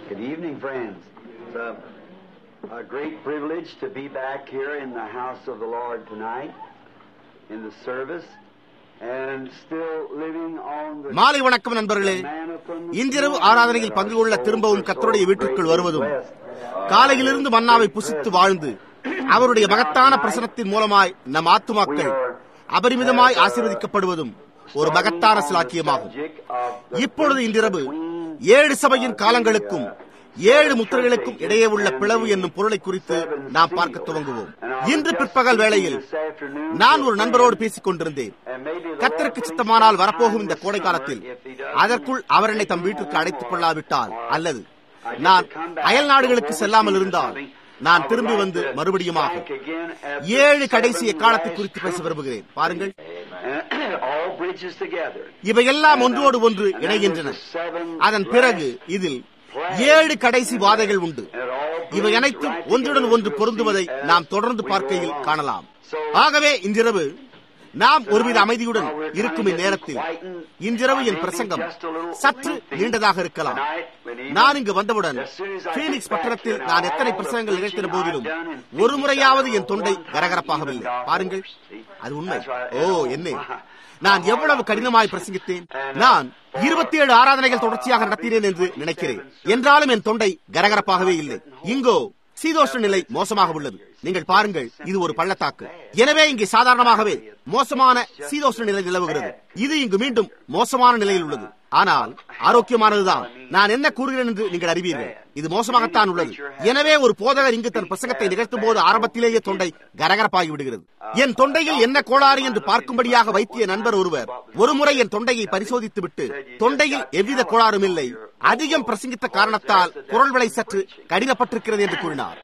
Good evening, friends. It's a, a great privilege to be back here in the house of the Lord tonight in the service and still living on the மாலை வணக்கம் நண்பர்களே இன்றிரவு ஆராதனையில் பங்கு கொள்ள திரும்பவும் கத்தருடைய வீட்டிற்குள் வருவதும் காலையிலிருந்து மன்னாவை புசித்து வாழ்ந்து அவருடைய மகத்தான பிரசனத்தின் மூலமாய் நம் ஆத்துமாக்கள் அபரிமிதமாய் ஆசீர்வதிக்கப்படுவதும் ஒரு மகத்தான சிலாக்கியமாகும் இப்பொழுது இன்றிரவு ஏழு சபையின் காலங்களுக்கும் ஏழு முத்திரைகளுக்கும் இடையே உள்ள பிளவு என்னும் பொருளை குறித்து நாம் பார்க்க துவங்குவோம் இன்று பிற்பகல் வேளையில் நான் ஒரு நண்பரோடு பேசிக் கொண்டிருந்தேன் கத்தருக்கு சித்தமானால் வரப்போகும் இந்த கோடை காலத்தில் அதற்குள் அவர் என்னை தம் வீட்டிற்கு அழைத்துக் கொள்ளாவிட்டால் அல்லது நான் அயல் நாடுகளுக்கு செல்லாமல் இருந்தால் நான் திரும்பி வந்து மறுபடியுமாக ஏழு கடைசி எக்காலத்தை குறித்து பேச விரும்புகிறேன் பாருங்கள் all bridges together. இவையெல்லாம் ஒன்றோடு ஒன்று இணைகின்றன அதன் பிறகு இதில் ஏழு கடைசி வாதைகள் உண்டு இவை அனைத்தும் ஒன்றுடன் ஒன்று பொருந்துவதை நாம் தொடர்ந்து பார்க்கையில் காணலாம் ஆகவே இன்றிரவு நாம் ஒருவித அமைதியுடன் இருக்கும் இந்நேரத்தில் இன்றிரவு என் பிரசங்கம் சற்று நீண்டதாக இருக்கலாம் நான் இங்கு வந்தவுடன் பீனிக்ஸ் பட்டணத்தில் நான் எத்தனை பிரசங்கங்கள் நிகழ்த்தின போதிலும் ஒரு முறையாவது என் தொண்டை கரகரப்பாகவில்லை பாருங்கள் அது உண்மை ஓ என்ன நான் எவ்வளவு கடினமாய் பிரசங்கித்தேன் நான் இருபத்தி ஏழு ஆராதனைகள் தொடர்ச்சியாக நடத்தினேன் என்று நினைக்கிறேன் என்றாலும் என் தொண்டை கரகரப்பாகவே இல்லை இங்கோ சீதோஷ நிலை மோசமாக உள்ளது நீங்கள் பாருங்கள் இது ஒரு பள்ளத்தாக்கு எனவே இங்கே சாதாரணமாகவே மோசமான சீதோஷ நிலை நிலவுகிறது இது இங்கு மீண்டும் மோசமான நிலையில் உள்ளது ஆனால் ஆரோக்கியமானதுதான் நான் என்ன கூறுகிறேன் என்று நீங்கள் அறிவீர்கள் இது மோசமாகத்தான் உள்ளது எனவே ஒரு போதகர் இங்கு தன் பிரசங்கத்தை நிகழ்த்தும் போது ஆரம்பத்திலேயே தொண்டை கரகரப்பாகி விடுகிறது என் தொண்டையில் என்ன கோளாறு என்று பார்க்கும்படியாக வைத்திய நண்பர் ஒருவர் ஒருமுறை என் தொண்டையை பரிசோதித்து விட்டு தொண்டையில் எவ்வித கோளாறும் இல்லை அதிகம் பிரசங்கித்த காரணத்தால் குரல் விலை சற்று கடினப்பட்டிருக்கிறது என்று கூறினார்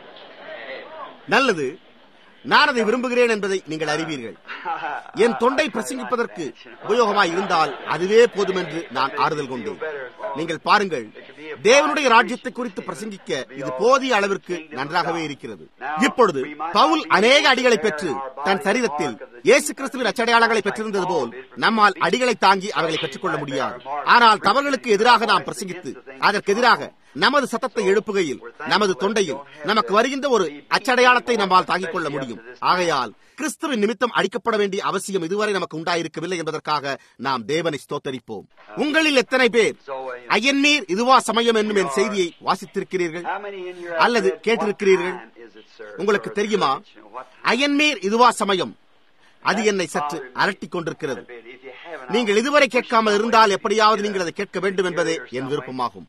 நல்லது நான் அதை விரும்புகிறேன் என்பதை நீங்கள் அறிவீர்கள் என் தொண்டை பிரசங்கிப்பதற்கு உபயோகமாய் இருந்தால் அதுவே போதும் என்று நான் ஆறுதல் கொண்டேன் நீங்கள் பாருங்கள் தேவனுடைய ராஜ்யத்தை குறித்து பிரசங்கிக்க இது போதிய அளவிற்கு நன்றாகவே இருக்கிறது இப்பொழுது பவுல் அநேக அடிகளை பெற்று தன் சரீரத்தில் இயேசு கிறிஸ்துவின் அச்சடையாளங்களை பெற்றிருந்தது போல் நம்மால் அடிகளை தாங்கி அவைகளை பெற்றுக்கொள்ள முடியாது ஆனால் தவறுகளுக்கு எதிராக நாம் பிரசங்கித்து அதற்கு எதிராக நமது சத்தத்தை எழுப்புகையில் நமது தொண்டையில் நமக்கு வருகின்ற ஒரு அச்சடையாளத்தை நம்மால் தாங்கிக் கொள்ள முடியும் ஆகையால் கிறிஸ்துவின் நிமித்தம் அடிக்கப்பட வேண்டிய அவசியம் இதுவரை நமக்கு உண்டாயிருக்கவில்லை என்பதற்காக நாம் தேவனை ஸ்தோத்தரிப்போம் உங்களில் எத்தனை பேர் அயன்மீர் இதுவா சமயம் என்னும் என் செய்தியை வாசித்திருக்கிறீர்கள் அல்லது கேட்டிருக்கிறீர்கள் உங்களுக்கு தெரியுமா அயன்மீர் இதுவா சமயம் அது என்னை சற்று அலட்டிக் கொண்டிருக்கிறது நீங்கள் இதுவரை கேட்காமல் இருந்தால் எப்படியாவது நீங்கள் அதை கேட்க வேண்டும் என்பதே என் விருப்பமாகும்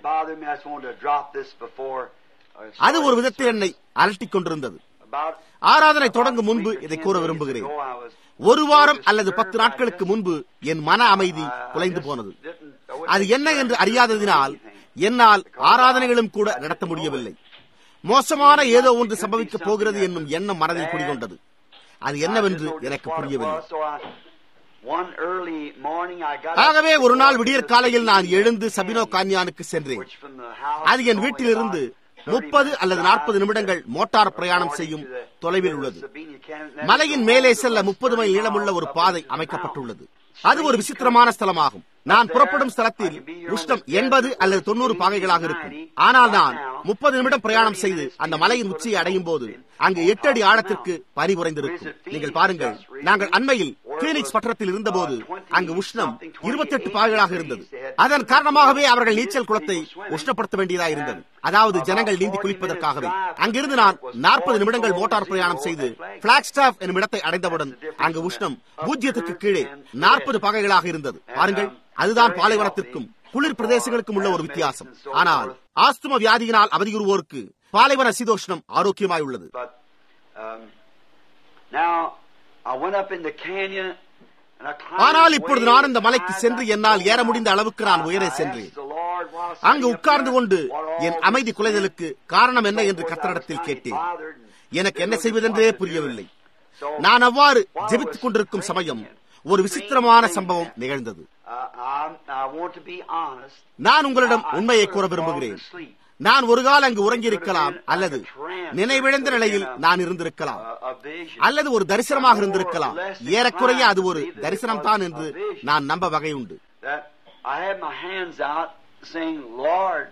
அது ஒரு விதத்தில் என்னை அலட்டிக் கொண்டிருந்தது ஆராதனை தொடங்கும் முன்பு இதை கூற விரும்புகிறேன் ஒரு வாரம் அல்லது பத்து நாட்களுக்கு முன்பு என் மன அமைதி குலைந்து போனது அது என்ன என்று அறியாததினால் என்னால் ஆராதனைகளும் கூட நடத்த முடியவில்லை மோசமான ஏதோ ஒன்று சம்பவிக்கப் போகிறது என்னும் எண்ணம் மனதில் குடிகொண்டது அது என்னவென்று எனக்கு புரியவில்லை ஆகவே ஒரு நாள் விடியற் காலையில் நான் எழுந்து சபினோ கான்யானுக்கு சென்றேன் அது என் வீட்டிலிருந்து முப்பது அல்லது நாற்பது நிமிடங்கள் மோட்டார் பிரயாணம் செய்யும் தொலைவில் உள்ளது மலையின் மேலே செல்ல முப்பது மைல் நீளமுள்ள ஒரு பாதை அமைக்கப்பட்டுள்ளது அது ஒரு விசித்திரமான ஸ்தலமாகும் நான் புறப்படும் ஸ்தலத்தில் உஷ்ணம் எண்பது அல்லது தொண்ணூறு பாகைகளாக இருக்கும் ஆனால் நான் முப்பது நிமிடம் பிரயாணம் செய்து அந்த மலையின் உச்சியை அடையும் போது அங்கு எட்டு அடி ஆழத்திற்கு பனி குறைந்திருக்கும் நீங்கள் பாருங்கள் நாங்கள் அண்மையில் பீனிக்ஸ் பட்டணத்தில் இருந்தபோது அங்கு உஷ்ணம் இருபத்தி எட்டு பாகைகளாக இருந்தது அதன் காரணமாகவே அவர்கள் நீச்சல் குளத்தை உஷ்ணப்படுத்த வேண்டியதாக இருந்தது அதாவது ஜனங்கள் நீந்தி குளிப்பதற்காகவே அங்கிருந்து நான் நாற்பது நிமிடங்கள் மோட்டார் பிரயாணம் செய்து பிளாக்ஸ்டாப் என்னும் இடத்தை அடைந்தவுடன் அங்கு உஷ்ணம் பூஜ்ஜியத்துக்கு கீழே நாற்பது பாகைகளாக இருந்தது பாருங்கள் அதுதான் பாலைவனத்திற்கும் குளிர் பிரதேசங்களுக்கும் உள்ள ஒரு வித்தியாசம் ஆனால் ஆஸ்தும வியாதியினால் அவதியுறுவோருக்கு பாலைவன சீதோஷ்ணம் ஆரோக்கியமாய் உள்ளது ஆனால் இப்பொழுது நான் இந்த மலைக்கு சென்று என்னால் ஏற முடிந்த அளவுக்கு நான் உயரே சென்றேன் அங்கு உட்கார்ந்து கொண்டு என் அமைதி குலைதலுக்கு காரணம் என்ன என்று கத்தரிடத்தில் கேட்டேன் எனக்கு என்ன செய்வதென்றே புரியவில்லை நான் அவ்வாறு ஜெபித்துக் கொண்டிருக்கும் சமயம் ஒரு விசித்திரமான சம்பவம் நிகழ்ந்தது நான் உங்களிடம் உண்மையை கூற விரும்புகிறேன் நான் ஒரு கால அங்கு உறங்கியிருக்கலாம் அல்லது நினைவிழந்த நிலையில் நான் இருந்திருக்கலாம் அல்லது ஒரு தரிசனமாக இருந்திருக்கலாம் ஏறக்குறைய அது ஒரு தரிசனம் தான் என்று நான் நம்ப வகை உண்டு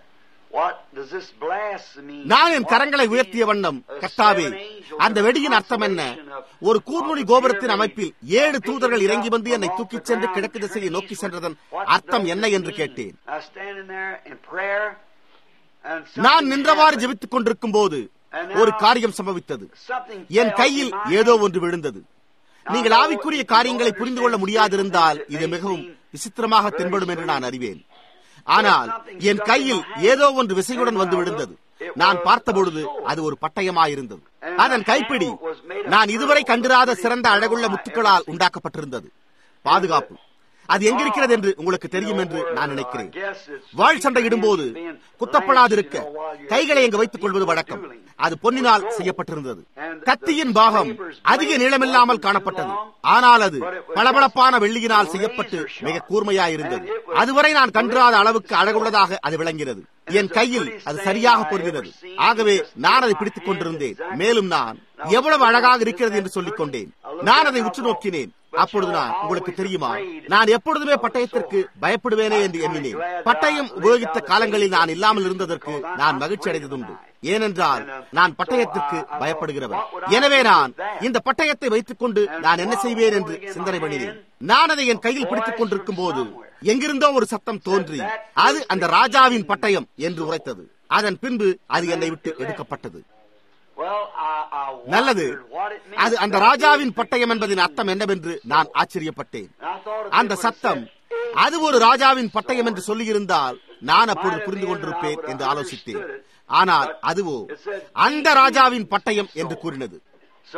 what does this blasphemy நான் என் கரங்களை உயர்த்திய வண்ணம் கர்த்தாவே அந்த வெடியின் அர்த்தம் என்ன ஒரு கூர்முனி கோபுரத்தின் அமைப்பில் ஏழு தூதர்கள் இறங்கி வந்து என்னை தூக்கிச் சென்று கிழக்கு திசையை நோக்கி சென்றதன் அர்த்தம் என்ன என்று கேட்டேன் I was standing there in prayer and நான் something நின்றவாறு happened. ஜெபித்துக் கொண்டிருக்கும் போது ஒரு காரியம் சம்பவித்தது Something என் fell கையில் in my ஏதோ hand. ஒன்று விழுந்தது நீங்கள் ஆவிக்குரிய காரியங்களை புரிந்து கொள்ள முடியாதிருந்தால் இது மிகவும் விசித்திரமாக தென்படும் என்று நான் அறிவேன் ஆனால் என் கையில் ஏதோ ஒன்று விசையுடன் வந்து விழுந்தது நான் பார்த்தபொழுது அது ஒரு பட்டயமாயிருந்தது அதன் கைப்பிடி நான் இதுவரை கண்டிராத சிறந்த அழகுள்ள முத்துக்களால் உண்டாக்கப்பட்டிருந்தது பாதுகாப்பு அது எங்கிருக்கிறது என்று உங்களுக்கு தெரியும் என்று நான் நினைக்கிறேன் வாழ் சண்டையிடும்போது குத்தப்படாதிருக்க கைகளை எங்கு வைத்துக் கொள்வது வழக்கம் அது பொன்னினால் செய்யப்பட்டிருந்தது கத்தியின் பாகம் அதிக நீளமில்லாமல் காணப்பட்டது ஆனால் அது பளபளப்பான வெள்ளியினால் செய்யப்பட்டு மிக கூர்மையாயிருந்தது அதுவரை நான் கன்றாத அளவுக்கு அழகுள்ளதாக அது விளங்கிறது என் கையில் அது சரியாக பொருந்தினது ஆகவே நான் அதை பிடித்துக் கொண்டிருந்தேன் மேலும் நான் எவ்வளவு அழகாக இருக்கிறது என்று சொல்லிக் கொண்டேன் நான் அதை உற்று நோக்கினேன் அப்பொழுது நான் உங்களுக்கு தெரியுமா நான் எப்பொழுதுமே பட்டயத்திற்கு பயப்படுவேனே என்று எண்ணினேன் பட்டயம் உபயோகித்த காலங்களில் நான் இல்லாமல் இருந்ததற்கு நான் மகிழ்ச்சி அடைந்ததுண்டு ஏனென்றால் நான் பட்டயத்திற்கு பயப்படுகிறவன் எனவே நான் இந்த பட்டயத்தை வைத்துக் கொண்டு நான் என்ன செய்வேன் என்று சிந்தனை பண்ணினேன் நான் அதை என் கையில் பிடித்துக் கொண்டிருக்கும் போது எங்கிருந்தோ ஒரு சத்தம் தோன்றி அது அந்த ராஜாவின் பட்டயம் என்று உரைத்தது அதன் பின்பு அது என்னை விட்டு எடுக்கப்பட்டது Well, I, I நல்லது wondered what it meant. அது அந்த ராஜாவின் பட்டயம் என்பதின் அர்த்தம் என்னவென்று நான் ஆச்சரியப்பட்டேன் And I thought if அந்த it would சத்தம் have said, அது ஒரு ராஜாவின் பட்டயம் என்று சொல்லியிருந்தால் நான் அப்பொழுது புரிந்து கொண்டிருப்பேன் என்று ஆலோசித்தேன் ஆனால் அதுவோ அந்த ராஜாவின் பட்டயம் என்று கூறினது So,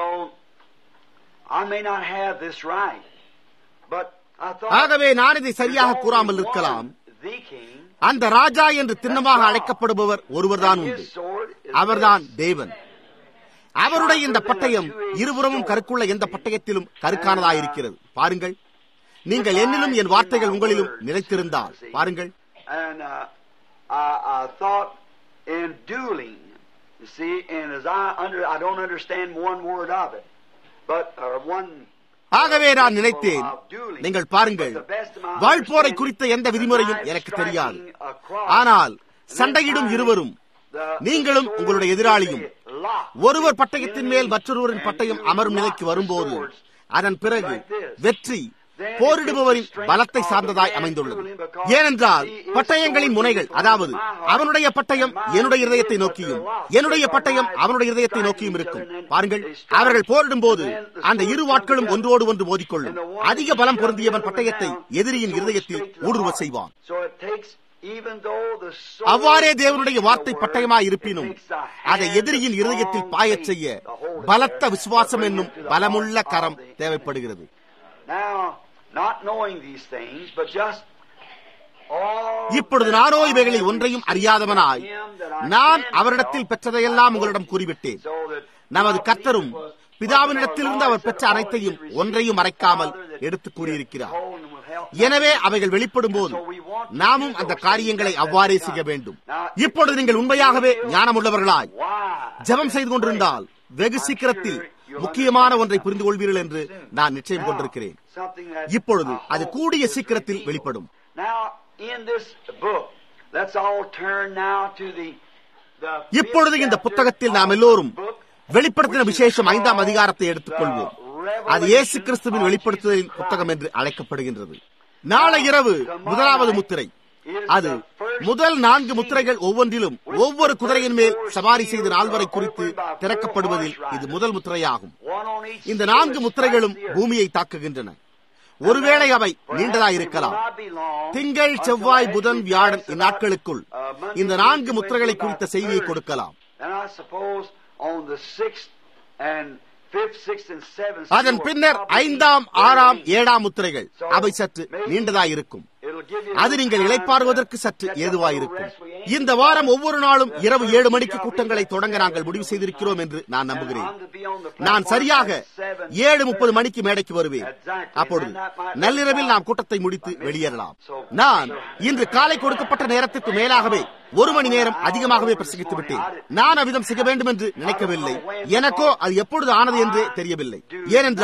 I may not have this right, but I thought ஆகவே நான் இதை சரியாக there's கூறாமல் only இருக்கலாம் one, the king, அந்த ராஜா என்று திண்ணமாக அழைக்கப்படுபவர் ஒருவர்தான் and உண்டு his sword is அவர்தான் தேவன் அவருடைய இந்த பட்டயம் இருபுறமும் கருக்குள்ள எந்த பட்டயத்திலும் கருக்கானதாயிருக்கிறது பாருங்கள் நீங்கள் என்னிலும் என் வார்த்தைகள் உங்களிலும் நிலைத்திருந்தால் பாருங்கள் And uh, I, I thought in dueling, you see, and as I under, I don't understand one word of it, but or one. ஆகவே நான் நினைத்தேன் of dueling. நீங்கள் பாருங்கள் But the best of my வாழ்போரை understanding, குறித்த எந்த the விதிமுறையும் knife எனக்கு தெரியாது striking across, ஆனால் and then சண்டையிடும் finally, இருவரும் the- நீங்களும் the உங்களுடைய sword எதிராளியும் is locked. ஒருவர் பட்டயத்தின் மேல் மற்றொருவரின் பட்டயம் அமரும் நிலைக்கு வரும்போது அதன் பிறகு வெற்றி போரிடுபவரின் பலத்தை சார்ந்ததாய் அமைந்துள்ளது ஏனென்றால் பட்டயங்களின் முனைகள் அதாவது அவனுடைய பட்டயம் என்னுடைய இதயத்தை நோக்கியும் என்னுடைய பட்டயம் அவனுடைய இதயத்தை நோக்கியும் இருக்கும் பாருங்கள் அவர்கள் போரிடும் போது அந்த இரு வாட்களும் ஒன்றோடு ஒன்று மோதிக்கொள்ளும் அதிக பலம் பொருந்தியவன் பட்டயத்தை எதிரியின் இருதயத்தில் ஊடுருவ செய்வான் So it takes, even though the sword அவ்வாறே தேவனுடைய is வார்த்தை the பட்டயமாய் word, இருப்பினும் it takes the அதை hand எதிரியின் of இருதயத்தில் strong பாயச் faith செய்ய to hold it பலத்த there, விசுவாசம் to bring என்னும் it to the பலமுள்ள heart கரம் of the தேவைப்படுகிறது Now, not knowing these things, but just all இப்பொழுது நானோ இவைகளில் ஒன்றையும் அறியாதவனாய் நான் அவரிடத்தில் பெற்றதையெல்லாம் உங்களிடம் கூறிவிட்டேன் so that நமது கர்த்தரும் பிதாவினிடத்திலிருந்து அவர் பெற்ற அனைத்தையும் ஒன்றையும் மறைக்காமல் எடுத்து கூறியிருக்கிறார் எனவே அவைகள் வெளிப்படும் போது நாமும் அந்த காரியங்களை அவ்வாறே செய்ய வேண்டும் இப்பொழுது நீங்கள் உண்மையாகவே ஞானமுள்ளவர்களாய் ஜெபம் செய்து கொண்டிருந்தால் வெகு சீக்கிரத்தில் முக்கியமான ஒன்றை புரிந்து கொள்வீர்கள் என்று நான் நிச்சயம் கொண்டிருக்கிறேன் something that இப்பொழுது அது கூடிய சீக்கிரத்தில் வெளிப்படும் Now, in this book, let's all turn now to the the இப்பொழுது இந்த புத்தகத்தில் நாம் எல்லோரும் வெளிப்படுத்தின விசேஷம் ஐந்தாம் அதிகாரத்தை எடுத்துக்கொள்வோம் அது இயேசு கிறிஸ்துவின் வெளிப்படுத்துதலின் புத்தகம் என்று அழைக்கப்படுகின்றது நாளை இரவு முதலாவது முத்திரை அது முதல் நான்கு முத்திரைகள் ஒவ்வொன்றிலும் ஒவ்வொரு குதிரையின் மேல் சவாரி செய்த நால்வரை குறித்து திறக்கப்படுவதில் இது முதல் முத்திரையாகும் one on each இந்த நான்கு முத்திரைகளும் பூமியை தாக்குகின்றன ஒருவேளை அவை நீண்டதாய் இருக்கலாம் திங்கள் செவ்வாய் புதன் வியாழன் இந்நாட்களுக்குள் இந்த நான்கு முத்திரைகளை குறித்த செய்தியை கொடுக்கலாம் And I suppose on the sixth and fifth, sixth and seventh. அதன் seal பின்னர் probably ஐந்தாம் very ஆறாம் lengthy. ஏழாம் முத்திரைகள் அவை சற்று நீண்டதாய் இருக்கும் It'll give you அது நீங்கள் இளைப்பாறுவதற்கு சற்று ஏதுவாயிருக்கும் இந்த வாரம் ஒவ்வொரு நாளும் இரவு ஏழு மணிக்கு கூட்டங்களை தொடங்க நாங்கள் முடிவு செய்திருக்கிறோம் என்று நான் நம்புகிறேன் நான் சரியாக ஏழு முப்பது மணிக்கு மேடைக்கு வருவேன் அப்பொழுது நள்ளிரவில் நாம் கூட்டத்தை முடித்து வெளியேறலாம் நான் இன்று காலை கொடுக்கப்பட்ட நேரத்திற்கு மேலாகவே ஒரு மணி நேரம் அதிகமாகவே பிரசங்கித்து விட்டேன் நான் அவ்விதம் செய்ய வேண்டும் என்று நினைக்கவில்லை எனக்கோ அது எப்பொழுது ஆனது என்றே தெரியவில்லை ஏனென்றால்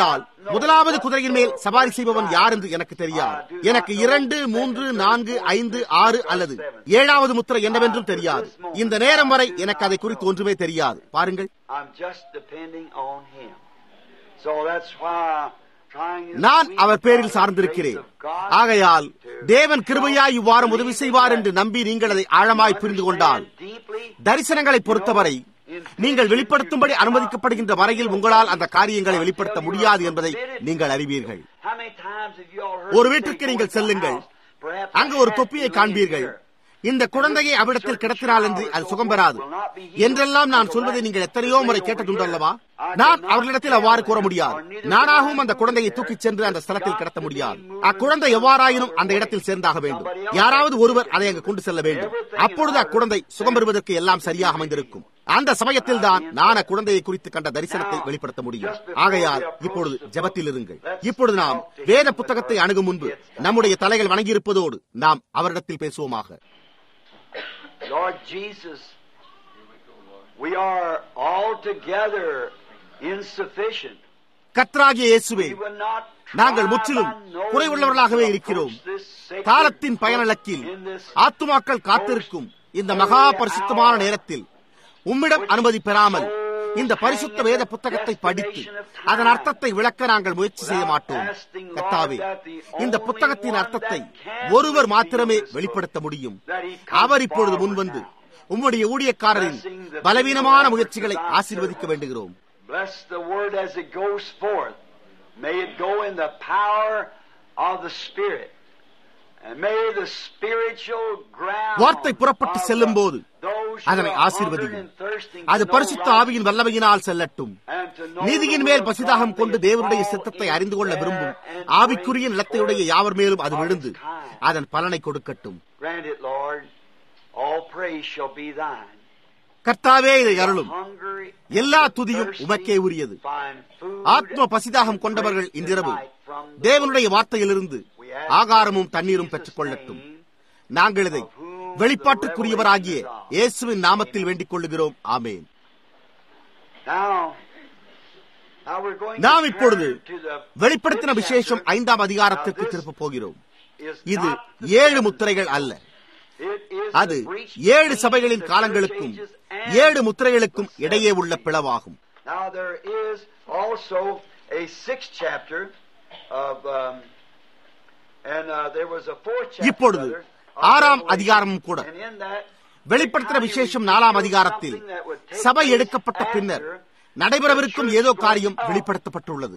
முதலாவது குதிரையின் மேல் சவாரி செய்பவன் யார் என்று எனக்கு தெரியாது எனக்கு இரண்டு மூன்று நான்கு ஐந்து ஆறு அல்லது ஏழாவது முத்திரை என்னவென்றும் தெரியாது இந்த நேரம் வரை எனக்கு அதை குறித்து ஒன்றுமே தெரியாது பாருங்கள் I'm just depending on Him. So that's why trying to நான் sweep அவர் பேரில் the சார்ந்திருக்கிறேன் grace of God ஆகையால் to தேவன் கிருபையாய் இவ்வாறு உதவி செய்வார் என்று நம்பி நீங்கள் அதை ஆழமாய் புரிந்து கொண்டால் deeply தரிசனங்களை பொறுத்தவரை நீங்கள் வெளிப்படுத்தும்படி அனுமதிக்கப்படுகின்ற வரையில் உங்களால் அந்த காரியங்களை வெளிப்படுத்த முடியாது என்பதை நீங்கள் அறிவீர்கள் How many times have you all heard ஒரு me வீட்டிற்கு say, நீங்கள் "Go to the செல்லுங்கள் house, perhaps அங்கு I ஒரு have தொப்பியை to காண்பீர்கள் leave here." இந்த குழந்தையை அவ்விடத்தில் கிடத்தினால் என்று அது சுகம் பெறாது என்றெல்லாம் நான் சொல்வதை நீங்கள் எத்தனையோ முறை கேட்டதுண்டல்லவா நான் அவர்களிடத்தில் அவ்வாறு கூற முடியாது நானாகவும் அந்த குழந்தையை தூக்கிச் சென்று அந்த ஸ்தலத்தில் கிடத்த முடியாது அக்குழந்தை எவ்வாறாயினும் அந்த இடத்தில் சேர்ந்தாக வேண்டும் யாராவது ஒருவர் அதை அங்கு கொண்டு செல்ல வேண்டும் அப்பொழுது அக்குழந்தை சுகம் பெறுவதற்கு எல்லாம் சரியாக அமைந்திருக்கும் அந்த சமயத்தில் தான் நான் அக்குழந்தையை குறித்து கண்ட தரிசனத்தை வெளிப்படுத்த முடியும் ஆகையால் இப்பொழுது ஜெபத்தில் இருங்கள் இப்பொழுது நாம் வேத புத்தகத்தை அணுகும் முன்பு நம்முடைய தலைகள் வணங்கியிருப்பதோடு நாம் அவரிடத்தில் பேசுவோமாக Lord Jesus, we are altogether insufficient. கத்ராகிய இயேசுவே We will not try நாங்கள் முற்றிலும் by no குறைவுள்ளவர்களாகவே means to இருக்கிறோம் approach this sacred காலத்தின் பயனிலக்கில் in this ஆத்துமாக்கள் காத்திருக்கும் இந்த மகா பரிசுத்தமான நேரத்தில் உம்மிடம் அனுமதி பெறாமல் இந்த பரிசுத்த வேத புத்தகத்தை படித்து அதன் அர்த்தத்தை விளக்க நாங்கள் முயற்சி செய்ய மாட்டோம் கத்தாவே இந்த புத்தகத்தின் அர்த்தத்தை ஒருவர் மாத்திரமே வெளிப்படுத்த முடியும் அவர் இப்பொழுது முன்வந்து உம்முடைய ஊழியக்காரரின் பலவீனமான முயற்சிகளை ஆசீர்வதிக்க வேண்டுகிறோம் Bless the word as it goes forth. May it go in the power of the Spirit. And may the spiritual ground வார்த்தை புறப்பட்டு of செல்லும் போது those who அதனை are ஆசீர்வதியும் hungering and thirsting அது to know பரிசுத்த right ஆவியின் வல்லமையினால் செல்லட்டும் and to know நீதியின் the மேல் will of பசிதாகம் God, கொண்டு may it தேவனுடைய fall சித்தத்தை in அறிந்து கொள்ள there விரும்பும் and ஆவிக்குரிய bring நிலத்தையுடைய forth யாவர் மேலும் அது of விழுந்து its kind. அதன் பலனை கொடுக்கட்டும் Grant it, Lord. All praise shall be thine. கர்த்தாவே இதை அருளும் Hungry எல்லா and துதியும் thirsty உமக்கே உரியது find food ஆத்ம பசிதாகம் and கொண்டவர்கள் drink இன்றிரவு tonight from the தேவனுடைய வார்த்தையிலிருந்து ஆகாரமும் தண்ணீரும் பெற்றுக் கொள்ளட்டும் நாங்கள் இதை வெளிப்பாட்டுக்குரியவராகிய இயேசுவின் நாமத்தில் வேண்டிக் கொள்ளுகிறோம் ஆமேன் Now, now we're going to நாம் இப்பொழுது turn to the வெளிப்படுத்தின fifth விசேஷம் chapter. ஐந்தாம் அதிகாரத்திற்கு Now, this திருப்ப போகிறோம் is இது not the ஏழு seventh முத்திரைகள் அல்ல It is அது the breach ஏழு between சபைகளின் the காலங்களுக்கும் church ages and ஏழு முத்திரைகளுக்கும் the இடையே seven உள்ள seals. பிளவாகும் Now there is also a sixth chapter of, um, and uh, there was a fourth chapter. இப்பொழுது brother, of ஆறாம் Revelation. அதிகாரமும் கூட And in that, வெளிப்படுத்தின விசேஷம் நாலாம் அதிகாரத்தில் சபை எடுக்கப்பட்ட பின்னர் நடைபெறவிருக்கும் ஏதோ காரியம் வெளிப்படுத்தப்பட்டுள்ளது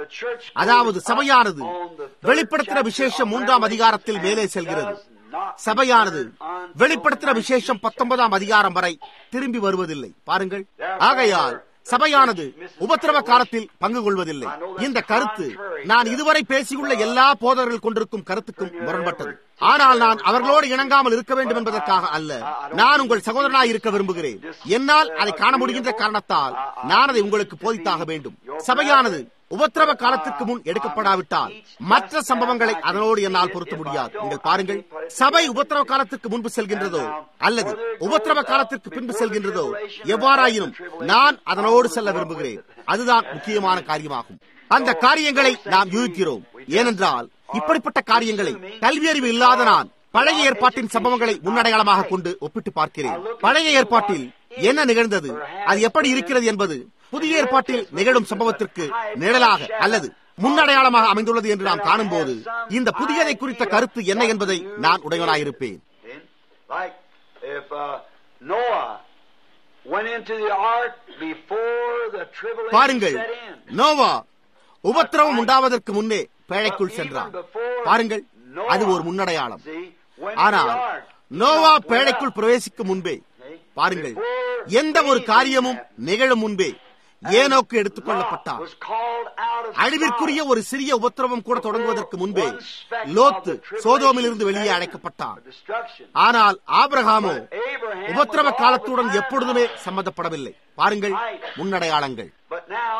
அதாவது சபையானது வெளிப்படுத்தின விசேஷம் மூன்றாம் அதிகாரத்தில் மேலே செல்கிறது சபையானது வெளிப்படுத்தின விசேஷம் பத்தொன்பதாம் அதிகாரம் வரை திரும்பி வருவதில்லை பாருங்கள் ஆகையால் சபையானது உபத்திரவ காலத்தில் பங்கு கொள்வதில்லை இந்த கருத்து நான் இதுவரை பேசியுள்ள எல்லா போதர்கள் கொண்டிருக்கும் கருத்துக்கும் முரண்பட்டது ஆனால் நான் அவர்களோடு இணங்காமல் இருக்க வேண்டும் என்பதற்காக அல்ல நான் உங்கள் சகோதரனாய் இருக்க விரும்புகிறேன் என்னால் அதை காண முடிகின்ற காரணத்தால் நான் அதை உங்களுக்கு போதித்தாக வேண்டும் சபையானது உபத்திரவ காலத்திற்கு முன் எடுக்கப்படாவிட்டால் மற்ற சம்பவங்களை அதனோடு என்னால் பொருத்த முடியாது நீங்கள் பாருங்கள் சபை உபத்திரவ காலத்திற்கு முன்பு செல்கின்றதோ அல்லது உபத்திரவ காலத்திற்கு பின்பு செல்கின்றதோ எவ்வாறாயினும் நான் அதனோடு செல்ல விரும்புகிறேன் அதுதான் முக்கியமான காரியமாகும் அந்த காரியங்களை நாம் யூகிக்கிறோம் ஏனென்றால் இப்படிப்பட்ட காரியங்களை கல்வியறிவு இல்லாத நான் பழைய ஏற்பாட்டின் சம்பவங்களை முன்னடையாளமாக கொண்டு ஒப்பிட்டு பார்க்கிறேன் பழைய ஏற்பாட்டில் என்ன நிகழ்ந்தது அது எப்படி இருக்கிறது என்பது புதிய ஏற்பாட்டில் நிகழும் சம்பவத்திற்கு நிழலாக அல்லது முன்னடையாளமாக அமைந்துள்ளது என்று நாம் காணும்போது இந்த புதியதை குறித்த கருத்து என்ன என்பதை நான் உடையவனாயிருப்பேன் Like if uh, Noah went into the ark before the tribulation பாருங்கள் set in. நோவா உபத்திரவம் உண்டாவதற்கு முன்னே பேழைக்குள் சென்றான் பாருங்கள் அது ஒரு முன்னடையாளம் See, went ஆனால் into the ark. Noah Not went பேழைக்குள் up. பிரவேசிக்கும் முன்பே பாருங்கள் எந்த ஒரு காரியமும் நிகழும் முன்பே ஏனோக்கு எடுத்துக் கொள்ளப்பட்டார் Was called out of அழிவிற்குரிய Sodom. ஒரு சிறிய உபத்திரவம் கூட தொடங்குவதற்கு முன்பே லோத்து சோதோமிலிருந்து வெளியே அழைக்கப்பட்டான் Destruction. ஆனால் ஆபிரகாமோ Abraham உபத்திரவ was all காலத்துடன் the time எப்பொழுதுமே out. சம்பந்தப்படவில்லை பாருங்கள் முன்னடையாளங்கள் But now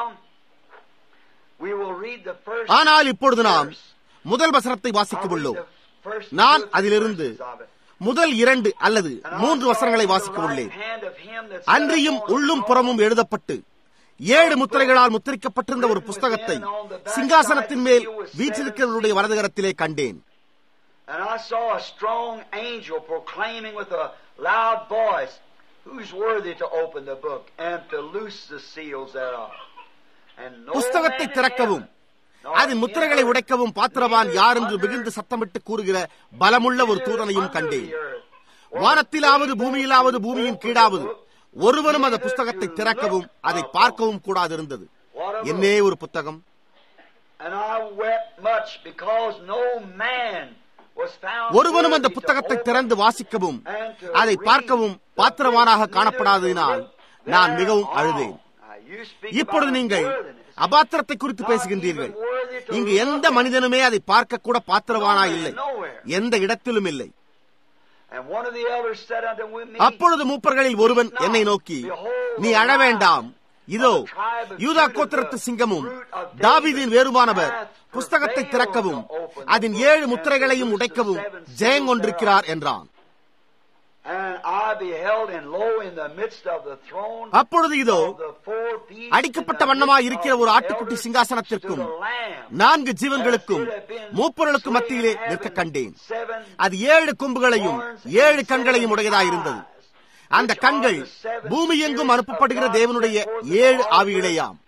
we will read the first ஆனால் இப்பொழுது நாம் verse. முதல் வசனத்தை வாசிக்க I'll read உள்ளோம் the first நான் two அதிலிருந்து verses of it. முதல் இரண்டு அல்லது And I'll மூன்று start வசனங்களை with the வாசிக்க right உள்ளேன் hand of him that sat அன்றியும் upon the உள்ளும் throne. புறமும் எழுதப்பட்டு ஏழு முத்திரைகளால் முத்திரிக்கப்பட்டிருந்த ஒரு புஸ்தகத்தை சிங்காசனத்தின் மேல் வீற்றிருக்கிறவருடைய வலதுகரத்திலே கண்டேன் And I saw a strong angel proclaiming with a loud voice, Who's worthy to open the book and to loose the seals thereof? And no புஸ்தகத்தை man in திறக்கவும் heaven, nor அதன் முத்திரைகளை in earth, உடைக்கவும் பாத்திரவான் யார் என்று neither மிகுந்து சத்தமிட்டு கூறுகிற பலமுள்ள ஒரு தூதனையும் under கண்டேன் the earth, or வானத்திலாவது able பூமியிலாவது to பூமியின் open கீழாவது the book, ஒருவனும் அந்த neither புஸ்தகத்தை to திறக்கவும் look அதை upon. பார்க்கவும் கூடாதிருந்தது What a book. என்னே ஒரு புத்தகம் And I wept much because no man was found ஒருவனும் அந்த worthy to புத்தகத்தை open திறந்து வாசிக்கவும் and to அதை read பார்க்கவும் the பாத்திரவானாக book, காணப்படாததினால் neither to look நான் மிகவும் thereon. அழுதேன் Now, you speak இப்பொழுது about நீங்கள் worthiness. அபாத்திரத்தை குறித்து Not பேசுகின்றீர்கள் even worthy to இங்கு look எந்த at. மனிதனுமே அதை பார்க்க கூட பாத்திரவானா Nowhere, இல்லை nowhere. எந்த இடத்திலும் இல்லை And one of the elders said unto me, அப்பொழுது மூப்பர்களில் ஒருவன் என்னை நோக்கி நீ அழ வேண்டாம் இதோ யூதா கோத்திரத்து சிங்கமும் தாவீதின் வேறுமானவர் புஸ்தகத்தை திறக்கவும் அதன் ஏழு முத்திரைகளையும் உடைக்கவும் ஜெயங்கொண்டிருக்கிறார் என்றான் And I beheld, and lo, in the midst of the throne அப்பொழுது இதோ of the four beasts அடிக்கப்பட்ட in the வண்ணமாய் midst இருக்கிற of ஒரு the ஆட்டுக்குட்டி elders சிங்காசனத்திற்கும் stood a lamb. நான்கு ஜீவன்களுக்கும் மூப்பர்களுக்கு மத்தியிலே நிற்க கண்டேன் அது ஏழு கொம்புகளையும் ஏழு கண்களையும் உடையதாயிருந்தது அந்த கண்கள் பூமி எங்கும் அனுப்பப்படுகிற தேவனுடைய ஏழு ஆவிகளேயாம்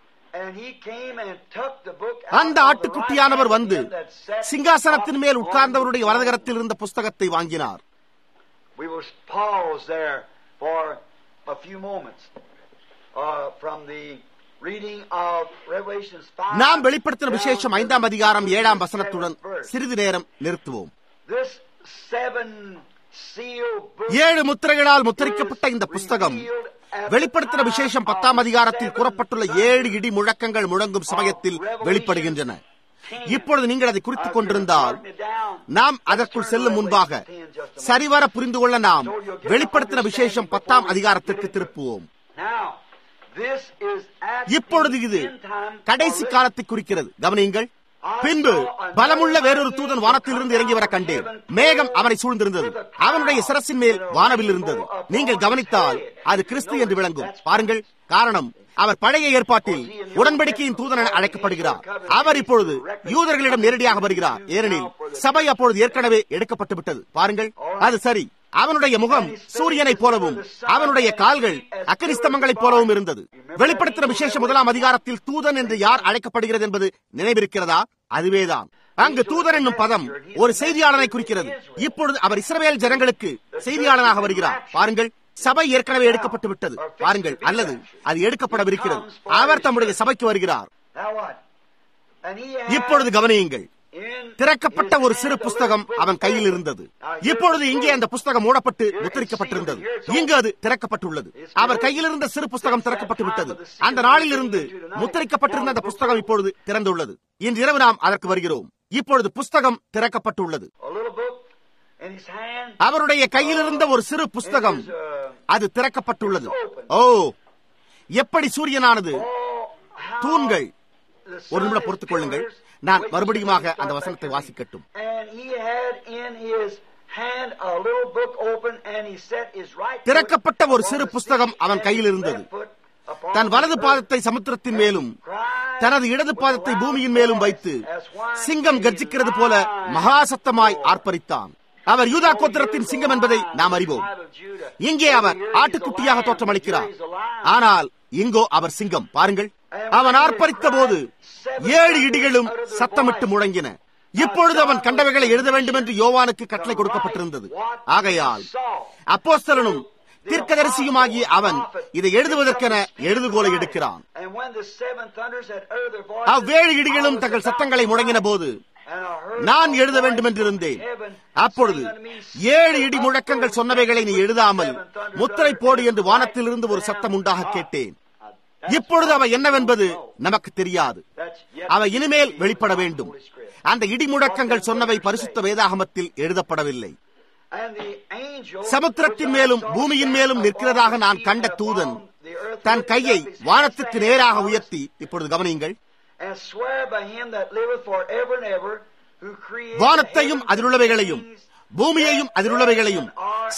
அந்த ஆட்டுக்குட்டியானவர் வந்து சிங்காசனத்தின் மேல் உட்கார்ந்தவருடைய வலதுகரத்தில் இருந்த புஸ்தகத்தை வாங்கினார் We will pause there for a few moments uh, from the reading of Revelations 5. நாம் வெளிப்படுத்தின விசேஷம் down to ஐந்தாம் அதிகாரம் the ஏழாம் 27th வசனத்துடன் verse. சிறிது நேரம் நிறுத்துவோம் This seven seal book ஏழு முத்திரைகளால் முத்திரிக்கப்பட்ட இந்த புஸ்தகம் வெளிப்படுத்தின விசேஷம் பத்தாம் அதிகாரத்தில் கூறப்பட்டுள்ள ஏழு இடி முழக்கங்கள் முழங்கும் சமயத்தில் வெளிப்படுகின்றன இப்பொழுது நீங்கள் அதை குறித்துக் கொண்டிருந்தால் நாம் அதற்குள் செல்லும் முன்பாக சரிவர புரிந்து கொள்ள நாம் வெளிப்படுத்தின விசேஷம் பத்தாம் அதிகாரத்திற்கு திருப்புவோம் Now, this is at இப்பொழுது the இது end time கடைசி for காலத்தை குறிக்கிறது கவனியுங்கள் பின்பு பலமுள்ள வேறொரு தூதன் வானத்திலிருந்து இறங்கி வர கண்டேன் மேகம் அவனை சூழ்ந்திருந்தது அவனுடைய சிரசின் மேல் வானவில் இருந்தது நீங்கள் கவனித்தால் அது கிறிஸ்து என்று விளங்கும் பாருங்கள் காரணம் அவர் பழைய ஏற்பாட்டில் உடன்படிக்கையின் தூதன் என அழைக்கப்படுகிறார் அவர் இப்பொழுது யூதர்களிடம் நேரடியாக வருகிறார் ஏனெனில் சபை அப்பொழுது ஏற்கனவே எடுக்கப்பட்டு விட்டது பாருங்கள் அது சரி அவனுடைய முகம் சூரியனைப் போலவும் அவனுடைய கால்கள் அக்கனிஸ்தமங்களைப் போலவும் இருந்தது வெளிப்படுத்தின விசேஷ முதலாம் அதிகாரத்தில் தூதன் என்று யார் அழைக்கப்படுகிறது என்பது நினைவிருக்கிறதா அதுவேதான் அங்கு தூதன் என்னும் பதம் ஒரு செய்தியாளனை குறிக்கிறது இப்பொழுது அவர் இஸ்ரவேல் ஜனங்களுக்கு செய்தியாளனாக வருகிறார் பாருங்கள் சபை ஏற்கனவே எடுக்கப்பட்டு விட்டது பாருங்கள் அல்லது அது எடுக்கப்படவிருக்கிறது அவர் தம்முடைய சபைக்கு வருகிறார் Now what? And he had இப்பொழுது கவனியுங்கள் in திறக்கப்பட்ட ஒரு சிறு புஸ்தகம் அவன் கையில் இருந்தது இப்பொழுது இங்கே அந்த புஸ்தகம் மூடப்பட்டு முத்திரிக்கப்பட்டிருந்தது இங்கு அது திறக்கப்பட்டுள்ளது அவர் கையில் இருந்த சிறு புஸ்தகம் திறக்கப்பட்டு விட்டது அந்த நாளில் இருந்து முத்திரிக்கப்பட்டிருந்த அந்த புஸ்தகம் இப்பொழுது திறந்துள்ளது இன்று இரவு நாம் அதற்கு வருகிறோம் இப்பொழுது புஸ்தகம் திறக்கப்பட்டுள்ளது a little book in his hand. அவருடைய கையில் இருந்த ஒரு சிறு புஸ்தகம் It was, uh, அது திறக்கப்பட்டுள்ளது ஓ எப்படி சூரியனானது oh, how தூண்கள் the ஒரு sun நிமிடம் is பொறுத்துக் கொள்ளுங்கள் pillars, நான் which மறுபடியுமாக is அந்த back வசனத்தை to me. வாசிக்கட்டும் And he had in his hand a little book open and he set his right foot திறக்கப்பட்ட ஒரு upon சிறு the புஸ்தகம் sea அவன் and கையில் his இருந்தது. left foot upon than the வலது earth. பாதத்தை சமுத்திரத்தின் மேலும் தனது இடது பாதத்தை பூமியின் மேலும் வைத்து சிங்கம் கர்ஜிக்கிறது போல மகா சத்தமாய் ஆர்ப்பரித்தான் அவர் யூதா கோத்திரத்தின் சிங்கம் என்பதை நாம் அறிவோம் இங்கே அவர் ஆட்டுக்குட்டியாக தோற்றமளிக்கிறார் ஆனால் இங்கோ அவர் சிங்கம் பாருங்கள் அவன் ஆர்ப்பரித்த போது ஏழு இடிகளும் சத்தமிட்டு முழங்கின இப்பொழுது அவன் கண்டவைகளை எழுத வேண்டும் என்று யோவானுக்கு கட்டளை கொடுக்கப்பட்டிருந்தது ஆகையால் அப்போஸ்தலனும் தீர்க்கதரிசியுமாகிய அவன் இதை எழுதுவதற்கென எழுதுகோலை எடுக்கிறான் And when the seven thunders had uttered their voices, அவ்வேழு இடிகளும் தங்கள் சத்தங்களை முழங்கின போது and I heard நான் a எழுத voice வேண்டும் என்று from இருந்தேன் heaven அப்பொழுது saying unto me, ஏழு "Seal இடி up முழக்கங்கள் those சொன்னவைகளை நீ seven எழுதாமல் thunders முத்திரை uttered போடு and என்று write வானத்திலிருந்து ஒரு them சத்தம் உண்டாக up." கேட்டேன் That's இப்பொழுது அவை what என்னவென்பது we know. நமக்கு தெரியாது That's yet அவை to be இனிமேல் revealed வெளிப்பட in the வேண்டும் Holy Script. அந்த இடி முழக்கங்கள் சொன்னவை பரிசுத்த வேதாகமத்தில் எழுதப்படவில்லை And the angel சமுத்திரத்தின் which I மேலும் saw பூமியின் stand மேலும் upon நிற்கிறதாக the நான் sea கண்ட and தூதன் upon the earth than lifted கையை up his வானத்துக்கு hand நேராக and உயர்த்தி இப்பொழுது கவனியுங்கள் and swear by him that liveth forever and ever, who created வானத்தையும் heaven அதிலுள்ளவைகளையும் and things பூமியையும் அதிலுள்ளவைகளையும்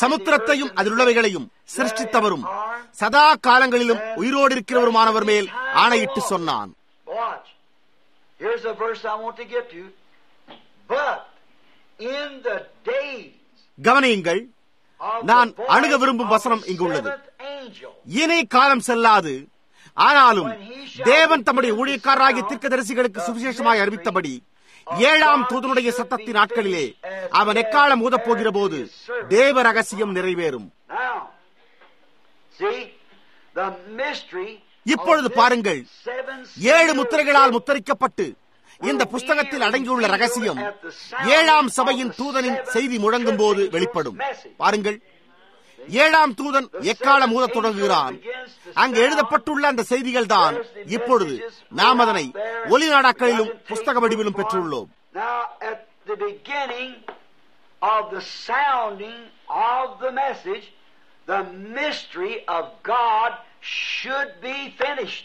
சமுத்திரத்தையும் அதிலுள்ளவைகளையும் சிருஷ்டித்தவரும் சதா காலங்களிலும் உயிரோடு இருக்கிறவருமானவர் மேல் ஆணையிட்டு சொன்னான் Watch. Here's a verse I want to get to. But in the days கவனியுங்கள் of நான் the அணுக voice விரும்பும் of வசனம் the இங்குள்ளது. seventh angel, இனி காலம் செல்லாது ஆனாலும் தேவன் தம்முடைய ஊழியக்காரராகிய தீர்க்கதரிசிகளுக்கு சுவிசேஷமாய் அறிவித்தபடி ஏழாம் தூதனுடைய சத்தத்தின் நாட்களிலே அவன் எக்காலம் ஊதப் போகிற போது தேவ ரகசியம் நிறைவேறும் Now, see, the mystery இப்பொழுது of this பாருங்கள் seven ஏழு seal முத்திரைகளால் முத்தரிக்கப்பட்டு இந்த புஸ்தகத்தில் அடங்கியுள்ள ரகசியம் ஏழாம் சபையின் தூதனின் செய்தி முழங்கும் போது வெளிப்படும் பாருங்கள் ஏழாம் தூதன் எக்காலம் ஊதத் தொடங்குகிறான் அங்கு எழுதப்பட்டுள்ள அந்த செய்திகள் தான் இப்பொழுது நாம் அதனை ஒலி நாடாக்களிலும் புஸ்தக வடிவிலும் பெற்றுள்ளோம் Now, at the beginning of the sounding of the message, the mystery of God should be finished.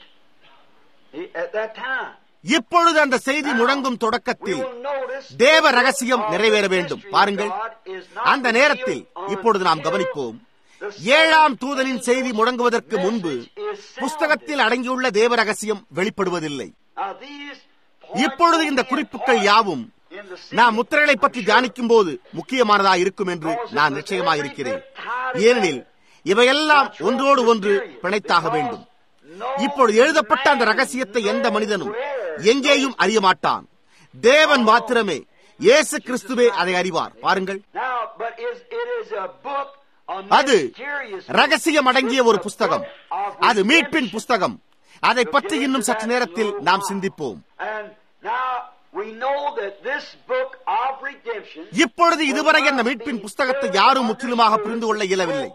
At that time. இப்பொழுது அந்த செய்தி முழங்கும் தொடக்கத்தில் We will notice தேவ the ரகசியம் book of நிறைவேற the வேண்டும் mystery of பாருங்கள் God is not அந்த நேரத்தில் revealed இப்பொழுது நாம் until கவனிப்போம் the ஏழாம் seventh தூதனின் செய்தி angel's முழங்குவதற்கு முன்பு message is sounded. புஸ்தகத்தில் அடங்கியுள்ள தேவ ரகசியம் வெளிப்படுவதில்லை Now, these இப்பொழுது இந்த குறிப்புகள் யாவும் நாம் முத்திரைகளை பற்றி தியானிக்கும் போது முக்கியமானதா இருக்கும் என்று நான் நிச்சயமாக இருக்கிறேன் ஏனெனில் இவையெல்லாம் ஒன்றோடு ஒன்று பிணைத்தாக வேண்டும் இப்பொழுது எழுதப்பட்ட அந்த ரகசியத்தை எந்த மனிதனும் எங்கேயும் அறிய மாட்டான் தேவன் மாத்திரமே இயேசு கிறிஸ்துவே அதை அறிவார் பாருங்கள் Now, but is, it is a book, a அது mysterious book. ரகசியம் அடங்கிய ஒரு It's a புஸ்தகம் book of அது மீட்பின் redemption. புஸ்தகம் அதை பற்றி இன்னும் சற்று நேரத்தில் நாம் சிந்திப்போம் And now we know that this book of redemption இப்பொழுது இதுவரை அந்த மீட்பின் புஸ்தகத்தை யாரும் முற்றிலுமாக புரிந்து கொள்ள இயலவில்லை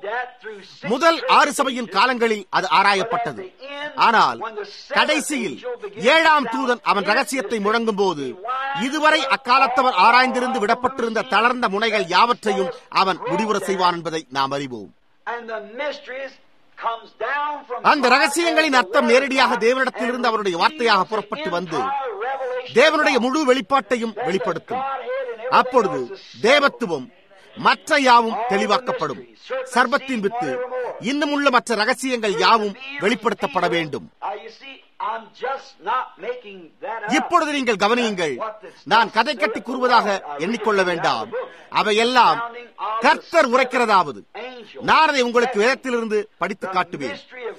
முதல் ஆறு சபையின் காலங்களில் அது ஆராயப்பட்டது ஆனால் கடைசியில் ஏழாம் தூதன் அவன் ரகசியத்தை முழங்கும் போது இதுவரை அக்காலத்தவர் ஆராய்ந்திருந்து விடப்பட்டிருந்த தளர்ந்த முனைகள் யாவற்றையும் அவன் முடிவுற செய்வான் என்பதை நாம் அறிவோம் And the mysteries comes down from அந்த ரகசியங்களின் அர்த்தம் நேரடியாக தேவனிடத்திலிருந்து அவருடைய வார்த்தையாக புறப்பட்டு வந்து தேவனுடைய முழு வெளிப்பாட்டையும் வெளிப்படுத்தும் அப்பொழுது தேவத்துவம் மற்ற யாவும் தெளிவாக்கப்படும் சர்பத்தின் வித்து இன்னும் உள்ள மற்ற ரகசியங்கள் யாவும் வெளிப்படுத்தப்பட வேண்டும் Now, you see, I'm just not making that up. இப்பொழுது நீங்கள் கவனியுங்கள் நான் கதை கட்டி கூறுவதாக எண்ணிக்கொள்ள வேண்டாம் அவையெல்லாம் கர்த்தர் உரைக்கிறதாவது நான் அதை உங்களுக்கு வேதத்திலிருந்து படித்து காட்டுவேன்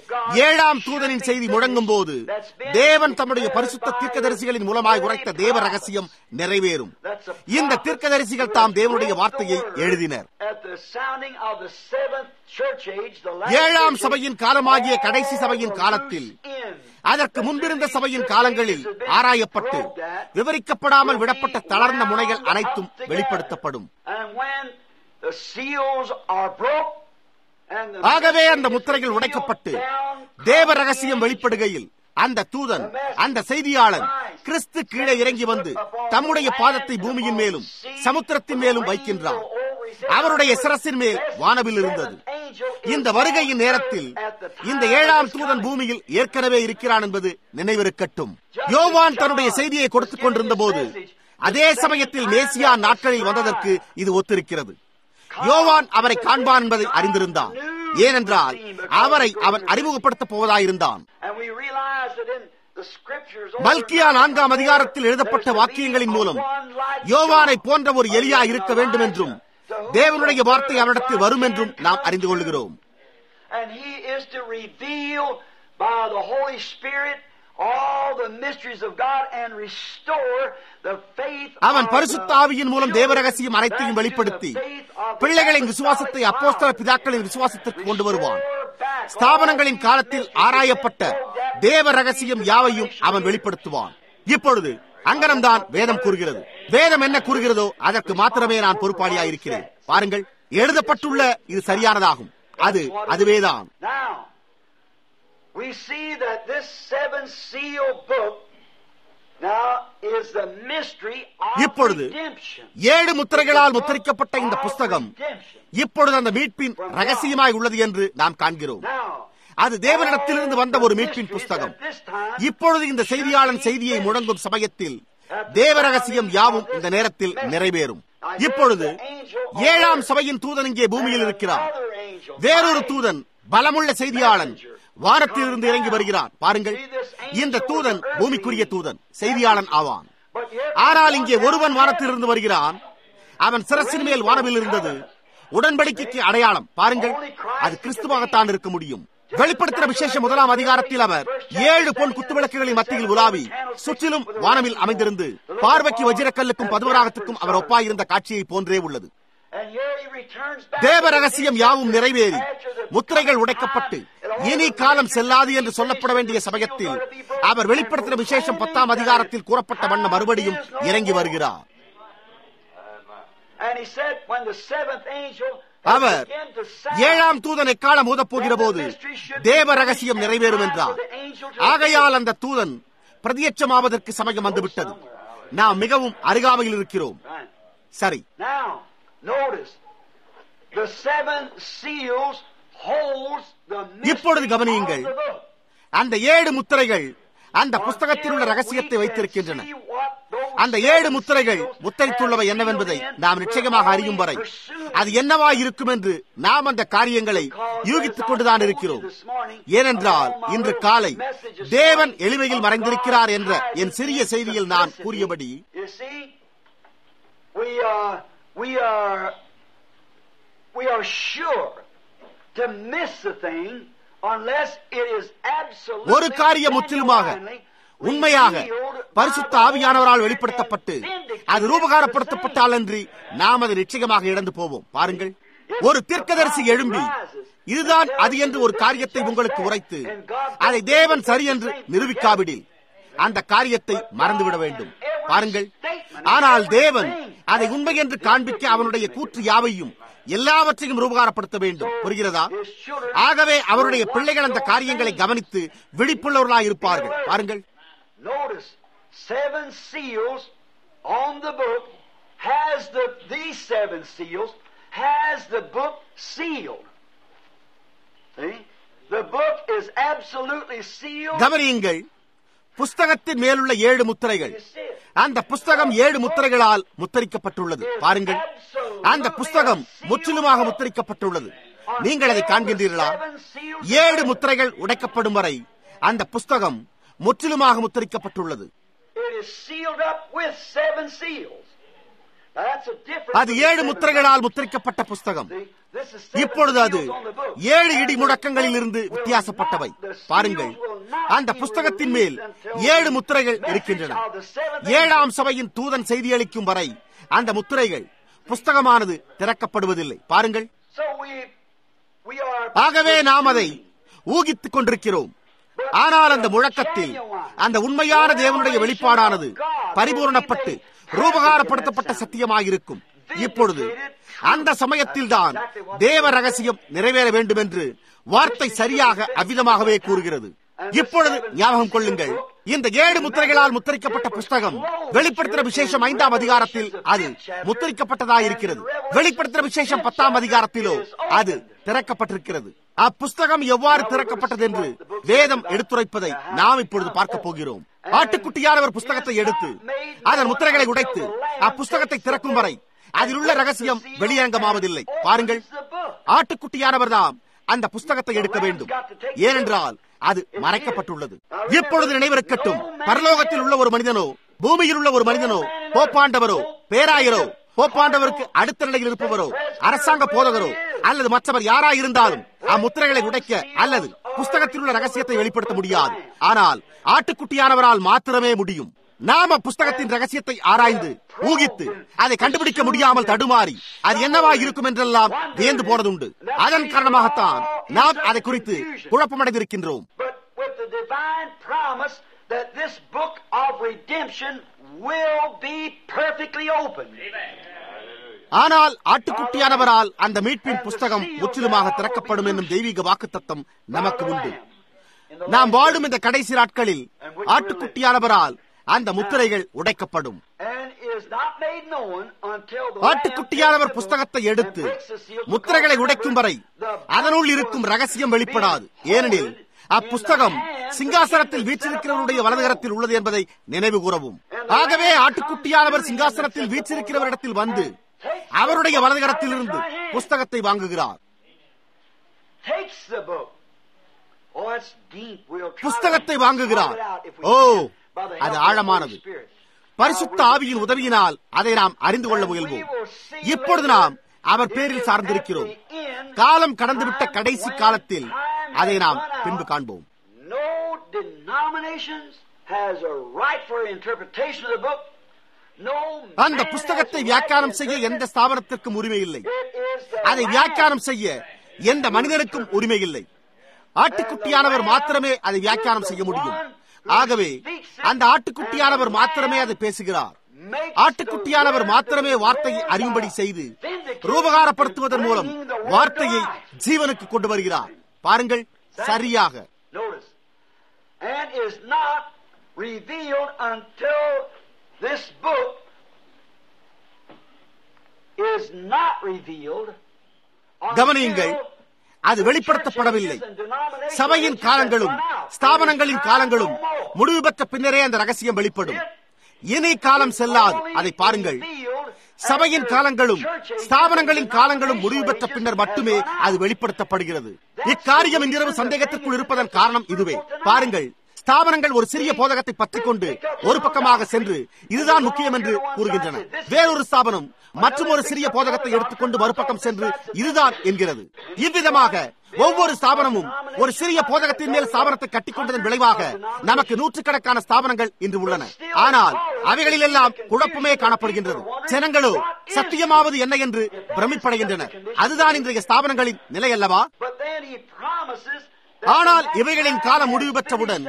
ஏழாம் தூதனின் செய்தி முழங்கும் போது தேவன் தம்முடைய பரிசுத்த தீர்க்கதரிசிகளின் மூலமாய் உரைத்த தேவ ரகசியம் நிறைவேறும் இந்த தீர்க்கதரிசிகள் தாம் தேவனுடைய வார்த்தையை எழுதினர் At the sounding of the seventh church age, the last ஏழாம் church சபையின் காலமாகிய age, கடைசி all சபையின் the காலத்தில் loose ends அதற்கு முன்பிருந்த சபையின் காலங்களில் ஆராயப்பட்டு விவரிக்கப்படாமல் விடப்பட்ட தளர்ந்த முனைகள் அனைத்தும் வெளிப்படுத்தப்படும் And when the seals are broke, and the ஆகவே அந்த mystery is முத்திரைகள் உடைக்கப்பட்டு revealed down தேவ ரகசியம் வெளிப்படுகையில் அந்த தூதன் அந்த செய்தியாளன் கிறிஸ்து கீழே இறங்கி வந்து தம்முடைய பாதத்தை பூமியின் மேலும் சமுத்திரத்தின் மேலும் வைக்கின்றார் அவருடைய சிரசின் மேல் வானவில் இருந்தது இந்த வருகையின் நேரத்தில் இந்த ஏழாம் தூதன் பூமியில் ஏற்கனவே இருக்கிறான் என்பது நினைவிருக்கட்டும் யோவான் தன்னுடைய செய்தியை கொடுத்துக் கொண்டிருந்த போது அதே சமயத்தில் மேசியா நாட்களில் வந்ததற்கு இது ஒத்திருக்கிறது யோவான் அவரை காண்பான் என்பதை அறிந்திருந்தான் ஏனென்றால் அவரை அவன் அறிமுகப்படுத்தப் போவதாயிருந்தான் And we realize that in the scriptures மல்கியா நான்காம் அதிகாரத்தில் எழுதப்பட்ட வாக்கியங்களின் மூலம் யோவானை போன்ற ஒரு எலியா இருக்க வேண்டும் என்றும் தேவனுடைய வார்த்தை அவரிடத்தில் வரும் என்றும் நாம் அறிந்து கொள்கிறோம் And he is to reveal by the Holy Spirit all the mysteries of God and restore the faith அவன் of பரிசுத்த the ஆவியின் மூலம் தேவ ரகசியம் அனைத்தையும் children வெளிப்படுத்தி back to the faith of the பிள்ளைகளின் apostolic விசுவாசத்தை அப்போஸ்தல power. பிதாக்களின் விசுவாசத்திற்கு கொண்டு வருவான் Restore back all ஸ்தாபனங்களின் these காலத்தில் mysteries ஆராயப்பட்ட that go that தேவ ரகசியம் யாவையும் அவன் வெளிப்படுத்துவான் இப்பொழுது அங்கனம்தான் வேதம் கூறுகிறது வேதம் என்ன கூறுகிறதோ அதற்கு மாத்திரமே நான் பொறுப்பாளியாக இருக்கிறேன் பாருங்கள் எழுதப்பட்டுள்ள இது சரியானதாகும் அது அதுவேதான் Now, we see that this seven seal book now is the mystery of இப்பொழுது redemption. ஏழு முத்திரைகளால் முத்திரிக்கப்பட்ட இந்த Of புஸ்தகம் redemption. இப்பொழுது அந்த மீட்பின் ரகசியமாய் உள்ளது என்று நாம் காண்கிறோம் Now, அது தேவனிடத்திலிருந்து வந்த ஒரு மீட்பின் புஸ்தகம் இப்பொழுது இந்த செய்தியாளன் செய்தியை முழங்கும் சமயத்தில் தேவ ரகசியம் யாவும் இந்த நேரத்தில் நிறைவேறும் இப்பொழுது ஏழாம் சபையின் தூதன் இங்கே பூமியில் இருக்கிறார் வேறொரு தூதன் பலமுள்ள செய்தியாளன் வானத்திலிருந்து இறங்கி வருகிறான் பாருங்கள் இந்த தூதன் பூமிக்குரிய தூதன் செய்தியாளன் ஆவான் ஆனால் இங்கே ஒருவன் வானத்திலிருந்து வருகிறான் அவன் சிரசின் மேல் வானவில் இருந்தது உடன்படிக்கைக்கு அடையாளம் பாருங்கள் அது கிறிஸ்துவாகத்தான் இருக்க முடியும் வெளிப்படுத்தின விசேஷ முதலாம் அதிகாரத்தில் அவர் ஏழு பொன் குத்துவிளக்குகளின் மத்தியில் உலாவி சுற்றிலும் வானவில் அமைந்திருந்து பார்வைக்கு வஜிரக்கல்லுக்கும் பதுவராகத்துக்கும் அவர் ஒப்பாயிருந்த காட்சியை போன்றே உள்ளது தேவ ரகசியம் யாவும் நிறைவேறி முத்திரைகள் உடைக்கப்பட்டு இனி காலம் செல்லாது என்று சொல்லப்பட வேண்டிய சமயத்தில் அவர் வெளிப்படுத்தின விசேஷம் பத்தாம் அதிகாரத்தில் கூறப்பட்ட வண்ண மறுபடியும் இறங்கி வருகிறார் அவர் ஏழாம் தூதன் எக்காலம் ஊதப்போகிற போது தேவ ரகசியம் நிறைவேறும் என்றார் ஆகையால் அந்த தூதன் பிரதியட்சமாவதற்கு சமயம் வந்துவிட்டது நாம் மிகவும் அருகாமையில் இருக்கிறோம் சரி இப்பொழுது கவனியுங்கள் அந்த ஏழு முத்திரைகள் அந்த புஸ்தகத்தில் உள்ள ரகசியத்தை வைத்திருக்கின்றன அந்த ஏழு முத்திரைகள் முத்தரித்துள்ளவை என்னவென்பதை நாம் நிச்சயமாக அறியும் வரை அது என்னவா இருக்கும் என்று நாம் அந்த காரியங்களை யூகித்துக் கொண்டுதான் இருக்கிறோம் ஏனென்றால் இன்று காலை தேவன் எளிமையில் மறைந்திருக்கிறார் என்ற என் சிறிய செய்தியில் நான் கூறியபடி we are sure to miss the thing unless it is absolutely ஒரு காரியம் முற்றிலுமாக உண்மையாக பரிசுத்த ஆவியானவரால் வெளிப்படுத்தப்பட்டு அது ரூபகாரப்படுத்தப்பட்டால் அன்றி நாம் அதை நிச்சயமாக இழந்து போவோம் பாருங்கள் ஒரு தீர்க்கதரிசி எழும்பி இதுதான் அது என்று ஒரு காரியத்தை உங்களுக்கு உரைத்து அதை தேவன் சரி என்று நிரூபிக்காவிடில் அந்த காரியத்தை மறந்துவிட வேண்டும் பாருங்கள் ஆனால் தேவன் அதை உண்மை என்று காண்பிக்க அவனுடைய கூற்று யாவையும் எல்லாவற்றையும் ரூபகாரப்படுத்த வேண்டும் புரிகிறதா ஆகவே அவருடைய பிள்ளைகள் அந்த காரியங்களை கவனித்து விழிப்புள்ளவர்களாக இருப்பார்கள் பாருங்கள் Notice, seven seals on the book has the these seven seals has the book sealed. See? The book is absolutely sealed. கவனியுங்கள் புஸ்தகத்தின் மேலுள்ள ஏழு முத்திரைகள் அந்த புஸ்தகம் ஏழு முத்திரைகளால் முத்தரிக்கப்பட்டுள்ளது பாருங்கள் அந்த புஸ்தகம் முற்றிலுமாக முத்தரிக்கப்பட்டுள்ளது நீங்கள் அதை காண்கின்றீர்களா ஏழு முத்திரைகள் உடைக்கப்படும் வரை அந்த புஸ்தகம் முற்றிலுமாக முத்தரிக்கப்பட்டுள்ளது அது ஏழு முத்திரைகளால் முத்திரிக்கப்பட்ட புஸ்தகம் இப்பொழுது அது ஏழு இடி முழக்கங்களில் இருந்து வித்தியாசப்பட்டவை பாருங்கள் அந்த புஸ்தகத்தின் மேல் ஏழு முத்திரைகள் இருக்கின்றன ஏழாம் சபையின் தூதன் செய்தியளிக்கும் வரை அந்த முத்திரைகள் புஸ்தகமானது திறக்கப்படுவதில்லை பாருங்கள் ஆகவே நாம் அதை ஊகித்துக் கொண்டிருக்கிறோம் ஆனால் அந்த முழக்கத்தில் அந்த உண்மையான தேவனுடைய வெளிப்பாடானது பரிபூரணப்பட்டு ரூபகாரப்படுத்தப்பட்ட சத்தியமாயிருக்கும் இப்பொழுது அந்த சமயத்தில் தான் தேவ ரகசியம் நிறைவேற வேண்டும் என்று வார்த்தை சரியாக அவ்விதமாகவே கூறுகிறது இப்பொழுது ஞாபகம் கொள்ளுங்கள் இந்த ஏழு முத்திரைகளால் முத்திரிக்கப்பட்ட புஸ்தகம் வெளிப்படுத்தின விசேஷம் ஐந்தாம் அதிகாரத்தில் அது முத்திரிக்கப்பட்டதாயிருக்கிறது வெளிப்படுத்தின விசேஷம் பத்தாம் அதிகாரத்திலோ அது திறக்கப்பட்டிருக்கிறது அப்புஸ்தகம் எவ்வாறு திறக்கப்பட்டது என்று வேதம் எடுத்துரைப்பதை நாம் இப்பொழுது பார்க்க போகிறோம் ஆட்டுக்குட்டியானவர் புஸ்தகத்தை எடுத்து அதன் முத்திரைகளை உடைத்து அப்புஸ்தகத்தை திறக்கும் வரை அதில் உள்ள ரகசியம் வெளியரங்கமாவதில்லை பாருங்கள் ஆட்டுக்குட்டியானவர் தான் அந்த புஸ்தகத்தை எடுக்க வேண்டும் ஏனென்றால் அது மறைக்கப்பட்டுள்ளது இப்பொழுது நினைவிருக்கட்டும் பரலோகத்தில் உள்ள ஒரு மனிதனோ பூமியில் உள்ள ஒரு மனிதனோ போப்பாண்டவரோ பேராயரோ போப்பாண்டவருக்கு அடுத்த நிலையில் இருப்பவரோ அரசாங்க போதகரோ அல்லது மற்றவர் யாராயிருந்தாலும் அம்முத்திரைகளை உடைக்க அல்லது புஸ்தகத்தில் உள்ள ரகசியத்தை வெளிப்படுத்த முடியாது ஆனால் ஆட்டுக்குட்டியானவரால் மாத்திரமே முடியும் நாம புஸ்தகத்தின் ரகசியத்தை ஆராய்ந்து ஊகித்து அதை கண்டுபிடிக்க முடியாமல் தடுமாறி அது என்னவா இருக்கும் என்றெல்லாம் வியந்து போனதுண்டு அதன் காரணமாகத்தான் நாம் அதை குறித்து குழப்பமடைந்திருக்கின்றோம் that this book of redemption will be perfectly open. ஆனால் ஆட்டுக்குட்டியானவரால் அந்த மீட்பின் புஸ்தகம் முற்றிலுமாக திறக்கப்படும் என்னும் தெய்வீக வாக்குத்தத்தம் நமக்கு உண்டு நாம் வாழும் இந்த கடைசி நாட்களில் ஆட்டுக்குட்டியானவரால் அந்த முத்திரைகள் உடைக்கப்படும் ஆட்டுக்குட்டியானவர் புஸ்தகத்தை எடுத்து முத்திரைகளை உடைக்கும் வரை அதனுள் இருக்கும் ரகசியம் வெளிப்படாது ஏனெனில் அப்புஸ்தகம் சிங்காசனத்தில் வீற்றிருக்கிறவருடைய வலதுகரத்தில் உள்ளது என்பதை நினைவு கூறவும் ஆகவே ஆட்டுக்குட்டியானவர் சிங்காசனத்தில் வீற்றிருக்கிறவரிடத்தில் வந்து அவருடைய வலதுகரத்தில் இருந்து புஸ்தகத்தை வாங்குகிறார் takes the book. Oh, that's deep. We'll try புஸ்தகத்தை to வாங்குகிறார் sort it out if we O can by the அது help of the ஆழமானது Holy Spirit. பரிசுத்த ஆவியின் உதவியினால் அதை நாம் அறிந்து கொள்ள முயல்வோம் இப்பொழுது நாம் அவர் பேரில் சார்ந்திருக்கிறோம் காலம் கடந்துவிட்ட கடைசி காலத்தில் அதை நாம் பின்பு காண்போம் No denominations has a right for interpretation of the book. No அந்த man புஸ்தகத்தை has a வியாக்கியானம் right to செய்ய interpret எந்த it. ஸ்தாபனத்திற்கும் உரிமை இல்லை It is the அதை Lamb. வியாக்கியானம் செய்ய எந்த மனிதனுக்கும் உரிமை இல்லை ஆட்டுக்குட்டியானவர் மாத்திரமே அதை வியாக்கியானம் செய்ய முடியும் ஆகவே அந்த ஆட்டுக்குட்டியானவர் மாத்திரமே அதை பேசுகிறார் Makes ஆட்டுக்குட்டியானவர் மாத்திரமே வார்த்தையை அறியும்படி செய்து ரூபகாரப்படுத்துவதன் மூலம் வார்த்தையை ஜீவனுக்கு கொண்டு வருகிறார் பாருங்கள் சரியாக Notice. And is not revealed until this book is not revealed. கவனியுங்கள் அது வெளிப்படுத்தப்படவில்லை சபையின் காலங்களும் ஸ்தாபனங்களின் காலங்களும் முடிவு பெற்ற பின்னரே அந்த ரகசியம் வெளிப்படும் இனி காலம் செல்லாது அதை பாருங்கள் சபையின் காலங்களும் ஸ்தாபனங்களின் காலங்களும் முடிவு பெற்ற பின்னர் மட்டுமே அது வெளிப்படுத்தப்படுகிறது இக்காரியம் இன்றிரவு சந்தேகத்திற்குள் இருப்பதன் காரணம் இதுவே பாருங்கள் ஸ்தாபனங்கள் ஒரு சிறிய போதகத்தை பற்றிக் கொண்டு ஒரு பக்கமாக சென்று இதுதான் முக்கியம் என்று கூறுகின்றன வேறொரு ஸ்தாபனம் மற்றும் ஒரு சிறிய போதகத்தை எடுத்துக்கொண்டு மறுபக்கம் சென்று இதுதான் என்கிறது இவ்விதமாக ஒவ்வொரு ஸ்தாபனமும் ஒரு சிறிய போதகத்தின் மேல் ஸ்தாபனத்தை கட்டிக்கொண்டதன் விளைவாக நமக்கு நூற்றுக்கணக்கான ஸ்தாபனங்கள் இன்று உள்ளன ஆனால் அவைகளிலெல்லாம் குழப்பமே காணப்படுகின்றது ஜனங்களோ சத்தியமாவது என்ன என்று பிரமிப்படைகின்றனர் அதுதான் இன்றைய ஸ்தாபனங்களின் நிலை அல்லவா But then he promises ஆனால் இவைகளின் காலம் முடிவு பெற்றவுடன்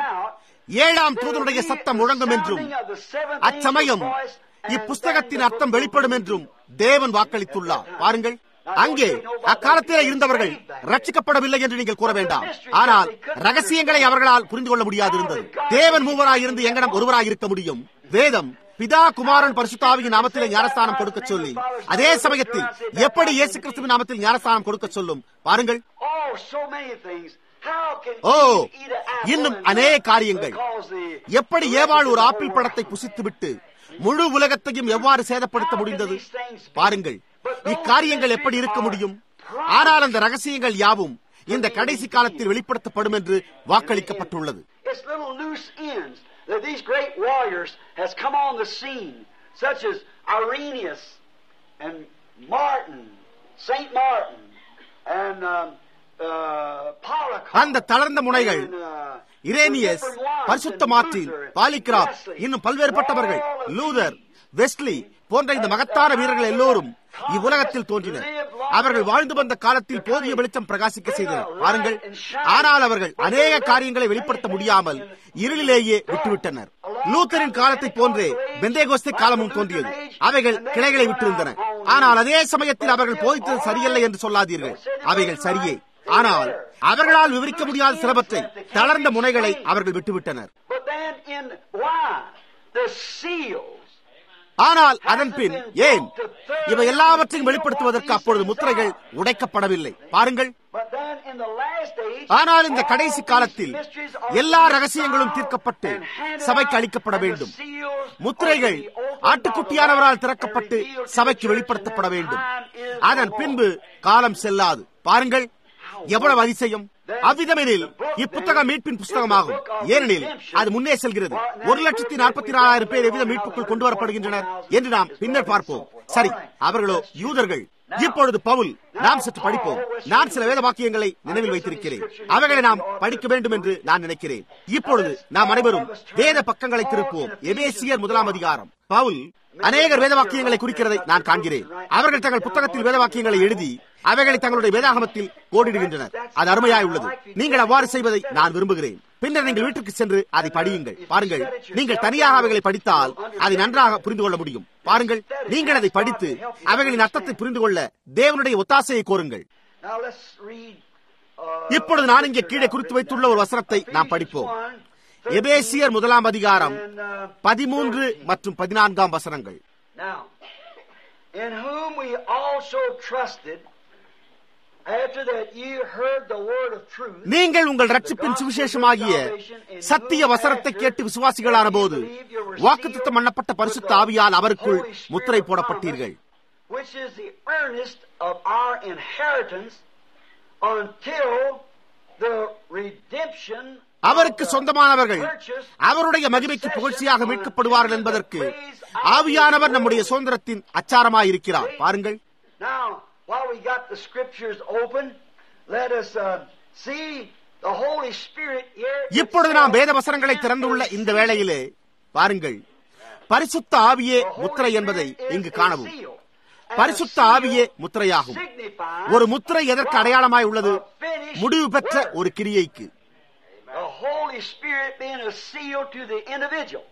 ஏழாம் தூதனுடைய சத்தம் முழங்கும் என்றும் அச்சமயம் இப்புஸ்தகத்தின் அர்த்தம் வெளிப்படும் என்றும் தேவன் வாக்களித்துள்ளார் பாருங்கள் அங்கே அக்காலத்தில் இருந்தவர்கள் ரட்சிக்கப்படவில்லை என்று நீங்கள் கூற வேண்டாம் ஆனால் ரகசியங்களை அவர்களால் புரிந்து கொள்ள முடியாது இருந்தது தேவன் மூவராய் இருந்து எங்கனம் ஒருவராய் இருக்க முடியும் வேதம் பிதா குமாரன் பரிசுத்தாவியின் நாமத்திலே ஞானஸ்தானம் கொடுக்க சொல்லி அதே சமயத்தில் எப்படி இயேசு கிறிஸ்துவின் நாமத்தில் ஞானஸ்தானம் கொடுக்க சொல்லும் பாருங்கள் Oh, so many things. How can O Eve eat an apple இன்னும் and அநேக live காரியங்கள் because the- எப்படி ஏவாள் ஒரு ஆப்பிள் பழத்தை புசித்துவிட்டு முழு உலகத்தையும் எவ்வாறு சேதப்படுத்த முடிந்தது பாருங்கள் இக்காரியங்கள் எப்படி இருக்க முடியும் ஆனால் அந்த ரகசியங்கள் யாவும் இந்த கடைசி காலத்தில் வெளிப்படுத்தப்படும் என்று வாக்களிக்கப்பட்டுள்ளது It's little loose ends that these great warriors has come on the scene, such as Irenaeus and Martin, Saint Martin, and um, uh, Polycarp. அந்த தளர்ந்த முனைகள் and, uh, Rhenius different ones, பரிசுத்த and Martin Luther, Polycarp Wesley, இன்னும் பல்வேறுபட்டவர்கள் all of Luther these Wesley போன்ற இந்த மகத்தான வீரர்கள் எல்லோரும் இவ்வுலகத்தில் தோன்றினர் அவர்கள் வாழ்ந்து வந்த காலத்தில் போதிய வெளிச்சம் பிரகாசிக்க செய்தனர் பாருங்கள் ஆனால் அவர்கள் அநேக காரியங்களை வெளிப்படுத்த முடியாமல் இருளிலேயே விட்டுவிட்டனர் லூத்தரின் காலத்தை போன்றே பெந்தேகோஸ்தே காலமும் தோன்றியது அவைகள் கிளைகளை விட்டிருந்தன ஆனால் அதே சமயத்தில் அவர்கள் போதித்தது சரியல்ல என்று சொல்லாதீர்கள் அவைகள் சரியே ஆனால் அவர்களால் விவரிக்க முடியாத சிலவற்றை தளர்ந்த முனைகளை அவர்கள் விட்டுவிட்டனர் But then in why? The seals. ஆனால் அதன் பின் ஏன் இவை எல்லாவற்றையும் வெளிப்படுத்துவதற்கு அப்பொழுது முத்திரைகள் உடைக்கப்படவில்லை பாருங்கள் But then in the last days, ஆனால் இந்த கடைசி all காலத்தில் these mysteries are எல்லா resolved ரகசியங்களும் தீர்க்கப்பட்டு and handed சபைக்கு out, அளிக்கப்பட and the வேண்டும் seals முத்திரைகள் are to be opened ஆட்டுக்குட்டியானவரால் by the திறக்கப்பட்டு Lord and revealed to சபைக்கு the church, வெளிப்படுத்தப்பட and வேண்டும் time is அதன் no more. பின்பு காலம் செல்லாது பாருங்கள் எவ்வளவு அதிசயம் அவ்விதமெனில் இப்புத்தகம் மீட்பின் புஸ்தகமாகும் ஏனெனில் அது முன்னே செல்கிறது ஒரு லட்சத்தி நாற்பத்தி நாலாயிரம் பேர் எவ்வித மீட்புக்குள் கொண்டு வரப்படுகின்றனர் என்று நாம் பின்னர் பார்ப்போம் சரி அவர்களோ யூதர்கள் இப்பொழுது பவுல் நாம் சற்று படிப்போம் நான் சில வேத வாக்கியங்களை நினைவில் வைத்திருக்கிறேன் அவைகளை நாம் படிக்க வேண்டும் என்று நான் நினைக்கிறேன் இப்பொழுது நாம் அனைவரும் வேத பக்கங்களை திருப்புவோம் எபேசியர் முதலாம் அதிகாரம் பவுல் அநேகர் வேத வாக்கியங்களை குறிக்கிறதை நான் காண்கிறேன் அவர்கள் தங்கள் புத்தகத்தில் வேத வாக்கியங்களை எழுதி அவைகளை தங்களுடைய வேதாகமத்தில் கோடிடுகின்றனர் அது அருமையாய் உள்ளது நீங்கள் அவ்வாறு செய்வதை நான் விரும்புகிறேன் பின்னர் நீங்கள் வீட்டுக்கு சென்று அதை படியுங்கள் பாருங்கள் நீங்கள் தனியாக அவைகளை படித்தால் அதை நன்றாக புரிந்து கொள்ள முடியும் பாருங்கள் நீங்கள் அதை படித்து அவைகளின் அர்த்தத்தை புரிந்து கொள்ள தேவனுடைய ஒத்தாசையை கோருங்கள் Now let's read. Uh, இப்பொழுது நான் இங்கே கீழே குறித்து வைத்துள்ள ஒரு வசனத்தை நாம் படிப்போம் எபேசியர் முதலாம் அதிகாரம் and, uh, பதிமூன்று மற்றும் பதினான்காம் வசனங்கள் Now, in whom we also trusted, after that ye heard the word of truth, நீங்கள் உங்கள் ரட்சிப்பின் சுவிசேஷமாகிய சத்திய வசனத்தை கேட்டு விசுவாசிகளான போது வாக்குத்தத்தம் பண்ணப்பட்ட பரிசுத்த ஆவியால் அவருக்குள் முத்திரை போடப்பட்டீர்கள் which is the earnest of our inheritance until the redemption அவருக்கு சொந்தமானவர்கள் அவருடைய மகிமைக்கு புகழ்ச்சியாக மீட்கப்படுவார்கள் என்பதற்கு ஆவியானவர் நம்முடைய சுதந்திரத்தின் அச்சாரமாயிருக்கிறார் பாருங்கள் Now, while we got the scriptures open, let us uh, see the Holy Spirit here. இப்பொழுது நாம் வேத வசனங்களை திறந்துள்ள இந்த வேளையிலே பாருங்கள் பரிசுத்த ஆவியே முத்திரை என்பதை இங்கு காணவும் பரிசுத்த ஆவியே முத்திரையாகும் ஒரு முத்திரை எதற்கு அடையாளமாய் உள்ளது முடிவு பெற்ற ஒரு கிரியைக்கு The Holy Spirit being a seal to the individual.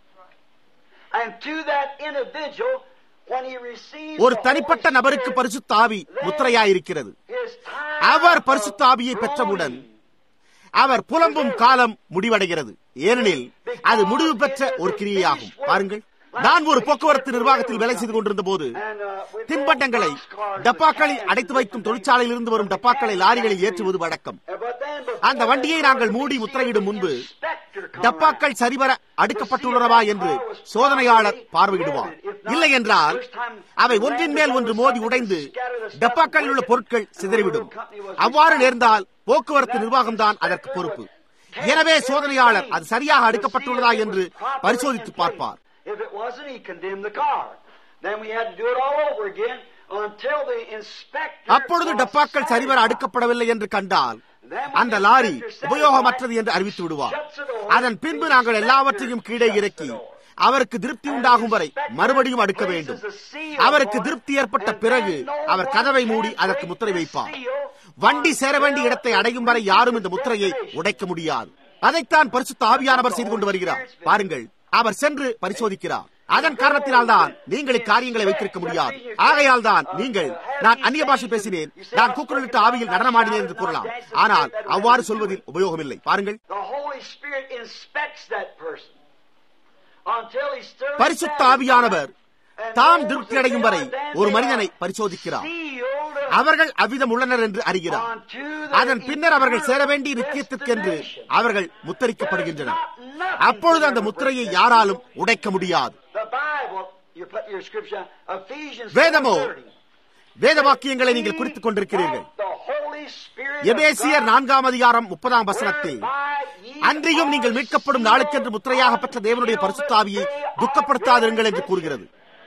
And to that individual, when he receives ஒரு the தனிப்பட்ட Holy நபருக்கு Spirit, பரிசுத்த ஆவி முத்திரையாயிருக்கிறது his time அவர் of பரிசுத்த ஆவியை பெற்றவுடன் groaning அவர் புலம்பும் காலம் முடிவடைகிறது ஏனெனில் அது முடிவு பெற்ற ஒரு கிரியையாகும் பாருங்கள் நான் ஒரு போக்குவரத்து நிர்வாகத்தில் வேலை செய்து கொண்டிருந்த போது and, uh, with தின்பண்டங்களை boxcars டப்பாக்களில் and அடைத்து வைக்கும் தொழிற்சாலையில் இருந்து வரும் டப்பாக்களை லாரிகளில் ஏற்றுவது வழக்கம் But then before அந்த வண்டியை நாங்கள் மூடி முத்திரையிடும் முன்பு inspector come டப்பாக்கள் சரிவர அடுக்கப்பட்டுள்ளனவா என்று சோதனையாளர் பார்வையிடுவார் இல்லை என்றால் அவை ஒன்றின் மேல் ஒன்று மோதி உடைந்து டப்பாக்களில் உள்ள பொருட்கள் சிதறிவிடும் அவ்வாறு நேர்ந்தால் போக்குவரத்து நிர்வாகம்தான் அதற்கு பொறுப்பு எனவே சோதனையாளர் அது சரியாக அடுக்கப்பட்டுள்ளதா என்று பரிசோதித்து பார்ப்பார் If it wasn't, he condemned the car. Then we had to do it all over again until the inspector. அப்பொழுது டப்பாக்கள் சரிவர அடுக்கப்படவில்லை என்று கண்டால் அந்த லாரி உபயோகமற்றது என்று அறிவித்து விடுவார் அதன் பின்பு நாங்கள் எல்லாவற்றையும் கீழே இறக்கி அவருக்கு திருப்தி உண்டாகும் வரை மறுபடியும் அடுக்க வேண்டும் அவருக்கு திருப்தி ஏற்பட்ட பிறகு அவர் கதவை மூடி அதற்கு முத்திரை வைப்பார் வண்டி சேர வேண்டிய இடத்தை அடையும் வரை யாரும் இந்த முத்திரையை உடைக்க முடியாது அதைத்தான் பரிசுத்த ஆவியானவர் செய்து கொண்டு வருகிறார் பாருங்கள் அவர் சென்று பரிசோதிக்கிறார் அதன் காரணத்தினால் தான் நீங்கள் இக்காரியங்களை வைத்திருக்க முடியாது ஆகையால் தான் நீங்கள் நான் அந்நிய பாஷை பேசினேன் நான் கூக்குரலிட்ட ஆவியில் நடனமாடினேன் என்று கூறலாம் ஆனால் அவ்வாறு சொல்வதில் உபயோகமில்லை பாருங்கள் The Holy Spirit inspects that person until he stirs பரிசுத்த ஆவியானவர் தாம் திருப்தி அடையும் வரை ஒரு மனிதனை பரிசோதிக்கிறார் அவர்கள் அவ்விதம் உள்ளனர் என்று அறிகிறார் அதன் பின்னர் அவர்கள் சேர வேண்டிய நித்தியத்திற்கென்று அவர்கள் முத்தரிக்கப்படுகின்றனர் அப்பொழுது அந்த முத்திரையை யாராலும் உடைக்க முடியாது The Bible, you put your scripture, Ephesians வேதமோ 4:30. வேத வாக்கியங்களை நீங்கள் குறித்துக் கொண்டிருக்கிறீர்கள் The Holy Spirit of எபேசியர் God, நான்காம் அதிகாரம் முப்பதாம் வசனத்தில் whereby ye அன்றியும் நீங்கள் are மீட்கப்படும் நாளுக்கென்று முத்திரையாக பெற்ற தேவனுடைய பரிசுத்தாவியை துக்கப்படுத்தாதிருங்கள் என்று கூறுகிறது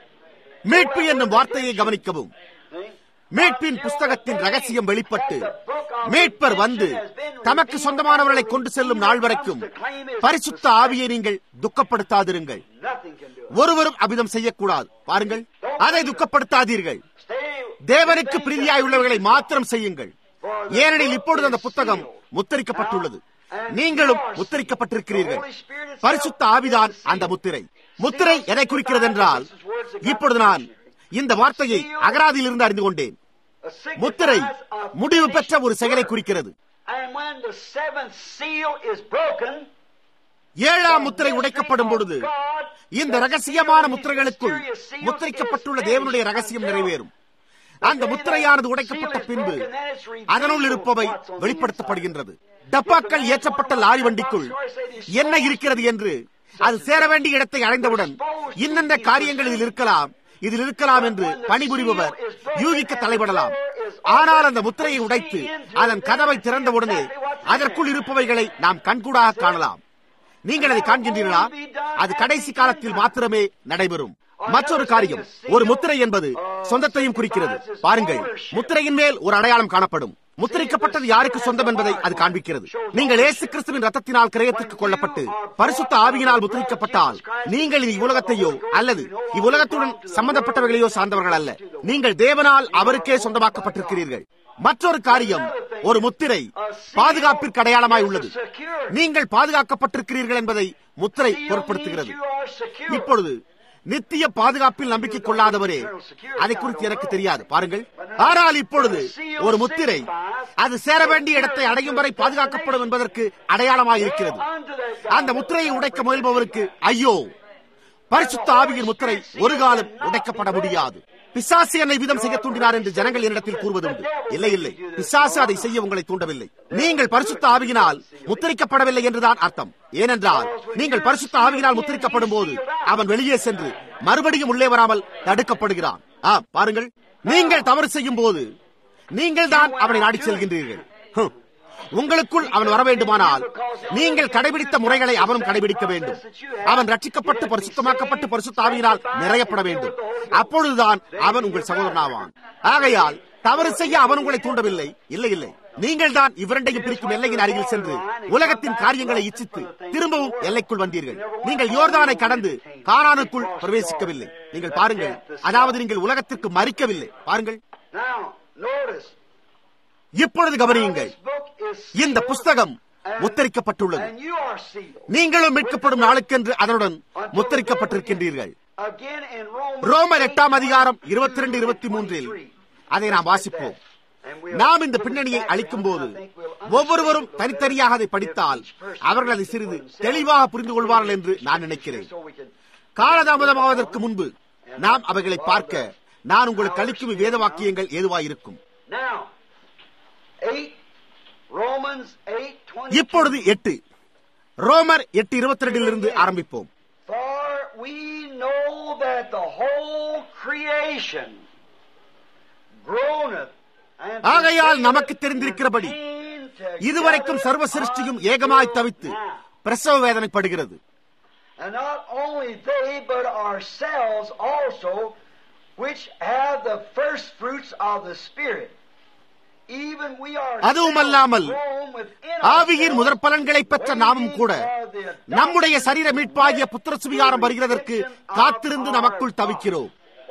மீட்பு என்னும் வார்த்தையை கவனிக்கவும் மீட்பின் புஸ்தகத்தின் ரகசியம் வெளிப்பட்டு மீட்பர் வந்து தமக்கு சொந்தமானவர்களை கொண்டு செல்லும் நாள் வரைக்கும் பரிசுத்த ஆவியை நீங்கள் துக்கப்படுத்தாதிருங்கள் Nothing can do it. ஒருவரும் அபிதம் செய்யக்கூடாது பாருங்கள் அதை துக்கப்படுத்தாதீர்கள் Stay தேவனுக்கு பிரீதியாய் உள்ளவர்களை மாத்திரம் செய்யுங்கள் ஏனெனில் இப்பொழுது அந்த புத்தகம் முத்தரிக்கப்பட்டுள்ளது நீங்களும் முத்தரிக்கப்பட்டிருக்கிறீர்கள் பரிசுத்த ஆவிதான் அந்த முத்திரை முத்திரை எதை குறிக்கிறது என்றால் இப்பொழுது நான் இந்த வார்த்தையை அகராதியிலிருந்து அறிந்து கொண்டேன் a signifies முத்திரை a முடிவு பெற்ற ஒரு செயலை finished குறிக்கிறது work. And when the seventh seal is broken, ஏழாம் முத்திரை உடைக்கப்படும் பொழுது இந்த ரகசியமான முத்திரைகளுக்குள் முத்திரிக்கப்பட்டுள்ள தேவனுடைய ரகசியம் நிறைவேறும் அந்த முத்திரையானது உடைக்கப்பட்ட பின்பு அதனுள் இருப்பவை வெளிப்படுத்தப்படுகின்றது டப்பாக்கள் ஏற்றப்பட்ட லாரி வண்டிக்குள் என்ன இருக்கிறது என்று அது சேர வேண்டிய இடத்தை அடைந்தவுடன் இன்னென்ன காரியங்கள் இதில் இருக்கலாம் இதில் இருக்கலாம் என்று பணிபுரிபவர் யூகிக்க தலைப்படலாம் ஆனால் அந்த முத்திரையை உடைத்து அதன் கதவை திறந்தவுடனே அதற்குள் இருப்பவைகளை நாம் கண்கூடாக காணலாம் நீங்கள் அதை காண்கின்றீர்களா அது கடைசி காலத்தில் மாத்திரமே நடைபெறும் மற்றொரு காரியம் ஒரு முத்திரை என்பது சொந்தத்தையும் குறிக்கிறது பாருங்கள் முத்திரையின் மேல் ஒரு அடையாளம் காணப்படும் முத்திரிக்கப்பட்டது யாருக்கு சொந்தம் என்பதை அது காண்பிக்கிறது நீங்கள் இயேசு கிறிஸ்துவின் ரத்தத்தினால் கிரயத்திற்கு கொள்ளப்பட்டு பரிசுத்த ஆவியினால் முத்திரிக்கப்பட்டால் நீங்கள் இது இவ்வுலகத்தையோ அல்லது இவ்வுலகத்துடன் சம்பந்தப்பட்டவர்களையோ சார்ந்தவர்கள் அல்ல நீங்கள் தேவனால் அவருக்கே சொந்தமாக்கப்பட்டிருக்கிறீர்கள் மற்றொரு காரியம் ஒரு முத்திரை பாதுகாப்பிற்கு அடையாளமாய் உள்ளது நீங்கள் பாதுகாக்கப்பட்டிருக்கிறீர்கள் என்பதை முத்திரை பொருட்படுத்துகிறது இப்பொழுது நித்திய பாதுகாப்பில் நம்பிக்கை கொள்ளாதவரே அதை குறித்து எனக்கு தெரியாது பாருங்கள் ஆனால் இப்பொழுது ஒரு முத்திரை அது சேர வேண்டிய இடத்தை அடையும் வரை பாதுகாக்கப்படும் என்பதற்கு அடையாளமாக இருக்கிறது அந்த முத்திரையை உடைக்க முயல்பவருக்கு ஐயோ பரிசுத்த ஆவியின் முத்திரை ஒரு காலம் உடைக்கப்பட முடியாது பிசாசு என்னை விதம் செய்ய தூண்டினார் என்று ஜனங்கள் என்னிடத்தில் கூறுவதுண்டு இல்லை இல்லை பிசாசு அதை செய்ய உங்களை தூண்டவில்லை நீங்கள் பரிசுத்த ஆவியினால் முத்திரிக்கப்படவில்லை என்றுதான் அர்த்தம் ஏனென்றால் நீங்கள் பரிசுத்த ஆவியினால் முத்திரிக்கப்படும் போது அவன் வெளியே சென்று மறுபடியும் உள்ளே வராமல் தடுக்கப்படுகிறான் ஆ பாருங்கள் நீங்கள் தவறு செய்யும் போது நீங்கள் தான் அவனை நாடி செல்கின்றீர்கள் ஹம். உங்களுக்குள் அவன் வர வேண்டுமானால் நீங்கள் கடைபிடித்த முறைகளை அவனும் கடைபிடிக்க வேண்டும் அவன் ரட்சிக்கப்பட்டு பரிசுத்தமாக்கப்பட்டு பரிசுத்தாவியினால் நிறையப்பட வேண்டும் அப்பொழுதுதான் அவன் உங்கள் சகோதரனாவான் ஆகையால் தவறு செய்ய அவன் உங்களை தூண்டவில்லை இல்லை இல்லை நீங்கள் தான் இவ்விரண்டையும் பிரிக்கும் எல்லையின் அருகில் சென்று உலகத்தின் காரியங்களை இச்சித்து திரும்பவும் எல்லைக்குள் வந்தீர்கள் நீங்கள் யோர்தானை கடந்து கானானுக்குள் பிரவேசிக்கவில்லை நீங்கள் பாருங்கள் அதாவது நீங்கள் உலகத்திற்கு மறிக்கவில்லை பாருங்கள் Now, notice, இப்பொழுது கவனியுங்கள் this book is இந்த sealed புஸ்தகம் and- முத்தரிக்கப்பட்டுள்ளது and you are sealed. நீங்களும் மீட்கப்படும் நாளுக்கென்று அதனுடன் முத்தரிக்கப்பட்டிருக்கின்றீர்கள் Again in Romans ரோமர் எட்டாம் அதிகாரம் 8, இருபத்தி ரெண்டு இருபத்தி மூன்றில் 23. அதை நாம் வாசிப்போம் And we'll- நாம் இந்த பின்னணியை அளிக்கும் போது ஒவ்வொருவரும் தனித்தனியாக அதை படித்தால் அவர்கள் அதை சிறிது தெளிவாக புரிந்து கொள்வார்கள் என்று நான் நினைக்கிறேன் So we can காலதாமதமாவதற்கு முன்பு நாம் அவைகளை பார்க்க நான் உங்களுக்கு அளிக்கும் வேத வாக்கியங்கள் ஏதுவாயிருக்கும் Now, 8, Romans 8, 22. இப்பொழுது எட்டு ரோமர் எட்டு இருபத்தி ரெண்டிலிருந்து ஆரம்பிப்போம் For we know that the whole creation groaneth and ஆகையால் நமக்கு தெரிந்திருக்கிறபடி pain together இதுவரைக்கும் சர்வ சிருஷ்டியும் ஏகமாய் தவித்து now. பிரசவ வேதனைப்படுகிறது And not only they, but ourselves also, which have the first fruits of the Spirit. Even we are அதுவுமல்லாமல் ஆவியின் முதற் பலன்களை பெற்ற நாமும் கூட நம்முடைய சரீர மீட்பாகிய புத்திர சுவிகாரம் வருகிறதற்கு காத்திருந்து நமக்குள் தவிக்கிறோம்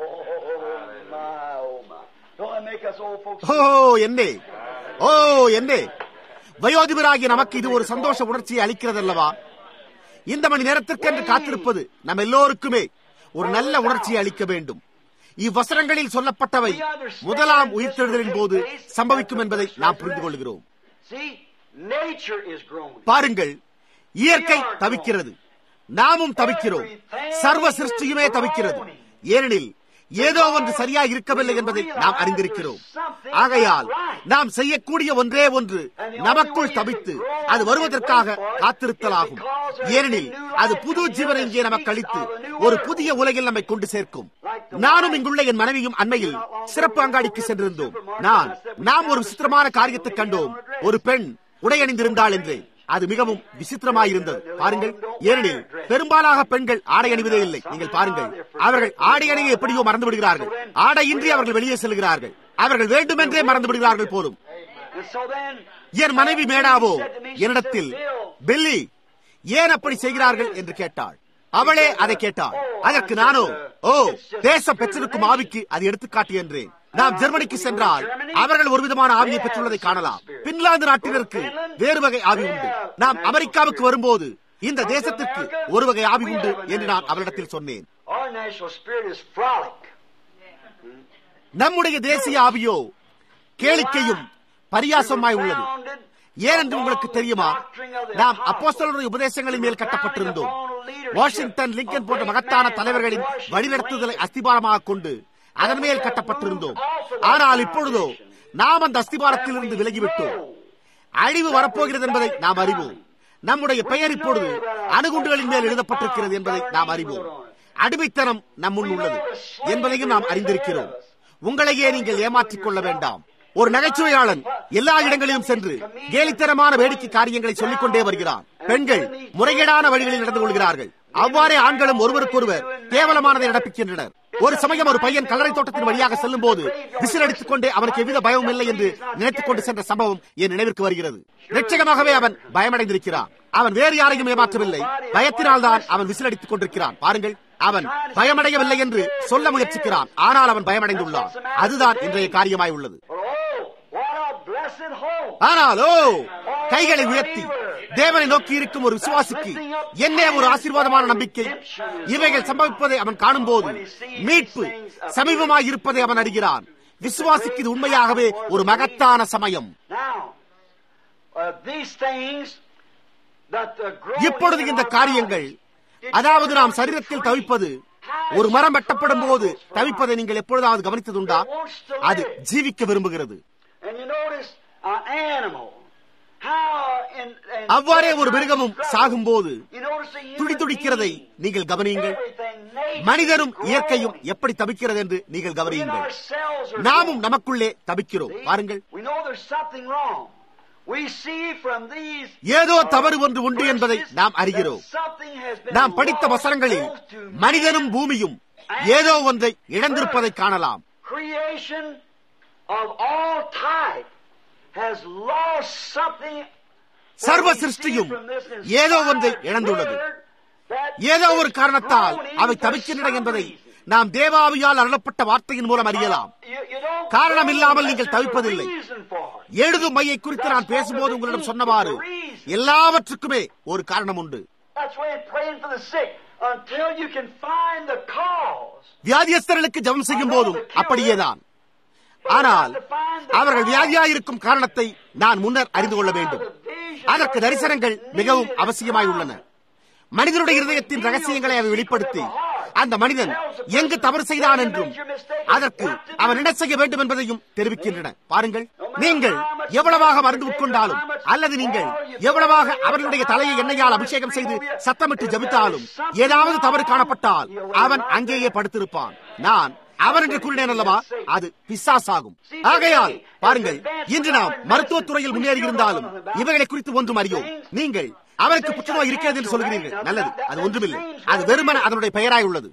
ஓ என்னே ஓ என்னே வயோதிபராகிய நமக்கு இது ஒரு சந்தோஷ உணர்ச்சியை அளிக்கிறதல்லவா இந்த மணி நேரத்திற்கென்று காத்திருப்பது நம் எல்லோருக்குமே ஒரு நல்ல உணர்ச்சியை அளிக்க வேண்டும் இவ்வசனங்களில் சொல்லப்பட்டவை முதலாம் உயிர்த்தெழுதலின் போது சம்பவிக்கும் என்பதை நாம் புரிந்து கொள்கிறோம் See, nature is groaning. பாருங்கள் இயற்கை தவிக்கிறது நாமும் தவிக்கிறோம் சர்வ சிருஷ்டியுமே தவிக்கிறது ஏனெனில் ஏதோ ஒன்று சரியா இருக்கவில்லை என்பதை நாம் அறிந்திருக்கிறோம் ஆகையால் நாம் செய்யக்கூடிய ஒன்றே ஒன்று நமக்குள் தவித்து அது வருவதற்காக காத்திருத்தலாகும் ஏனெனில் அது புது ஜீவனை இங்கே நமக்கு அளித்து ஒரு புதிய உலகில் நம்மை கொண்டு சேர்க்கும் நானும் இங்குள்ள என் மனைவியும் அண்மையில் சிறப்பு அங்காடிக்கு சென்றிருந்தோம் நான் நாம் ஒரு விசித்திரமான காரியத்தை கண்டோம் ஒரு பெண் உடையணிந்திருந்தாள் என்று அது மிகவும் விசித்திரமாயிருந்தது பாருங்கள் ஏனெனில் பெரும்பாலாக பெண்கள் ஆடை அணிவதே இல்லை நீங்கள் பாருங்கள் அவர்கள் ஆடை அணியை எப்படியோ மறந்து விடுகிறார்கள் ஆடையின்றி அவர்கள் வெளியே செல்கிறார்கள் அவர்கள் வேண்டுமென்றே மறந்து விடுகிறார்கள் போலும் And so then, என் மனைவி மேடாவோ என்னிடத்தில் பில்லி ஏன் அப்படி செய்கிறார்கள் என்று கேட்டாள் அவளே அதை கேட்டாள் அதற்கு நானோ ஓ தேசம் பெற்றிருக்கும் ஆவிக்கு அது எடுத்துக்காட்டு என்றேன் நாம் ஜெர்மனிக்கு சென்றால் அவர்கள் ஒரு விதமான ஆவியை பெற்றுள்ளதை காணலாம் பின்லாந்து நாட்டினருக்கு வேறு வகை ஆவி உண்டு நாம் அமெரிக்காவுக்கு வரும்போது இந்த தேசத்திற்கு ஒரு வகை ஆவி உண்டு என்று நான் அவரிடத்தில் சொன்னேன் our national spirit is frolic. நம்முடைய தேசிய ஆவியோ கேளிக்கையும் பரியாசமாய் உள்ளது ஏனென்று உங்களுக்கு தெரியுமா நாம் அப்போஸ்தலருடைய உபதேசங்களின் மேல் கட்டப்பட்டிருந்தோம் வாஷிங்டன் லிங்கன் போன்ற மகத்தான தலைவர்களின் வழிநடத்துதலை அஸ்திபாரமாக கொண்டு அதன் மேல் கட்டப்பட்டிருந்தோம் ஆனால் இப்பொழுதோ நாம் அந்த அஸ்திபாரத்தில் இருந்து விலகிவிட்டோம் அழிவு வரப்போகிறது என்பதை நாம் அறிவோம் நம்முடைய பெயர் இப்பொழுது அணுகுண்டுகளின் மேல் எழுதப்பட்டிருக்கிறது என்பதை நாம் அறிவோம் அடிமைத்தனம் நம் முன் உள்ளது என்பதையும் நாம் அறிந்திருக்கிறோம் உங்களையே நீங்கள் ஏமாற்றிக் கொள்ள வேண்டாம் ஒரு நகைச்சுவையாளன் எல்லா இடங்களிலும் சென்று கேலித்தனமான வேடிக்கை காரியங்களை சொல்லிக் கொண்டே வருகிறான் பெண்கள் முறைகேடான வழிகளில் நடந்து கொள்கிறார்கள் அவ்வாறே ஆண்களும் ஒருவருக்கொருவர் கேவலமானதை நடப்பிக்கின்றனர் ஒரு சமயம் ஒரு பையன் கல்லறை தோட்டத்தின் வழியாக செல்லும் போது விசில் அடித்துக் கொண்டே அவனுக்கு எவ்வித பயமும் இல்லை என்று நினைத்துக் கொண்டு சென்ற சம்பவம் என் நினைவிற்கு வருகிறது நிச்சயமாகவே அவன் பயமடைந்திருக்கிறான் அவன் வேறு யாரையும் ஏமாற்றவில்லை பயத்தினால்தான் அவன் விசில் அடித்துக் கொண்டிருக்கிறான் பாருங்கள் அவன் பயமடையவில்லை என்று சொல்ல முயற்சிக்கிறான் ஆனால் அவன் பயமடைந்துள்ளான் அதுதான் இன்றைய காரியமாய் உள்ளது Oh, what a blessed hope. ஆனாலோ கைகளை உயர்த்தி தேவனை நோக்கி இருக்கும் ஒரு விசுவாசிக்கு என்ன ஒரு ஆசீர்வாதமான நம்பிக்கை இவைகள் சம்பவிப்பதை அவன் காணும்போது மீட்பு சமீபமாய் இருப்பதை அவன் அறிகிறான் விசுவாசிக்கு இது உண்மையாகவே ஒரு மகத்தான சமயம் Now, uh, these things that the growing இப்பொழுது இந்த in our காரியங்கள் bodies, அதாவது நாம் சரீரத்தில் தவிப்பது ஒரு மரம் வெட்டப்படும் போது தவிப்பதை நீங்கள் எப்பொழுதாவது கவனித்ததுண்டா அது ஜீவிக்க விரும்புகிறது And you notice an animal, how in, in அவ்வாறே ஒரு மிருகமும் சாகும்போது you notice the human துடி துடிக்கிறதை being, நீங்கள் கவனியுங்கள் everything மனிதனும் இயற்கையும் எப்படி தவிக்கிறது என்று நீங்கள் கவனியுங்கள் நாமும் நமக்குள்ளே தவிக்கிறோம் பாருங்கள் ஏதோ தவறு ஒன்று உண்டு என்பதை நாம் அறிகிறோம் நாம் படித்த வசனங்களில் மனிதனும் பூமியும் ஏதோ ஒன்றை இழந்திருப்பதை காணலாம் சர்வ சிருஷ்டியும் ஏதோ ஒன்றை இழந்துள்ளது ஏதோ ஒரு காரணத்தால் அவை தவிக்கின்றன என்பதை நாம் தேவாவியால் அருளப்பட்ட வார்த்தையின் மூலம் அறியலாம் காரணம் இல்லாமல் நீங்கள் தவிப்பதில்லை எழுதும் மையை குறித்து நான் பேசும்போது உங்களிடம் சொன்னவாறு எல்லாவற்றுக்குமே ஒரு காரணம் உண்டு வியாதியஸ்தர்களுக்கு ஜபம் செய்யும் போதும் அப்படியேதான் ஆனால் அவர்கள் வியாதியாயிருக்கும் காரணத்தை நான் முன்னர் அறிந்து கொள்ள வேண்டும் அதற்கு தரிசனங்கள் மிகவும் அவசியமாய் உள்ளன மனிதனுடைய இருதயத்தின் ரகசியங்களை அவை வெளிப்படுத்தி அந்த மனிதன் எங்கு தவறு செய்தான் என்றும் அதற்கு அவன் என்ன செய்ய வேண்டும் என்பதையும் தெரிவிக்கின்றன பாருங்கள் நீங்கள் எவ்வளவாக மருந்து உட்கொண்டாலும் அல்லது நீங்கள் எவ்வளவாக அவர்களுடைய தலையை எண்ணெயால் அபிஷேகம் செய்து சத்தமிட்டு ஜபித்தாலும் ஏதாவது தவறு காணப்பட்டால் அவன் அங்கேயே படுத்திருப்பான் நான் அவன் என்று கூறினேன் அல்லவா அது பிசாசாகும் ஆகையால் பாருங்கள் இன்று நாம் மருத்துவத்துறையில் முன்னேறி இருந்தாலும் இவைகளை குறித்து ஒன்றும் அறியோம் நீங்கள் அவருக்கு புற்றுநோய் இருக்கிறது என்று சொல்கிறீர்கள் நல்லது அது ஒன்றுமில்லை அது வெறுமன அதனுடைய பெயராய் உள்ளது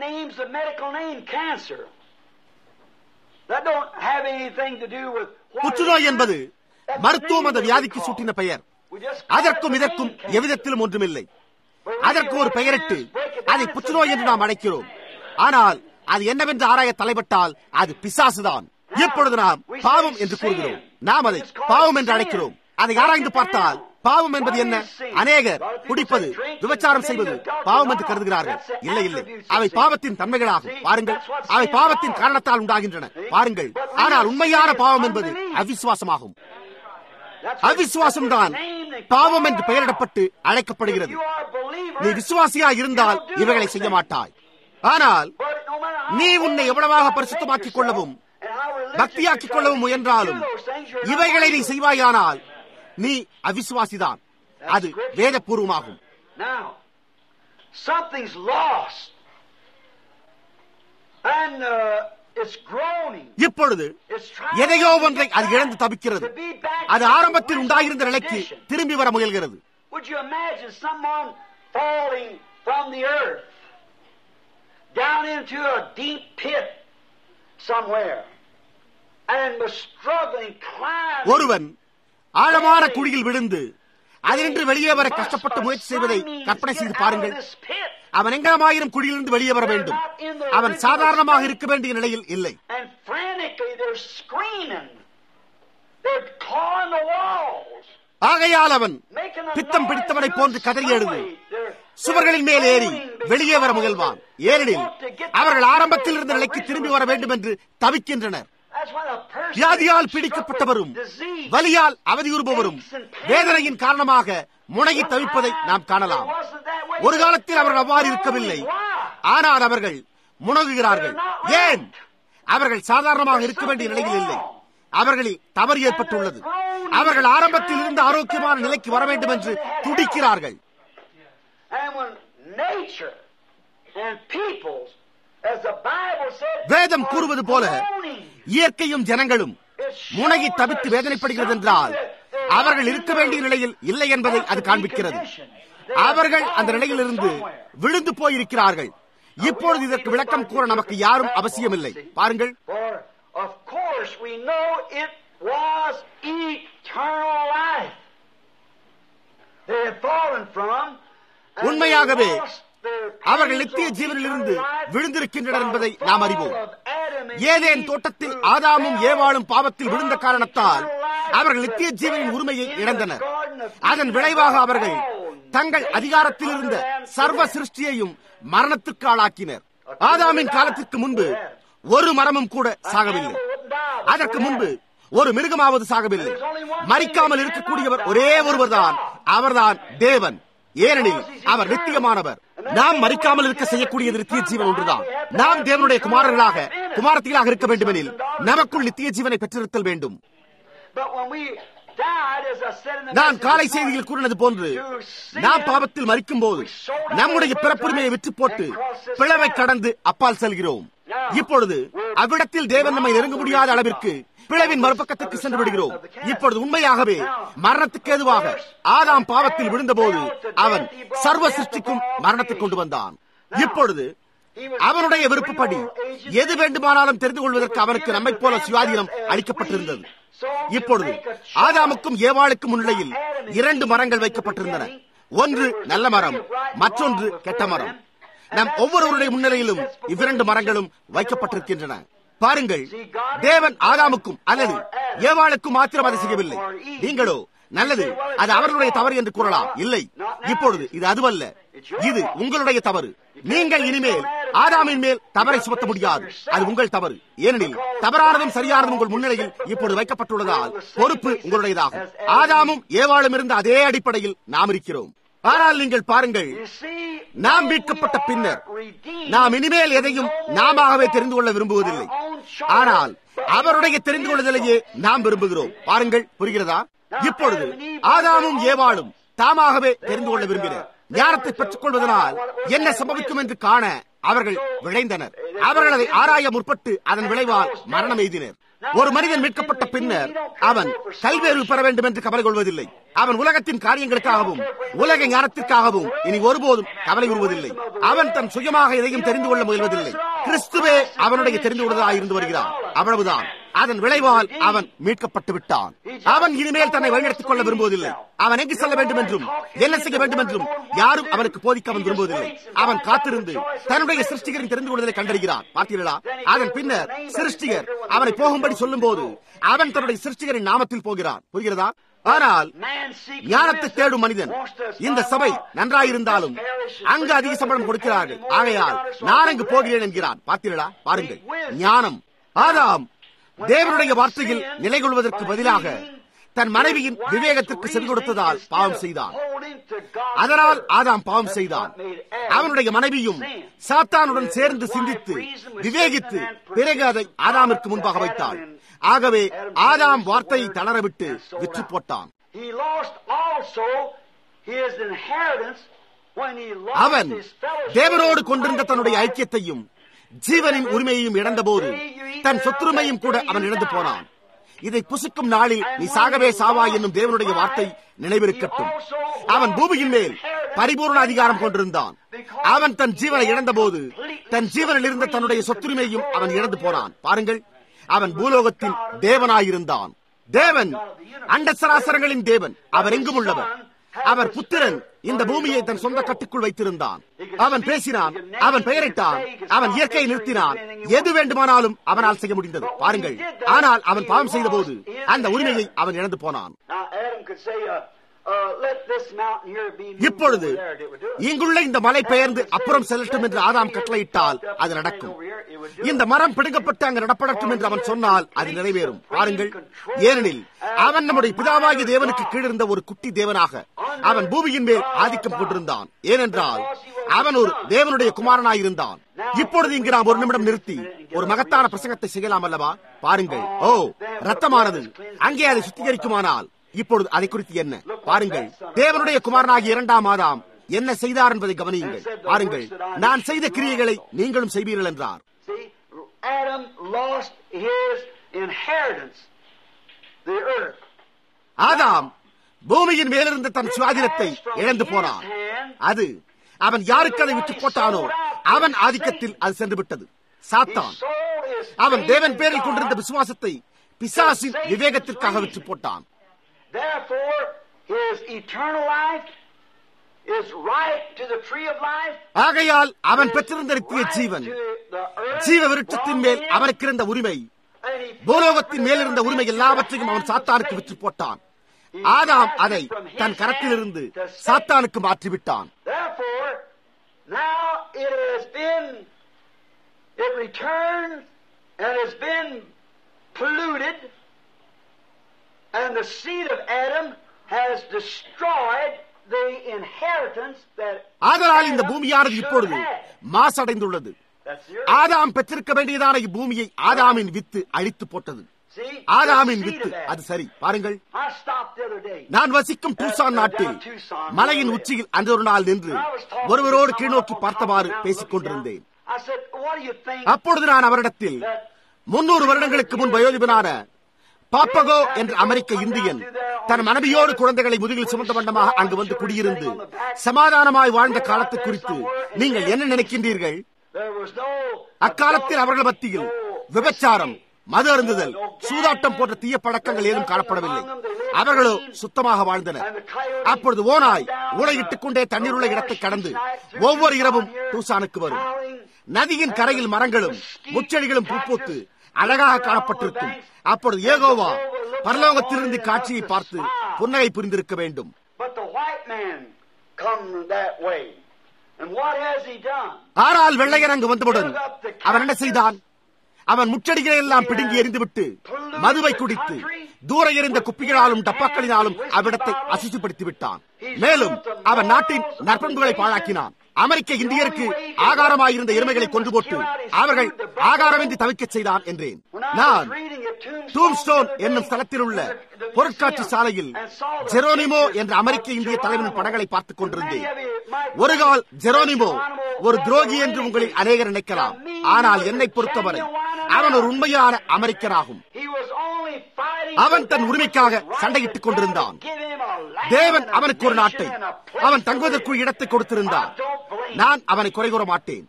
புற்றுநோய் என்பது மருத்துவம் அந்த வியாதிக்கு சூட்டின பெயர் அதற்கும் இதற்கும் எவ்விதத்திலும் ஒன்றுமில்லை அதற்கு ஒரு பெயரிட்டு அதை புற்றுநோய் என்று நாம் அழைக்கிறோம் ஆனால் அது என்னவென்று ஆராய தலைப்பட்டால் அது பிசாசுதான் இப்பொழுது நாம் பாவம் என்று கூறுகிறோம் நாம் அதை பாவம் என்று அழைக்கிறோம் அதை ஆராய்ந்து பார்த்தால் பாவம் என்பது என்ன அநேகர் குடிப்பது விபச்சாரம் செய்வது பாவம் என்று கருதுகிறார்கள் இல்லை இல்லை அவை பாவத்தின் தன்மைகளாகும் பாருங்கள் அவை பாவத்தின் காரணத்தால் உண்டாகின்றன பாருங்கள் ஆனால் உண்மையான பாவம் என்பது அவிசுவாசமாகும் அவிசுவாசம் தான் பாவம் என்று பெயரிடப்பட்டு அழைக்கப்படுகிறது நீ விசுவாசியா இருந்தால் இவைகளை செய்ய மாட்டாய் ஆனால் நீ உன்னை எவ்வளவாக பரிசுத்தமாக்கிக் கொள்ளவும் பக்தியாக்கிக் கொள்ளவும் முயன்றாலும் இவைகளை நீ செய்வாயானால் நீ அவிசுவாசிதான் அது வேதபூர்வமாகும் இப்பொழுது எதையோ ஒன்றை அது இழந்து தவிக்கிறது அது ஆரம்பத்தில் உண்டாயிருந்த நிலைக்கு திரும்பி வர முயல்கிறது down into a deep pit somewhere and was struggling, climbing. ஒருவன் ஆழமான குழியில் விழுந்து அதினின்று வெளியே வர கஷ்டப்பட்டு முயற்சி செய்வதை கற்பனை செய்து பாருங்கள் அவன் எங்கனமாயிரம் குழியிலிருந்து வெளியே வர வேண்டும் அவன் சாதாரணமாக இருக்க வேண்டிய நிலையில் இல்லை ஆகையால் அவன் பித்தம் பிடித்தவனை போன்று கதறி எழுது சுவர்களின் மேல் ஏறி வெளியே வர முயல்வான் ஏனெனில் அவர்கள் ஆரம்பத்தில் இருந்த நிலைக்கு திரும்பி வர வேண்டும் என்று தவிக்கின்றனர் வியாதியால் பீடிக்கப்பட்டவரும் வலியால் அவதியுறுபவரும் வேதனையின் காரணமாக முனகி தவிப்பதை நாம் காணலாம் ஒரு காலத்தில் அவர்கள் அவ்வாறு இருக்கவில்லை ஆனால் அவர்கள் முனகுகிறார்கள் ஏன் அவர்கள் சாதாரணமாக இருக்க வேண்டிய நிலையில் இல்லை அவர்களில் தவறு ஏற்பட்டுள்ளது அவர்கள் ஆரம்பத்தில் இருந்து ஆரோக்கியமான நிலைக்கு வர வேண்டும் என்று துடிக்கிறார்கள் வேதம் கூறுவது போல இயற்கையும் ஜனங்களும் முனகி தவித்து வேதனைப்படுகிறது என்றால் அவர்கள் இருக்க வேண்டிய நிலையில் இல்லை என்பதை அது காண்பிக்கிறது அவர்கள் அந்த நிலையிலிருந்து விழுந்து போயிருக்கிறார்கள் இப்பொழுது இதற்கு விளக்கம் கூற நமக்கு யாரும் அவசியமில்லை பாருங்கள் உண்மையாகவே அவர்கள் நித்திய ஜீவனிலிருந்து விழுந்திருக்கின்றனர் என்பதை நாம் அறிவோம் ஏதேன் தோட்டத்தில் ஆதாமும் ஏவாளும் பாவத்தில் விழுந்த காரணத்தால் அவர்கள் நித்திய ஜீவனின் உரிமையை இழந்தனர் அதன் விளைவாக அவர்கள் தங்கள் அதிகாரத்தில் இருந்த சர்வ சிருஷ்டியையும் மரணத்துக்கு ஆளாக்கினர் ஆதாமின் காலத்திற்கு முன்பு ஒரு மரமும் கூட சாகவில்லை அதற்கு முன்பு ஒரு மிருகமாவது சாகவில்லை மறிக்காமல் இருக்கக்கூடியவர் ஒரே ஒருவர் தான் அவர்தான் தேவன் ஏனெனில் அவர் நித்தியமானவர் நாம் மறிக்காமல் இருக்க செய்யக்கூடியது நித்திய ஜீவன் ஒன்றுதான் நாம் தேவனுடைய குமாரர்களாக குமாரத்திகளாக இருக்க வேண்டுமெனில் நமக்குள் நித்திய ஜீவனை பெற்றிருத்தல் வேண்டும் நான் காலை செய்தியில் கூறினது போன்று நாம் பாவத்தில் மறிக்கும் போது நம்முடைய பிறப்புரிமையை விற்று போட்டு பிளவை கடந்து அப்பால் செல்கிறோம் இப்பொழுது அவ்விடத்தில் தேவன் நம்மை நெருங்க முடியாத அளவிற்கு பிளவின் மறுபக்கத்திற்கு சென்று விடுகிறோம் இப்பொழுது உண்மையாகவே மரணத்துக்கு எதுவாக ஆதாம் பாவத்தில் விழுந்தபோது அவன் சர்வ சிருஷ்டிக்கும் மரணத்தை கொண்டு வந்தான் இப்பொழுது அவனுடைய விருப்பப்படி எது வேண்டுமானாலும் தெரிந்து கொள்வதற்கு அவனுக்கு நம்மை போல சுயாதீனம் அளிக்கப்பட்டிருந்தது இப்பொழுது ஆதாமுக்கும் ஏவாளுக்கும் முன்னிலையில் இரண்டு மரங்கள் வைக்கப்பட்டிருந்தன ஒன்று நல்ல மரம் மற்றொன்று கெட்ட மரம் நம் ஒவ்வொருவருடைய முன்னிலையிலும் இவ்விரண்டு மரங்களும் வைக்கப்பட்டிருக்கின்றன பாருங்கள் தேவன் ஆதாமுக்கும் அல்லது ஏவாளுக்கும் மாத்திரம் அதை செய்யவில்லை நீங்களோ நல்லது அது அவர்களுடைய தவறு என்று கூறலாம் இல்லை இப்பொழுது இது அதுவல்ல இது உங்களுடைய தவறு நீங்கள் இனிமேல் ஆதாமின் மேல் தவறை சுமத்த முடியாது அது உங்கள் தவறு ஏனெனில் தவறானதும் சரியானதும் உங்கள் முன்னிலையில் இப்பொழுது வைக்கப்பட்டுள்ளதால் பொறுப்பு உங்களுடையதாகும் ஆதாமும் ஏவாளும் இருந்த அதே அடிப்படையில் நாம் இருக்கிறோம் ஆனால் நீங்கள் பாருங்கள் நாம் மீட்கப்பட்ட பின்னர் நாம் இனிமேல் எதையும் நாமவே தெரிந்து கொள்ள விரும்புவதில்லை ஆனால் அவருடைய தெரிந்து கொள்ளுதலையே நாம் விரும்புகிறோம் பாருங்கள் புரிகிறதா இப்பொழுது ஆதாமும் ஏவாளும் தாமாகவே தெரிந்து கொள்ள விரும்பினர் ஞானத்தை பெற்றுக் கொள்வதனால் என்ன சம்பவிக்கும் என்று காண அவர்கள் விளைந்தனர் அவர்கள் அதை ஆராய முற்பட்டு அதன் விளைவால் மரணம் எய்தினர் ஒரு மனிதன் மீட்கப்பட்ட பின்னர் அவன் கல்வியறிவு பெற வேண்டும் என்று கவலை கொள்வதில்லை அவன் உலகத்தின் காரியங்களுக்காகவும் உலக ஞானத்திற்காகவும் இனி ஒருபோதும் கவலை வருவதில்லை அவன் தன் சுயமாக எதையும் தெரிந்து கொள்ள முயல்வதில்லை கிறிஸ்துவே அவனுடைய தெரிந்து கொள்வதாக இருந்து வருகிறான் அவ்வளவுதான் அதன் விளைவால் அவன் மீட்கப்பட்டு விட்டான் அவன் இனிமேல் தன்னை வழிநடத்திக் கொள்ள விரும்புவதில்லை அவன் எங்கு செல்ல வேண்டும் என்றும் என்ன செய்ய வேண்டும் என்றும் யாரும் அவனுக்கு போதிக்க அவன் விரும்புவதில்லை அவன் காத்திருந்து தன்னுடைய சிருஷ்டிகரின் தெரிந்து கொள்வதை கண்டறிகிறான் பார்த்தீர்களா அதன் பின்னர் சிருஷ்டிகர் அவனை போகும்படி சொல்லும் போது அவன் தன்னுடைய சிருஷ்டிகரின் நாமத்தில் போகிறான் புரிகிறதா ஆனால் ஞானத்தை தேடும் மனிதன் இந்த சபை நன்றாயிருந்தாலும் அங்கு அதிக சம்பளம் கொடுக்கிறார்கள் ஆகையால் நான் அங்கு போகிறேன் என்கிறான் பார்த்தீர்களா பாருங்கள் ஞானம் ஆதாம் தேவனுடைய வார்த்தையில் நிலை கொள்வதற்கு பதிலாக தன் மனைவியின் விவேகத்திற்கு சென்று கொடுத்ததால் பாவம் செய்தான் அதனால் ஆதாம் பாவம் செய்தான் அவனுடைய மனைவியும் சாத்தானுடன் சேர்ந்து சிந்தித்து விவேகித்து பிறகு அதை ஆதாமிற்கு முன்பாக வைத்தாள் ஆகவே ஆதாம் வார்த்தையை தளரவிட்டு விற்று போட்டான் அவன் தேவனோடு கொண்டிருந்த தன்னுடைய ஐக்கியத்தையும் ஜீவனின் உரிமையையும் இழந்தபோது தன் சொத்துரிமையும் கூட அவன் இழந்து போனான் இதை புசிக்கும் நாளில் நீ சாகவே சாவா என்னும் தேவனுடைய வார்த்தை நினைவிருக்கட்டும் அவன் பூமியின் மேல் பரிபூர்ண அதிகாரம் கொண்டிருந்தான் அவன் தன் ஜீவனை இழந்தபோது தன் ஜீவனில் இருந்த தன்னுடைய சொத்துரிமையும் அவன் இழந்து போனான் பாருங்கள் அவன் பூலோகத்தின் தேவனாயிருந்தான் தேவன் அண்ட சராசரங்களின் தேவன் அவர் எங்கும் உள்ளவர் அவர் புத்திரன் இந்த பூமியை தன் சொந்த கட்டுக்குள் வைத்திருந்தான் அவன் பேசினான் அவன் பெயரிட்டான் அவன் இயற்கையை நிறுத்தினான் எது வேண்டுமானாலும் அவனால் செய்ய முடிந்தது பாருங்கள் ஆனால் அவன் பாவம் செய்த போது அந்த உரிமையை அவன் இழந்து போனான் இப்பொழுது இங்குள்ள இந்த மலை பெயர்ந்து அப்புறம் செல்லட்டும் என்று ஆதாம் கட்டளையிட்டால் அது நடக்கும் இந்த மரம் பிடுங்கப்பட்டு அங்கு நடப்படட்டும் என்று அவன் சொன்னால் அது நிறைவேறும் பாருங்கள் ஏனெனில் அவன் நம்முடைய பிதாவாகிய தேவனுக்கு கீழிருந்த ஒரு குட்டி தேவனாக அவன் பூமியின் மேல் ஆதிக்கம் கொண்டிருந்தான் ஏனென்றால் அவன் ஒரு தேவனுடைய குமாரனாயிருந்தான் இப்பொழுது இங்கு நாம் ஒரு நிமிடம் நிறுத்தி ஒரு மகத்தான பிரசங்கத்தை செய்யலாம் அல்லவா பாருங்கள் ஓ ரத்தமானது அங்கே அதை சுத்திகரிக்குமானால் இப்பொழுது அதை குறித்து என்ன பாருங்கள் தேவனுடைய குமாரனாகிய இரண்டாம் ஆதாம் என்ன செய்தார் என்பதை கவனியுங்கள் பாருங்கள் நான் செய்த கிரியைகளை நீங்களும் செய்வீர்கள் என்றார் ஆதாம் பூமியின் மேலிருந்த தன் சுவாதினத்தை இழந்து போனான் அது அவன் யாருக்கு அதை விட்டு போட்டானோ அவன் ஆதிக்கத்தில் அது சென்று விட்டது சாத்தான் அவன் தேவன் பேரில் கொண்டிருந்த விசுவாசத்தை பிசாசின் விவேகத்திற்காக விற்று போட்டான் Therefore, his eternal life, his right to the tree of life, ஆகையால் அவன் பெற்றிருந்த நித்திய right Jeevan to the earth, ஜீவ விருட்சத்தின் மேல் அவனுக்கு இருந்த உரிமை and he பூலோகத்தின் மேல் இருந்த உரிமை எல்லாவற்றையும் அவன் சாத்தானுக்கு விற்று போட்டான் ஆதாம் அதை தன் கரத்திலிருந்து சாத்தானுக்கு மாற்றிவிட்டான் Therefore, now it has been, it returned and has been polluted, and the seed of Adam has destroyed the inheritance that ஆதலால் இந்த Adam பூமியானது should இப்பொழுது have. மாசடைந்துள்ளது That's the earth. ஆதாம் பெற்றிருக்க வேண்டியதான இப்பூமியை ஆதாமின் வித்து அழித்து போட்டது See, ஆதாமின் the seed வித்து of Adam. அது சரி பாருங்கள் I stop நான் வசிக்கும் டூசான் நாட்டில் மலையின் உச்சியில் அந்த ஒரு நாள் நின்று ஒருவரோடு கீழ்நோக்கி பார்த்தவாறு பேசிக் கொண்டிருந்தேன் அப்பொழுது நான் அவரிடத்தில் முன்னூறு வருடங்களுக்கு முன் வயோதிபனான பாப்பகோ என்ற அமெரிக்க இந்தியன் தன் மனைவியோடு குழந்தைகளை முதுகில் சுமந்த வண்ணமாக அங்கு வந்து குடியிருந்து சமாதானமாய் வாழ்ந்த காலத்தை குறித்து நீங்கள் என்ன நினைக்கின்றீர்கள் அக்காலத்தில் அவர்கள் மத்தியில் விபச்சாரம் மது அருந்துதல் சூதாட்டம் போன்ற தீய பழக்கங்கள் ஏதும் காணப்படவில்லை அவர்களோ சுத்தமாக வாழ்ந்தனர் அப்பொழுது ஓனாய் உலையிட்டுக் கொண்டே தண்ணீர் உள்ள இடத்தை கடந்து ஒவ்வொரு இரவும் டூசானுக்கு வரும் நதியின் கரையில் மரங்களும் முச்செடிகளும் பூப்பூத்து அழகாக காணப்பட்டிருக்கும் அப்பொழுது ஏகோவா பரலோகத்திலிருந்து காட்சியை பார்த்து புன்னகை புரிந்திருக்க வேண்டும் ஆனால் வெள்ளையன் அங்கு வந்தவுடன் அவன் என்ன செய்தான் அவன் முச்சடிகளை எல்லாம் பிடுங்கி எறிந்துவிட்டு மதுவை குடித்து தூர எறிந்த குப்பிகளாலும் டப்பாக்களினாலும் அவ்விடத்தை அசுசிப்படுத்தி விட்டான் மேலும் அவன் நாட்டின் நற்பண்புகளை பாழாக்கினான் அமெரிக்க இந்தியருக்கு ஆகாரமாயிருந்த எருமைகளை கொண்டு போட்டு அவர்கள் ஆகாரமின்றி தவிக்கச் செய்தான் என்றேன் நான் டூம்ஸ்டோன் என்னும் ஸ்தலத்தில் உள்ள பொருட்காட்சி சாலையில் ஜெரோனிமோ என்ற அமெரிக்க இந்திய தலைவரின் படங்களை பார்த்துக் கொண்டிருந்தேன் ஒரு கால் ஜெரோனிமோ ஒரு துரோகி என்று உங்களில் அநேகர் நினைக்கலாம் ஆனால் என்னை பொறுத்தவரை அவன் ஒரு உண்மையான அமெரிக்கராகும் அவன் தன் உரிமைக்காக சண்டையிட்டுக் கொண்டிருந்தான் தேவன் அவனுக்கு ஒரு நாட்டை அவன் தங்குவதற்கு இடத்தை கொடுத்திருந்தான் நான் அவனை குறை கூற மாட்டேன்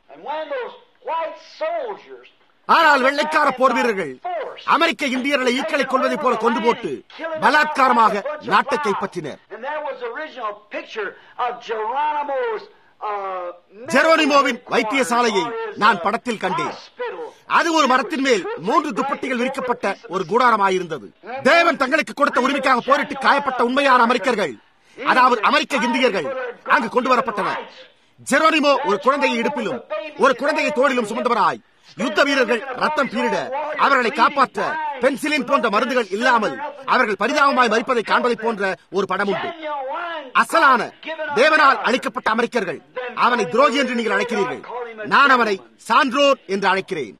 ஆனால் வெள்ளைக்கார போர் வீரர்கள் அமெரிக்க இந்தியர்களை ஈக்களை கொள்வதைப் போல கொண்டு போட்டு பலாத்காரமாக நாட்டை கைப்பற்றினர் ஜெரோனிமோவின் வைத்தியசாலையை நான் படத்தில் கண்டேன் அது ஒரு மரத்தின் மேல் மூன்று துப்பட்டிகள் விரிக்கப்பட்ட ஒரு கூடாரமாயிருந்தது தேவன் தங்களுக்கு கொடுத்த உரிமைக்காக போரிட்டு காயப்பட்ட உண்மையான அமெரிக்கர்கள் அதாவது அமெரிக்க இந்தியர்கள் அங்கு கொண்டு வரப்பட்டனர் ஜெரோனிமோ ஒரு குழந்தையை இடுப்பிலும் ஒரு குழந்தையை தோளிலும் சுமந்தவராய் யுத்த வீரர்கள் ரத்தம் பீரிட அவர்களை காப்பாற்ற பென்சிலின் போன்ற மருந்துகள் இல்லாமல் அவர்கள் பரிதாபமாய் மறிப்பதை காண்பதை போன்ற ஒரு படம் உண்டு அசலான தேவனால் அளிக்கப்பட்ட அமெரிக்கர்கள் அவனை துரோகி என்று நீங்கள் அழைக்கிறீர்கள் நான் அவனை சான்றோர் என்று அழைக்கிறேன்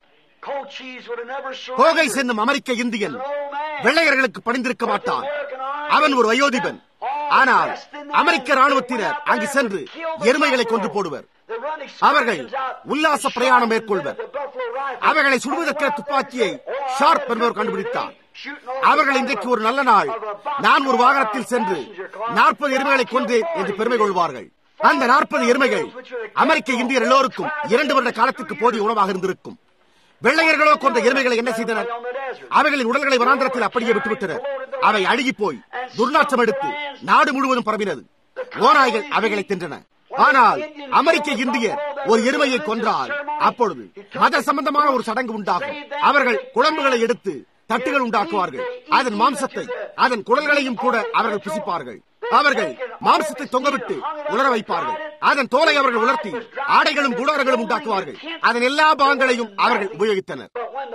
கோகை சென்னும் அமெரிக்க இந்தியன் வெள்ளையர்களுக்கு பணிந்திருக்க மாட்டான் அவன் ஒரு வயோதிபன் ஆனால் அமெரிக்க ராணுவத்தினர் அங்கு சென்று எருமைகளை கொன்று போடுவர் அவர்கள் உல்லாச பிரயாணம் மேற்கொள்வர் அவர்களை சுடுவதற்கிற துப்பாக்கியை ஷார்ப் என்பவர் கண்டுபிடித்தார் அவர்கள் இன்றைக்கு ஒரு நல்ல நாள் நான் ஒரு வாகனத்தில் சென்று நாற்பது எருமைகளை கொன்றேன் என்று பெருமை கொள்வார்கள் அந்த நாற்பது எருமைகள் அமெரிக்க இந்தியர் எல்லோருக்கும் இரண்டு வருட காலத்துக்கு போதிய உணவாக இருந்திருக்கும் வெள்ளையர்களோ கொண்ட எருமைகளை என்ன செய்தனர் அவைகளின் உடல்களை வனாந்திரத்தில் அப்படியே விட்டுவிட்டனர் அவை அழுகி போய் துர்நாற்றம் எடுத்து நாடு முழுவதும் பரவினது ஓநாய்கள் அவைகளை தின்றன ஆனால் அமெரிக்க இந்தியர் ஒரு எருமையை கொன்றால் அப்பொழுது மத சம்பந்தமான ஒரு சடங்கு உண்டாகும் அவர்கள் குழம்புகளை எடுத்து தட்டுகள் உண்டாக்குவார்கள் அதன் மாம்சத்தை அதன் குடல்களையும் கூட அவர்கள் புசிப்பார்கள் அவர்கள் மாம்சத்தை தொங்கவிட்டு உலர வைப்பார்கள் அதன் தோலை அவர்கள் உலர்த்தி ஆடைகளும் கூடாரங்களும் உண்டாக்குவார்கள் அதன் எல்லா பாகங்களையும் அவர்கள் உபயோகித்தனர்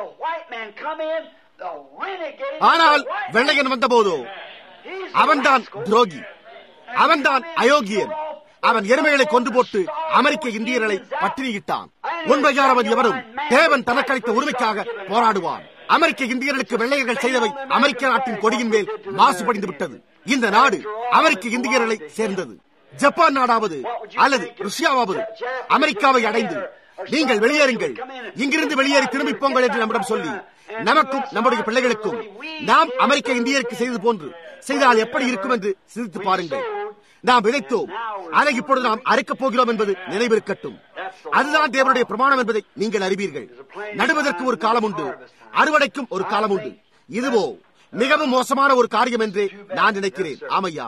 ஆனால் வெள்ளையன் வந்தபோதோ அவன்தான் துரோகி அவன்தான் அயோக்கியன் அவன் எருமைகளை கொண்டு போட்டு அமெரிக்க இந்தியர்களை பட்டினியிட்டான் உண்மையானவன் எவரும் தேவன் தனக்களித்த உரிமைக்காக போராடுவான் அமெரிக்க இந்தியர்களுக்கு வெள்ளையர்கள் செய்தவை அமெரிக்க நாட்டின் கொடியின் மேல் மாசுபடிந்து விட்டது இந்த நாடு அமெரிக்க இந்தியர்களை சேர்ந்தது ஜப்பான் நாடாவது அல்லது ருஷ்யாவாவது அமெரிக்காவை அடைந்து நீங்கள் வெளியேறுங்கள் இங்கிருந்து வெளியேறி திரும்பி போங்கள் என்று நம்மிடம் சொல்லி நமக்கும் நம்முடைய பிள்ளைகளுக்கும் நாம் அமெரிக்க இந்தியருக்கு செய்தது போன்று செய்தால் எப்படி இருக்கும் என்று சிந்தித்து பாருங்கள் நாம் விதைத்தோம் அதை இப்பொழுது நாம் அறுக்கப் போகிறோம் என்பது நினைவிருக்கட்டும் அதுதான் தேவனுடைய பிரமாணம் என்பதை நீங்கள் அறிவீர்கள் நடுவதற்கு ஒரு காலம் உண்டு அறுவடைக்கும் ஒரு காலம் உண்டு இதுவோ மிகவும் மோசமான ஒரு காரியம் என்று நான் நினைக்கிறேன் ஆமையா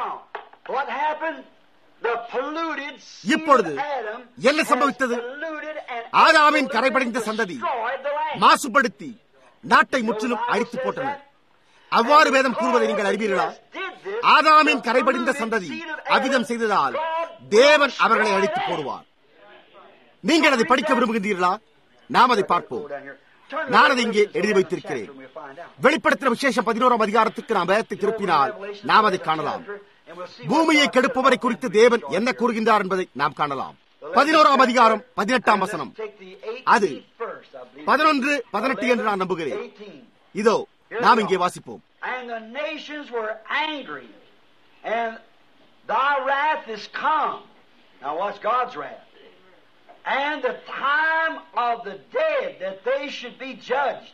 இப்பொழுது என்ன சம்பவித்தது ஆதாமின் கரைபடைந்த சந்ததி மாசுபடுத்தி நாட்டை முற்றிலும் அழித்து போட்டனர் அவ்வாறு வேதம் கூறுவதை நீங்கள் அறிவீர்களா ஆதாமின் கரைபடிந்த சந்ததி அவ்விதம் செய்ததால் தேவன் அவர்களை அழித்து போடுவார் நீங்கள் அதை படிக்க விரும்புகின்றீர்களா நாம் அதை பார்ப்போம் நான் அதை இங்கே எழுதி வைத்திருக்கிறேன் வெளிப்படுத்தின விசேஷம் பதினோராம் அதிகாரத்துக்கு நாம் வேதத்தை திருப்பினால் நாம் அதை காணலாம் பூமியை கெடுப்பவரை குறித்து தேவன் என்ன கூறுகின்றார் என்பதை நாம் காணலாம் பதினோராம் அதிகாரம் பதினெட்டாம் வசனம் அது பதினொன்று பதினெட்டு என்று நான் நம்புகிறேன் இதோ நாம் இங்கே வாசிப்போம் and the nations were angry, and thy wrath is come. Now, what's God's wrath? And the time of the dead that they should be judged.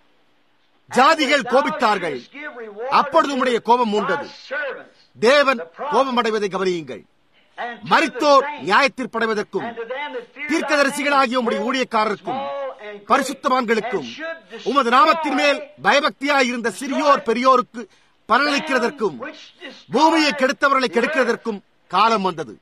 ஜாதிகள் கோபித்தார்கள் அப்பொழுது உம்முடைய கோபம் மூண்டது தேவன் கோபமடைவதை கவனியுங்கள் மரித்தோர் நியாயத்தீர்ப்படைவதற்கும் தீர்க்கதரிசிகளாகிய உம்முடைய ஊழியக்காரருக்கும் பரிசுத்தவான்களுக்கும் உமது நாமத்தின் மேல் பயபக்தியாய் இருந்த சிறியோர் பெரியோருக்கு பலனளிக்கிறதற்கும் பூமியை கெடுத்தவர்களை கெடுக்கிறதற்கும் காலம் வந்தது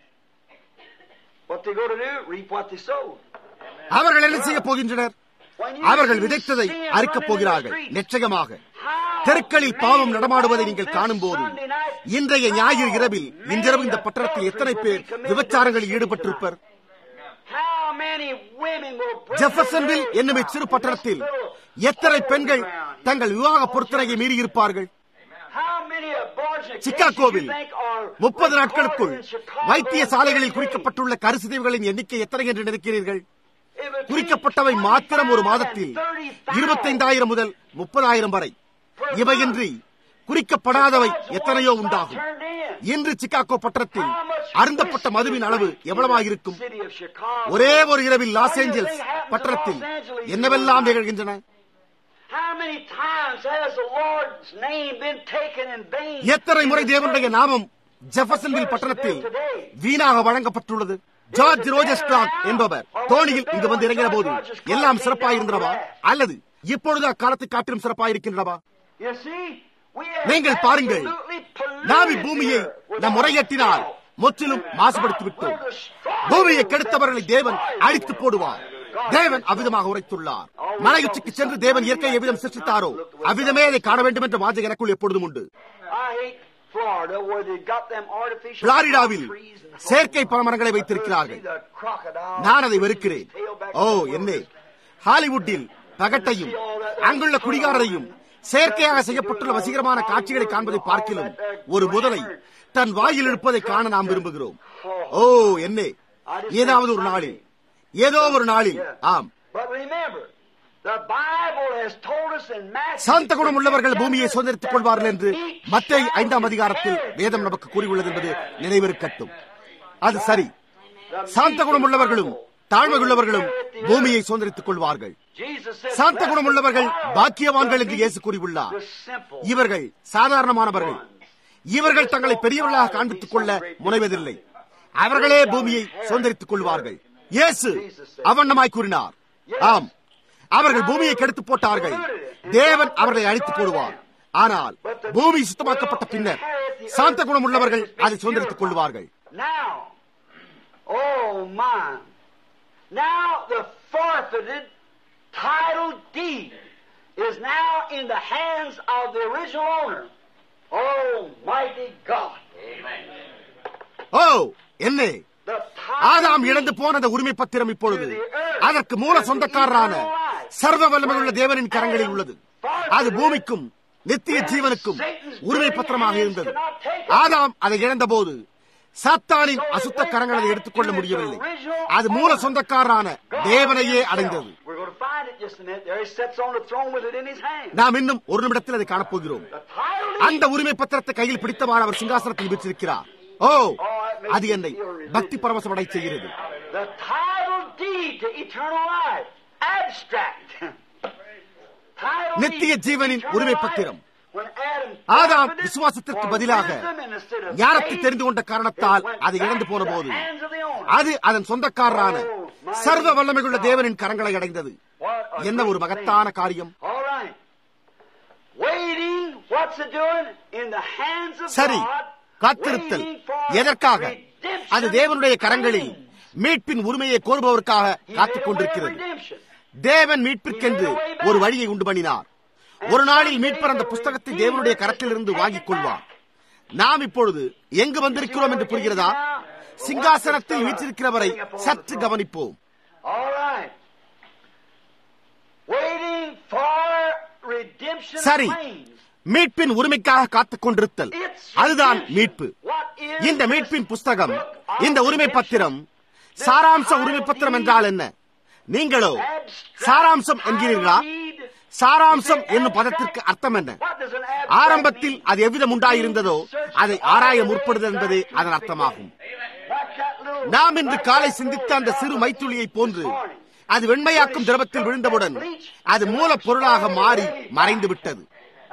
What they go to do? Reap what they sowed. அவர்கள் என்ன செய்ய போகின்றனர் அவர்கள் விதைத்ததை அறுக்கப் போகிறார்கள் நிச்சயமாக தெருக்களில் பாவம் நடமாடுவதை நீங்கள் காணும் போது இன்றைய ஞாயிறு இரவில் இன்றிரவு இந்த பட்டணத்தில் எத்தனை பேர் விபச்சாரங்களில் ஈடுபட்டிருப்பர் How many women will break ஜெஃபர்சன்வில் என்னும் இச்சிறு பட்டணத்தில் எத்தனை பெண்கள் தங்கள் விவாக பொருத்தனையை மீறியிருப்பார்கள் How many abortions சிக்காகோவில் you think are முப்பது நாட்களுக்குள் recorded in Chicago வைத்திய சாலைகளில் every குறிக்கப்பட்டுள்ள கருசிதைவுகளின் எண்ணிக்கை எத்தனை என்று நினைக்கிறீர்கள் day? It would be குறிக்கப்பட்டவை மாத்திரம் ஒரு மாதத்தில் 25,000 இருபத்தைந்தாயிரம் முதல் முப்பதாயிரம் வரை இவையின்றி குறிக்கப்படாதவை எத்தனையோ உண்டாகும் turned in. இன்று சிக்காகோ பட்டணத்தில் அருந்தப்பட்ட மதுவின் அளவு எவ்வளவாயிருக்கும் City of Chicago. ஒரே ஒரு இரவில் லாஸ் ஏஞ்சல்ஸ் பட்டணத்தில் என்னவெல்லாம் நிகழ்கின்றன How many times has the Lord's name been taken in vain? எத்தனை முறை தேவனுடைய நாமம் ஜெஃபர்சன்வில் பட்டணத்தில் வீணாக வழங்கப்பட்டுள்ளது ஜார்ஜ் ரோஜஸ் கிளாக் என்பவர் தோணியில் இங்கு வந்து இறங்கின போது எல்லாம் சிறப்பாயிருந்தனவா அல்லது இப்பொழுது அக்காலத்தை காட்டிலும் சிறப்பாயிருக்கின்றனவா You see, we have நீங்கள் பாருங்கள் absolutely polluted நாம் இப்பூமியை here with நம் all முறையேற்றினால் the முற்றிலும் மாசுபடுத்தி விட்டோம் பூமியை கெடுத்தவர்களை தேவன் அழித்து போடுவார் தேவன் அவ்விதமாக உரைத்துள்ளார் மலையுச்சிக்கு சென்று தேவன் இயற்கை எவ்விதம் சிருஷ்டித்தாரோ அவ்விதமே அதை காண வேண்டும் என்ற வாஞ்சை எனக்குள் எப்பொழுதும் உண்டு I hate Florida where they got them artificial பிளாரிடாவில் trees and செயற்கை பழமரங்களை வைத்திருக்கிறார்கள் See the crocodile. நான் அதை வெறுக்கிறேன் ஓ என்னே ஹாலிவுட்டில் பகட்டையும் அங்குள்ள குடிகாரரையும் செயற்கையாக செய்யப்பட்டுள்ள வசீகரமான காட்சிகளை காண்பதை பார்க்கிலும் ஒரு முதலை தன் வாயில் இருப்பதை காண நாம் விரும்புகிறோம் ஓ என்னே ஏதாவது ஒரு நாளில் ஏதோ ஒரு நாளில் ஆம் But remember, the Bible has told us in Matthew சாந்த குணம் உள்ளவர்கள் பூமியை சுதந்திரித்துக் கொள்வார்கள் என்று மத்திய ஐந்தாம் அதிகாரத்தில் வேதம் நமக்கு கூறியுள்ளது என்பது நினைவிருக்கட்டும் அது சரி சாந்த குணம் உள்ளவர்களும் தாழ்மை உள்ளவர்களும் பூமியை சுதந்திரித்துக் கொள்வார்கள் Jesus said, சாந்த குணம் உள்ளவர்கள் பாக்கியவான்கள் என்று இயேசு கூறியுள்ளார் the simple இவர்கள் சாதாரணமானவர்கள் இவர்கள் தங்களை பெரியவர்களாக காண்பித்துக் கொள்ள முனைவதில்லை அவர்களே பூமியை சுதந்திரித்துக் கொள்வார்கள் இயேசு அவண்ணமாய் கூறினார் ஆம் அவர்கள் பூமியை கெடுத்து போட்டார்கள் தேவன் அவர்களை அழித்து போடுவார் ஆனால் பூமி சுத்தமாக்கப்பட்ட பின்னர் சாந்த குணம் உள்ளவர்கள் அதை சுதந்திரித்துக் கொள்வார்கள் Now, oh my. Now the forfeited title deed is now in the hands of the original owner. Almighty God. ஓ என்னே The ஆதாம் title இழந்து deed போன அந்த உரிமை பத்திரம் இப்பொழுது அதற்கு மூல சொந்தக்காரரான சர்வ வல்லமையுள்ள தேவனின் கரங்களில் உள்ளது அது பூமிக்கும் நித்திய ஜீவனுக்கும் உரிமை பத்திரமாக இருந்தது ஆதாம் அதை இழந்தபோது சாத்தானின் அசுத்த கரங்களை அதை எடுத்துக்கொள்ள முடியவில்லை அது மூல சொந்தக்காரரான தேவனையே அடைந்தது We're going to find it just a minute. There he sits on the throne with it in his hand. நாம் இன்னும் ஒரு நிமிடத்தில் அதை காணப்போகிறோம் The title deed. அந்த உரிமை பத்திரத்தை கையில் பிடித்தமான அவர் சிங்காசனத்தில் வீற்றிருக்கிறார் ஓ அது என்னை பக்தி பரவசமடை செய்கிறது The title deed to eternal life. Abstract. Title நித்திய deed to ஜீவனின் eternal உரிமை life. பத்திரம் When Adam Adam forfeited விசுவாசத்திற்கு for பதிலாக wisdom instead of ஞானத்தை faith, தெரிந்து கொண்ட காரணத்தால் it went அதை இழந்து back போன to the போது hands of the owner. அது அதன் சொந்தக்காரரான சர்வ வல்லமையுள்ள தேவனின் கரங்களை அடைந்தது What a என்ன ஒரு great மகத்தான thing. காரியம் All right. Waiting, what's it doing? In the hands of சரி God. காத்திருத்தல் waiting for எதற்காக redemption அது தேவனுடைய கரங்களில் claim. மீட்பின் உரிமையை கோருபவருக்காக He காத்துக் made a way of கொண்டிருக்கிறது redemption. தேவன் மீட்பிற்கென்று ஒரு வழியை உண்டு பண்ணினார் ஒரு நாளில் மீட்பர் அந்த புஸ்தகத்தை தேவனுடைய கரத்திலிருந்து வாங்கிக் கொள்வார் நாம் இப்பொழுது எங்கு வந்திருக்கிறோம் என்று புரிகிறதா சிங்காசனத்தில் வீற்றிருக்கிறவரை சற்று கவனிப்போம் All right. Waiting for redemption சரி claims. மீட்பின் உரிமைக்காக காத்துக் கொண்டிருத்தல் It's அதுதான் redemption. மீட்பு What is இந்த this மீட்பின் புஸ்தகம் book of இந்த உரிமை redemption? பத்திரம் சாராம்ச உரிமை பத்திரம் என்றால் என்ன நீங்களோ சாராம்சம் என்கிறீர்களா சாராம்சம் என்னும் பதத்திற்கு அர்த்தம் என்ன ஆரம்பத்தில் அது எவ்விதம் உண்டாயிருந்ததோ அதை ஆராய முற்படுதல் என்பதே அதன் அர்த்தமாகும் நாம் இன்று காலை சிந்தித்த அந்த சிறு மைத்துளியை போன்று அது வெண்மையாக்கும் திரவத்தில் விழுந்தவுடன் அது மூலப்பொருளாக மாறி மறைந்து விட்டது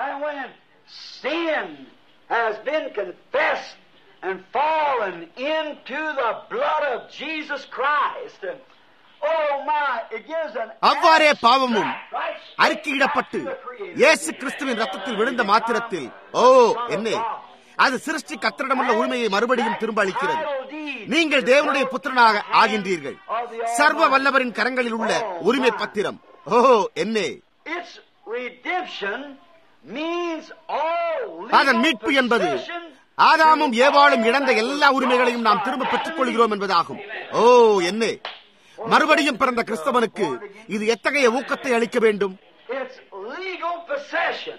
has been confessed and fallen into the blood of Jesus Christ. Oh my, it gives an அவ்வாறே பாவமும் அறிக்கையிடப்பட்டு இயேசு கிறிஸ்துவின் ரத்தத்தில் விழுந்த மாத்திரத்தில் ஓ என்ன அது சிருஷ்டி கத்தரிடமுள்ள உரிமையை மறுபடியும் திரும்ப அளிக்கிறது நீங்கள் தேவனுடைய புத்திரனாக ஆகின்றீர்கள் சர்வ வல்லவரின் கரங்களில் உள்ள உரிமை பத்திரம் ஓ என்ன Its redemption means all அதன் மீட்பு என்பது ஆதாமும் ஏவாளும் இழந்த எல்லா உரிமைகளையும் நாம் திரும்ப பெற்றுக் கொள்கிறோம் என்பதாகும் ஓ என்ன மறுபடியும் பிறந்த கிறிஸ்தவனுக்கு இது எத்தகைய ஊக்கத்தை அளிக்க வேண்டும் its legal possession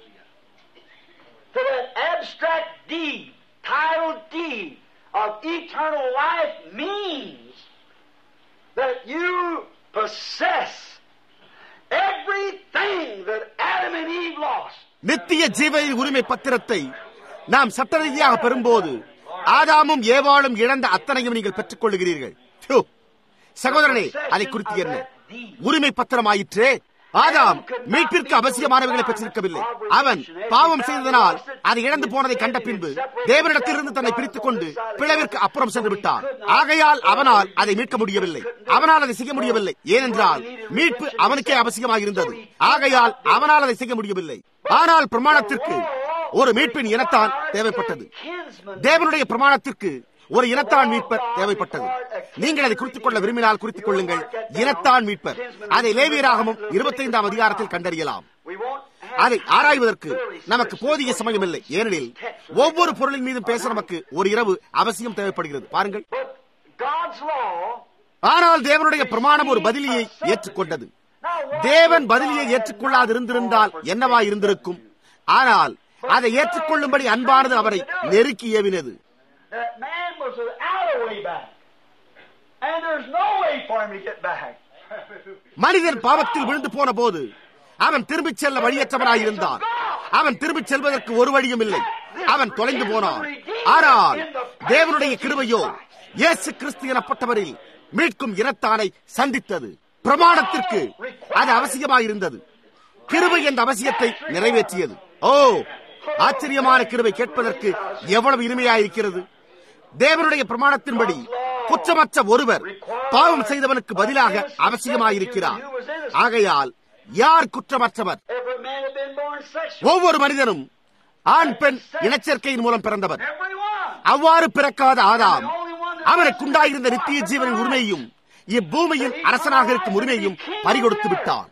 to that abstract deed, title deed of eternal life means that you possess everything that Adam and Eve lost. நித்திய ஜீவனின் உரிமை பத்திரத்தை நாம் சட்ட ரீதியாக பெறும்போது ஆதாமும் ஏவாளும் இழந்த அத்தனையும் நீங்கள் பெற்றுக் கொள்ளுகிறீர்கள் ப்யூ. சகோதரனே அதை குறித்து என்ன உரிமை பத்திரமாயிற்றே ஆதாம் மீட்பிற்கு அவசியமானவர்களை பெற்றிருக்கவில்லை அவன் பாவம் செய்ததனால் அதை இழந்து போனதை கண்ட பின்பு தேவனிடத்திலிருந்து தன்னை பிரித்துக் கொண்டு பிளவிற்கு அப்புறம் சென்று விட்டான் ஆகையால் அவனால் அதை மீட்க முடியவில்லை அவனால் அதை செய்ய முடியவில்லை ஏனென்றால் மீட்பு அவனுக்கே அவசியமாக இருந்தது ஆகையால் அவனால் அதை செய்ய முடியவில்லை ஆனால் பிரமாணத்திற்கு ஒரு மீட்பின் இனத்தான் தேவைப்பட்டது தேவனுடைய பிரமாணத்திற்கு ஒரு இனத்தான் மீட்பர் தேவைப்பட்டது நீங்கள் அதை குறித்துக் கொள்ள விரும்பினால் குறித்துக் கொள்ளுங்கள் இனத்தான் மீட்பர் அதை லேவியராகவும் இருபத்தைந்தாம் அதிகாரத்தில் கண்டறியலாம் அதை ஆராய்வதற்கு நமக்கு போதிய சமயம் இல்லை ஏனெனில் ஒவ்வொரு பொருளின் மீதும் பேச நமக்கு ஒரு இரவு அவசியம் தேவைப்படுகிறது பாருங்கள் God's law ஆனால் தேவனுடைய பிரமாணம் ஒரு பதிலியை ஏற்றுக்கொண்டது தேவன் பதிலியை ஏற்றுக்கொள்ளாது இருந்திருந்தால் என்னவா இருந்திருக்கும் ஆனால் அதை ஏற்றுக்கொள்ளும்படி அன்பானது அவரை நெருக்கி ஏவினது that man was without a way back. And there's no way for him to get back. மனிதன் பாவத்தில் விழுந்து போன போது அவன் திரும்பிச் செல்ல வழியற்றவனாயிருந்தான் அவன் திரும்பிச் செல்வதற்கு ஒரு வழியும் இல்லை அவன் தொலைந்து போனான் ஆனால் தேவனுடைய கிருபையோ இயேசு கிறிஸ்து எனப்பட்டவரில் மீட்கும் இனத்தானை சந்தித்தது பிரமாணத்திற்கு அது அவசியமாயிருந்தது கிருபை என்ற அவசியத்தை நிறைவேற்றியது ஓ ஆச்சரியமான கிருபை கேட்பதற்கு எவ்வளவு இனிமையாயிருக்கிறது தேவனுடைய பிரமாணத்தின்படி குற்றமற்ற ஒருவர் பாவம் செய்தவனுக்கு பதிலாக அவசியமாயிருக்கிறார் ஆகையால் யார் குற்றமற்றவர் Every man had been born sexual. ஒவ்வொரு மனிதனும் ஆண் பெண் இனச்சேர்க்கையின் மூலம் பிறந்தவர் Everyone. அவ்வாறு பிறக்காத ஆதாம் அவனுக்குண்டாயிருந்த நித்திய ஜீவனின் உரிமையும் இப்பூமியின் அரசனாக இருக்கும் உரிமையும் பறிகொடுத்து விட்டான்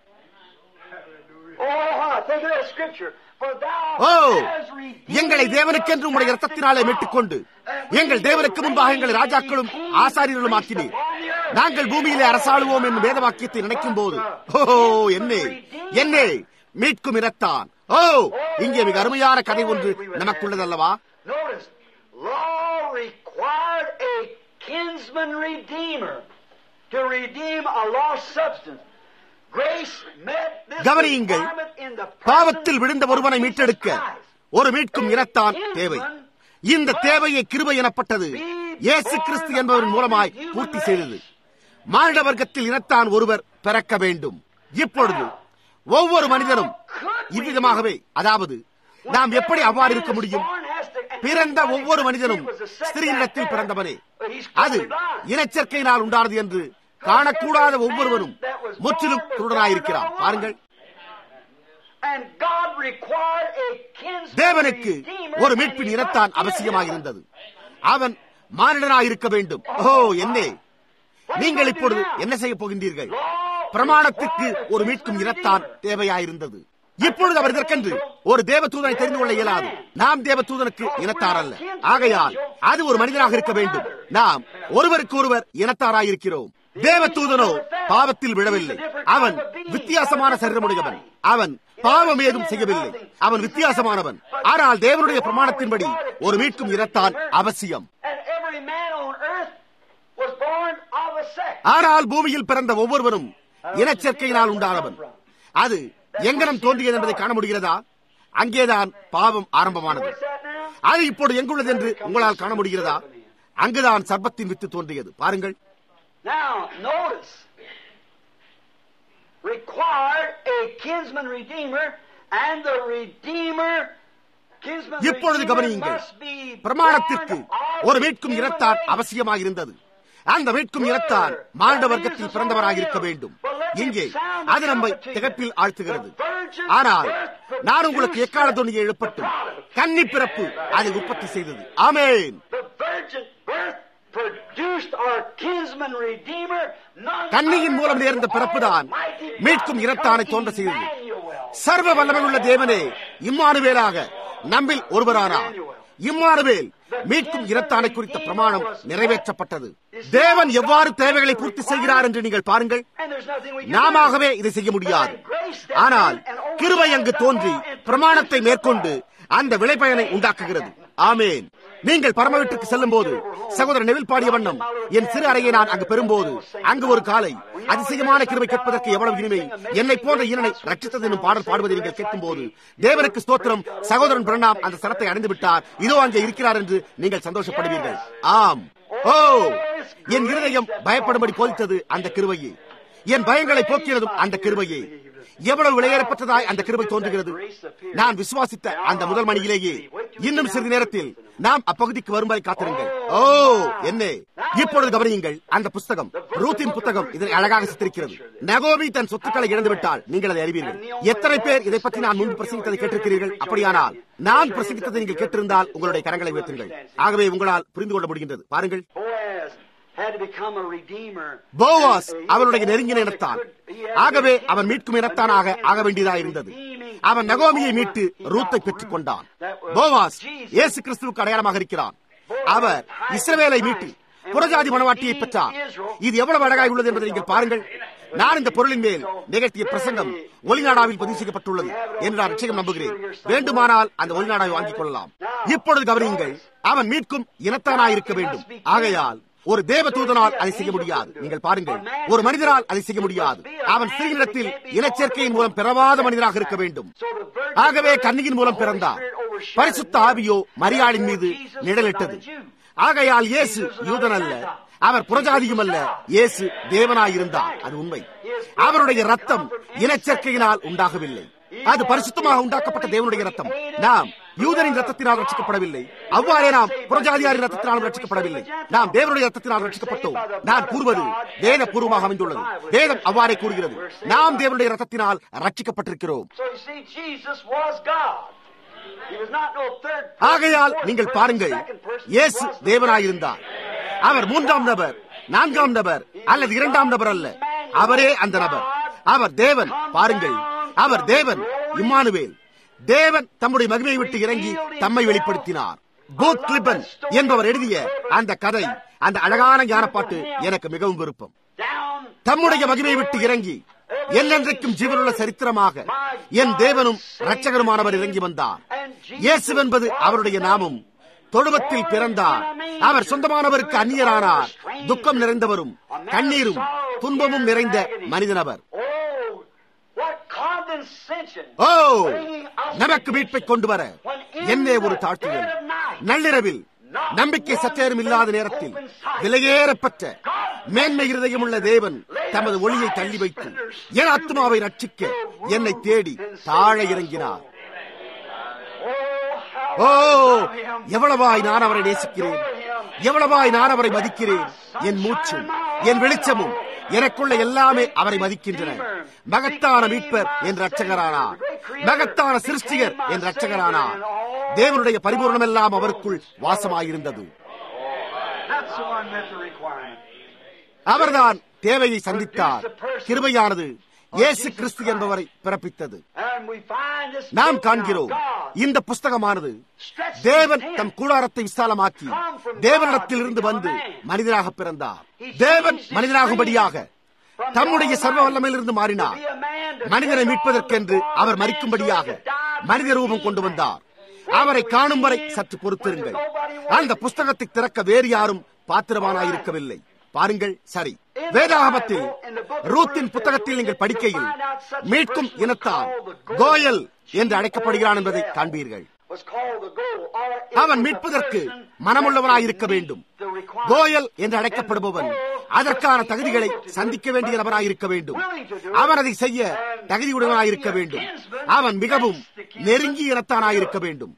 Oh, think of that scripture. For thou O hast redeemed எங்களை தேவனுக்கென்று உம்முடைய இரத்தத்தினாலே மீட்டுக்கொண்டு எங்கள் தேவனுக்கு முன்பாக எங்களை ராஜாக்களும் ஆசாரியர்களும் ஆக்கினீர் நாங்கள் பூமியிலே அரசாளுவோம் என்னும் வேத வாக்கியத்தை நினைக்கும் போது ஓ என்னே என்னே மீட்கும் இரத்தான் ஓ இங்கே மிக அருமையான கதை ஒன்று நமக்குள்ளதல்லவா Notice, law required a kinsman redeemer to redeem a lost substance. Grace met this கவனியுங்கள் requirement in the பாவத்தில் person விழுந்த ஒருவனை of மீட்டெடுக்க Jesus Christ. ஒரு மீட்கும் இனத்தான் தேவை இந்த தேவையை கிருபை எனப்பட்டது இயேசு கிறிஸ்து என்பவரின் மூலமாய் பூர்த்தி செய்தது மானிட வர்க்கத்தில் இனத்தான் ஒருவர் பிறக்க வேண்டும் இப்பொழுது ஒவ்வொரு மனிதனும் இவ்விதமாகவே அதாவது நாம் எப்படி அவ்வாறு இருக்க முடியும் பிறந்த ஒவ்வொரு மனிதனும் ஸ்திரீனிடத்தில் பிறந்தவனே அது இனச்சேர்க்கையினால் உண்டானது என்று காணக்கூடாத ஒவ்வொருவரும் முற்றிலும் குருடனாயிருக்கிறான் பாருங்கள் And God required a kinsman தேவனுக்கு redeemer, ஒரு and மீட்பின் he இனத்தான் must be a அவசியமாயிருந்தது அவன் மானிடனாயிருக்க வேண்டும் ஓ என்னே நீங்கள் இப்பொழுது என்ன செய்ய போகின்றீர்கள் பிரமாணத்திற்கு ஒரு மீட்கும் இனத்தான் தேவையாயிருந்தது இப்பொழுது அவர் இதற்கென்று ஒரு தேவதூதனை தெரிந்து கொள்ள இயலாது நாம் தேவதூதனுக்கு இனத்தார் அல்ல ஆகையால் அது ஒரு மனிதனாக இருக்க வேண்டும் நாம் ஒருவருக்கு ஒருவர் இனத்தாராயிருக்கிறோம் தேவதூதனோ பாவத்தில் விழவில்லை அவன் வித்தியாசமான சரீரமுடையவன் அவன் பாவம் ஏதும் செய்யவில்லை அவன் வித்தியாசமானவன் ஆனால் தேவனுடைய பிரமாணத்தின்படி ஒரு மீட்கும் இனத்தான் அவசியம் And every man on earth was born of a sex. ஆனால் பூமியில் பிறந்த ஒவ்வொருவரும் இனச்சேர்க்கையினால் உண்டானவன் அது எங்கனம் தோன்றியது என்பதை காண முடிகிறதா அங்கேதான் பாவம் ஆரம்பமானது Where's that now? அது இப்போது எங்குள்ளது என்று உங்களால் காண முடிகிறதா அங்குதான் சர்பத்தின் வித்து தோன்றியது பாருங்கள் Now, notice. Required a kinsman redeemer, and the redeemer, kinsman இப்பொழுது redeemer கவனியுங்கள் must be பிரமாணத்திற்கு born of ஒரு the மீட்கும் human இனத்தான் race. அவசியமாக இருந்தது அந்த மீட்கும் இனத்தான் மாண்ட வர்க்கத்தில் பிறந்தவராக இருக்க வேண்டும் இங்கே அது நம்மை திகப்பில் ஆழ்த்துகிறது ஆனால் நான் உங்களுக்கு எக்கால துணியை எழுப்பட்டும் கன்னி பிறப்பு அதை உற்பத்தி செய்தது ஆமேன் The virgin birth produced our kinsman redeemer. none கன்னியின் மூலம் other நேர்ந்த than பிறப்புதான் Almighty God, மீட்கும் இனத்தானை come தோன்ற செய்தது Emmanuel. சர்வ வல்லமையுள்ள தேவனே இம்மானுவேலாக நம்மில் ஒருவரானார் இம்மானுவேல் மீட்கும் இனத்தானை குறித்த பிரமாணம் நிறைவேற்றப்பட்டது தேவன் எவ்வாறு தேவைகளை பூர்த்தி செய்கிறார் என்று நீங்கள் பாருங்கள் And there's nothing we can நாமவே இதை செய்ய முடியாது ஆனால் கிருபை அங்கு தோன்றி பிரமாணத்தை மேற்கொண்டு அந்த விளைபயனை உண்டாக்குகிறது ஆமேன் நீங்கள் பரம வீட்டுக்கு செல்லும் போது சகோதரர் நெவில் பாடிய வண்ணம் என் சிறு அறையை நான் அங்கு பெறும்போது அங்கு ஒரு காலை அதிசயமான கிருபை கேட்பதற்கு எவ்வளவு இனிமை என்னை போன்ற ஈரனை ரட்சித்தது என்னும் பாடல் பாடுவதை நீங்கள் கேட்கும் போது தேவனுக்கு ஸ்தோத்திரம் சகோதரன் பிரணாம் அந்த சரத்தை அடைந்து விட்டார் இதோ அங்கே இருக்கிறார் என்று நீங்கள் சந்தோஷப்படுவீர்கள் ஆம் ஓ என் இருதயம் பயப்படும்படி போதித்தது அந்த கிருபையே என் பயங்களை போக்கியதும் அந்த கிருபையே எவ்வளவு விளையேறப்பட்டதாய் அந்த கிருபை தோன்றுகிறது நான் விசுவாசித்த அந்த முதல் மணியிலேயே இன்னும் சிறிது நேரத்தில் நாம் அப்பகுதிக்கு வரும் வரை காத்திருங்கள் ஓ என்ன இப்பொழுது கவனியுங்கள் அந்த புஸ்தகம் ரூத்தின் புத்தகம் இதனை அழகாக சித்தரிக்கிறது நகோமி தன் சொத்துக்களை இழந்து விட்டால் நீங்கள் அதை அறிவீர்கள் எத்தனை பேர் இதை பற்றி நான் முன்பு பிரசங்கித்ததை கேட்டிருக்கிறீர்கள் அப்படியானால் நான் பிரசங்கித்ததை நீங்கள் கேட்டிருந்தால் உங்களுடைய கரங்களை உயர்த்துங்கள் ஆகவே உங்களால் புரிந்து கொள்ள முடிகின்றது பாருங்கள் Boaz had to become a redeemer. Boaz And he- அவருடைய நெருங்கின இனத்தான் he had to ஆகவே become அவன் மீட்கும் இனத்தானாக ஆக வேண்டியதாக இருந்தது அவன் நகோமியை மீட்டு ரூத்தை பெற்றுக் கொண்டான் போவாஸ் இயேசு கிறிஸ்துவுக்கு அடையாளமாக இருக்கிறான் அவர் இஸ்ரவேலை மீட்டு புறஜாதி மனவாட்டியை பெற்றார் இது எவ்வளவு அழகாய் உள்ளது என்பதை நீங்கள் பாருங்கள் நான் இந்த பொருளின் மேல் நிகழ்த்திய பிரசங்கம் ஒளிநாடாவில் பதிவு செய்யப்பட்டுள்ளது என்று நான் நிச்சயம் நம்புகிறேன் வேண்டுமானால் அந்த ஒளிநாடாவை வாங்கிக் கொள்ளலாம் இப்பொழுது கவனியுங்கள் அவன் மீட்கும் இனத்தானாயிருக்க வேண்டும் ஆகையால் ஒரு தேவ தூதனால் அதை செய்ய முடியாது நீங்கள் பாருங்கள் ஒரு மனிதரால் அதை செய்ய முடியாது அவன் ஸ்ரீனிடத்தில் இனச்சேர்க்கையின் மூலம் பிறவாத மனிதராக இருக்க வேண்டும் ஆகவே கன்னியின் மூலம் பிறந்தார் பரிசுத்த ஆவியோ மரியாளின் மீது நிழலிட்டது ஆகையால் இயேசு யூதன் அல்ல அவர் புறஜாதியும் அல்ல இயேசு தேவனாயிருந்தார் அது உண்மை அவருடைய ரத்தம் இனச்சேர்க்கையினால் உண்டாகவில்லை அது பரிசுத்தமாக உண்டாக்கப்பட்ட தேவனுடைய ரத்தம் நாம் யூதரின் ரத்தத்தினால் ரட்சிக்கப்படவில்லை அவ்வாறே நாம் புறஜாதியாரின் ரத்தத்தினாலும் ரட்சிக்கப்படவில்லை நாம் தேவனுடைய ரத்தத்தினால் ரட்சிக்கப்பட்டோம் நான் கூறுவது வேத பூர்வமாக அமைந்துள்ளது வேதம் அவ்வாறே கூறுகிறது நாம் தேவனுடைய ரத்தத்தினால் ரட்சிக்கப்பட்டிருக்கிறோம் So you see, Jesus was God. He was not no third person, ஆகையால் fourth நீங்கள் person, பாருங்கள் second person. He இயேசு was the தேவனாயிருந்தார் அவர் மூன்றாம் நபர் நான்காம் நபர் அல்லது இரண்டாம் நபர் அல்ல அவரே அந்த நபர் அவர் தேவன் பாருங்கள் அவர் தேவன் இம்மானுவேல் தேவன் தம்முடைய மகிமையை விட்டு இறங்கி தம்மை வெளிப்படுத்தினார் பூத் கிளிபன் என்பவர் எழுதிய அந்த கதை அந்த அழகான ஞானப்பாட்டு எனக்கு மிகவும் விருப்பம் down தம்முடைய மகிமையை விட்டு இறங்கி என்னென்றைக்கும் ஜீவனுள்ள சரித்திரமாக என் தேவனும் இரட்சகருமானவர் இறங்கி வந்தார் இயேசு என்பது அவருடைய நாமம் தொழுவத்தில் பிறந்தார் அவர் சொந்தமானவருக்கு அந்நியரானார் துக்கம் நிறைந்தவரும் கண்ணீரும் துன்பமும் நிறைந்த மனிதனவர் Oh, what condescension! ஓ நமக்கு மீட்பை கொண்டு வர என்னே ஒரு தாழ்த்துதல் நள்ளிரவில் நம்பிக்கை சற்றேறும் இல்லாத நேரத்தில் விலையேறப்பட்ட மேன்மை இருதயமுள்ள தேவன் தமது ஒளியை தள்ளி வைத்து என் ஆத்மாவை ரட்சிக்க என்னை தேடி தாழ இறங்கினார் Oh, how O I love him. எவ்வளவாய் நான் அவரை நேசிக்கிறேன் எவ்வளவாய் நான் அவரை மதிக்கிறேன் என் மூச்சும் என் வெளிச்சமும் எனக்குள்ள எல்லாமே அவரை மதிக்கின்றன மகத்தான மீட்பர் என் ரட்சகரானார் மகத்தான சிருஷ்டிகர் என் ரட்சகரானார் தேவனுடைய பரிபூர்ணம் எல்லாம் அவருக்குள் வாசமாயிருந்தது That's the one met the requirement. அவர்தான் தேவையை சந்தித்தார் கிருபையானது இயேசு கிறிஸ்து என்பவரை பிறப்பித்தது And we find this நாம் book காண்கிறோம் now, God இந்த புஸ்தகமானது stretched his தேவன் hand. தம் கூடாரத்தை விசாலமாக்கி தேவனிடத்தில் இருந்து வந்து மனிதனாக பிறந்தார் தேவன் மனிதனாகும்படியாக தம்முடைய சர்வ வல்லமையிலிருந்து மாறினார் Be a man to மனிதனை take on மீட்பதற்கென்று the our form மறிக்கும்படியாக of man so he could die மனித ரூபம் கொண்டு வந்தார் அவரை காணும் வரை சற்று பொறுத்திருங்கள் அந்த புஸ்தகத்தை திறக்க வேறு யாரும் பாத்திரமானாயிருக்கவில்லை பாருங்கள் சரி வேதாகமத்தில் ரூத்தின் புத்தகத்தில் நீங்கள் படிக்கையில் மீட்கும் இனத்தான் கோயல் என்று அழைக்கப்படுகிறான் என்பதை காண்பீர்கள் அவன் மீட்பதற்கு மனமுள்ளவனாயிருக்க வேண்டும் கோயல் என்று அழைக்கப்படுபவன் அதற்கான தகுதிகளை சந்திக்க வேண்டிய நபராயிருக்க வேண்டும் அவன் அதை செய்ய தகுதியுடனாயிருக்க வேண்டும் அவன் மிகவும் நெருங்கிய இனத்தானாயிருக்க வேண்டும்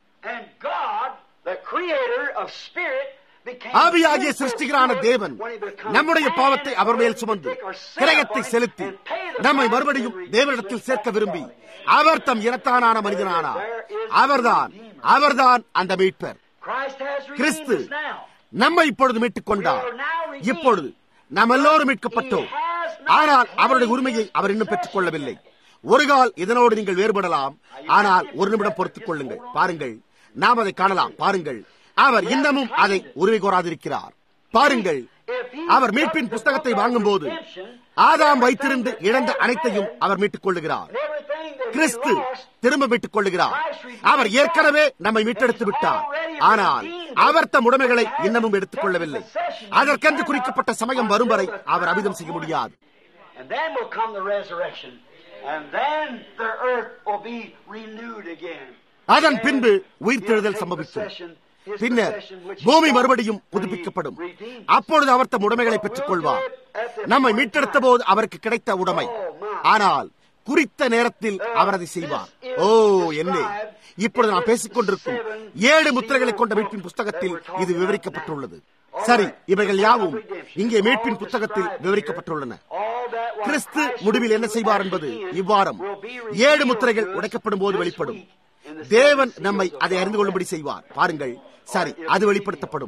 ஆவியாகிய சிருஷ்டிகரான தேவன் நம்முடைய பாவத்தை அவர் மேல் சுமந்து கிரகத்தை செலுத்தி நம்மை மறுபடியும் தேவனிடத்தில் சேர்க்க விரும்பி அவர் தம் இனத்தானான மனிதனானார் அவர்தான் அவர்தான் அந்த மீட்பர் கிறிஸ்து நம்மை இப்பொழுது மீட்டுக் கொண்டார் இப்பொழுது நாம் எல்லோரும் மீட்கப்பட்டோம் ஆனால் அவருடைய உரிமையை அவர் இன்னும் பெற்றுக் கொள்ளவில்லை ஒரு கால் இதனோடு நீங்கள் வேறுபடலாம் ஆனால் ஒரு நிமிடம் பொறுத்துக் கொள்ளுங்கள் பாருங்கள் நாம் அதை காணலாம் பாருங்கள் அவர் இன்னமும் அதை உரிமை கோராதிருக்கிறார் பாருங்கள் அவர் மீட்பின் புஸ்தகத்தை வாங்கும் போது ஆதாம் வைத்திருந்து இழந்த அனைத்தையும் அவர் மீட்டுக் கொள்ளுகிறார் கிறிஸ்து திரும்ப மீட்டுக் கொள்ளுகிறார் அவர் ஏற்கனவே நம்மை மீட்டெடுத்து விட்டார் ஆனால் அவர் தம் உடைமைகளை இன்னமும் எடுத்துக் கொள்ளவில்லை அதற்கென்று குறிக்கப்பட்ட சமயம் வரும் வரை அவர் அபிதம் செய்ய முடியாது And then will come the resurrection. And then the earth will be renewed again. அதன் பின்பு உயிர்த்தெழுதல் சம்பவிக்கும் பின்னர் பூமி மறுபடியும் புதுப்பிக்கப்படும் அப்பொழுது அவர் தம் உடைமைகளை பெற்றுக் கொள்வார் நம்மை மீட்டெடுத்த போது அவருக்கு கிடைத்த உடைமை ஆனால் குறித்த நேரத்தில் அவர் அதை செய்வார் ஓ என்ன இப்பொழுது நாம் பேசிக் கொண்டிருக்கும் ஏழு முத்திரைகளை கொண்ட மீட்பின் புஸ்தகத்தில் இது விவரிக்கப்பட்டுள்ளது சரி இவைகள் யாவும் இங்கே மீட்பின் புத்தகத்தில் விவரிக்கப்பட்டுள்ளன கிறிஸ்து முடிவில் என்ன செய்வார் என்பது இவ்வாரம் ஏழு முத்திரைகள் உடைக்கப்படும் போது வெளிப்படும் தேவன் நம்மை அதை அறிந்து கொள்ளும்படி செய்வார் பாருங்கள் சரி அது வெளிப்படுத்தப்படும்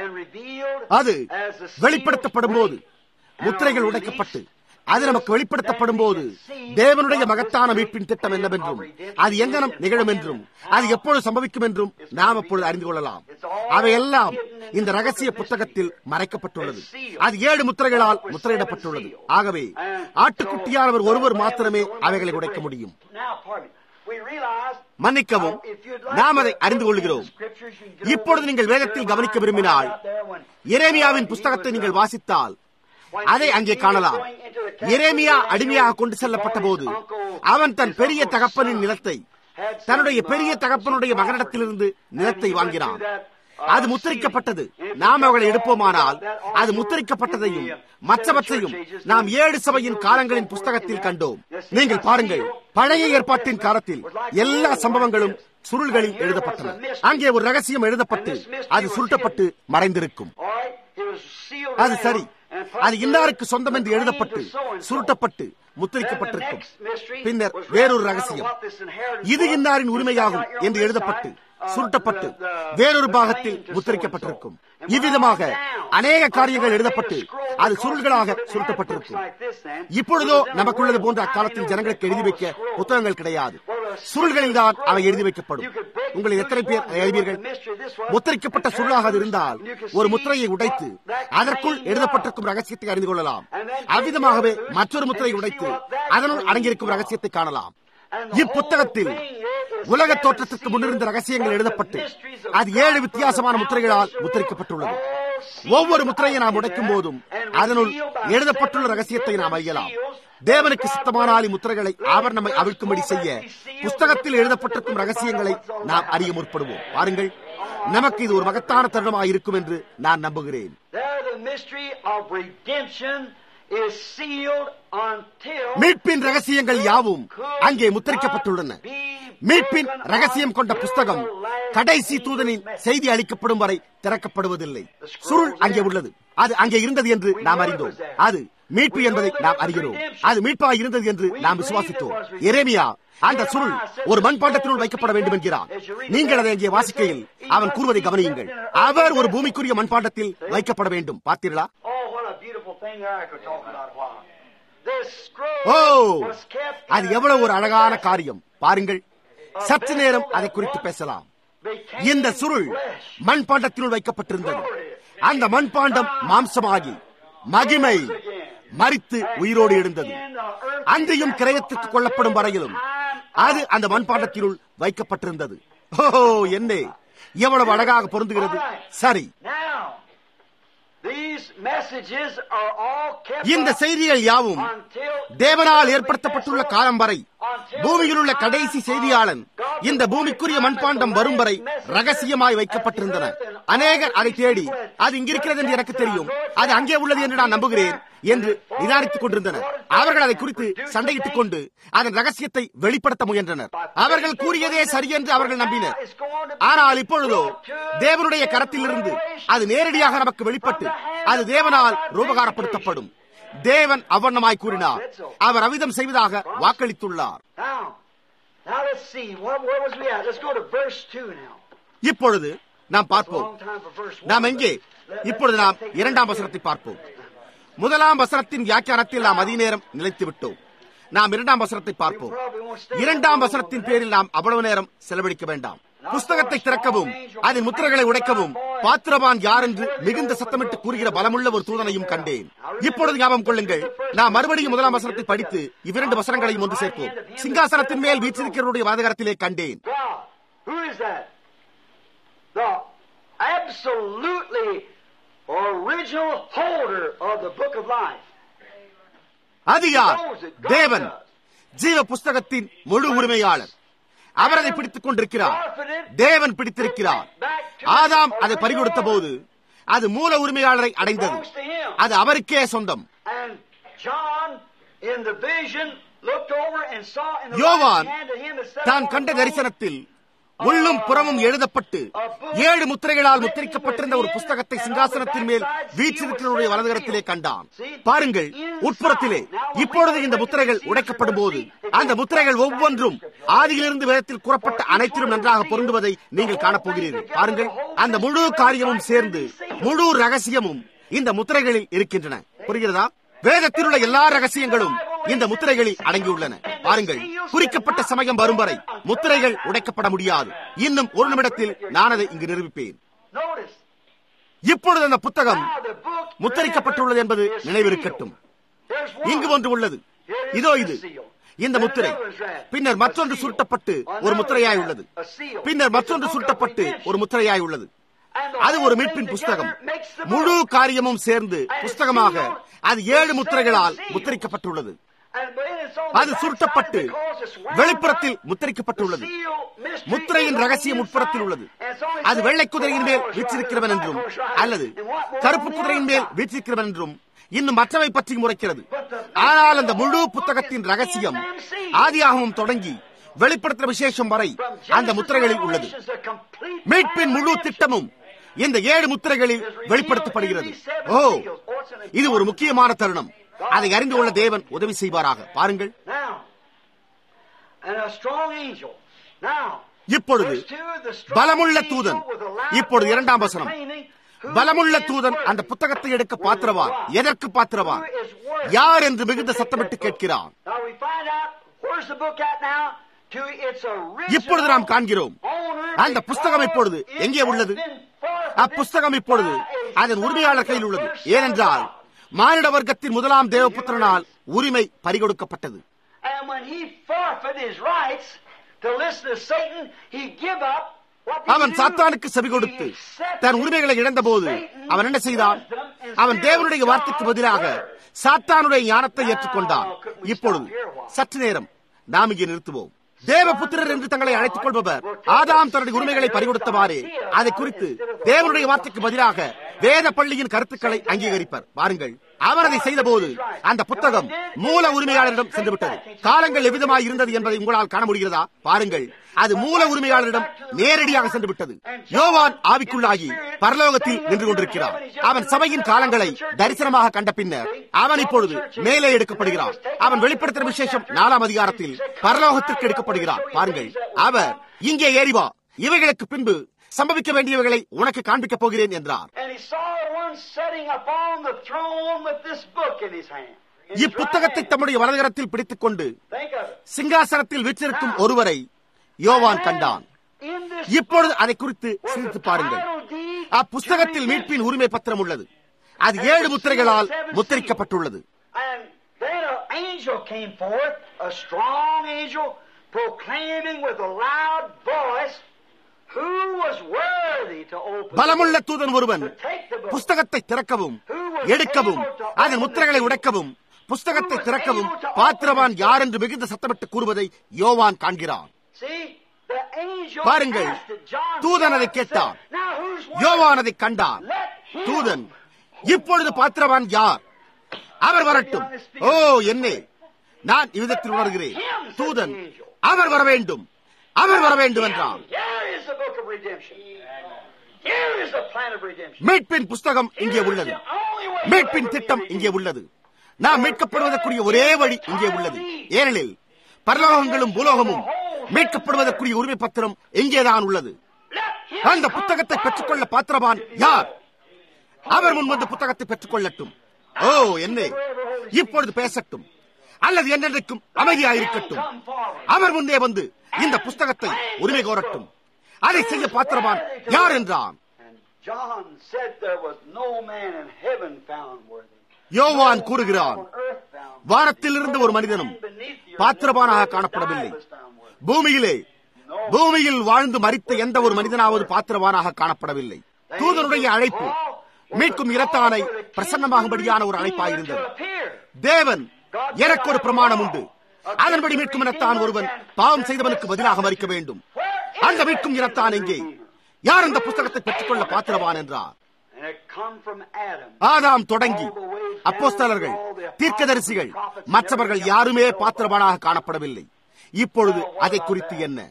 அது வெளிப்படுத்தப்படும் போது முத்திரைகள் உடைக்கப்பட்டு அது நமக்கு வெளிப்படுத்தப்படும் போது தேவனுடைய மகத்தான மீட்பின் திட்டம் என்னவென்றும் அது எங்கனம் நிகழும் என்றும் அது எப்பொழுது சம்பவிக்கும் என்றும் நாம் அப்பொழுது அறிந்து கொள்ளலாம் அவையெல்லாம் இந்த ரகசிய புத்தகத்தில் மறைக்கப்பட்டுள்ளது அது ஏழு முத்திரைகளால் முத்திரையிடப்பட்டுள்ளது ஆகவே ஆட்டுக்குட்டியானவர் ஒருவர் மாத்திரமே அவைகளை உடைக்க முடியும் மன்னிக்கவும் நாம் அதை அறிந்து கொள்கிறோம் இப்பொழுது நீங்கள் வேதத்தில் கவனிக்க விரும்பினால் இரேமியாவின் புஸ்தகத்தை நீங்கள் வாசித்தால் அதை அங்கே காணலாம் இரேமியா அடிமையாக கொண்டு செல்லப்பட்ட போது அவன் தன் பெரிய தகப்பனின் நிலத்தை தன்னுடைய பெரிய தகப்பனுடைய மகனிடத்திலிருந்து நிலத்தை வாங்கினான் அது முத்திரிக்கப்பட்டது நாம் அவர்களை எடுப்போமானால் அது முத்திரிக்கப்பட்டதையும் மற்றவற்றையும் நாம் ஏழு சபையின் காலங்களின் புஸ்தகத்தில் கண்டோம் நீங்கள் பாருங்கள் பழைய ஏற்பாட்டின் காலத்தில் எல்லா சம்பவங்களும் சுருள்களில் எழுதப்பட்டன அங்கே ஒரு ரகசியம் எழுதப்பட்டு அது சுருட்டப்பட்டு மறைந்திருக்கும் அது சரி அது இன்னாருக்கு சொந்தம் என்று எழுதப்பட்டு சுருட்டப்பட்டு முத்திரிக்கப்பட்டிருக்கும் பின்னர் வேறொரு ரகசியம் இது இன்னாரின் உரிமையாகும் என்று எழுதப்பட்டு சுருட்டப்பட்டு வேறொரு பாகத்தில் முத்திரிக்கப்பட்டிருக்கும் இவ்விதமாக அநேக காரியங்கள் எழுதப்பட்டு அது சுருள்களாக சுருட்டப்பட்டிருக்கும் இப்பொழுதோ நமக்குள்ளது போன்ற அக்காலத்தில் ஜனங்களுக்கு எழுதி வைக்க புத்தகங்கள் கிடையாது சுருள்களில் தான் அவை எழுதி வைக்கப்படும் உங்களில் எத்தனை பேர் எழுதியீர்கள் முத்திரிக்கப்பட்ட சுருளாக இருந்தால் ஒரு முத்திரையை உடைத்து அதற்குள் எழுதப்பட்டிருக்கும் ரகசியத்தை அறிந்து கொள்ளலாம் அவ்விதமாகவே மற்றொரு முத்திரையை உடைத்து அதனுள் அடங்கியிருக்கும் ரகசியத்தை காணலாம் இப்புத்தகத்தில் உலக தோற்றத்திற்கு முன்னிருந்த ரகசியங்கள் எழுதப்பட்டு அது ஏழு வித்தியாசமான முத்திரைகளால் முத்திரிக்கப்பட்டுள்ளது ஒவ்வொரு முத்திரையை நாம் உடைக்கும் போதும் அதனுள் எழுதப்பட்டுள்ள ரகசியத்தை நாம் அறியலாம் தேவனுக்கு சித்தமானால் முத்திரைகளை அவர் நம்மை அவிழ்க்கும்படி செய்ய புஸ்தகத்தில் எழுதப்பட்டிருக்கும் ரகசியங்களை நாம் அறிய முற்படுவோம் பாருங்கள் நமக்கு இது ஒரு மகத்தான தருணமாக இருக்கும் என்று நான் நம்புகிறேன் மீட்பின் ரகசியங்கள் யாவும் அங்கே முத்திரிக்கப்பட்டுள்ளன மீட்பின் ரகசியம் கொண்ட புஸ்தகம் கடைசி தூதனின் செய்தி அளிக்கப்படும் வரை திறக்கப்படுவதில்லை சுருள் அங்கே உள்ளது அது அங்கே இருந்தது என்று நாம் அறிந்தோம் அது மீட்பு என்பதை நாம் அறிகிறோம் அது மீட்பாக இருந்தது என்று நாம் விசுவாசித்தோம் எரேமியா அந்த சுருள் ஒரு மண்பாண்டத்தினுள் வைக்கப்பட வேண்டும் என்கிறார் நீங்கள் அதை அங்கே வாசிக்கையில் அவன் கூறுவதை கவனியுங்கள் அவர் ஒரு பூமிக்குரிய மண்பாண்டத்தில் வைக்கப்பட வேண்டும் பார்த்தீர்களா ஓ அது எவ்வளவு ஒரு அழகான காரியம் பாருங்கள் சற்று நேரம் அதை குறித்து பேசலாம் இந்த சுருள் மண்பாண்டத்தினுள் வைக்கப்பட்டிருந்தது அந்த மண்பாண்டம் மாம்சமாகி மகிமை மறித்து உயிரோடு எழுந்தது அன்றையும் கிரயத்திற்கு கொள்ளப்படும் வரையிலும் அது அந்த மண்பாண்டத்தினுள் வைக்கப்பட்டிருந்தது ஓ என்ன எவ்வளவு அழகாக பொருந்துகிறது சரி These messages are all kept இந்த up செய்திகள் யாவும் until தேவனால் ஏற்படுத்தப்பட்டுள்ள காலம் வரை பூமியில் உள்ள கடைசி செய்தியாளன் இந்த பூமிக்குரிய மண்பாண்டம் வரும் வரை ரகசியமாய் வைக்கப்பட்டிருந்தன அநேகர் அதை தேடி அது இங்கிருக்கிறது என்று எனக்கு தெரியும் அது அங்கே உள்ளது என்று நான் நம்புகிறேன் என்று நிதானித்துக் கொண்டிருந்தனர் அவர்கள் அதை குறித்து சண்டையிட்டுக் கொண்டு அதன் ரகசியத்தை வெளிப்படுத்த முயன்றனர் அவர்கள் கூறியதே சரி என்று அவர்கள் நம்பினர் ஆனால் இப்பொழுதோ தேவனுடைய கரத்திலிருந்து அது நேரடியாக நமக்கு வெளிப்பட்டு அது தேவனால் ரூபகாரப்படுத்தப்படும் தேவன் அவண்ணமாய் கூறினார் அவர் அவிதம் செய்வதாக வாக்களித்துள்ளார் Now, now let's see. What, where was we at? Let's go to verse 2 now. இப்பொழுது நாம் பார்ப்போம் Long time for verse 1. நாம் எங்கே இப்பொழுது நாம் இரண்டாம் வசனத்தை பார்ப்போம் முதலாம் வசனத்தின் வியாக்கியானத்தில் நாம் அதிக நேரம் நிலைத்து விட்டோம் நாம் இரண்டாம் வசனத்தை பார்ப்போம் இரண்டாம் வசனத்தின் பேரில் நாம் அவ்வளவு நேரம் செலவழிக்க வேண்டாம் புஸ்தகத்தை திறக்கவும் அதன் முத்திரைகளை உடைக்கவும் பாத்திரவான் யார் என்று மிகுந்த சத்தமிட்டு கூறுகிற பலமுள்ள ஒரு தூதனையும் கண்டேன் இப்பொழுது ஞாபகம் கொள்ளுங்கள் நாம் மறுபடியும் முதலாம் வசனத்தை படித்து இவ்விரண்டு வசனங்களையும் ஒன்று சேர்ப்போம் சிங்காசனத்தின் மேல் வீச்சிருக்கிறவருடைய வாதகரத்திலே கண்டேன் God. Who is that? The absolutely original holder of the book of life. அது யார் தேவன் ஜீவ புஸ்தகத்தின் முழு உரிமையாளர் அவர் அதை பிடித்துக் கொண்டிருக்கிறார் தேவன் பிடித்திருக்கிறார் ஆதாம் அதை பறிகொடுத்த போது அது மூல உரிமையாளரை அடைந்தது Belongs to him. அது அவருக்கே சொந்தம் And John, in the vision, looked over and saw in the யோவான் right hand of him that sat தான் on கண்ட the throne தரிசனத்தில் உள்ளும் புறமும் எழுதப்பட்டு ஏழு முத்திரைகளால் முத்திரிக்கப்பட்டிருந்த ஒரு புஸ்தகத்தை சிங்காசனத்தின் மேல் வீச்சிருக்கிறவருடைய வலதுகரத்திலே கண்டான் பாருங்கள் உட்புறத்திலே இப்பொழுது இந்த முத்திரைகள் உடைக்கப்படும் போது அந்த முத்திரைகள் ஒவ்வொன்றும் ஆதியிலிருந்து வேதத்தில் கூறப்பட்ட அனைத்திலும் நன்றாக பொருந்துவதை நீங்கள் காணப்போகிறீர்கள் பாருங்கள் அந்த முழு காரியமும் சேர்ந்து முழு ரகசியமும் இந்த முத்திரைகளில் இருக்கின்றன புரிகிறதா வேதத்தில் உள்ள எல்லா ரகசியங்களும் இந்த முத்திரைகளில் அடங்கியுள்ளன பாருங்கள் குறிக்கப்பட்ட சமயம் வரும் வரை முத்திரைகள் உடைக்கப்பட முடியாது இன்னும் ஒரு நிமிடத்தில் நான் அதை இங்கு நிரூபிப்பேன் Notice. இப்பொழுது அந்த புத்தகம் Now the book முத்திரிக்கப்பட்டுள்ளது என்பது is நினைவிருக்கட்டும் sealed. There's one. இங்கு ஒன்று உள்ளது இதோ இது இந்த முத்திரை பின்னர் மற்றொன்று சுருட்டப்பட்டு ஒரு முத்திரையாய் உள்ளது பின்னர் மற்றொன்று சுருட்டப்பட்டு ஒரு முத்திரையாய் உள்ளது அது ஒரு மீட்பின் புஸ்தகம் முழு காரியமும் சேர்ந்து புஸ்தகமாக அது ஏழு முத்திரைகளால் முத்திரிக்கப்பட்டுள்ளது அது சுருட்டப்பட்டு வெளிப்புறத்தில் முத்திரிக்கப்பட்டுள்ளது முத்திரையின் ரகசியம் உட்புறத்தில் உள்ளது அது வெள்ளை குதிரையின் மேல் வீச்சிருக்கிறவன் என்றும் அல்லது கருப்பு குதிரையின் மேல் வீச்சிருக்கிறவன் என்றும் இன்னும் மற்றவை பற்றி முறைக்கிறது ஆனால் அந்த முழு புத்தகத்தின் ரகசியம் ஆதியாகமும் தொடங்கி வெளிப்படுத்துற விசேஷம் வரை அந்த முத்திரைகளில் உள்ளது மீட்பின் முழு திட்டமும் இந்த ஏழு முத்திரைகளில் வெளிப்படுத்தப்படுகிறது ஓ இது ஒரு முக்கியமான தருணம் அதை அறிந்து கொள்ள தேவன் உதவி செய்வாராக பாருங்கள் Now, and a strong angel. Now, இப்பொழுது verse two, the strong பலமுள்ள angel தூதன் with a loud இப்பொழுது voice இரண்டாம் வசனம் proclaiming, "Who பலமுள்ள is தூதன் worthy? அந்த புத்தகத்தை எடுக்க பாத்திரவான் எதற்கு பாத்திரவான் யார் என்று மிகுந்த சத்தமிட்டு கேட்கிறான் Now we find out where's the book at now? To its original இப்பொழுது நாம் காண்கிறோம் owner அந்த புஸ்தகம் இப்பொழுது because எங்கே it உள்ளது has been forfeited அப்புஸ்தகம் இப்பொழுது by a அதன் son உரிமையாளர் of கையில் the உள்ளது first son ஏனென்றால் of God. மானிட வர்க்கத்தின் முதலாம் தேவபுத்திரனால் உரிமை பறிகொடுக்கப்பட்டது And when he forfeited his rights to listen to Satan, he give up what did அவன் he do? சாத்தானுக்கு செவி கொடுத்து He accepted தன் உரிமைகளை இழந்தபோது அவன் என்ன செய்தான் அவன் தேவனுடைய வார்த்தைக்கு பதிலாக சாத்தானுடைய ஞானத்தை ஏற்றுக்கொண்டான் இப்பொழுது சற்று நேரம் நாம் இங்கே நிறுத்துவோம் தேவபுத்திரர் என்று தங்களை அழைத்துக் கொள்பவர் ஆதாம் தன்னுடைய உரிமைகளை பறிகொடுத்தவாறே அதை குறித்து தேவனுடைய வார்த்தைக்கு பதிலாக வேத பள்ளியின் கருத்துக்களை அங்கீகரிப்பர் பாருங்கள் அவர் அதை செய்தபோது அந்த புத்தகம் மூல உரிமையாளரிடம் சென்றுவிட்டது காலங்கள் எவ்விதமாய் இருந்தது என்பதை உங்களால் காண முடிகிறதா பாருங்கள் அது மூல உரிமையாளரிடம் நேரடியாக சென்று விட்டது யோவான் ஆவிக்குள்ளாகி பரலோகத்தில் நின்று கொண்டிருக்கிறார் அவன் சபையின் காலங்களை தரிசனமாக கண்ட பின்னர் அவன் இப்பொழுது மேலே எடுக்கப்படுகிறான் அவன் வெளிப்படுத்துகிற விசேஷம் நாலாம் அதிகாரத்தில் பரலோகத்திற்கு எடுக்கப்படுகிறார் பாருங்கள் அவர் இங்கே ஏறிவா இவைகளுக்கு பின்பு சம்பவிக்க வேண்டியவைகளை உனக்கு காண்பிக்கப் போகிறேன் என்றார் And he saw one sitting upon the throne with this book in his hand. In his இப்புத்தகத்தை right hand. தம்முடைய வலதுகரத்தில் பிடித்துக் கொண்டு Think of it. சிங்காசனத்தில் வீற்றிருக்கும் ஒருவரை யோவான் கண்டான் In this இப்பொழுது அதை குறித்து was சிந்தித்து the பாருங்கள் title deed அப்புஸ்தகத்தில் to மீட்பின் redemption. உரிமை பத்திரம் உள்ளது அது ஏழு முத்திரைகளால் முத்திரிக்கப்பட்டுள்ளது And then an angel came forth, a strong angel, proclaiming with a loud voice who was worthy to open the பலமுள்ள book, தூதன் ஒருவன் to take the book, புஸ்தகத்தை திறக்கவும் who எடுக்கவும் அதன் முத்திரைகளை உடைக்கவும் புஸ்தகத்தை திறக்கவும் பாத்திரவான் யார் என்று மிகுந்த சத்தமிட்டு கூறுவதை யோவான் காண்கிறான் பாருங்கள் தூதன் அதை கேட்டான் யோவான் அதை கண்டான் தூதன் இப்பொழுது பாத்திரவான் யார் அவர் வரட்டும் ஓ என்னே நான் இவ்விதத்தில் உணர்கிறேன் தூதன் அவர் வர வேண்டும் அவர் வர வேண்டும் என்றான் மீட்பின் புஸ்தகம் இங்கே உள்ளது மீட்பின் திட்டம் இங்கே உள்ளது நாம் மீட்கப்படுவதற்குரிய ஒரே வழி இங்கே உள்ளது ஏனெனில் பரலோகங்களும் பூலோகமும் மீட்கப்படுவதற்குரிய உரிமை பத்திரம் இங்கேதான் உள்ளது அந்த புத்தகத்தை பெற்றுக்கொள்ள பாத்திரவான் யார் அவர் முன் வந்து புத்தகத்தை பெற்றுக் கொள்ளட்டும் ஓ என்ன இப்பொழுது பேசட்டும் அல்லது என்னென்றைக்கும் அமைதியாயிருக்கட்டும் அவர் முன்னே வந்து இந்த புஸ்தகத்தை உரிமை கோரட்டும் அதை செய்ய பாத்திரவான் யார் என்றான் யோவான் கூறுகிறான் வானத்தில் இருந்து ஒரு மனிதனும் பாத்திரவானாக காணப்படவில்லை பூமியிலே பூமியில் வாழ்ந்து மறித்த எந்த ஒரு மனிதனாவது பாத்திரவானாக காணப்படவில்லை தூதனுடைய அழைப்பு மீட்கும் இரத்தானை பிரசன்னமாகும்படியான ஒரு அழைப்பாயிருந்தது தேவன் எனக்கு ஒரு பிரமாணம் உண்டு அதன்படி மீட்கும் இனத்தான் ஒருவன் பாவம் செய்தவனுக்கு பதிலாக மறிக்க வேண்டும் அந்த மீட்கும் இனத்தான் எங்கே யார் அந்த புத்தகத்தை பெற்றுக்கொள்ள பாத்திரவான் என்றார் ஆதாம் தொடங்கி அப்போஸ்தலர்கள் தீர்க்கதரிசிகள் மற்றவர்கள் யாருமே பாத்திரவானாக காணப்படவில்லை இப்பொழுது அதை குறித்து என்ன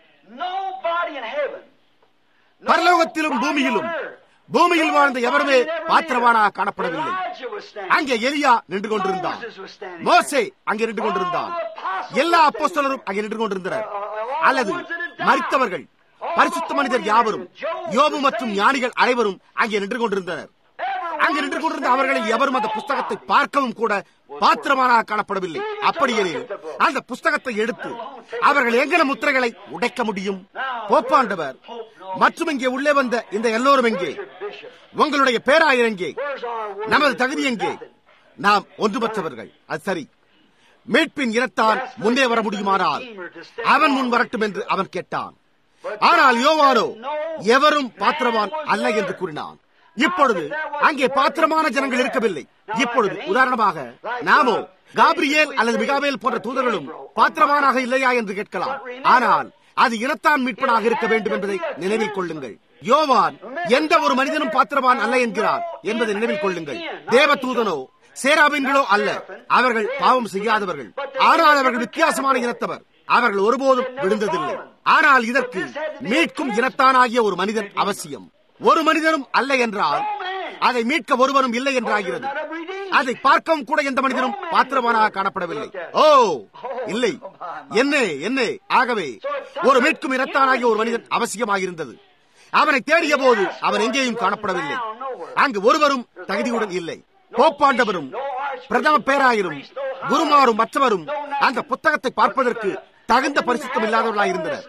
பரலோகத்திலும் பூமியிலும் பூமியில் வாழ்ந்த எவருமே பாத்திரவானாக காணப்படவில்லை அங்கே எலியா நின்று கொண்டிருந்தான் மோசே அங்கே நின்று கொண்டிருந்தான் எல்லா அப்போஸ்தலரும் அங்கே நின்று கொண்டிருந்தனர் அல்லது மறித்தவர்கள் பரிசுத்த மனிதர் யாவரும் யோபு மற்றும் ஞானிகள் அனைவரும் அங்கே நின்று கொண்டிருந்தனர் அங்கு நின்று கொண்டிருந்த அவர்களில் எவரும் அந்த புஸ்தகத்தை பார்க்கவும் கூட பாத்திரமானாக காணப்படவில்லை அப்படியெனில் அந்த புஸ்தகத்தை எடுத்து அவர்கள் எங்கன முத்திரைகளை உடைக்க முடியும் போப்பாண்டவர் மற்றும் இங்கே உள்ளே வந்த இந்த எல்லோரும் எங்கே உங்களுடைய பேராயர் எங்கே நமது தகுதி எங்கே நாம் ஒன்றுபற்றவர்கள் அது சரி மீட்பின் இனத்தான் முன்னே வர முடியுமானால் அவன் முன் வரட்டும் என்று அவன் கேட்டான் ஆனால் யோவானோ எவரும் பாத்திரவான் அல்ல என்று கூறினான் இப்பொழுது அங்கே பாத்திரமான ஜனங்கள் இருக்கவில்லை இப்பொழுது உதாரணமாக நாமோ காப்ரியேல் அல்லது மிகாவேல் போன்ற தூதர்களும் பாத்திரமானாக இல்லையா என்று கேட்கலாம் ஆனால் அது இனத்தான் மீட்பனாக இருக்க வேண்டும் என்பதை நினைவில் கொள்ளுங்கள் யோவான் எந்த ஒரு மனிதனும் பாத்திரவான் அல்ல என்கிறார் என்பதை நினைவில் கொள்ளுங்கள் தேவ தூதனோ சேராபின்களோ அல்ல அவர்கள் பாவம் செய்யாதவர்கள் ஆனால் அவர்கள் வித்தியாசமான இனத்தவர் அவர்கள் ஒருபோதும் விழுந்ததில்லை ஆனால் இதற்கு மீட்கும் இனத்தானாகிய ஒரு மனிதன் அவசியம் ஒரு மனிதனும் அல்ல என்றால் அதை மீட்க ஒருவரும் இல்லை என்றாகிறது அதை பார்க்கவும் கூட எந்த மனிதனும் பாத்திரவானாக காணப்படவில்லை ஓ இல்லை என்ன என்ன ஆகவே ஒரு மீட்கும் இனத்தானாகிய ஒரு மனிதன் அவசியமாயிருந்தது அவனை தேடிய போது அவன் எங்கேயும் காணப்படவில்லை அங்கு ஒருவரும் தகுதியுடன் இல்லை போப்பாண்டவரும் பிரதம பேராயரும் குருமாரும் மற்றவரும் அந்த புத்தகத்தை பார்ப்பதற்கு தகுந்த பரிசுத்தம் இல்லாதவர்களாயிருந்தனர்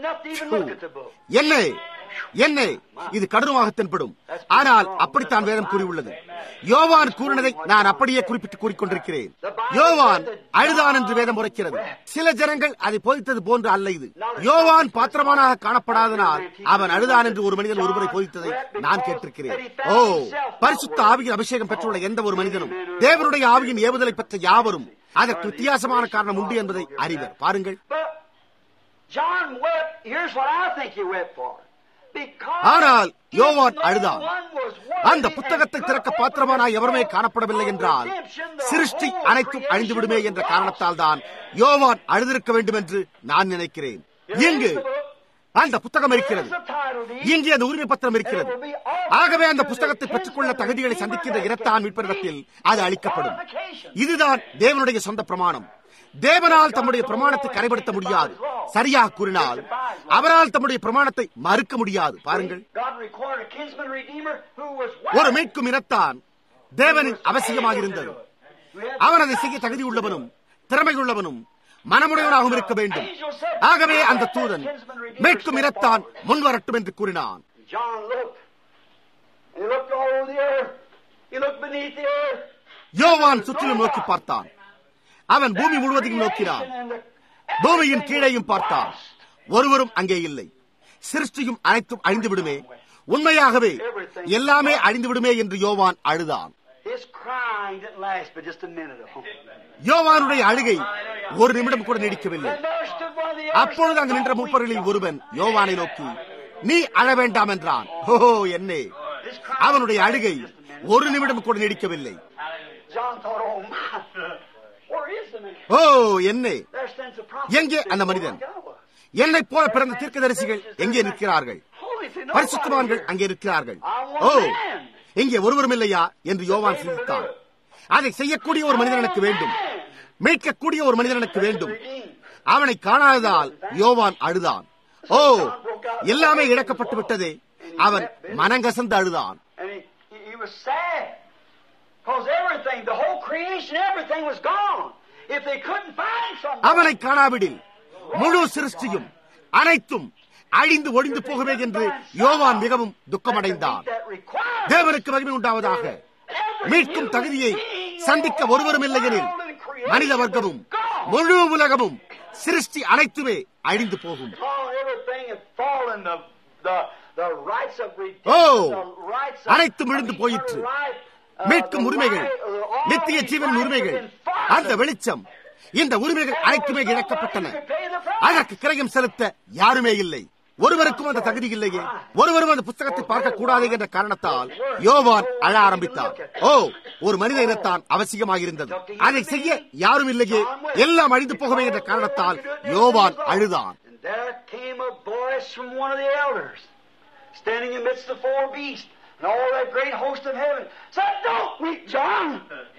என்ன என்ன இது கடினமாக தென்படும் ஆனால் அப்படித்தான் வேதம் கூறியுள்ளது யோவான் கூறினதை நான் அப்படியே குறிப்பிட்டு கூறிக்கொண்டிருக்கிறேன் யோவான் அழுதான் என்று வேதம் உரைக்கிறது சில ஜனங்கள் அதை போதித்தது போன்று அல்ல இது யோவான் பாத்திரமானாக காணப்படாதனால் அவன் அழுதான் என்று ஒரு மனிதன் ஒருமுறை போதித்ததை நான் கேட்டிருக்கிறேன் ஓ பரிசுத்த ஆவியின் அபிஷேகம் பெற்றுள்ள எந்த ஒரு மனிதனும் தேவனுடைய ஆவியின் ஏவுதலை பெற்ற யாவரும் அதற்கு வித்தியாசமான காரணம் உண்டு என்பதை அறிவர் பாருங்கள் John wept. Here's what I think he wept for. ஆனால் யோவான் அழுதான் அந்த புத்தகத்தை திறக்க பாத்திரமானாய் எவருமே காணப்படவில்லை என்றால் சிருஷ்டி அனைத்தும் அழிந்துவிடுமே என்ற காரணத்தால் தான் யோவான் அழுதிருக்க வேண்டும் என்று நான் நினைக்கிறேன் இங்கு அந்த புத்தகம் இருக்கிறது இங்கே அந்த உரிமை பத்திரம் இருக்கிறது ஆகவே அந்த புத்தகத்தை பெற்றுக்கொள்ள தகுதிகளை சந்திக்கின்ற இரத்தான் மீட்பிடத்தில் அது அளிக்கப்படும் இதுதான் தேவனுடைய சொந்த பிரமாணம் தேவனால் தம்முடைய பிரமாணத்தை கரைபடுத்த முடியாது சரியாக கூறினால் அவரால் தம்முடைய பிரமாணத்தை மறுக்க முடியாது பாருங்கள் ஒரு மீட்கும் இனத்தான் தேவனின் அவசியமாக இருந்தது அவன் அதை செய்ய தகுதி உள்ளவனும் திறமை உள்ளவனும் மனமுடையவனாகவும் இருக்க வேண்டும் ஆகவே அந்த தூதன் மீட்கும் இனத்தான் முன்வரட்டும் என்று கூறினான் யோவான் சுற்றிலும் நோக்கி பார்த்தான் அவன் பூமி முழுவதையும் நோக்கினான் பூமியின் கீழையும் பார்த்தான் ஒருவரும் அங்கே இல்லை சிருஷ்டியும் அனைத்தும் அழிந்து விடுமே உண்மையாகவே எல்லாமே அழிந்து விடுமே என்று யோவான் அழுதான் crying didn't last but just a minute. யோவானுடைய அழுகை ஒரு நிமிடம் கூட நீடிக்கவில்லை And there stood one of the அப்பொழுது அங்கு நின்ற மூப்பர்களில் ஒருவன் யோவானை நோக்கி நீ அழ வேண்டாம் என்றான் ஓஹோ என்னே அவனுடைய அழுகை ஒரு நிமிடம் கூட நீடிக்கவில்லை John thought, oh my, where is the man? ஓ என்னே There stands the prophet. எங்கே அந்த மனிதன்? Like I was. என்னைப் போல பிறந்த தீர்க்கதரிசிகள் எங்கே நிற்கிறார்கள் Holy thing, nobody பரிசுத்தவான்கள் here. அங்கே இருக்கிறார்கள் I O want a man. இங்கே ஒருவரும் இல்லையா என்று யோவான் சிந்தித்தான் அதை செய்யக்கூடிய ஒரு மனிதன் எனக்கு வேண்டும் மீட்கக்கூடிய ஒரு மனிதன் எனக்கு வேண்டும் அவனை காணாததால் யோவான் அழுதான் ஓ எல்லாமே இழக்கப்பட்டு விட்டதே அவன் மனங்கசந்து அழுதான் And he, he, he was sad. Because everything, the whole creation, everything was gone. If they couldn't find somebody, அவனை காணாவிடில் முழு சிருஷ்டியும் அனைத்தும் அழிந்து ஒழிந்து போகவே என்று யோவான் மிகவும் துக்கமடைந்தான் that required தேவனுக்கு மகிமை உண்டாவதாக மீட்கும் தகுதியை சந்திக்க ஒருவரும் இல்லையெனில் மனித வர்க்கமும் முழு உலகமும் சிருஷ்டி அனைத்துமே அழிந்து போகும் Oh, everything had fallen. The, the, the rights of O redemption, the rights of அனைத்தும் விழுந்து போயிற்று right, uh, மீட்கும் the உரிமைகள் right, uh, all நித்திய these ஜீவன் rights உரிமைகள் have been fallen. அந்த வெளிச்சம் இந்த உரிமைகள் அனைத்துமே இழக்கப்பட்டன You could pay the price. அதற்கு கிரயம் செலுத்த யாருமே இல்லை ஒருவருக்கும் அந்த தகுதி இல்லையே ஒருவரும் அந்த புத்தகத்தை பார்க்க கூடாது என்ற காரணத்தால் யோவான் அழ ஆரம்பித்தார் ஓ ஒரு மனித இனத்தான் அவசியமாயிருந்தது அதை செய்ய யாரும் இல்லையே எல்லாம் அழிந்து போகவே என்ற காரணத்தால் யோவான் அழுதான் And there came a voice from one of the elders, standing amidst the four beasts and all that great host of heaven, said, Don't weep, John.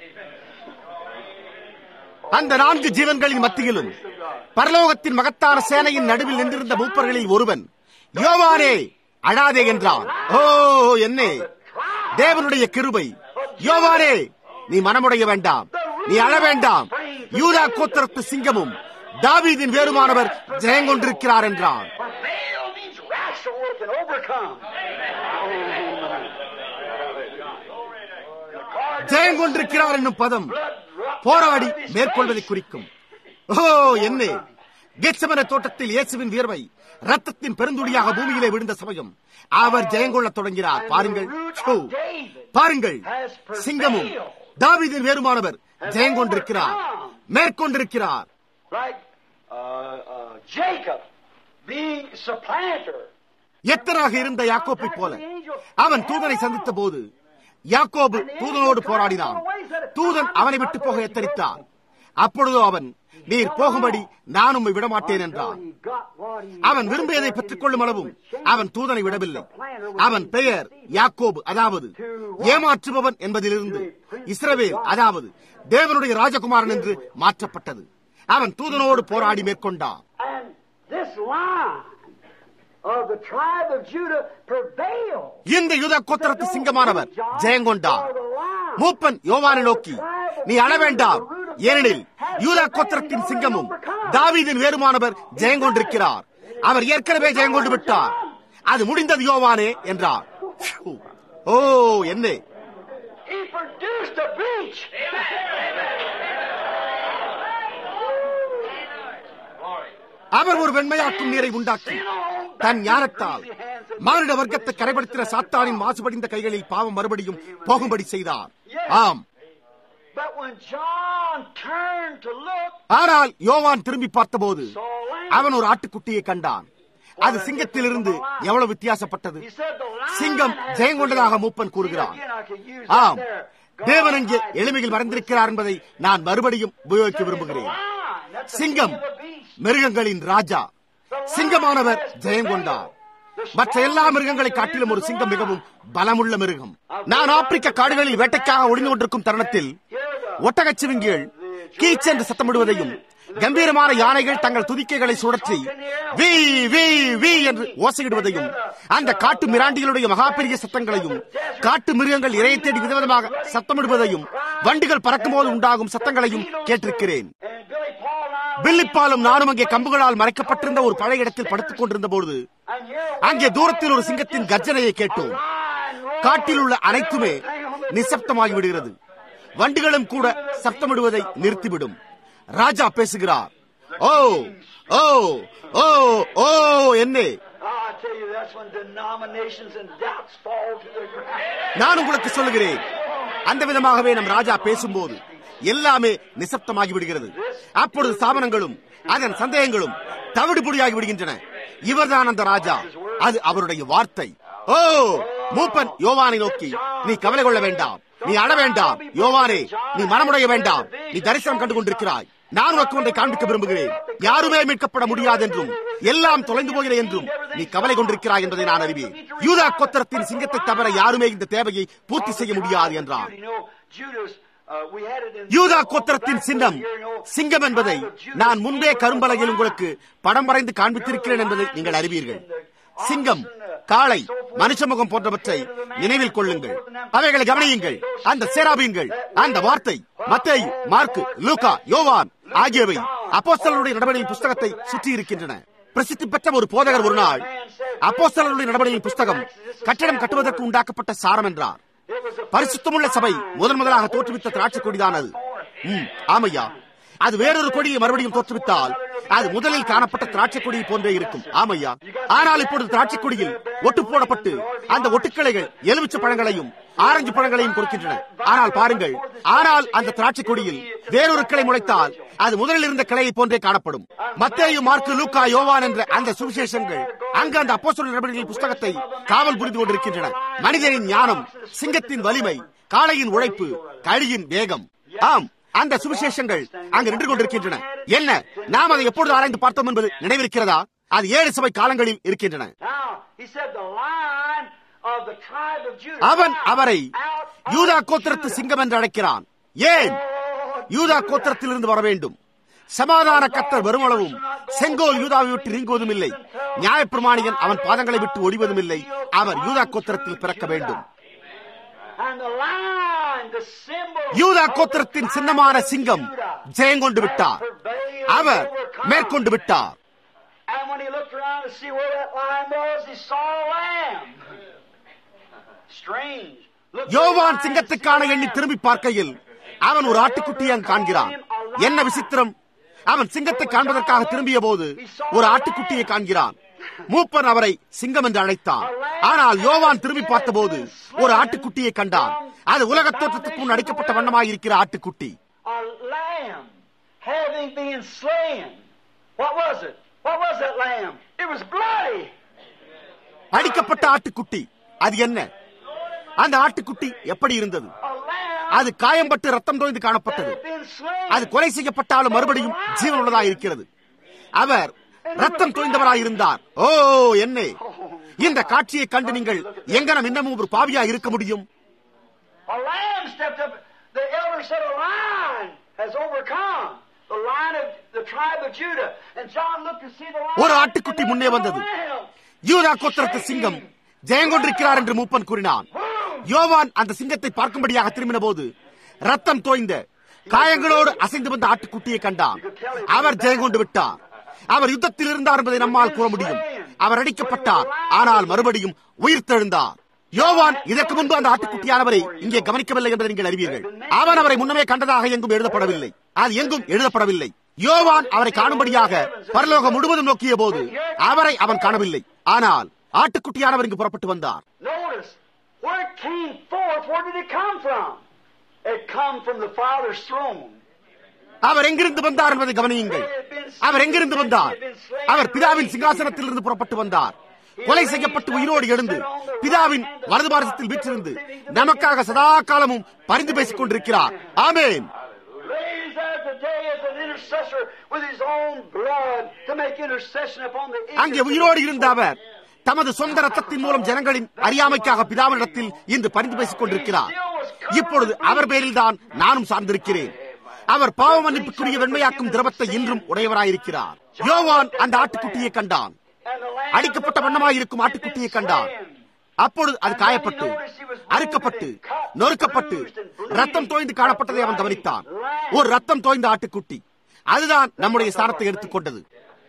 அந்த நான்கு ஜீவன்களின் மத்தியிலும் பரலோகத்தின் மகத்தான சேனையின் நடுவில் நின்றிருந்த மூப்பர்களில் ஒருவன் யோவானே அழாதே என்றான் ஓ என்னே தேவனுடைய கிருபை யோவானே நீ மனமுடைய வேண்டாம் நீ அழ வேண்டாம் யூதா கோத்திரத்து சிங்கமும் தாவீதின் வேறுமானவர் ஜெயங்கொண்டிருக்கிறார் என்றான் For Baal means wrestle with and overcome. ஜெயங்கொண்டிருக்கிறார் என்னும் பதம் போராடி மேற்கொள்வதை குறிக்கும் ஓ என்னே கெச்சமன தோட்டத்தில் இயேசுவின் வியர்வை ரத்தத்தின் பெருந்துளியாக பூமியிலே விழுந்த சமயம் அவர் ஜெயங்கொள்ளத் தொடங்கினார் பாருங்கள் ச்சோ. பாருங்கள் சிங்கமும் தாவீதின் வேறுமானவர் ஜெயங்கொண்டிருக்கிறார் மேற்கொண்டிருக்கிறார் Like uh, uh, Jacob being supplanter. எத்தனாக இருந்த யாக்கோப்பை போல அவன் தூதனை சந்தித்த போது யாக்கோபு தூதனோடு போராடினான் தூதன் அவனை விட்டு போக எத்தரித்தான் அப்பொழுதோ அவன் நீர் போகும்படி நான் உம்மை விடமாட்டேன் என்றான் He got what he அவன் விரும்பியதை பெற்றுக் கொள்ளும் அளவும் அவன் தூதனை விடவில்லை அவன் பெயர் யாக்கோபு அதாவது ஏமாற்றுபவன் என்பதிலிருந்து இஸ்ரவேல் அதாவது தேவனுடைய ராஜகுமாரன் என்று மாற்றப்பட்டது அவன் தூதனோடு போராடி மேற்கொண்டான் And this line of the tribe of Judah prevailed. இந்த யுத கோத்திரத்து சிங்கமானவர் ஜெயங்கொண்டார் மூப்பன் யோவானை நோக்கி நீ அழ வேண்டாம் ஏனெனில் யூதா கோத்திரத்தின் சிங்கமும் தாவீதின் வேறுமானவர் ஜெயங்கொண்டிருக்கிறார் அவர் ஏற்கனவே ஜெயங்கொண்டு விட்டார் அது முடிந்தது யோவானே என்றார் ப்யூ. ஓ என்னே He produced a breach. அவர் ஒரு வெண்மையாக்கும் நீரை உண்டாக்கி தன் ஞானத்தால் மானிட வர்க்கத்தை கரைபடுத்தின சாத்தானின் மாசுபடிந்த கைகளில் பாவம் மறுபடியும் போகும்படி செய்தார் ஆம் But when John turned to look, ஆனால் யோவான் திரும்பி பார்த்தபோது saw land. அவன் ஒரு ஆட்டுக்குட்டியை கண்டான் அது சிங்கத்திலிருந்து எவ்வளவு வித்தியாசப்பட்டது He said the lion சிங்கம் has ஜெயங்கொண்டதாக மூப்பன் கூறுகிறான் Again, I could use ஆம் that there. தேவன் அங்கே எளிமையில் மறைந்திருக்கிறார் என்பதை நான் மறுபடியும் உபயோகிக்க விரும்புகிறேன் Lion, that's the சிங்கம் king of the beast. மிருகங்களின் ராஜா சிங்கமானவர் ஜெயங்கொண்டார் மற்ற எல்லா மிருகங்களை காட்டிலும் ஒரு சிங்கம் மிகவும் பலமுள்ள மிருகம் நான் ஆப்பிரிக்க காடுகளில் வேட்டைக்காக ஒளிந்து கொண்டிருக்கும் தருணத்தில் ஒட்டகச்சிவிங்கிகள் கீச் என்று சத்தமிடுவதையும் கம்பீரமான யானைகள் தங்கள் துதிக்கைகளை சுழற்றி வி வி வி என்று ஓசையிடுவதையும் அந்த காட்டு மிராண்டிகளுடைய மகாபெரிய சத்தங்களையும் காட்டு மிருகங்கள் இரையை தேடி விதவிதமாக சத்தமிடுவதையும் வண்டிகள் பறக்கும்போது உண்டாகும் சத்தங்களையும் கேட்டிருக்கிறேன் And Billy Paul and I பில்லிப்பாலும் நானும் அங்கே கம்புகளால் மறைக்கப்பட்டிருந்த ஒரு பழைய இடத்தில் படுத்துக் கொண்டிருந்த பொழுது and here அங்கே தூரத்தில் ஒரு சிங்கத்தின் கர்ஜனையை கேட்டோம் lion roared. காட்டில் உள்ள அனைத்துமே நிசப்தமாகி விடுகிறது வண்டிகளும் கூட சப்தமிடுவதை நிறுத்திவிடும் ராஜா பேசுகிறார் ஓ ஓ ஓ ஓ என்னே Oh, I tell you, that's when denominations and doubts fall to the ground. நான் உங்களுக்கு சொல்லுகிறேன் அந்த விதமாகவே நம் ராஜா பேசும்போது எல்லாமே நிசப்தமாகி விடுகிறது அப்பொழுது ஸ்தாபனங்களும் அதன் சந்தேகங்களும் தவிடுபொடியாகி விடுகின்றன இவர்தான் அந்த ராஜா அது அவருடைய வார்த்தை ஓ மூப்பன் யோவானை நோக்கி நீ கவலை கொள்ள வேண்டாம் நீ அழ வேண்டாம் யோவானே நீ மனமுடைய வேண்டாம் நீ தரிசனம் கண்டு கொண்டிருக்கிறாய் நான் உனக்கு ஒன்றை காண்பிக்க விரும்புகிறேன் யாருமே மீட்கப்பட முடியாது என்றும் எல்லாம் தொலைந்து போகிற என்றும் நீ கவலை கொண்டிருக்கிறாய் என்பதை நான் அறிவேன் யூதா கோத்திரத்தின் சிங்கத்தை தவிர யாருமே இந்த தேவையை பூர்த்தி செய்ய முடியாது என்றார் யூதா கோத்திரத்தின் சின்னம் சிங்கம் என்பதை நான் முன்பே கரும்பலகையில் உங்களுக்கு படம் வரைந்து காண்பித்திருக்கிறேன் என்பதை நீங்கள் அறிவீர்கள் சிங்கம் காளை மனுஷ முகம் போன்றவற்றை நினைவில் கொள்ளுங்கள் அவைகளை கவனியுங்கள் அந்த சேராபீன்கள் அந்த வார்த்தை மத்தேயு மார்க்கு லூகா யோவான் ஆகியவை அப்போஸ்தலருடைய நடவடிக்கை புஸ்தகத்தை சுற்றி இருக்கின்றன பிரசித்தி பெற்ற ஒரு போதகர் ஒரு நாள் அப்போஸ்தலருடைய நடவடிக்கை புஸ்தகம் கட்டடம் கட்டுவதற்கு உண்டாக்கப்பட்ட சாரம் என்றார் பரிசுத்தமுள்ள சபை முதன் முதலாக தோற்றுவித்த திராட்சை கொடிதான் அது ஆமையா அது வேறொரு கொடியை மறுபடியும் தோற்றுவித்தால் அது முதலில் காணப்பட்ட திராட்சை கொடியை போன்றே இருக்கும் ஆமையா ஆனால் இப்பொழுது திராட்சை கொடியில் ஒட்டு போடப்பட்டு அந்த ஒட்டுக்கிளைகள் எலுமிச்ச பழங்களையும் ஆரஞ்சு பழங்களையும் கொடுக்கின்றன ஆனால் பாருங்கள் ஆனால் அந்த திராட்சை கொடியில் வேறொரு கிளை முளைத்தால் அது முதலில் இருந்த கிளையை போன்றே காணப்படும் மத்தேயு மார்க்கு லூக்கா யோவான் என்ற அந்த சுவிசேஷங்கள் அங்கு அந்த அப்போஸ்தலர் நடவடிக்கைகள் புஸ்தகத்தை காவல் புரிந்து கொண்டிருக்கின்றன மனிதனின் ஞானம் சிங்கத்தின் வலிமை காளையின் உழைப்பு கழியின் வேகம் ஆம் அந்த சுவிசேஷங்கள் அங்கு நின்று கொண்டிருக்கின்றன என்ன நாம் அதை எப்பொழுது ஆராய்ந்து பார்த்தோம் என்பது நினைவிருக்கிறதா அது ஏழு சபை காலங்களில் இருக்கின்றன அவன் அவரை யூதா கோத்திரத்து சிங்கம் என்று அழைக்கிறான் ஏன் யூதா கோத்திரத்திலிருந்து வர வேண்டும் சமாதான கத்தர் வருமளவும் செங்கோல் யூதாவை விட்டு நீங்குவதும் இல்லை நியாயப்பிரமாணிகன் அவன் பாதங்களை விட்டு ஒடிவதும் இல்லை அவர் யூதா கோத்திரத்தில் பிறக்க வேண்டும் யூதா கோத்திரத்தின் சின்னமான சிங்கம் ஜெயங்கொண்டு விட்டார் அவர் மேற்கொண்டு விட்டார் யோவான் சிங்கத்துக்கான எண்ணி திரும்பி பார்க்கையில் அவன் ஒரு ஆட்டுக்குட்டியை காண்கிறான் என்ன விசித்திரம் அவன் சிங்கத்தை காண்பதற்காக திரும்பிய போது ஒரு ஆட்டுக்குட்டியை காண்கிறான் மூப்பன் அவரை சிங்கம் என்று அழைத்தான் ஆனால் யோவான் திரும்பி பார்த்தபோது ஒரு ஆட்டுக்குட்டியை கண்டான் அது உலக தோற்றத்துக்கு முன் அடிக்கப்பட்ட வண்ணமாயிருக்கிற ஆட்டுக்குட்டி அடிக்கப்பட்ட ஆட்டுக்குட்டி அது என்ன அந்த ஆட்டுக்குட்டி எப்படி இருந்தது அது காயம்பட்டு ரத்தம் தோய்ந்து காணப்பட்டது அது கொலை செய்யப்பட்டாலும் மறுபடியும் ஜீவன் உள்ளதாக இருக்கிறது அவர் ரத்தம் தோய்ந்தவராயிருந்தார் ஓ என்ன இந்த காட்சியை கண்டு நீங்கள் எங்கனம் இன்னமும் ஒரு பாவியா இருக்க முடியும் ஒரு ஆட்டுக்குட்டி முன்னே வந்தது யூதா கோத்திரத்து சிங்கம் ஜெயங்கொண்டிருக்கிறார் என்று மூப்பன் கூறினான் யோவான் அந்த சிங்கத்தை பார்க்கும்படியாக திரும்பின போது ரத்தம் தோய்ந்த காயங்களோடு அசைந்து வந்த ஆட்டுக்குட்டியை கண்டான் அவர் ஜெயங்கொண்டு விட்டார் அவர் யுத்தத்தில் இருந்தார் என்பதை நம்மால் கூற முடியும் அவர் அடிக்கப்பட்டார் ஆனால் மறுபடியும் உயிர்த்தெழுந்தார் யோவான் இதற்கு முன்பு அந்த ஆட்டுக்குட்டியானவரை இங்கே கவனிக்கவில்லை என்பதை நீங்கள் அறிவீர்கள் அவன் அவரை முன்னமே கண்டதாக எங்கும் எழுதப்படவில்லை அது எங்கும் எழுதப்படவில்லை யோவான் அவரை காணும்படியாக பரலோகம் முழுவதும் நோக்கிய போது அவரை அவன் காணவில்லை ஆனால் ஆட்டுக்குட்டியானவர் இங்கு புறப்பட்டு வந்தார் Where it came forth, where did it come from? It come from the Father's throne. அவர் எங்கிருந்து வந்தார் என்பதை கவனியுங்கள் அவர் எங்கிருந்து வந்தார் அவர் பிதாவின் சிங்காசனத்தில் இருந்து புறப்பட்டு வந்தார் கொலை செய்யப்பட்டு உயிரோடு எழுந்து பிதாவின் வலது பாரசத்தில் வீற்றிருந்து நமக்காக சதா காலமும் பரிந்து பேசிக் கொண்டிருக்கிறார் ஆமேன் அங்கே உயிரோடு இருந்த அவர் தமது சொந்த ரத்தத்தின் மூலம் ஜனங்களின் அறியாமைக்காக பிதாவினிடத்தில் இன்று பரிந்து பேசிக் கொண்டிருக்கிறார் இப்பொழுது அவர் பேரில் தான் நானும் சார்ந்திருக்கிறேன் அவர் பாவ மன்னிப்புக்குரிய வெண்மையாக்கும் திரவத்தை இன்றும் உடையவராயிருக்கிறார் யோவான் அந்த ஆட்டுக்குட்டியை கண்டான் அடிக்கப்பட்ட வண்ணமாயிருக்கும் ஆட்டுக்குட்டியை கண்டான் அப்பொழுது அது காயப்பட்டு அறுக்கப்பட்டு நொறுக்கப்பட்டு ரத்தம் தோய்ந்து காணப்பட்டதை அவன் கவனித்தான் ஒரு ரத்தம் தோய்ந்த ஆட்டுக்குட்டி அதுதான் நம்முடைய ஸ்தானத்தை எடுத்துக்கொண்டது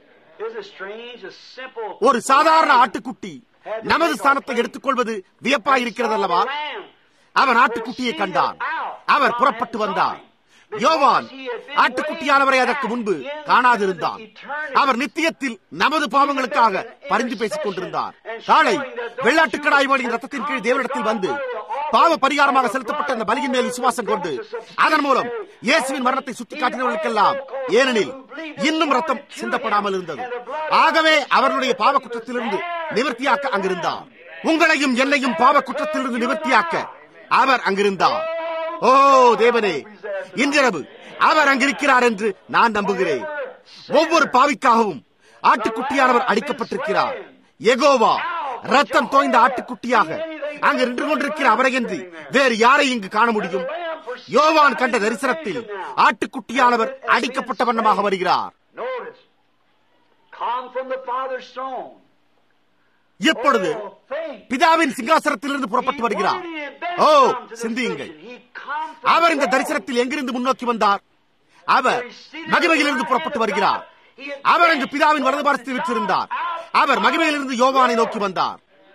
ஒரு சாதாரண ஆட்டுக்குட்டி நமது ஸ்தானத்தை எடுத்துக்கொள்வது வியப்பாயிருக்கிறது அல்லவா அவன் ஆட்டுக்குட்டியை கண்டான் அவர் புறப்பட்டு வந்தார் யோவான் ஆட்டுக்குட்டியானவரை அதற்கு முன்பு காணாதிருந்தான் அவர் நித்தியத்தில் நமது பாவங்களுக்காக பரிந்து பேசிக் கொண்டிருந்தார் காலை வெள்ளாட்டுக்கடாய் வழியின் ரத்தத்தின் கீழ் தேவனிடத்தில் வந்து பாவ பரிகாரமாக செலுத்தப்பட்ட அந்த பலியின் மேல் விசுவாசம் கொண்டு அதன் மூலம் இயேசுவின் மரணத்தை சுட்டிக்காட்டினவர்களுக்கெல்லாம் ஏனெனில் இன்னும் ரத்தம் சிந்தப்படாமல் இருந்தது ஆகவே அவர்களுடைய பாவ குற்றத்திலிருந்து நிவர்த்தியாக்க அங்கிருந்தார் உங்களையும் என்னையும் பாவ குற்றத்திலிருந்து நிவர்த்தியாக்க அவர் அங்கிருந்தார் ஓ தேவனே இன்றிரவு அவர் அங்கிருக்கிறார் என்று நான் நம்புகிறேன் ஒவ்வொரு பாவிக்காகவும் ஆட்டுக்குட்டியானவர் அடிக்கப்பட்டிருக்கிறார் எகோவா ரத்தம் தோய்ந்த ஆட்டுக்குட்டியாக அங்கு நின்று கொண்டிருக்கிற அவரையன்றி வேறு யாரை இங்கு காண முடியும் யோவான் கண்ட தரிசனத்தில் ஆட்டுக்குட்டியானவர் அடிக்கப்பட்ட வண்ணமாக வருகிறார் Notice, come from the Father's throne. இப்பொழுது Oh, think. பிதாவின் சிங்காசனத்திலிருந்து புறப்பட்டு He வருகிறார் wanted in bed O come to the சிந்தியுங்கள் vision. He come from அவர் இந்த the தரிசனத்தில் எங்கிருந்து முன்னோக்கி வந்தார் அவர் மகிமையிலிருந்து புறப்பட்டு வருகிறார் அவர் அங்கு பிதாவின் வலது பாரத்தில் விற்றிருந்தார் அவர் மகிமையிலிருந்து யோவானை நோக்கி வந்தார்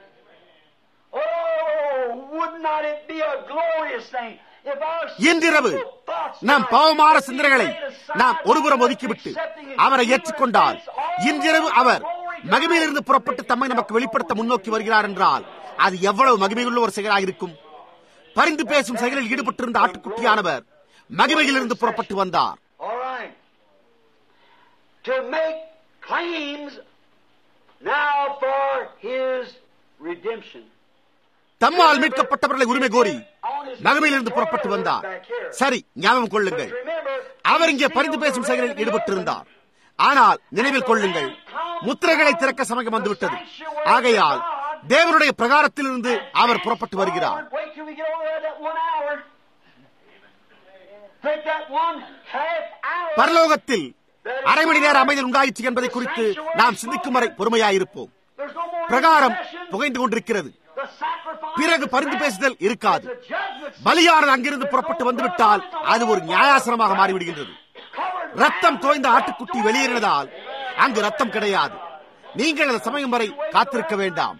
Oh, would not it be a glorious thing if our இன்றிரவு sinful thoughts நாம் tonight பாவமான could be சிந்தனைகளை laid aside நாம் ஒருபுறம் by ஒதுக்கிவிட்டு accepting His அவரை human ஏற்றுக்கொண்டால் face, all இன்றிரவு அவர் glory to மகிமையிலிருந்து God. புறப்பட்டு தம்மை நமக்கு வெளிப்படுத்த முன்னோக்கி வருகிறார் என்றால் அது எவ்வளவு மகிமையுள்ள ஒரு செயலாக இருக்கும் பரிந்து பேசும் செயலில் ஈடுபட்டிருந்த ஆட்டுக்குட்டியானவர் மகிமையிலிருந்து புறப்பட்டு வந்தார் All right. To make claims now for His redemption. தம்மால் மீட்கப்பட்டவர்களை உரிமை கோரி மகிமையிலிருந்து புறப்பட்டு வந்தார் சரி ஞாபகம் கொள்ளுங்கள் அவர் இங்கே பரிந்து பேசும் செயலில் ஈடுபட்டிருந்தார் ஆனால் நினைவில் கொள்ளுங்கள் முத்திரைகளை திறக்க சமயம் வந்துவிட்டது ஆகையால் தேவனுடைய பிரகாரத்திலிருந்து அவர் புறப்பட்டு வருகிறார் Wait till we get over there that one hour. Take that one half hour. பரலோகத்தில் அரை மணி நேர அமைதல் உண்டாயிற்று என்பதை குறித்து நாம் சிந்திக்கும் வரை பொறுமையாயிருப்போம் There's no more பிரகாரம் intercession. புகைந்து கொண்டிருக்கிறது The sacrifice பிறகு is பரிந்து past. பேசுதல் இருக்காது The judgment பலியானது அங்கிருந்து புறப்பட்டு வந்துவிட்டால் அது ஒரு நியாயாசனமாக மாறிவிடுகின்றது covered ரத்தம் தோய்ந்த ஆட்டுக்குட்டி வெளியேறினதால் அங்கு ரத்தம் கிடையாது நீங்கள் அந்த சமயம் வரை காத்திருக்க வேண்டாம்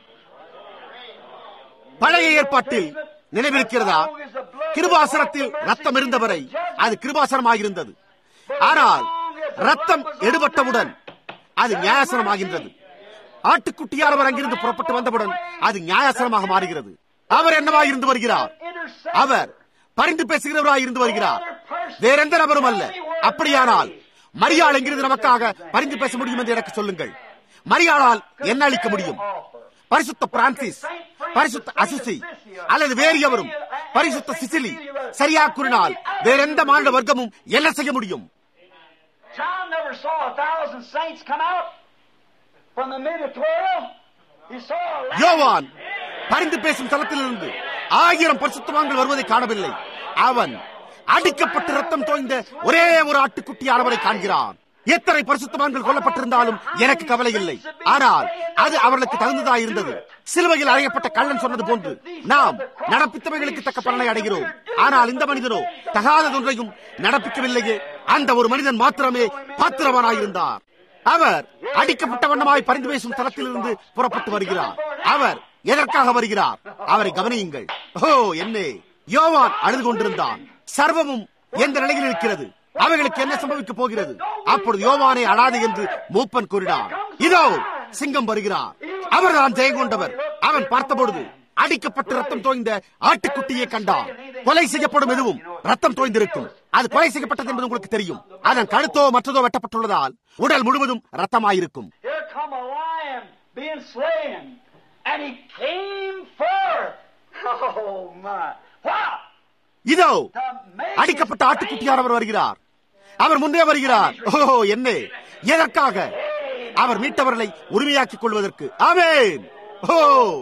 பழைய ஏற்பாட்டில் நினைவிருக்கிறதா கிருபாசனத்தில் ரத்தம் இருந்தவரை அது கிருபாசனமாகிருந்தது ஆனால் ரத்தம் எடுபட்டவுடன் அது நியாயாசனமாகின்றது ஆட்டுக்குட்டியானவர் அங்கிருந்து புறப்பட்டு வந்தவுடன் அது நியாயாசனமாக மாறுகிறது அவர் என்னவாய் இருந்து வருகிறார் அவர் பரிந்து பேசுகிறவராய் இருந்து வருகிறார் வேறெந்த நபரும் அல்ல அப்படியானால் மரியாள் எங்கிருந்து நமக்காக பரிந்து பேச முடியும் என்று எனக்கு சொல்லுங்கள் மரியாளால் என்ன அளிக்க முடியும் பரிசுத்த பிரான்சிஸ் பரிசுத்த அசிசி அல்லது வேறு எவரும் பரிசுத்த சிசிலி சரியா கூறினால் வேறெந்த மாநில வர்க்கமும் என்ன செய்ய முடியும் John never saw a thousand saints come out from the mid of twelve. He saw a lamb. யோவான் பரிந்து பேசும் தளத்திலிருந்து ஆயிரம் பரிசுத்தவான்கள் வருவதை காணவில்லை அவன் அடிக்கப்பட்டு ரத்தம் தோய்ந்த ஒரே ஒரு ஆட்டுக்குட்டியானவரை காண்கிறான் எத்தனை பரிசுத்தவான்கள் கொல்லப்பட்டிருந்தாலும் எனக்கு கவலை இல்லை ஆனால் அது அவர்களுக்கு தகுந்ததாக இருந்தது சிலுவையில் அறையப்பட்ட கள்ளன் சொன்னது போன்று நாம் நடப்பித்தவைகளுக்கு தக்க பலனை அடைகிறோம் ஆனால் இந்த மனிதனோ தகாததொன்றையும் நடப்பிக்கவில்லையே அந்த ஒரு மனிதன் மாத்திரமே பாத்திரவானாயிருந்தார் அவர் அடிக்கப்பட்ட வண்ணமாய் பரிந்து பேசும் தளத்திலிருந்து புறப்பட்டு வருகிறார் அவர் எதற்காக வருகிறார் அவரை கவனியுங்கள் ஓ என்னே யோவான் அழுது கொண்டிருந்தான் சர்வமும் எந்த நிலையில் இருக்கிறது அவைகளுக்கு என்ன சம்பவிக்க போகிறது அப்பொழுது யோவானை அழாது என்று மூப்பன் கூறினார் இதோ சிங்கம் வருகிறார் அவர்தான் ஜெயம் கொண்டவர் அவன் பார்த்தபொழுது அடிக்கப்பட்டு ரத்தம் தோய்ந்த ஆட்டுக்குட்டியை கண்டான் கொலை செய்யப்படும் எதுவும் ரத்தம் தோய்ந்திருக்கும் அது கொலை செய்யப்பட்டது என்பது உங்களுக்கு தெரியும் அதன் கழுத்தோ மற்றதோ வெட்டப்பட்டுள்ளதால் உடல் முழுவதும் ரத்தமாயிருக்கும் Here come a lion being slain, and he came forth. Oh my! What? இதோ The amazing அடிக்கப்பட்ட ஆட்டுக்குட்டியானவர் வருகிறார் அவர் முன்னே வருகிறார் ஓ என்ன எதற்காக அவர் மீட்டவர்களை உரிமையாக்கிக் கொள்வதற்கு ஆமென் ஓ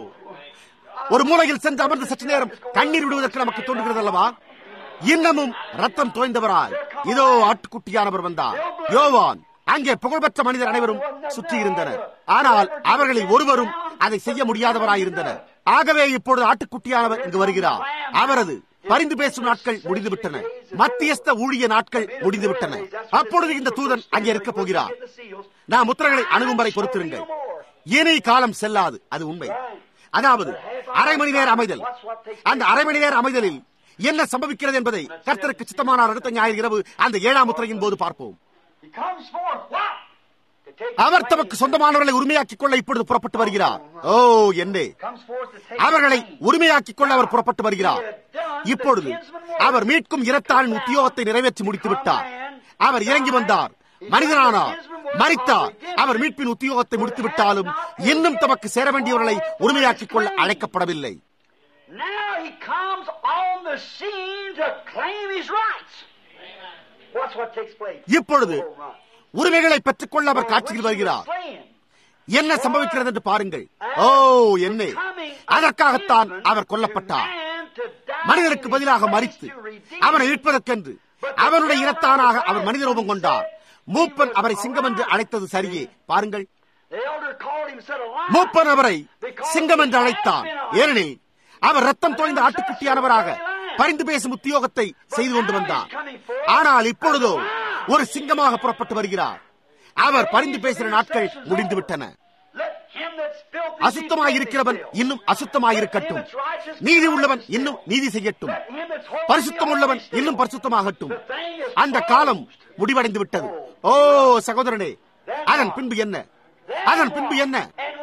ஒரு மூலையில் சென்று அமர்ந்து சற்று நேரம் கண்ணீர் விடுவதற்கு நமக்கு தோன்றுகிறது அல்லவா இன்னமும் ரத்தம் தோய்ந்தவராய் இதோ ஆட்டுக்குட்டியானவர் வந்தார் யோவான் அங்கே புகழ்பெற்ற மனிதர் அனைவரும் சுற்றி இருந்தனர் ஆனால் அவர்களில் ஒருவரும் அதை செய்ய முடியாதவராயிருந்தனர் ஆகவே இப்பொழுது ஆட்டுக்குட்டியானவர் இங்கு வருகிறார் அவரது பரிந்து பேசும் நாட்கள் முடிந்துவிட்டன மத்தியஸ்த ஊழிய நாட்கள் முடிந்துவிட்டன அப்பொழுது இந்த தூதன் அங்கே இருக்க போகிறார் நான் முத்திரைகளை அணுகும் வரை பொறுத்திருங்கள் இனி காலம் செல்லாது அது உண்மை அதாவது அரை மணி நேர அமைதல் அந்த அரை மணி நேர அமைதலில் என்ன சம்பவிக்கிறது என்பதை கர்த்தருக்கு சித்தமானார் அடுத்த ஞாயிறு இரவு அந்த ஏழாம் முத்திரையின் போது பார்ப்போம் He comes forth. What? To அவர் தமக்கு சொந்தமானவர்களை உரிமையாக்கிக் கொள்ள இப்பொழுது புறப்பட்டு வருகிறார் ஓ என்னே அவர்களை உரிமையாக்கிக் கொள்ள அவர் புறப்பட்டு வருகிறார் இப்பொழுது அவர் மீட்கும் இரத்தாளின் உத்தியோகத்தை நிறைவேற்றி முடித்து விட்டார் அவர் இறங்கி வந்தார் மனிதனானார் மறித்தார் அவர் மீட்பின் உத்தியோகத்தை முடித்து விட்டாலும் இன்னும் தமக்கு சேர வேண்டியவர்களை உரிமையாக்கிக் கொள்ள அழைக்கப்படவில்லை Now he comes on the scene to claim his rights. Watch what takes place. இப்பொழுது உரிமைகளை பெற்றுக்கொள்ள அவர் காட்சியில் வருகிறார் என்ன சம்பவிக்கிறது என்று பாருங்கள் ஓ என்ன அதற்காகத்தான் அவர் கொல்லப்பட்டார் மனிதனுக்கு பதிலாக மறித்து அவனை மீட்பதற்கென்று அவனுடைய இனத்தானாக அவர் மனித ரூபம் கொண்டார் மூப்பன் அவரை சிங்கம் என்று அழைத்தது சரியே பாருங்கள் மூப்பன் அவரை சிங்கம் என்று அழைத்தான் ஏனெனில் அவர் ரத்தம் தோய்ந்த ஆட்டுக்குட்டியானவராக பரிந்து பேசும் உத்தியோகத்தை செய்து கொண்டு வந்தார் ஆனால் இப்பொழுதோ ஒரு சிங்கமாக புறப்பட்டு வருகிறார் அவர் பரிந்து பேசுகிற நாட்கள் முடிந்து விட்டன அசுத்தமாயிருக்கிறவன் இன்னும் அசுத்தமாயிருக்கட்டும் நீதி உள்ளவன் இன்னும் நீதி செய்யட்டும் பரிசுத்தம் உள்ளவன் இன்னும் பரிசுத்தமாகட்டும் அந்த காலம் முடிவடைந்து விட்டது ஓ சகோதரனே அதன் பின்பு என்ன அதன் பின்பு என்ன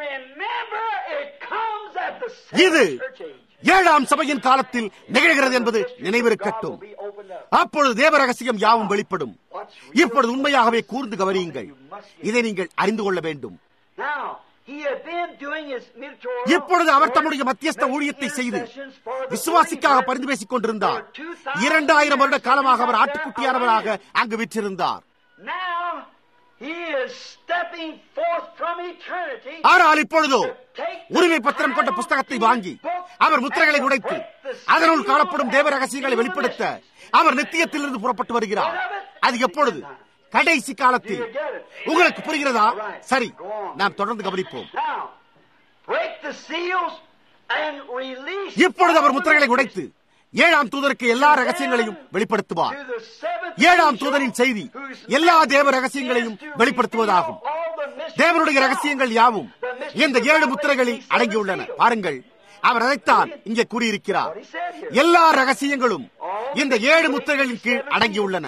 இது ஏழாம் சபையின் காலத்தில் நிகழ்கிறது என்பது நினைவிருக்கட்டும் அப்பொழுது தேவ ரகசியம் யாவும் வெளிப்படும் இப்பொழுது உண்மையாகவே கூர்ந்து கவனியுங்கள் இதை நீங்கள் அறிந்து கொள்ள வேண்டும் இப்பொழுது அவர் தம்முடைய மத்தியஸ்த ஊழியத்தை செய்து விசுவாசிக்காக பரிந்து பேசிக் கொண்டிருந்தார் இரண்டாயிரம் வருட காலமாக அவர் ஆட்டுக்குட்டியானவராக அங்கு விற்றிருந்தார் ஆனால் இப்பொழுதோ உரிமை பத்திரம் கொண்ட புஸ்தகத்தை வாங்கி அவர் முத்திரைகளை உடைத்து அதனுள் காணப்படும் தேவ ரகசியங்களை வெளிப்படுத்த அவர் நித்தியத்திலிருந்து புறப்பட்டு வருகிறார் அது எப்பொழுது கடைசி காலத்தில் உங்களுக்கு புரிகிறதா சரி நாம் தொடர்ந்து கவனிப்போம் இப்பொழுது அவர் முத்திரைகளை உடைத்து ஏழாம் தூதருக்கு எல்லா ரகசியங்களையும் வெளிப்படுத்துவார் ஏழாம் தூதரின் செய்தி எல்லா தேவ ரகசியங்களையும் வெளிப்படுத்துவதாகும் தேவனுடைய ரகசியங்கள் யாவும் இந்த ஏழு முத்திரைகளில் அடங்கியுள்ளன பாருங்கள் அவர் அதைத்தான் இங்கே கூறியிருக்கிறார் எல்லா ரகசியங்களும் இந்த ஏழு முத்திரைகளின் கீழ் அடங்கியுள்ளன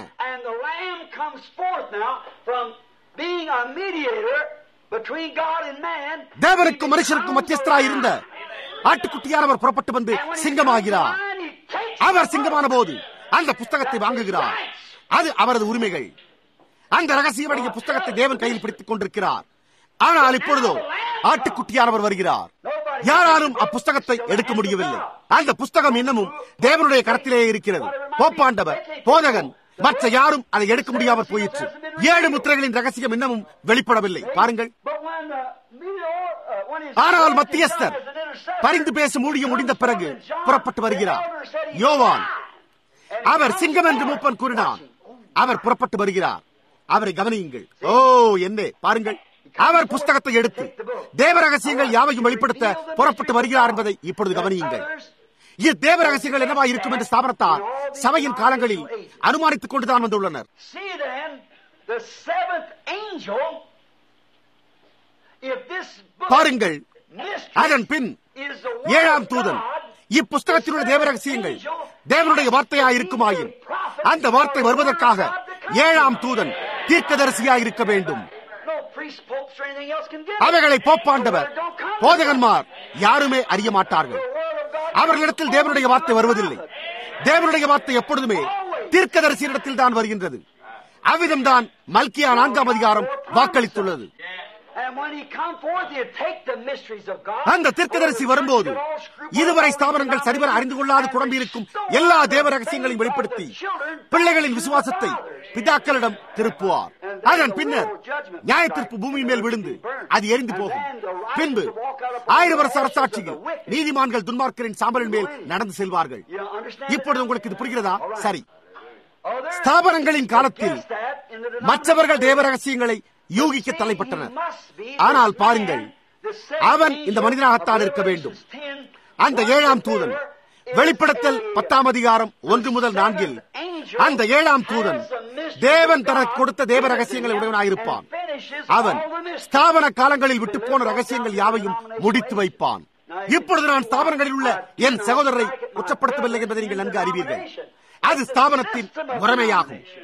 தேவனுக்கும் மனுஷனுக்கும் மத்தியஸ்தராய் இருந்த ஆட்டுக்குட்டியானவர் புறப்பட்டு வந்து சிங்கமாகிறார் அவர் சிங்கமான போது அந்த புஸ்தகத்தை வாங்குகிறார் அது அவரது உரிமைகள் அந்த ரகசியமடைய புஸ்தகத்தை தேவன் கையில் பிடித்துக் கொண்டிருக்கிறார் ஆனால் இப்பொழுதோ ஆட்டுக்குட்டியானவர் வருகிறார் யாராலும் அப்புஸ்தகத்தை எடுக்க முடியவில்லை அந்த புஸ்தகம் இன்னமும் தேவனுடைய கரத்திலேயே இருக்கிறது போப்பாண்டவர் போதகன் மற்ற யாரும் அதை எடுக்க முடியாமல் போயிற்று ஏழு முத்திரைகளின் ரகசியம் இன்னமும் வெளிப்படவில்லை பாருங்கள் ஆனால் மத்தியஸ்தர் பரிந்து பேசும் ஊழியம் முடிந்த பிறகு புறப்பட்டு வருகிறார் யோவான் அவர் சிங்கம் என்று மூப்பன் கூறினார் அவர் புறப்பட்டு வருகிறார் அவரை கவனியுங்கள் ஓ என்ன பாருங்கள் அவர் புஸ்தகத்தை எடுத்து தேவ ரகசியங்கள் யாவையும் வெளிப்படுத்த புறப்பட்டு வருகிறார் என்பதை இப்பொழுது கவனியுங்கள் இது தேவ ரகசியங்கள் என்னவா இருக்கும் என்று ஸ்தாபனத்தார் சபையின் காலங்களில் அனுமானித்துக் கொண்டுதான் வந்துள்ளனர் பாருங்கள் அதன் பின் ஏழாம் தூதன் இப்புஸ்தகத்தில் உள்ள தேவ ரகசியங்கள் தேவனுடைய வார்த்தையா இருக்குமாயின் அந்த வார்த்தை வருவதற்காக ஏழாம் தூதன் தீர்க்கதரிசியா இருக்க வேண்டும் அவைகளை போப்பாண்டவர் போதகன்மார் யாருமே அறிய மாட்டார்கள் அவர்களிடத்தில் தேவனுடைய வார்த்தை வருவதில்லை தேவனுடைய வார்த்தை எப்பொழுதுமே தீர்க்கதரிசியிடத்தில் தான் வருகின்றது அவ்விதம்தான் மல்கியா நான்காம் அதிகாரம் வாக்களித்துள்ளது அந்த தீர்க்கதரிசி வரும்போது இதுவரை ஸ்தாபனங்கள் சரிவர அறிந்து கொள்ளாது குழம்பியிருக்கும் எல்லா தேவ ரகசியங்களையும் வெளிப்படுத்தி பிள்ளைகளின் விசுவாசத்தை பிதாக்களிடம் திருப்புவார் அதன் பின்னர் நியாய தீர்ப்பு பூமியின் மேல் விழுந்து அது எரிந்து போகும் பின்பு ஆயிரம் வருஷ அரசாட்சியில் நீதிமான்கள் துன்மார்க்கரின் சாம்பலின் மேல் நடந்து செல்வார்கள் இப்பொழுது உங்களுக்கு இது புரிகிறதா சரி ஸ்தாபனங்களின் காலத்தில் மற்றவர்கள் தேவ ரகசியங்களை யூகிக்க தலைப்பட்டனர் ஆனால் பாருங்கள் அவன் இந்த மனிதனாகத்தான் இருக்க வேண்டும் அந்த ஏழாம் தூதன் வெளிப்படுத்தல் பத்தாம் அதிகாரம் ஒன்று முதல் நான்கில் அந்த ஏழாம் தூதன் தேவன் தனக்கு கொடுத்த தேவ ரகசியங்களை உடையவனாயிருப்பான் அவன் ஸ்தாபன காலங்களில் விட்டு போன ரகசியங்கள் யாவையும் முடித்து வைப்பான் இப்பொழுது நான் ஸ்தாபனங்களில் உள்ள என் சகோதரரை குற்றப்படுத்தவில்லை என்பதை நீங்கள் நன்கு அறிவீர்கள் அது ஸ்தாபனத்தின் முறைமையாகும்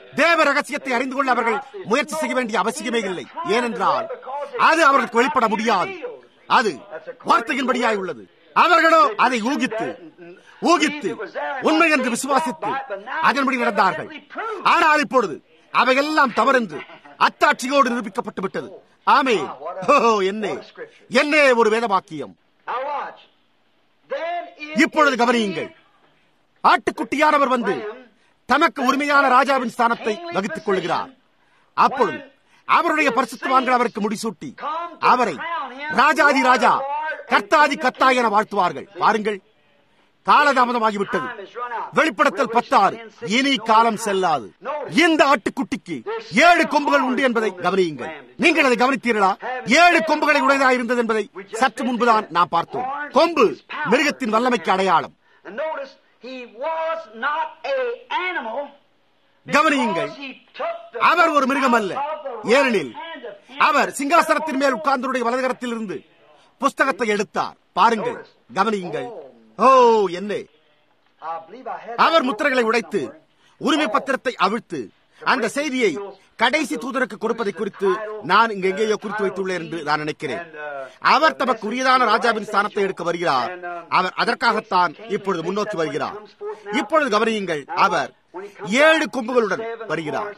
தேவ ரகசியத்தை அறிந்து கொள்ள அவர்கள் முயற்சி செய்ய வேண்டிய அவசியமே இல்லை ஏனென்றால் அது அவர்களுக்கு வெளிப்பட முடியாது அது வார்த்தையின்படியாய் உள்ளது அவர்களோ அதை ஊகித்து ஊகித்து உண்மை என்று விசுவாசித்து அதன்படி நடந்தார்கள் ஆனால் இப்பொழுது அவையெல்லாம் தவறென்று அத்தாட்சியோடு நிரூபிக்கப்பட்டு விட்டது ஆமே ஓ என்னே என்னே ஒரு வேதவாக்கியம் Now watch. Then it இப்பொழுது is கவனியுங்கள் ஆட்டுக்குட்டியானவர் வந்து தமக்கு உரிமையான ராஜாவின் ஸ்தானத்தை வகித்துக் கொள்கிறார் அப்பொழுது அவருடைய பரிசுத்தவான்கள் அவருக்கு முடிசூட்டி அவரை ராஜாதி ராஜா கர்த்தாதி கர்த்தா என வாழ்த்துவார்கள் பாருங்கள் காலதாமதமாகிவிட்டது வெளிப்படுத்தல் பத்தாறு இனி காலம் செல்லாது இந்த ஆட்டுக்குட்டிக்கு ஏழு கொம்புகள் உண்டு என்பதை கவனியுங்கள் நீங்கள் அதை கவனித்தீர்களா ஏழு கொம்புகளை உடையதா இருந்தது என்பதை சற்று முன்புதான் நாம் பார்த்தோம் கொம்பு மிருகத்தின் வல்லமைக்கு அடையாளம் And notice, he was not a animal. கவனியுங்கள் because he took the அவர் ஒரு மிருகம் அல்ல of the right ஏனெனில் hand of him அவர் சிங்காசனத்தின் மேல் உட்கார்ந்தருடைய வலதுகரத்தில் இருந்து புஸ்தகத்தை எடுத்தார் பாருங்கள் கவனியுங்கள் ஓ என்ன I believe I had our that முத்திரைகளை உடைத்து உரிமை பத்திரத்தை அவிழ்த்து அந்த செய்தியை கடைசி தூதருக்கு கொடுப்பதை குறித்து நான் இங்க எங்கேயோ குறித்து வைத்துள்ளேன் என்று நான் நினைக்கிறேன் அவர் தமக்கு உரியதான ராஜாவின் ஸ்தானத்தை எடுக்க வருகிறார் அவர் அதற்காகத்தான் இப்பொழுது முன்னோக்கி வருகிறார் இப்பொழுது கவனியுங்கள் அவர் ஏழு கொம்புகளுடன் வருகிறார்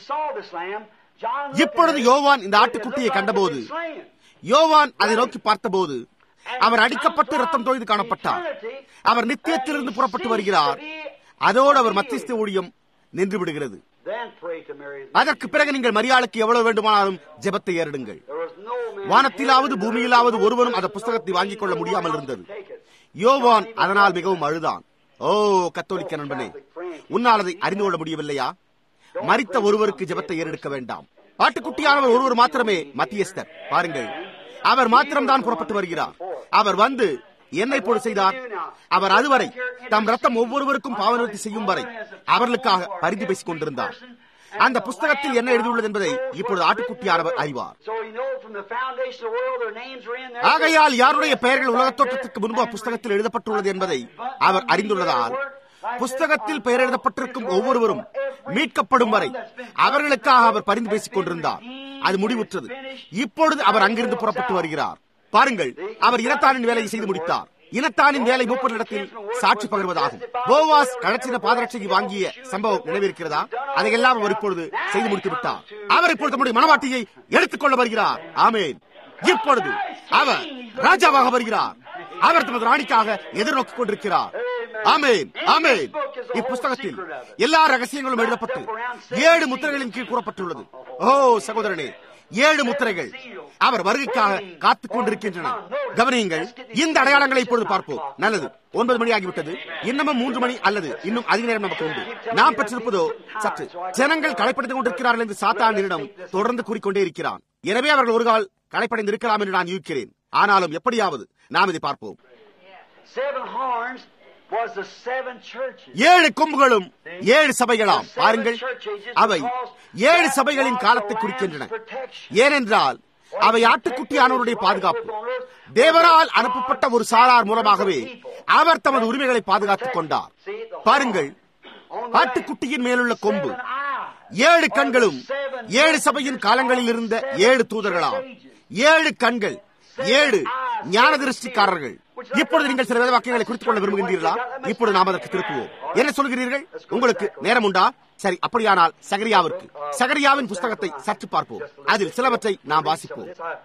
இப்பொழுது யோவான் இந்த ஆட்டுக்குட்டியை கண்டபோது யோவான் அதை நோக்கி பார்த்தபோது அவர் அடிக்கப்பட்டு ரத்தம் தோய்ந்து காணப்பட்டார் அவர் நித்தியத்திலிருந்து புறப்பட்டு வருகிறார் அதோடு அவர் மத்தியஸ்த ஊழியம் நின்று விடுகிறது அதற்கு பிறகு நீங்கள் மரியாளுக்கு எவ்வளவு வேண்டுமானாலும் ஜெபத்தை ஏறிடுங்கள் வானத்திலாவது பூமியிலாவது ஒருவரும் அந்த புஸ்தகத்தை வாங்கிக் கொள்ள முடியாமல் இருந்தது யோவான் அதனால் மிகவும் அழுதான் ஓ கத்தோலிக்க நண்பனே உன்னால் அதை அறிந்து கொள்ள முடியவில்லையா மரித்த ஒருவருக்கு ஜெபத்தை ஏறெடுக்க வேண்டாம் ஆட்டுக்குட்டியானவர் ஒருவர் மாத்திரமே மத்தியஸ்தர் பாருங்கள் அவர் மாத்திரம்தான் புறப்பட்டு வருகிறார் அவர் வந்து என்ன இப்பொழுது செய்தார் அவர் அதுவரை தம் ரத்தம் ஒவ்வொருவருக்கும் பாவநிவர்த்தி செய்யும் வரை அவர்களுக்காக பரிந்து பேசிக் கொண்டிருந்தார் அந்த புஸ்தகத்தில் என்ன எழுதியுள்ளது என்பதை இப்பொழுது ஆட்டுக்குட்டியானவர் அறிவார் ஆகையால் யாருடைய பெயர்கள் உலகத் தோற்றத்துக்கு முன்பு புஸ்தகத்தில் எழுதப்பட்டுள்ளது என்பதை அவர் அறிந்துள்ளதால் புஸ்தகத்தில் பெயர் எழுதப்பட்டிருக்கும் ஒவ்வொருவரும் மீட்கப்படும் வரை அவர்களுக்காக அவர் பரிந்து பேசிக் கொண்டிருந்தார் அது முடிவுற்றது இப்பொழுது அவர் அங்கிருந்து புறப்பட்டு வருகிறார் பாருங்கள் அவர் இனத்தானின் வேலையை செய்து முடித்தார் இனத்தானின் வேலை மூப்பரிடத்தில் சாட்சி பகிர்வதாகும் போவாஸ் கழச்சின பாதரட்சையை வாங்கிய சம்பவம் நினைவிருக்கிறதா அதையெல்லாம் அவர் இப்பொழுது செய்து முடித்து விட்டார் அவர் இப்பொழுது தம்முடைய மனவாட்டியை எடுத்துக்கொள்ள வருகிறார் ஆமேன் இப்பொழுது அவர் ராஜாவாக வருகிறார் அவர் தமது ராணிக்காக எதிர்நோக்கிக் கொண்டிருக்கிறார் ஆமேன் ஆமேன் இப்புஸ்தகத்தில் எல்லா ரகசியங்களும் எழுதப்பட்டு ஏழு முத்திரைகளின் கீழ் கூறப்பட்டுள்ளது ஓ சகோதரனே ஏழு முத்திரைகள் அவர் வருகைக்காக காத்துக் கொண்டிருக்கின்றன கவனியுங்கள் இந்த அடையாளங்களை இப்பொழுது பார்ப்போம் நல்லது ஒன்பது மணி ஆகிவிட்டது இன்னமும் மூன்று மணி அல்லது இன்னும் அதிக நேரம் நமக்கு உண்டு நாம் பெற்றிருப்பதோ சற்று ஜனங்கள் களைப்படைத்துக் கொண்டிருக்கிறார்கள் என்று சாத்தானிடம் தொடர்ந்து கூறிக்கொண்டே இருக்கிறான் எனவே அவர்கள் ஒரு கால் களைப்படைந்து இருக்கலாம் என்று நான் யூகிக்கிறேன் ஆனாலும் எப்படியாவது நாம் இதை பார்ப்போம் ஏழு கொம்புகளும் ஏழு சபைகளாம் பாருங்கள் அவை ஏழு சபைகளின் காலத்தை குறிக்கின்றன ஏனென்றால் அவை ஆட்டுக்குட்டியானவருடைய பாதுகாப்பு தேவரால் அனுப்பப்பட்ட ஒரு சாரார் மூலமாகவே அவர் தமது உரிமைகளை பாதுகாத்துக் கொண்டார் பாருங்கள் ஆட்டுக்குட்டியின் மேலுள்ள கொம்பு ஏழு கண்களும் ஏழு சபையின் காலங்களில் இருந்த ஏழு தூதர்களாம் ஏழு கண்கள் ஏழு ஞான திருஷ்டிக்காரர்கள் இப்பொழுது நீங்கள் சில வேத வாக்கியங்களை குறித்துக் கொள்ள விரும்புகின்றீர்களா இப்பொழுது நாம் அதற்கு திருப்புவோம் என்ன சொல்கிறீர்கள் உங்களுக்கு நேரம் உண்டா சரி அப்படியானால் சகரியாவிற்கு சகரியாவின் புஸ்தகத்தை சற்று பார்ப்போம் அதில் சிலவற்றை நாம் வாசிப்போம்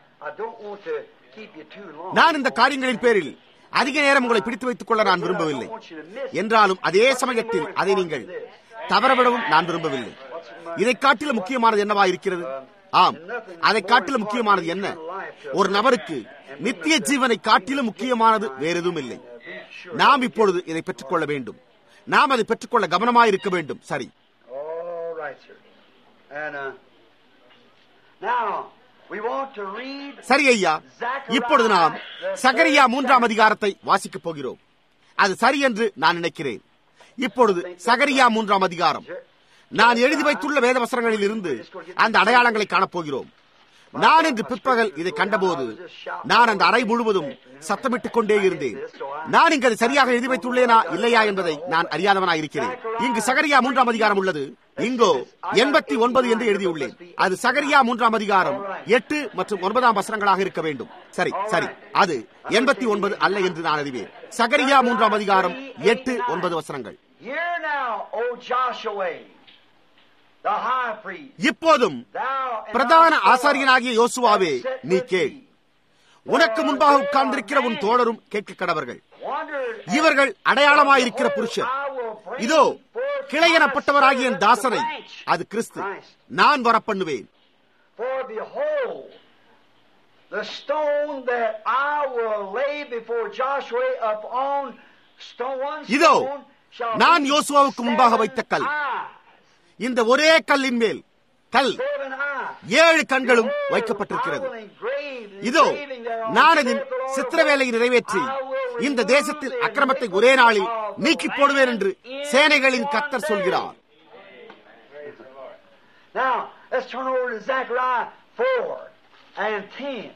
நான் இந்த காரியங்களின் பேரில் அதிக நேரம் உங்களை பிடித்து வைத்துக் கொள்ள நான் விரும்பவில்லை என்றாலும் அதே சமயத்தில் அதை நீங்கள் தவறவிடவும் நான் விரும்பவில்லை இதை காட்டிலும் முக்கியமானது என்னவா இருக்கிறது ஆம் அதை காட்டிலும் முக்கியமானது என்ன ஒரு நபருக்கு நித்திய ஜீவனை காட்டிலும் முக்கியமானது வேற எதுவும் இல்லை நாம் இப்பொழுது இதை பெற்றுக்கொள்ள வேண்டும் நாம் அதை பெற்றுக்கொள்ள கவனமாக இருக்க வேண்டும் சரி சரி ஐயா இப்பொழுது நாம் சகரியா மூன்றாம் அதிகாரத்தை வாசிக்கப் போகிறோம் அது சரி என்று நான் நினைக்கிறேன் இப்பொழுது சகரியா மூன்றாம் அதிகாரம் நான் எழுதி வைத்துள்ள வேத வசனங்களில் இருந்து அந்த அடையாளங்களை காணப்போகிறோம் நான் இன்று பிற்பகல் இதை கண்டபோது நான் அந்த அறை முழுவதும் சத்தமிட்டுக் கொண்டே இருந்தேன் நான் இங்கு அதை சரியாக எழுதி வைத்துள்ளேனா இல்லையா என்பதை நான் அறியாதவனாய் இருக்கிறேன் இங்கு சகரியா மூன்றாம் அதிகாரம் உள்ளது இங்கோ எண்பத்தி ஒன்பது என்று எழுதியுள்ளேன் அது சகரியா மூன்றாம் அதிகாரம் எட்டு மற்றும் ஒன்பதாம் வசனங்களாக இருக்க வேண்டும் சரி சரி அது எண்பத்தி ஒன்பது அல்ல என்று நான் அறிவேன் சகரியா மூன்றாம் அதிகாரம் எட்டு ஒன்பது வசனங்கள் Hear now, O Joshua, the high priest, இப்போதும் thou and பிரதான thy son ஆசாரியனாகிய யோசுவாவே that sit நீ with கேள் thee, உனக்கு முன்பாக உட்கார்ந்திருக்கிற உன் தோழரும் கேட்க கடவர்கள் wondered at இவர்கள் அடையாளமாயிருக்கிற புருஷர் I will bring இதோ forth கிளையனப்பட்டவராகிய N my தாசனை servant, the அது கிறிஸ்து Christ. நான் வரப்பண்ணுவேன் For behold, the stone that I will lay before Joshua upon stone one இதோ, stone shall நான் be யோசுவாவுக்கு முன்பாக seven வைத்த கல். eyes, இந்த ஒரே கல்லின் மேல் கல் seven eyes. ஏழு கண்களும் Behold, வைக்கப்பட்டிருக்கிறது I will engrave the இதோ engraving thereon, நான் அதன் saith the Lord of சித்திரவேலையை hosts. நிறைவேற்றி I will இந்த remove தேசத்தில் the அக்கிரமத்தை ஒரே நாளில் iniquity of the நீக்கி போடுவேன் என்று land in சேனைகளின் one கர்த்தர் day. சொல்கிறார் Now, let's turn over to Zechariah 4 and 10.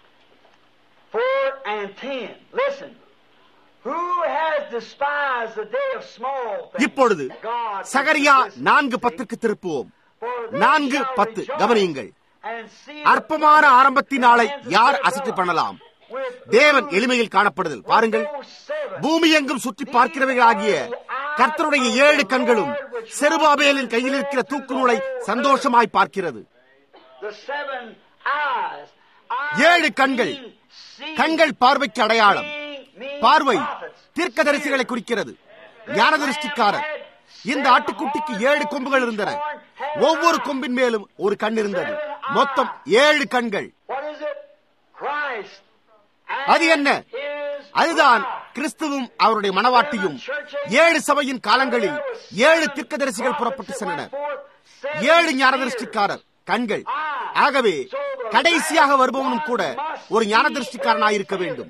4 and 10. Listen. Who has despised the day of small things? இப்பொழுது God சகரியா is நான்கு listening. பத்துக்கு திருப்புவோம் For they நான்கு shall பத்து rejoice கவனியுங்கள் and see அற்பமான the ஆரம்பத்தின் நாளை hands of யார் their அசைத்து God. பண்ணலாம் With தேவன் whom எளிமையில் காணப்படுதல் பாருங்கள் those seven பூமி எங்கும் சுற்றி பார்க்கிறவைகளாகிய கர்த்தருடைய ஏழு கண்களும் செருபாபேலின் கையில் இருக்கிற தூக்கு நூலை சந்தோஷமாய் பார்க்கிறது the seven eyes, ஏழு கண்கள். கண்கள் பார்வைக்கு அடையாளம் பார்வை தீர்க்கதரிசிகளை குறிக்கிறது ஞானதரிஷ்டிக்காரர் இந்த ஆட்டுக்குட்டிக்கு ஏழு கொம்புகள் இருந்தன ஒவ்வொரு கொம்பின் மேலும் ஒரு கண் இருந்தது மொத்தம் ஏழு கண்கள் What is it? Christ. அது என்ன? His அதுதான் bride. கிறிஸ்துவும் அவருடைய மனவாட்டியும் ஏழு சபையின் காலங்களில் ஏழு தீர்க்கதரிசிகள் புறப்பட்டு சென்றனர் ஏழு ஞானதரிஷ்டிக்காரர் கண்கள் ஆகவே கடைசியாக வருபவனும் கூட ஒரு ஞானதரிஷ்டிக்காரனாயிருக்க வேண்டும்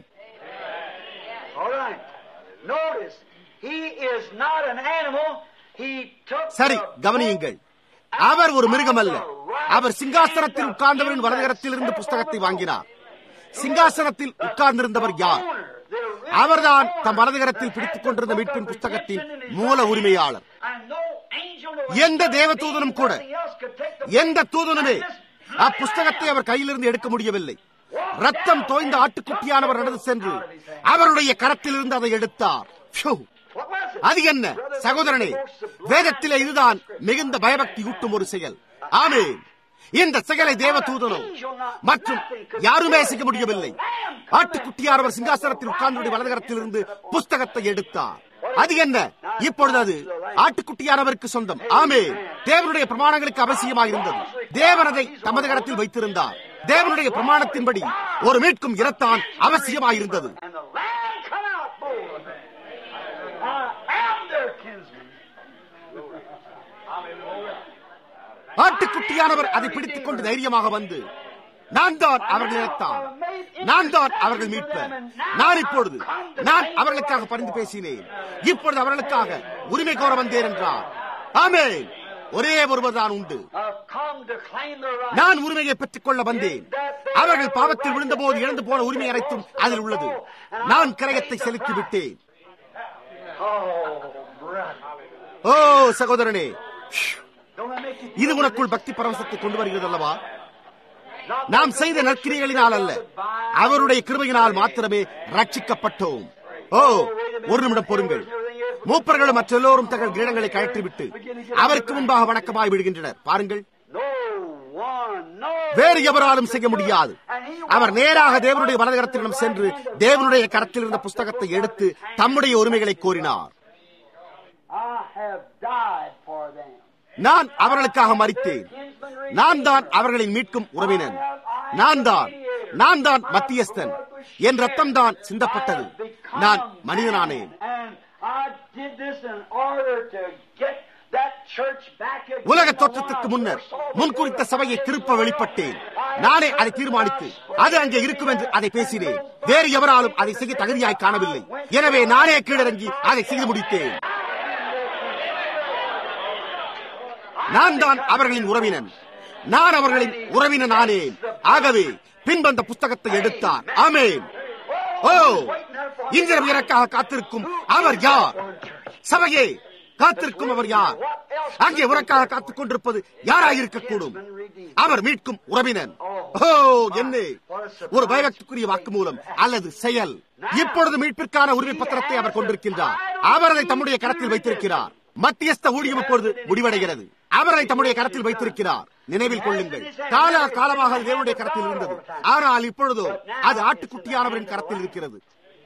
All right. Notice, he is not an animal. He took சரி the கவனியுங்கள் அவர் ஒரு மிருகம் அல்ல அவர் சிங்காசனத்தில் உட்கார்ந்தவரின் வலதுகரத்திலிருந்து புஸ்தகத்தை வாங்கினார் சிங்காசனத்தில் உட்கார்ந்திருந்தவர் யார் அவர்தான் தம் வலதுகரத்தில் பிடித்துக் கொண்டிருந்த மீட்பின் புஸ்தகத்தின் மூல உரிமையாளர் எந்த தேவதூதனும் கூட எந்த தூதனுமே அப்புஸ்தகத்தை அவர் கையிலிருந்து எடுக்க முடியவில்லை ரத்தம் தோய்ந்த ஆட்டுக்குட்டியானவர் நடந்து சென்று அவருடைய கரத்திலிருந்து அதை எடுத்தார் ப்ஷு. அது என்ன சகோதரனே வேதத்திலே இதுதான் மிகுந்த பயபக்தி ஊட்டும் ஒரு செயல் ஆமென் இந்த செயலை தேவதூதனோ மற்றும் யாருமே செய்ய முடியவில்லை ஆட்டுக்குட்டியானவர் சிங்காசனத்தில் உட்கார்ந்து வலதுகரத்திலிருந்து புஸ்தகத்தை எடுத்தார் அது என்ன இப்பொழுது அது ஆட்டுக்குட்டியானவருக்கு சொந்தம் ஆமே தேவனுடைய பிரமாணங்களுக்கு அவசியமாக இருந்தது தேவன் அதை தமது கரத்தில் வைத்திருந்தார் தேவனுடைய பிரமாணத்தின்படி ஒரு மீட்கும் இரத்தான் அவசியமாயிருந்தது And the lamb come out bold. I am their kinsman. ஆட்டுக்குட்டியானவர் அதை பிடித்துக் கொண்டு தைரியமாக வந்து நான் தான் அவர்கள் இனத்தான் நான் தான் அவர்கள் மீட்பேன் நான் இப்பொழுது நான் அவர்களுக்காக பரிந்து பேசினேன் இப்பொழுது அவர்களுக்காக உரிமை கோர வந்தேன் என்றார் ஆமென் ஒரே ஒருவர் தான் உண்டு I've come to claim their right. நான் உரிமையை பெற்றுக் கொள்ள வந்தேன் அவர்கள் பாவத்தில் விழுந்தபோது இழந்து போன உரிமை அனைத்தும் அதில் உள்ளது நான் கிரயத்தை செலுத்தி விட்டேன் Oh, brother. ஓ சகோதரனே Don't that make you இது உனக்குள் பக்தி பரவசத்தை கொண்டு வருகிறது அல்லவா not நாம் செய்த நற்கிரியைகளினால் அல்ல அவருடைய கிருபையினால் மாத்திரமே ரட்சிக்கப்பட்டோம் ஓ ஒரு நிமிடம் பொறுங்கள் மூப்பர்களும் மற்ற எல்லோரும் தங்கள் கிரீடங்களை கழற்றிவிட்டு அவருக்கு முன்பாக வணக்கமாய் விடுகின்றனர் பாருங்கள் No one, no வேறு எவராலும் செய்ய முடியாது அவர் நேராக தேவனுடைய வலதுகரத்திடம் சென்று தேவனுடைய கரத்தில் இருந்த புஸ்தகத்தை எடுத்து தம்முடைய உரிமைகளை கோரினார் I have died for them. நான் அவர்களுக்காக மறித்தேன் நான் தான் அவர்களின் மீட்கும் உறவினன் நான் தான் நான் தான் மத்தியஸ்தன் என் ரத்தம் தான் சிந்தப்பட்டது நான் மனிதனானேன் And I did this in order to get that church back again. உலக தோற்றத்திற்கு முன்னர் முன்குறித்த சபையை திருப்ப வெளிப்பட்டேன் நானே அதை தீர்மானித்து அது அங்கே இருக்கும் என்று அதை பேசினேன் வேறு எவராலும் அதை செய்ய தகுதியாய் காணவில்லை எனவே நானே கீழிறங்கி அதை செய்து முடித்தேன் நான் தான் அவர்களின் உறவினன் நான் அவர்களின் உறவினன் ஆனேன் ஆகவே பின்பந்த புஸ்தகத்தை எடுத்தார் ஆமேன் ஓ இன்றிரவு எனக்காக காத்திருக்கும் அவர் யார் சபையே காத்திருக்கும் அவர் யார் அங்கே உனக்காக காத்துக் கொண்டிருப்பது யாராயிருக்க கூடும் அவர் மீட்கும் உறவினன் ஓ என்ன ஒரு பயபக்திக்குரிய வாக்குமூலம் அல்லது செயல் இப்பொழுது மீட்பிற்கான உரிமை பத்திரத்தை அவர் கொண்டிருக்கின்றார் அவர் அதை தம்முடைய கரத்தில் வைத்திருக்கிறார் மத்தியஸ்த ஊழியம் இப்பொழுது முடிவடைகிறது அவர் அதை தம்முடைய கரத்தில் வைத்திருக்கிறார் நினைவில் கொள்ளுங்கள் கால காலமாக அது தேவனுடைய கரத்தில் இருந்தது ஆனால் இப்பொழுதோ அது ஆட்டுக்குட்டியானவரின் கரத்தில் இருக்கிறது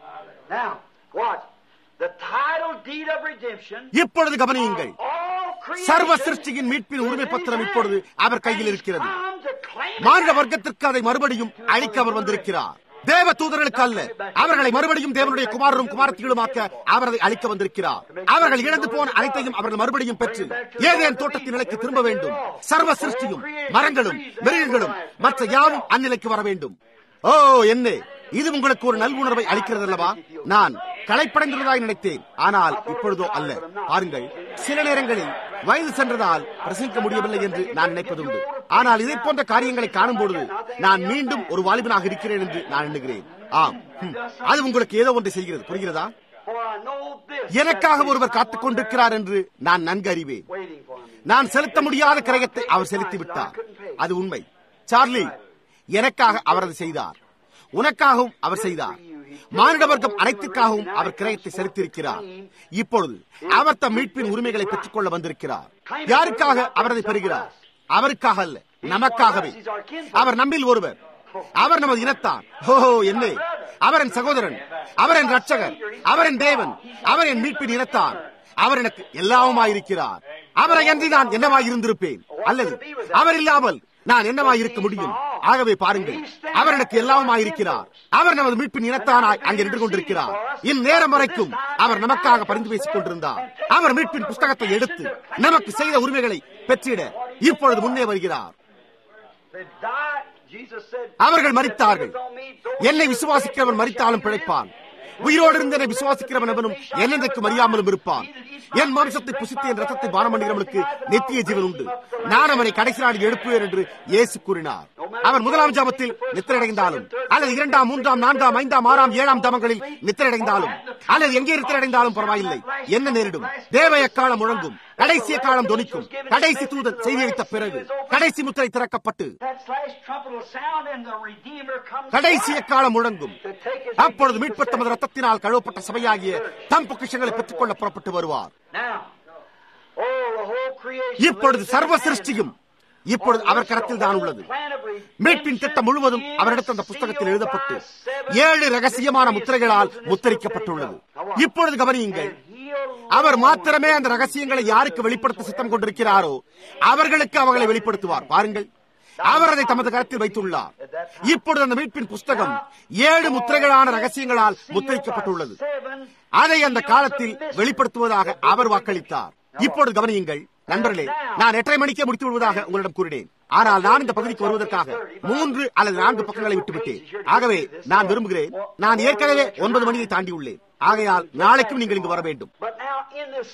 Now, watch. The title deed of redemption. இப்பொழுது கவனியுங்கள் All creation சர்வ சிருஷ்டியின் மீட்பின் உரிமை பத்திரம் இப்பொழுது அவர் கையில் இருக்கிறது come to claim it மாநில back. வர்க்கத்திற்கு அதை மறுபடியும் அளிக்க அவர் வந்திருக்கிறார் தேவ தூதர்களுக்கு அல்ல அவர்களை மறுபடியும் தேவனுடைய குமாரரும் குமாரத்திகளுமாக்க அவர் அதை அளிக்க வந்திருக்கிறார் அவர்கள் இழந்து போன அனைத்தையும் அவர்கள் மறுபடியும் பெற்று ஏதேன் தோட்டத்தின் நிலைக்கு திரும்ப வேண்டும் சர்வ சிருஷ்டியும் மரங்களும் மிருகங்களும் மற்ற யாவும் அந்நிலைக்கு வர வேண்டும் ஓ என்ன இது உங்களுக்கு ஒரு நல்வுணர்வை அளிக்கிறது அல்லவா நான் களைப்படைந்துள்ளதாய் நினைத்தேன் ஆனால் இப்பொழுதோ அல்ல பாருங்கள் சில நேரங்களில் வயது சென்றதால் பிரசங்கிக்க முடியவில்லை என்று நான் நினைப்பதுண்டு ஆனால் இதை போன்ற காரியங்களை காணும்பொழுது நான் மீண்டும் ஒரு வாலிபனாக இருக்கிறேன் என்று நான் எண்ணுகிறேன் ஆம் ஹம். அது உங்களுக்கு ஏதோ ஒன்றை செய்கிறது புரிகிறதா For I know this. எனக்காக ஒருவர் காத்துக் கொண்டிருக்கிறார் என்று நான் நன்கு அறிவேன் Waiting for me. நான் செலுத்த முடியாத கிரயத்தை அவர் செலுத்தி விட்டார் அது உண்மை சார்லி எனக்காக அவர் அதை செய்தார் உனக்காகவும் அவர் செய்தார் மானிட வர்க்கம் அனைத்திற்காகவும் அவர் கிரயத்தை செலுத்தியிருக்கிறார் இப்பொழுது அவர் தம் மீட்பின் உரிமைகளை பெற்றுக்கொள்ள வந்திருக்கிறார் யாருக்காக அவர் அதை பெறுகிறார் அவருக்காக அல்ல நமக்காகவே அவர் நம்மில் ஒருவர் அவர் நமது இனத்தார் ஓஹோ என்ன அவர் என் சகோதரன் அவர் என் ரட்சகர் அவர் என் தேவன் அவர் என் மீட்பின் இனத்தார் அவர் எனக்கு எல்லாவுமாயிருக்கிறார் அவரை அன்றி நான் என்னவாய் இருந்திருப்பேன் அல்லது அவர் இல்லாமல் நான் என்னவாய் இருக்க முடியும் ஆகவே பாருங்கள் அவர் எனக்கு எல்லாவுமாயிருக்கிறார் அவர் நமது மீட்பின் இனத்தானாய் அங்கே நின்று கொண்டிருக்கிறார் இந்நேரம் வரைக்கும் அவர் நமக்காக பரிந்து பேசிக் கொண்டிருந்தார் அவர் மீட்பின் புஸ்தகத்தை எடுத்து நமக்கு செய்த உரிமைகளை பெற்றிட இப்பொழுது முன்னே வருகிறார் They died. Jesus said, அவர்கள் மறித்தார்கள் என்னை விசுவாசிக்கிறவன் மறித்தாலும் பிழைப்பான் உயிரோடு இருந்து என்னை விசுவாசிக்கிறவன் எவனும் என்னென்றைக்கு அறியாமலும் இருப்பான் என் மாம்சத்தை புசித்து என் ரத்தத்தை பானம் பண்ணுகிறவனுக்கு நித்திய ஜீவன் உண்டு நான் அவனை கடைசி நாளில் எழுப்புவேன் என்று இயேசு கூறினார் அவர் முதலாம் ஜாமத்தில் நித்திரடைந்தாலும் அல்லது இரண்டாம் மூன்றாம் நான்காம் ஐந்தாம் ஆறாம் ஏழாம் ஜாமங்களில் நித்திரடைந்தாலும் அல்லது எங்கே நித்திரடைந்தாலும் பரவாயில்லை என்ன நேரிடும் தேவ எக்காலம் முழங்கும் கடைசிய காலம் தொனிக்கும் கடைசி தூதன் செய்தியளித்த பிறகு கடைசி முத்திரை திறக்கப்பட்டு That last trumpet will sound and the Redeemer comes கடைசிய back காலம் முழங்கும் to take his அப்பொழுது மீட்பர் தமது ரத்தத்தினால் கழுவப்பட்ட சபையாகிய தம் பொக்கிஷங்களை பெற்றுக்கொள்ள புறப்பட்டு வருவார் Now, oh, the whole creation. இப்பொழுது சர்வ சிருஷ்டியும் இப்பொழுது அவர் கரத்தில் தான் உள்ளது மீட்பின் திட்டம் முழுவதும் அவரிடத்தில் அந்த புஸ்தகத்தில் எழுதப்பட்டு ஏழு ரகசியமான முத்திரைகளால் முத்திரிக்கப்பட்டுள்ளது இப்பொழுது கவனியுங்கள் அவர் மாத்திரமே அந்த ரகசியங்களை யாருக்கு வெளிப்படுத்த சித்தம் கொண்டிருக்கிறாரோ அவர்களுக்கு அவர்களை வெளிப்படுத்துவார் பாருங்கள் அவர் அதை தமது கரத்தில் வைத்துள்ளார் இப்பொழுது அந்த மீட்பின் புஸ்தகம் ஏழு முத்திரைகளான ரகசியங்களால் முத்திரிக்கப்பட்டுள்ளது அதை அந்த காலத்தில் வெளிப்படுத்துவதாக அவர் வாக்களித்தார் இப்பொழுது கவனியுங்கள் நண்பர்களே நான் எட்டரை மணிக்கே முடித்து விடுவதாக உங்களிடம் கூறினேன் ஆனால் நான் இந்த பகுதிக்கு வருவதற்காக மூன்று அல்லது நான்கு பக்கங்களை விட்டுவிட்டேன் ஆகவே நான் விரும்புகிறேன் நான் ஏற்கனவே ஒன்பது மணியை தாண்டி உள்ளேன் ஆகையால் நாளைக்கும் நீங்கள் இங்கு வர வேண்டும் But now, in this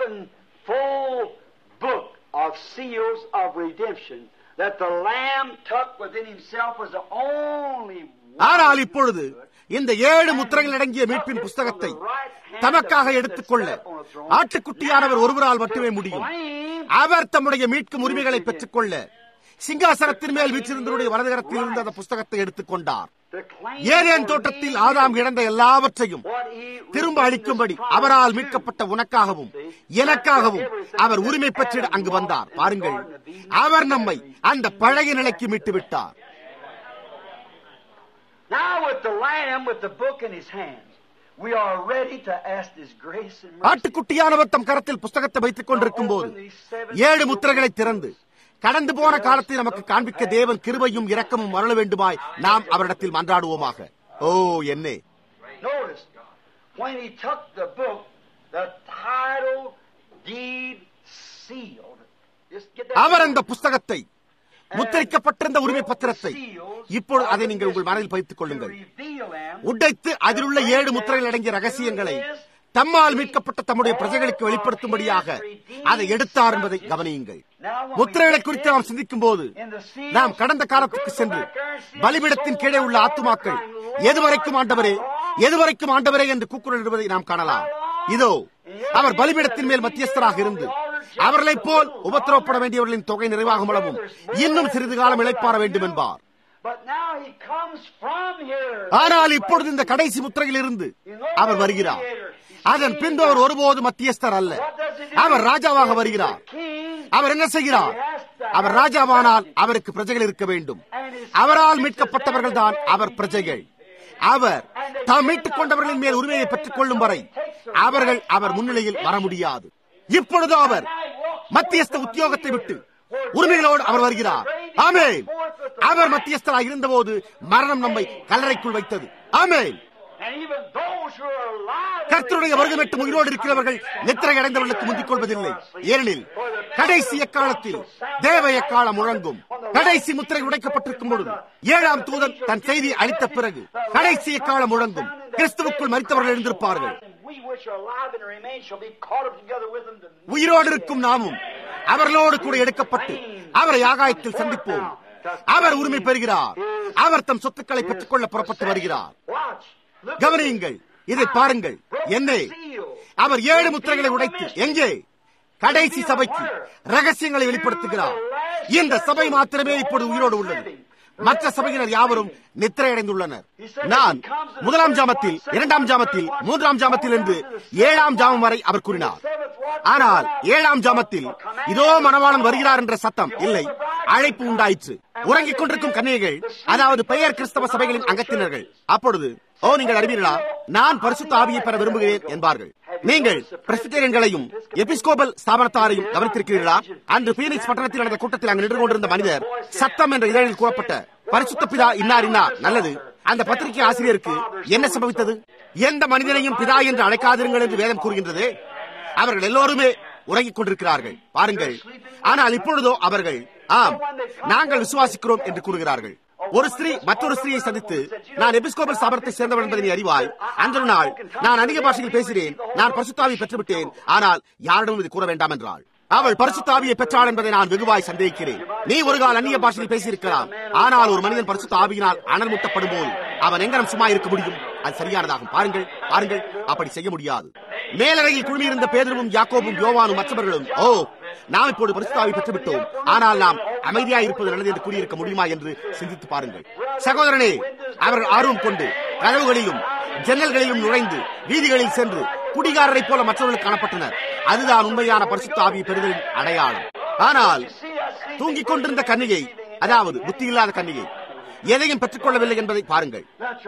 sevenfold book of seals of redemption that the Lamb tucked within himself was the only one ஆனால் இப்பொழுது இந்த ஏழு முத்திரைகள் அடங்கிய மீட்பின் புஸ்தகத்தை தமக்காக எடுத்துக்கொள்ள ஆட்டுக்குட்டியானவர் ஒருவரால் மட்டுமே முடியும் அவர் தம்முடைய மீட்கும் உரிமைகளை பெற்றுக்கொள்ள சிங்காசனத்தின் மேல் வீற்றிருந்தவருடைய வலதுகரத்தில் இருந்த அந்த புஸ்தகத்தை எடுத்துக்கொண்டார் to claim ஏதேன் தோட்டத்தில் ஆதாம் இழந்த எல்லாவற்றையும் what he திரும்ப அளிக்கும்படி அவரால் மீட்கப்பட்ட உனக்காகவும் எனக்காகவும் அவர் உரிமை பெற்றிட அங்கு வந்தார் பாருங்கள் அவர் நம்மை அந்த பழைய நிலைக்கு மீட்டு விட்டார் Now, with the Lamb with the book in his hands, we are ready to ask His grace and mercy. ஆட்டுக்குட்டியானவர் தம் கரத்தில் புஸ்தகத்தை வைத்துக் கொண்டிருக்கும் போது ஏழு முத்திரைகளை திறந்து கடந்து போன காலத்தை நமக்கு காண்பிக்க தேவன் கிருபையும் இரக்கமும் மரள வேண்டுமாய் நாம் அவரிடத்தில் மன்றாடுவோமாக ஓ என்னே Notice, when he took the book, the title, deed, sealed. Just get that. அவர் அந்த புஸ்தகத்தை முத்திரிக்கப்பட்டிருந்த உரிமை பத்திரத்தை இப்பொழுது அதை நீங்கள் உங்கள் மனதில் பதித்துக் கொள்ளுங்கள் Reveal them. உடைத்து அதிலுள்ள ஏழு முத்திரைகள் அடங்கிய ரகசியங்களை தம்மால் மீட்கப்பட்ட தம்முடைய பிரஜைகளுக்கு வெளிப்படுத்தும்படியாக அதை எடுத்தார் என்பதை கவனியுங்கள் முத்திரைகளை குறித்து நாம் சிந்திக்கும் போது நாம் கடந்த காலத்துக்கு சென்று பலிபிடத்தின் கீழே உள்ள ஆத்துமாக்கள் எதுவரைக்கும் ஆண்டவரே எதுவரைக்கும் ஆண்டவரே என்று கூக்குரலிடுவதை நாம் காணலாம் இதோ அவர் பலிபிடத்தின் மேல் மத்தியஸ்தராக இருந்து அவர்களைப் போல் உபத்திரவப்பட வேண்டியவர்களின் தொகை நிறைவாகும் அளவும் இன்னும் சிறிது காலம் இழைப்பார வேண்டும் என்பார் ஆனால் இப்பொழுது இந்த கடைசி முத்திரையில் இருந்து அவர் வருகிறார் அதன் பின்பு அவர் ஒருபோது மத்தியஸ்தர் அல்ல அவர் ராஜாவாக வருகிறார் அவர் என்ன செய்கிறார் அவர் ராஜாவானால் அவருக்கு பிரஜைகள் இருக்க வேண்டும் அவரால் மீட்கப்பட்டவர்கள் தான் அவர் பிரஜைகள் அவர் தாம் மீட்டுக் கொண்டவர்களின் மேல் உரிமையை பெற்றுக் கொள்ளும் வரை அவர்கள் அவர் முன்னிலையில் வர முடியாது இப்பொழுது அவர் மத்தியஸ்த உத்தியோகத்தை விட்டு உரிமைகளோடு அவர் வருகிறார் ஆமே அவர் மத்தியஸ்தராக இருந்தபோது மரணம் நம்மை கல்லறைக்குள் வைத்தது ஆமே கர்த்தருடைய வருகமெட்டு உயிரோடு இருக்கிறவர்கள் நித்திரை அடைந்தவர்களுக்கு முந்திக் கொள்வதில்லை ஏனெனில் கடைசி எக்காலத்தில் தேவ எக்காலம் முழங்கும் கடைசி முத்திரை உடைக்கப்பட்டிருக்கும் பொழுது ஏழாம் தூதன் தன் செய்தி அளித்த பிறகு கடைசி எக்காலம் முழங்கும் கிறிஸ்துவுக்குள் மறித்தவர்கள் எழுந்திருப்பார்கள் உயிரோடு இருக்கும் நாமும் அவர்களோடு கூட எடுக்கப்பட்டு அவரை ஆகாயத்தில் சந்திப்போம் அவர் உரிமை பெறுகிறார் அவர் தம் சொத்துக்களை பெற்றுக் கொள்ள புறப்பட்டு வருகிறார் கவனியுங்கள் இதை பாருங்கள் என்னே அவர் ஏழு முத்திரைகளை உடைத்து எங்கே கடைசி சபைக்கு ரகசியங்களை வெளிப்படுத்துகிறார் இந்த சபை மாத்திரமே இப்பொழுது உயிரோடு உள்ளது மற்ற சபையினர் யாவரும் நித்திரையடைந்துள்ளனர் நான் முதலாம் ஜாமத்தில் இரண்டாம் ஜாமத்தில் மூன்றாம் ஜாமத்தில் என்று ஏழாம் ஜாமம் வரை அவர் கூறினார் ஆனால் ஏழாம் ஜாமத்தில் இதோ மணவாளன் வருகிறார் என்ற சத்தம் இல்லை அழைப்பு உண்டாயிற்று உறங்கிக் கொண்டிருக்கும் கன்னிகைகள் அதாவது பெயர் கிறிஸ்தவ சபைகளின் அங்கத்தினர்கள் அப்பொழுது ஓ நீங்கள் அறிவீர்களா நான் பரிசுத்த ஆவியை பெற விரும்புகிறேன் என்பார்கள் நீங்கள் பிரசிடரியன்களையும் எபிஸ்கோபல் ஸ்தாபனத்தாரையும் கவனித்திருக்கிறீர்களா அன்று பீனிக்ஸ் பட்டணத்தில் நடந்த கூட்டத்தில் அங்கு நின்று கொண்டிருந்த மனிதர் சத்தம் என்ற இதழில் கூறப்பட்ட பரிசுத்த பிதா இன்னார் இன்னார் நல்லது அந்த பத்திரிகை ஆசிரியருக்கு என்ன சம்பவித்தது எந்த மனிதனையும் பிதா என்று அழைக்காதிருங்கள் என்று வேதம் கூறுகின்றது அவர்கள் எல்லோருமே உறங்கிக் கொண்டிருக்கிறார்கள் பாருங்கள் ஆனால் இப்பொழுதோ அவர்கள் ஆம் நாங்கள் விசுவாசிக்கிறோம் என்று கூறுகிறார்கள் ஒரு ஸ்திரீ மற்றொரு ஸ்திரீயை சந்தித்து நான் எபிஸ்கோபல் ஸ்தாபனத்தை சேர்ந்தவன் என்பதை நீ அறிவாய் அன்று நாள் நான் அந்நிய பாஷையில் பேசினேன் நான் பரிசுத்தாவை பெற்றுவிட்டேன் ஆனால் யாரிடம் இது கூற வேண்டாம் என்றாள் அவள் பரிசுத்தாவியை பெற்றாள் என்பதை நான் வெகுவாய் சந்தேகிக்கிறேன் நீ ஒரு கால் அந்நிய பாஷையில் பேசியிருக்கலாம் ஆனால் ஒரு மனிதன் பரிசுத்த ஆவியினால் அனர்முட்டப்படும் போது அவன் எங்கனம் சும்மா இருக்க முடியும் அது சரியானதாகும் பாருங்கள் பாருங்கள் அப்படி செய்ய முடியாது மேலறையில் குழுமியிருந்த பேதரும் யாக்கோபும் யோவானும் மற்றவர்களும் ஓ நாம் இப்போது பரிசுத்தாவை பெற்றுவிட்டோம் ஆனால் நாம் அமைதியாக இருப்பது நல்லது என்று கூறியிருக்க முடியுமா என்று சிந்தித்து பாருங்கள் சகோதரனே அவர்கள் ஆர்வம் கொண்டு கதவுகளிலும் ஜன்னல்களிலும் நுழைந்து வீதிகளில் சென்று குடிகாரரை போல மற்றவர்கள் காணப்பட்டனர் அதுதான் உண்மையான பரிசுத்த ஆவியை பெறுதலின் அடையாளம் ஆனால் தூங்கிக் கொண்டிருந்த கன்னிகை அதாவது புத்தி இல்லாத கன்னிகை எதையும் பெற்றுக்கொள்ளவில்லை என்பதை பாருங்கள்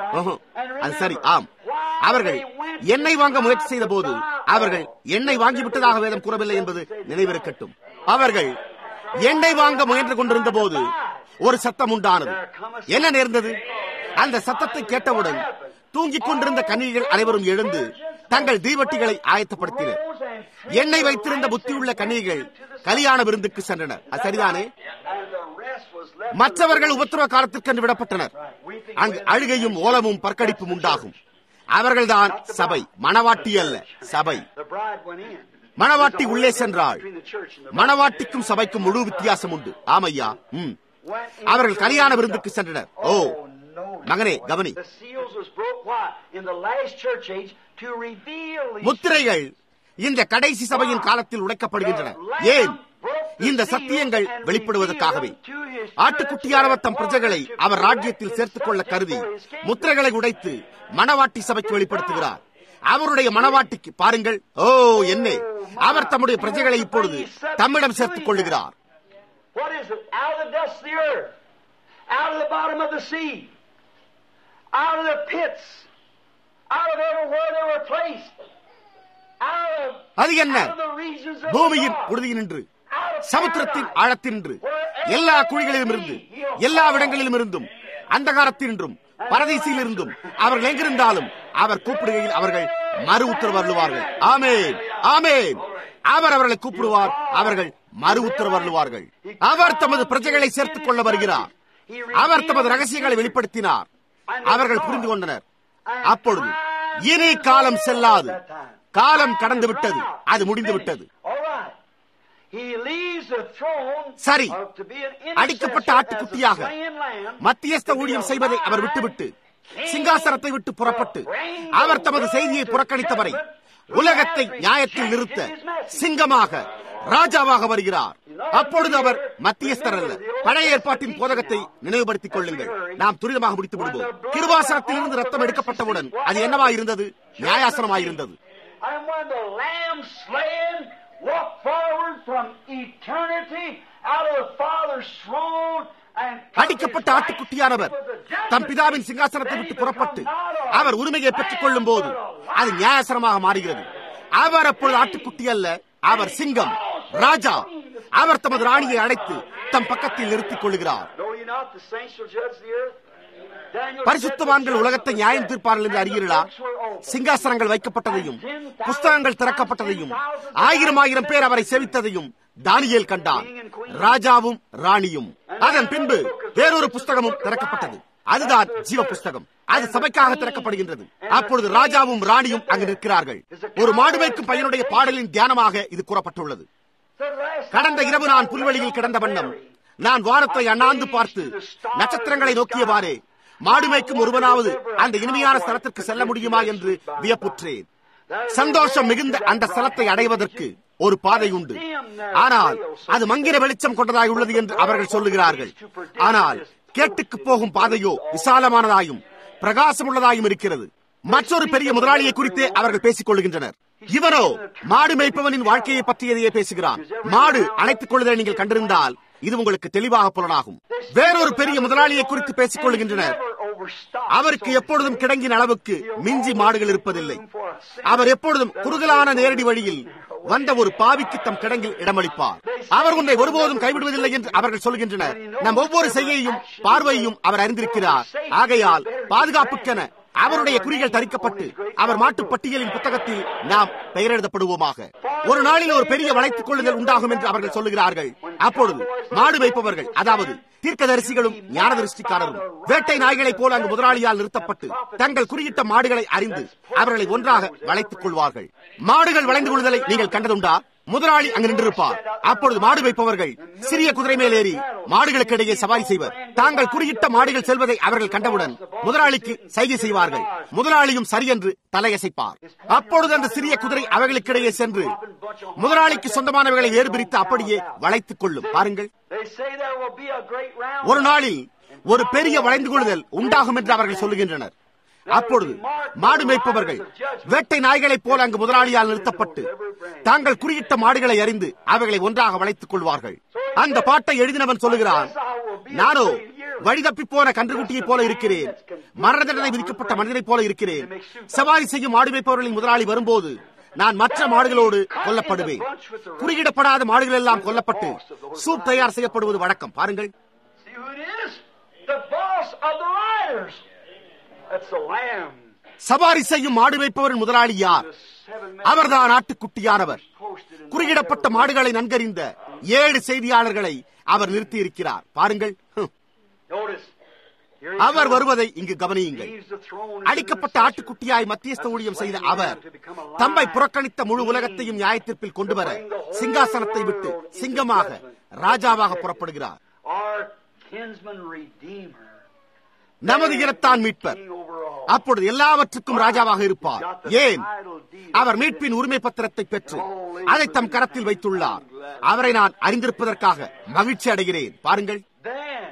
அது சரி ஆம் அவர்கள் எண்ணெய் வாங்க முயற்சி செய்த போது அவர்கள் எண்ணெய் வாங்கி விட்டதாக வேதம் கூறவில்லை என்பது நினைவிருக்கட்டும் அவர்கள் எண்ணெய் வாங்க முயன்று கொண்டிருந்த போது ஒரு சத்தம் உண்டானது என்ன நேர்ந்தது அந்த சத்தத்தை கேட்டவுடன் தூங்கிக் கொண்டிருந்த கன்னிகைகள் அனைவரும் எழுந்து தங்கள் தீவட்டிகளை ஆயத்தப்படுத்தினர் எண்ணெய் வைத்திருந்த புத்தியுள்ள கன்னிகைகள் கல்யாண விருந்துக்கு சென்றனர் அது சரிதானே மற்றவர்கள் உபத்திரவ காலத்திற்கென்று விடப்பட்டனர் அங்கு அழுகையும் ஓலமும் பற்கடிப்பும் உண்டாகும் அவர்கள்தான் சபை மணவாட்டி அல்ல சபை மணவாட்டி உள்ளே சென்றாள் மணவாட்டிக்கும் சபைக்கும் முழு வித்தியாசம் உண்டு ஆமையா ம் அவர்கள் கல்யாண விருந்துக்கு சென்றனர் ஓ மகனே கவனி முத்திரைகள் இந்த கடைசி சபையின் காலத்தில் உடைக்கப்படுகின்றன ஏன் இந்த சத்தியங்கள் வெளிப்படுவதற்காகவே ஆட்டுக்குட்டியானவர் தம் பிரஜைகளை அவர் ராஜ்யத்தில் சேர்த்துக் கொள்ள கருதி முத்திரைகளை உடைத்து மணவாட்டி சபைக்கு வெளிப்படுத்துகிறார் அவருடைய மணவாட்டிக்கு பாருங்கள் ஓ என்ன அவர் தம்முடைய பிரஜைகளை இப்பொழுது தம்மிடம் சேர்த்துக் கொள்ளுகிறார் out of the bottom of the sea, out of the pits, out of everywhere they were placed, out of, அது என்ன out of the regions of பூமியின் the உறுதியில் நின்று out of சமுத்திரத்தின் paradise, ஆழத்தினின்று எல்லா குழிகளிலும் இருந்து எல்லா இடங்களிலும் இருந்தும் அந்தகாரத்தினின்றும் பரதேசியில் இருந்தும் அவர்கள் எங்கிருந்தாலும் அவர் கூப்பிடுகையில் அவர்கள் மறு உத்தரவு அருளுவார்கள் ஆமேன் ஆமேன் அவர் அவர்களை கூப்பிடுவார் அவர்கள் மறு உத்தரவு அருளுவார்கள் அவர் தமது பிரஜைகளை சேர்த்துக் கொள்ள வருகிறார் அவர் தமது ரகசியங்களை வெளிப்படுத்தினார் அவர்கள் புரிந்து கொண்டனர் அப்பொழுது இனி காலம் செல்லாது காலம் கடந்து விட்டது அது முடிந்து விட்டது All right. He leaves சரி அடிக்கப்பட்ட ஆட்டுக்குட்டியாக மத்தியஸ்த ஊழியம் செய்வதை அவர் விட்டுவிட்டு சிங்காசனத்தை விட்டு புறப்பட்டு அவர் தமது செய்தியை புறக்கணித்தவரை உலகத்தை நியாயத்தில் நிறுத்த சிங்கமாக ராஜாவாக வருகிறார் அப்பொழுது அவர் மத்தியஸ்தர் அல்ல பழைய ஏற்பாட்டின் போதகத்தை நினைவுபடுத்திக் கொள்ளுங்கள் நாம் துரிதமாக முடித்து விடுவோம் கிருவாசனத்தில் இருந்து ரத்தம் எடுக்கப்பட்டவுடன் அது என்னவா இருந்தது நியாயாசனமாயிருந்தது And when the lamb slain walked forward from eternity out of the Father's throne and அடிக்கப்பட்ட ஆட்டுக்குட்டியானவர் தம் பிதாவின் சிங்காசனத்தை விட்டு புறப்பட்டு அவர் உரிமையை பெற்றுக் கொள்ளும் போது அது நியாயசனமாக மாறுகிறது அவர் அப்பொழுது ஆட்டுக்குட்டி அல்ல அவர் சிங்கம் ராஜா அவர் தமது ராணியை அழைத்து தம் பக்கத்தில் நிறுத்திக் கொள்கிறார் Know ye not the saints shall judge the earth? Daniel பரிசுத்தவான்கள் உலகத்தை நியாயம் தீர்ப்பார்கள் என்று அறிகிறீர்களா சிங்காசனங்கள் வைக்கப்பட்டதையும் புஸ்தகங்கள் திறக்கப்பட்டதையும் ஆயிரம் ஆயிரம் பேர் அவரை செவித்ததையும் தானியேல் கண்டான் ராஜாவும் ராணியும் அதன் பின்பு வேறொரு புஸ்தகமும் திறக்கப்பட்டது அதுதான் ஜீவ புஸ்தகம் அது சபைக்காக திறக்கப்படுகின்றது அப்பொழுது ராஜாவும் ராணியும் அங்கு நிற்கிறார்கள் ஒரு மாடு வைக்கும் பையனுடைய பாடலின் தியானமாக இது கூறப்பட்டுள்ளது கடந்த இரவு நான் புல்வெளியில் கிடந்த வண்ணம் நான் வானத்தை அண்ணாந்து பார்த்து நட்சத்திரங்களை நோக்கியவாறே மாடு மேய்க்கும் ஒருவனாவது அந்த இனிமையான ஸ்தலத்திற்கு செல்ல முடியுமா என்று வியப்புற்றேன் சந்தோஷம் மிகுந்த அந்த ஸ்தலத்தை அடைவதற்கு ஒரு பாதை உண்டு ஆனால் அது மங்கிர வெளிச்சம் கொண்டதாய் உள்ளது என்று அவர்கள் சொல்லுகிறார்கள் ஆனால் கேட்டுக்கு போகும் பாதையோ விசாலமானதாயும் பிரகாசமுள்ளதாயும் இருக்கிறது மற்றொரு பெரிய முதலாளியை குறித்தே அவர்கள் பேசிக் கொள்கின்றனர் இவனோ மாடு மேய்ப்பவனின் வாழ்க்கையை பற்றியதையே பேசுகிறான் மாடு அணைத்துக் கொள்வதை நீங்கள் கண்டிருந்தால் இது உங்களுக்கு தெளிவாக புலனாகும் வேறொரு பெரிய முதலாளியை குறித்து பேசிக் கொள்கின்றனர் அவருக்கு எப்பொழுதும் கிடங்கின் அளவுக்கு மிஞ்சி மாடுகள் இருப்பதில்லை அவர் எப்பொழுதும் குறுகலான நேரடி வழியில் வந்த ஒரு பாவிக்கு தம் கிடங்கில் இடமளிப்பார் அவர் உன்னை ஒருபோதும் கைவிடுவதில்லை என்று அவர்கள் சொல்கின்றனர் நம் ஒவ்வொரு செய்யையும் பார்வையும் அவர் அறிந்திருக்கிறார் ஆகையால் பாதுகாப்புக்கென அவருடைய குறிகள் தரிக்கப்பட்டு அவர் மாட்டு பட்டியலின் புத்தகத்தில் நாம் பெயரெழுதப்படுவோமாக ஒரு நாளில் ஒரு பெரிய வளைத்துக் கொள்ளுதல் உண்டாகும் என்று அவர்கள் சொல்லுகிறார்கள் அப்பொழுது மாடு வைப்பவர்கள் அதாவது தீர்க்கதரிசிகளும் ஞானதரிசிக்காரரும் வேட்டை நாய்களைப் போல அங்கு முதலாளியால் நிறுத்தப்பட்டு தங்கள் குறியிட்ட மாடுகளை அறிந்து அவர்களை ஒன்றாக வளைத்துக் கொள்வார்கள் மாடுகள் வளைந்து கொள்ளுதலை நீங்கள் கண்டதுண்டா முதலாளி அங்கு நின்றிருப்பார் அப்பொழுது மாடு வைப்பவர்கள் சிறிய குதிரை மேல் ஏறி மாடுகளுக்கு இடையே சவாரி செய்வர் தாங்கள் குறியிட்ட மாடுகள் செல்வதை அவர்கள் கண்டவுடன் முதலாளிக்கு சைகை செய்வார்கள் முதலாளியும் சரியென்று தலையசைப்பார் அப்பொழுது அந்த சிறிய குதிரை அவைகளுக்கிடையே சென்று முதலாளிக்கு சொந்தமானவைகளை வேறுபிரித்து அப்படியே வளைத்துக் கொள்ளும் பாருங்கள் They say there will be a great round. ஒரு நாளில் ஒரு பெரிய வளைந்து கொள்ளுதல் உண்டாகும் என்று அவர்கள் சொல்லுகின்றனர் அப்பொழுது மாடு மேய்ப்பவர்கள் வேட்டை நாய்களைப் போல அங்கு முதலாளியால் நிறுத்தப்பட்டு தாங்கள் குறியிட்ட மாடுகளை அறிந்து அவைகளை ஒன்றாக வளைத்துக் கொள்வார்கள் அந்த பாட்டை எழுதினவன் சொல்லுகிறான் நானோ வழிதப்பி போன கன்றுக்குட்டியைப் போல இருக்கிறேன் மரண தண்டனை விதிக்கப்பட்ட மனிதனைப் போல இருக்கிறேன் சவாரி செய்யும் மாடு மேய்ப்பவர்களின் முதலாளி வரும்போது நான் மற்ற மாடுகளோடு கொல்லப்படுவேன் குறியிடப்படாத மாடுகள் எல்லாம் கொல்லப்பட்டு சூப் தயார் செய்யப்படுவது வழக்கம் பாருங்கள் See who it is? The boss of the riders. That's the lamb. சவாரி செய்யும் மாடு வைப்பவரின் முதலாளி யார் The seven men அவர்தான் ஆட்டுக்குட்டியானவர் posted in குறியிடப்பட்ட மாடுகளை நன்கறிந்த ஏழு செய்தியாளர்களை அவர் நிறுத்தியிருக்கிறார் பாருங்கள் ஹம். Notice. Here he our comes. வருவதை இங்கு கவனியுங்கள் Leaves the throne and அடிக்கப்பட்ட intercession. ஆட்டுக்குட்டியாய் மத்தியஸ்த ஊழியம் செய்த அவர் தம்மை புறக்கணித்த முழு உலகத்தையும் நியாயத்திற்பில் கொண்டு வர சிங்காசனத்தை விட்டு சிங்கமாக ராஜாவாக புறப்படுகிறார் Our kinsman redeemer. நமது இனத்தான் மீட்பர் King over all. அப்பொழுது எல்லாவற்றுக்கும் ராஜாவாக இருப்பார் ஏன் அவர் மீட்பின் உரிமை பத்திரத்தை பெற்று அதை தம் கரத்தில் வைத்துள்ளார் அவரை நான் அறிந்திருப்பதற்காக மகிழ்ச்சி அடைகிறேன் பாருங்கள் Then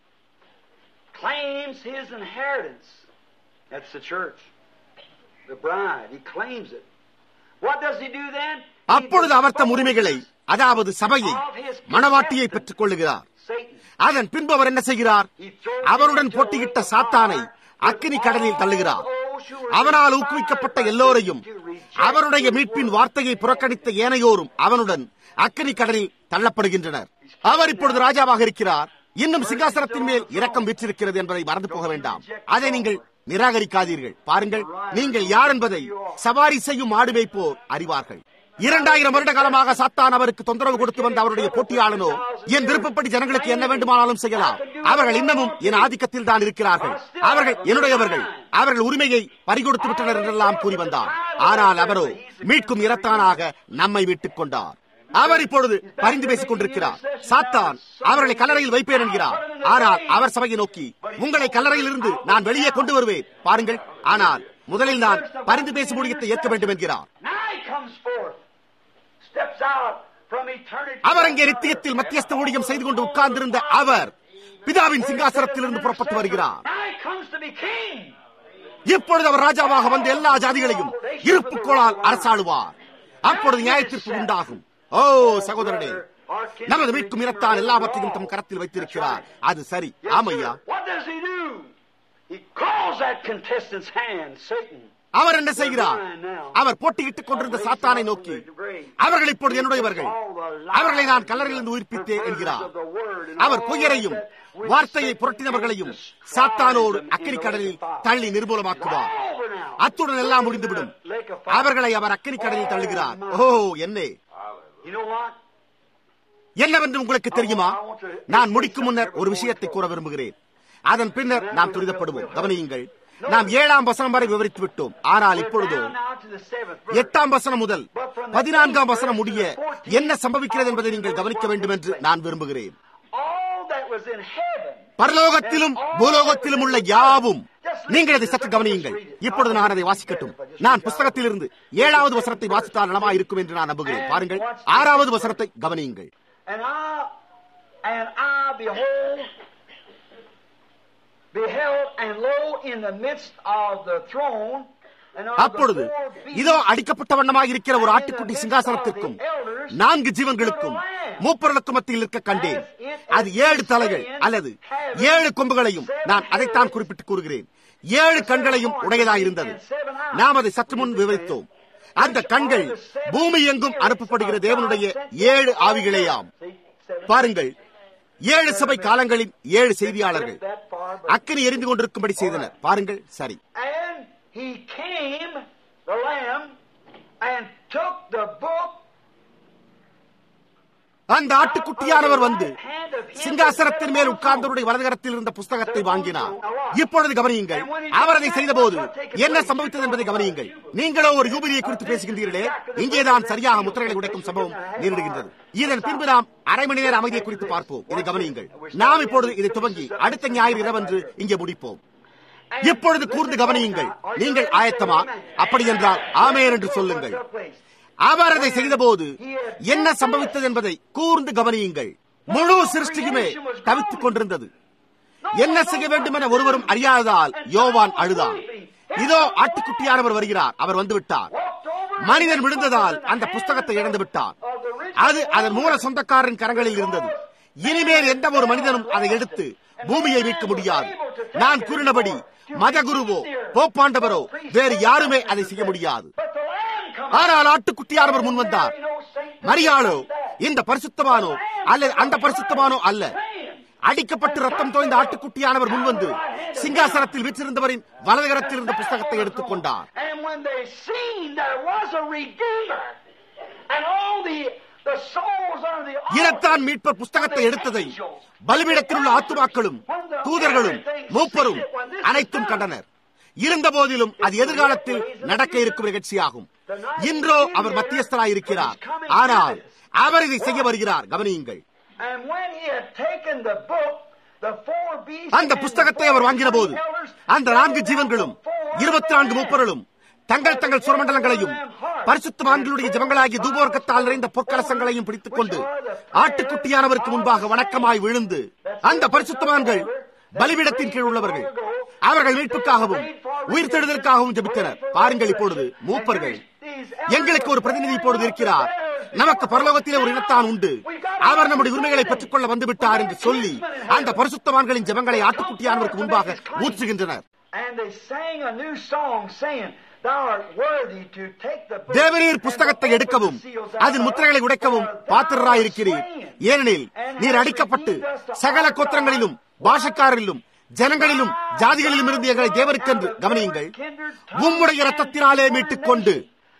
claims his inheritance. That's the church. The bride. He claims it. What does he do then? He அப்பொழுது அவர் தம் உரிமைகளை அதாவது சபையை மணவாட்டியை பெற்றுக் கொள்ளுகிறார் Satan. அதன் பின்பு அவர் என்ன செய்கிறார் அவருடன் போட்டியிட்ட சாத்தானை அக்கினி கடலில் தள்ளுகிறார் அவனால் ஊக்குவிக்கப்பட்ட எல்லோரையும் அவருடைய மீட்பின் வார்த்தையை புறக்கணித்த ஏனையோரும் அவனுடன் அக்கினி கடலில் தள்ளப்படுகின்றனர் அவர் இப்பொழுது ராஜாவாக இருக்கிறார் இன்னும் சிங்காசனத்தின் மேல் இரக்கம் விற்றிருக்கிறது என்பதை மறந்து போக வேண்டாம் அதை நீங்கள் நிராகரிக்காதீர்கள் பாருங்கள் நீங்கள் யார் என்பதை சவாரி செய்யும் மாடு மேய்ப்போர் அறிவார்கள் இரண்டாயிரம் வருட காலமாக சாத்தான் அவருக்கு தொந்தரவு கொடுத்து வந்த அவருடைய போட்டியாளனோ என் விருப்பப்படி ஜனங்களுக்கு என்ன வேண்டுமானாலும் செய்யலாம் அவர்கள் இன்னமும் என் ஆதிக்கத்தில் தான் இருக்கிறார்கள் அவர்கள் என்னுடையவர்கள் அவர்கள் உரிமையை பறிகொடுத்து விட்டனர் என்றெல்லாம் கூறி வந்தார் ஆனால் அவரோ மீட்கும் இரத்தானாக நம்மை விட்டுக் கொண்டார் அவர் இப்பொழுது பரிந்து பேசிக் கொண்டிருக்கிறார் சாத்தான் அவர்களை கல்லறையில் வைப்பேன் என்கிறார் ஆனால் அவர் சபையை நோக்கி உங்களை கல்லறையில் இருந்து நான் வெளியே கொண்டு வருவேன் பாருங்கள் ஆனால் முதலில் நான் பரிந்து பேசும் ஊழியத்தை ஏற்க வேண்டும் என்கிறார் Now he comes forth, steps out from eternity. அவர் அங்கே நித்தியத்தில் மத்தியஸ்த ஊழியம் செய்து கொண்டு உட்கார்ந்திருந்த அவர் பிதாவின் சிங்காசனத்திலிருந்து புறப்பட்டு வருகிறார் Now he comes to be king. இப்பொழுது அவர் ராஜாவாக வந்து எல்லா ஜாதிகளையும் இருப்புக்கோளால் அரசாளுவார் அப்பொழுது நியாயத்திற்கு உண்டாகும் ஓ சகோதரனே நமது மீட்கும் இனத்தான் எல்லாவற்றையும் தம் கரத்தில் வைத்திருக்கிறார் அது சரி ஆமையா What does he do? He calls that contestant's hand, Satan. அவர் என்ன செய்கிறார் அவர் போட்டியிட்டுக் கொண்டிருந்த சாத்தானை நோக்கி அவர்கள் இப்பொழுது என்னுடையவர்கள் அவர்களை நான் கல்லறையிலிருந்து உயிர்ப்பித்தேன் என்கிறார் அவர் பொய்யரையும் வார்த்தையை புரட்டினவர்களையும் சாத்தானோடு அக்கினி கடலில் தள்ளி நிர்மூலமாக்குவார் அத்துடன் எல்லாம் முடிந்துவிடும் அவர்களை அவர் அக்கினி கடலில் தள்ளுகிறார் ஓ என்னே You know what? என்னவென்று உங்களுக்கு தெரியுமா நான் முடிக்கும் முன்னர் ஒரு விஷயத்தை கூற விரும்புகிறேன் அதன் பின்னர் நாம் துரிதப்படுவோம் கவனியுங்கள் நாம் ஏழாம் வசனம் வரை விவரித்து விட்டோம் ஆனால் இப்பொழுதோ Down now to the seventh verse. எட்டாம் வசனம் முதல் பதினான்காம் வசனம் முடிய என்ன சம்பவிக்கிறது என்பதை நீங்கள் கவனிக்க வேண்டும் என்று நான் விரும்புகிறேன் All that was in heaven பரலோகத்திலும் பூலோகத்திலும் உள்ள யாவும் நீங்கள் அதை சற்று கவனியுங்கள் இப்பொழுது நான் அதை வாசிக்கட்டும் நான் புஸ்தகத்திலிருந்து ஏழாவது வசனத்தை வாசித்தால் நலமா இருக்கும் என்று நான் நம்புகிறேன் பாருங்கள் ஆறாவது வசனத்தை கவனியுங்கள் And I, and I, behold, beheld, and lo, in the midst of the throne, and of அப்பொழுது the four beasts, இதோ அடிக்கப்பட்ட வண்ணமாக இருக்கிற ஒரு ஆட்டுக்குட்டி சிங்காசனத்திற்கும் நான்கு ஜீவன்களுக்கும் மூப்பர்களுக்கும் மத்தியில் இருக்க கண்டேன் அது ஏழு தலைகள் அல்லது ஏழு கொம்புகளையும் நான் அதைத்தான் குறிப்பிட்டு கூறுகிறேன் ஏழு கண்களையும் உடையதாயிருந்தது நாம் அதை சற்று முன் விவரித்தோம் அந்த கண்கள் பூமி எங்கும் அனுப்பப்படுகிற தேவனுடைய ஏழு ஆவிகளேயாம் See, seven. பாருங்கள் ஏழு சபை காலங்களின் ஏழு செய்தியாளர்கள் அக்கினி எரிந்து கொண்டிருக்கும்படி செய்தனர் பாருங்கள் சரி And he came, the Lamb, and took the book. அந்த ஆட்டுக்குட்டியானவர் வந்து சிங்காசனத்தின் மேல் உட்கார்ந்தவருடைய வலதுகரத்தில் இருந்த புஸ்தகத்தை வாங்கினார் இப்பொழுது கவனியுங்கள் அவர் அதை செய்தபோது என்ன சம்பவித்தது என்பதை கவனியுங்கள் நீங்களோ ஒரு யூபிலியை குறித்து பேசுகின்றீர்களே இங்கேதான் சரியாக முத்திரைகளை உடைக்கும் சம்பவம் நேரிடுகின்றது இதன் பின்பு நாம் அரை மணி நேர அமைதியை குறித்து பார்ப்போம் இதை கவனியுங்கள் நாம் இப்பொழுது இதை துவங்கி அடுத்த ஞாயிறு இரவன்று இங்கே முடிப்போம் இப்பொழுது கூர்ந்து கவனியுங்கள் நீங்கள் ஆயத்தமா அப்படி என்றால் ஆமேன் என்று சொல்லுங்கள் அவர் அதை செய்தபோது என்ன சம்பவித்தது என்பதை கூர்ந்து கவனியுங்கள் முழு சிருஷ்டியுமே தவித்துக் கொண்டிருந்தது என்ன செய்ய வேண்டும் என ஒருவரும் அறியாததால் யோவான் அழுதான் இதோ ஆட்டுக்குட்டியானவர் வருகிறார் அவர் வந்துவிட்டார் மனிதன் விழுந்ததால் அந்த புஸ்தகத்தை இழந்து விட்டார் அது அதன் மூல சொந்தக்காரரின் கரங்களில் இருந்தது இனிமேல் எந்த ஒரு மனிதனும் அதை எடுத்து பூமியை மீட்க முடியாது நான் கூறினபடி மதகுருவோ போப்பாண்டவரோ வேறு யாருமே அதை செய்ய முடியாது But the Lamb come ஆனால் ஆட்டுக்குட்டியானவர் முன் வந்தார் You know, Saint மரியாளோ இந்த பரிசுத்தமானோ அல்லது அந்த பரிசுத்தமானோ அல்ல அடிக்கப்பட்டு ரத்தம் தோய்ந்த ஆட்டுக்குட்டியானவர் முன்வந்து சிங்காசனத்தில் வீற்றிருந்தவரின் வலதுகரத்தில் இருந்த புஸ்தகத்தை எடுத்துக் கொண்டார் And when they seen there was a Redeemer, and all the, the souls under the இனத்தான் மீட்பர் புஸ்தகத்தை எடுத்ததை பலிபீடத்தில் உள்ள ஆத்துமாக்களும் தூதர்களும் மூப்பரும் அனைத்தும் கண்டனர் இருந்த போதிலும் அது எதிர்காலத்தில் நடக்க இருக்கும் நிகழ்ச்சியாகும் இன்றோ அவர் மத்தியஸ்தராயிருக்கிறார் ஆனால் அவர் இதை செய்ய வருகிறார் கவனியுங்கள் And when he had taken the book, the four beasts அந்த and புஸ்தகத்தை the அவர் four வாங்கின போது elders அந்த நான்கு ஜீவன்களும் இருபத்தி நான்கு மூப்பர்களும் தங்கள் தங்கள் சுரமண்டலங்களையும் பரிசுத்தவான்களுடைய ஜபங்களாகிய தூபோர்க்கத்தால் நிறைந்த பொற்கலசங்களையும் பிடித்துக் கொண்டு ஆட்டுக்குட்டியானவருக்கு முன்பாக வணக்கமாய் விழுந்து அந்த பரிசுத்தவான்கள் பலிபீடத்தின் கீழ் உள்ளவர்கள் அவர்கள் மீட்புக்காகவும் உயிர்த்தெழுதலுக்காகவும் ஜெபித்தனர் பாருங்கள் இப்பொழுது மூப்பர்கள் எங்களுக்கு ஒரு பிரதிநிதி இப்பொழுது இருக்கிறார் நமக்கு பரலோகத்திலே ஒரு இனத்தான் உண்டு அவர் நம்முடைய உரிமைகளை பெற்றுக்கொள்ள வந்துவிட்டார் என்று சொல்லி அந்த பரிசுத்தவான்களின் ஜெபங்களை ஆட்டுக்குட்டியானவருக்கு முன்பாக ஊற்றுகின்றனர் And they sang a new song saying, Thou art worthy to take the book தேவரீர் and புஸ்தகத்தை open எடுக்கவும் the seals அதன் முத்திரைகளை உடைக்கவும் பாத்திரராயிருக்கிறீர் ஏனெனில் நீர் அடிக்கப்பட்டு சகல கோத்திரங்களிலும் பாஷக்காரிலும் ஜனங்களிலும் ஜாதிகளிலும் இருந்து எங்களை தேவருக்கென்று கவனியுங்கள் உம்முடைய ரத்தத்தினாலே மீட்டுக் கொண்டு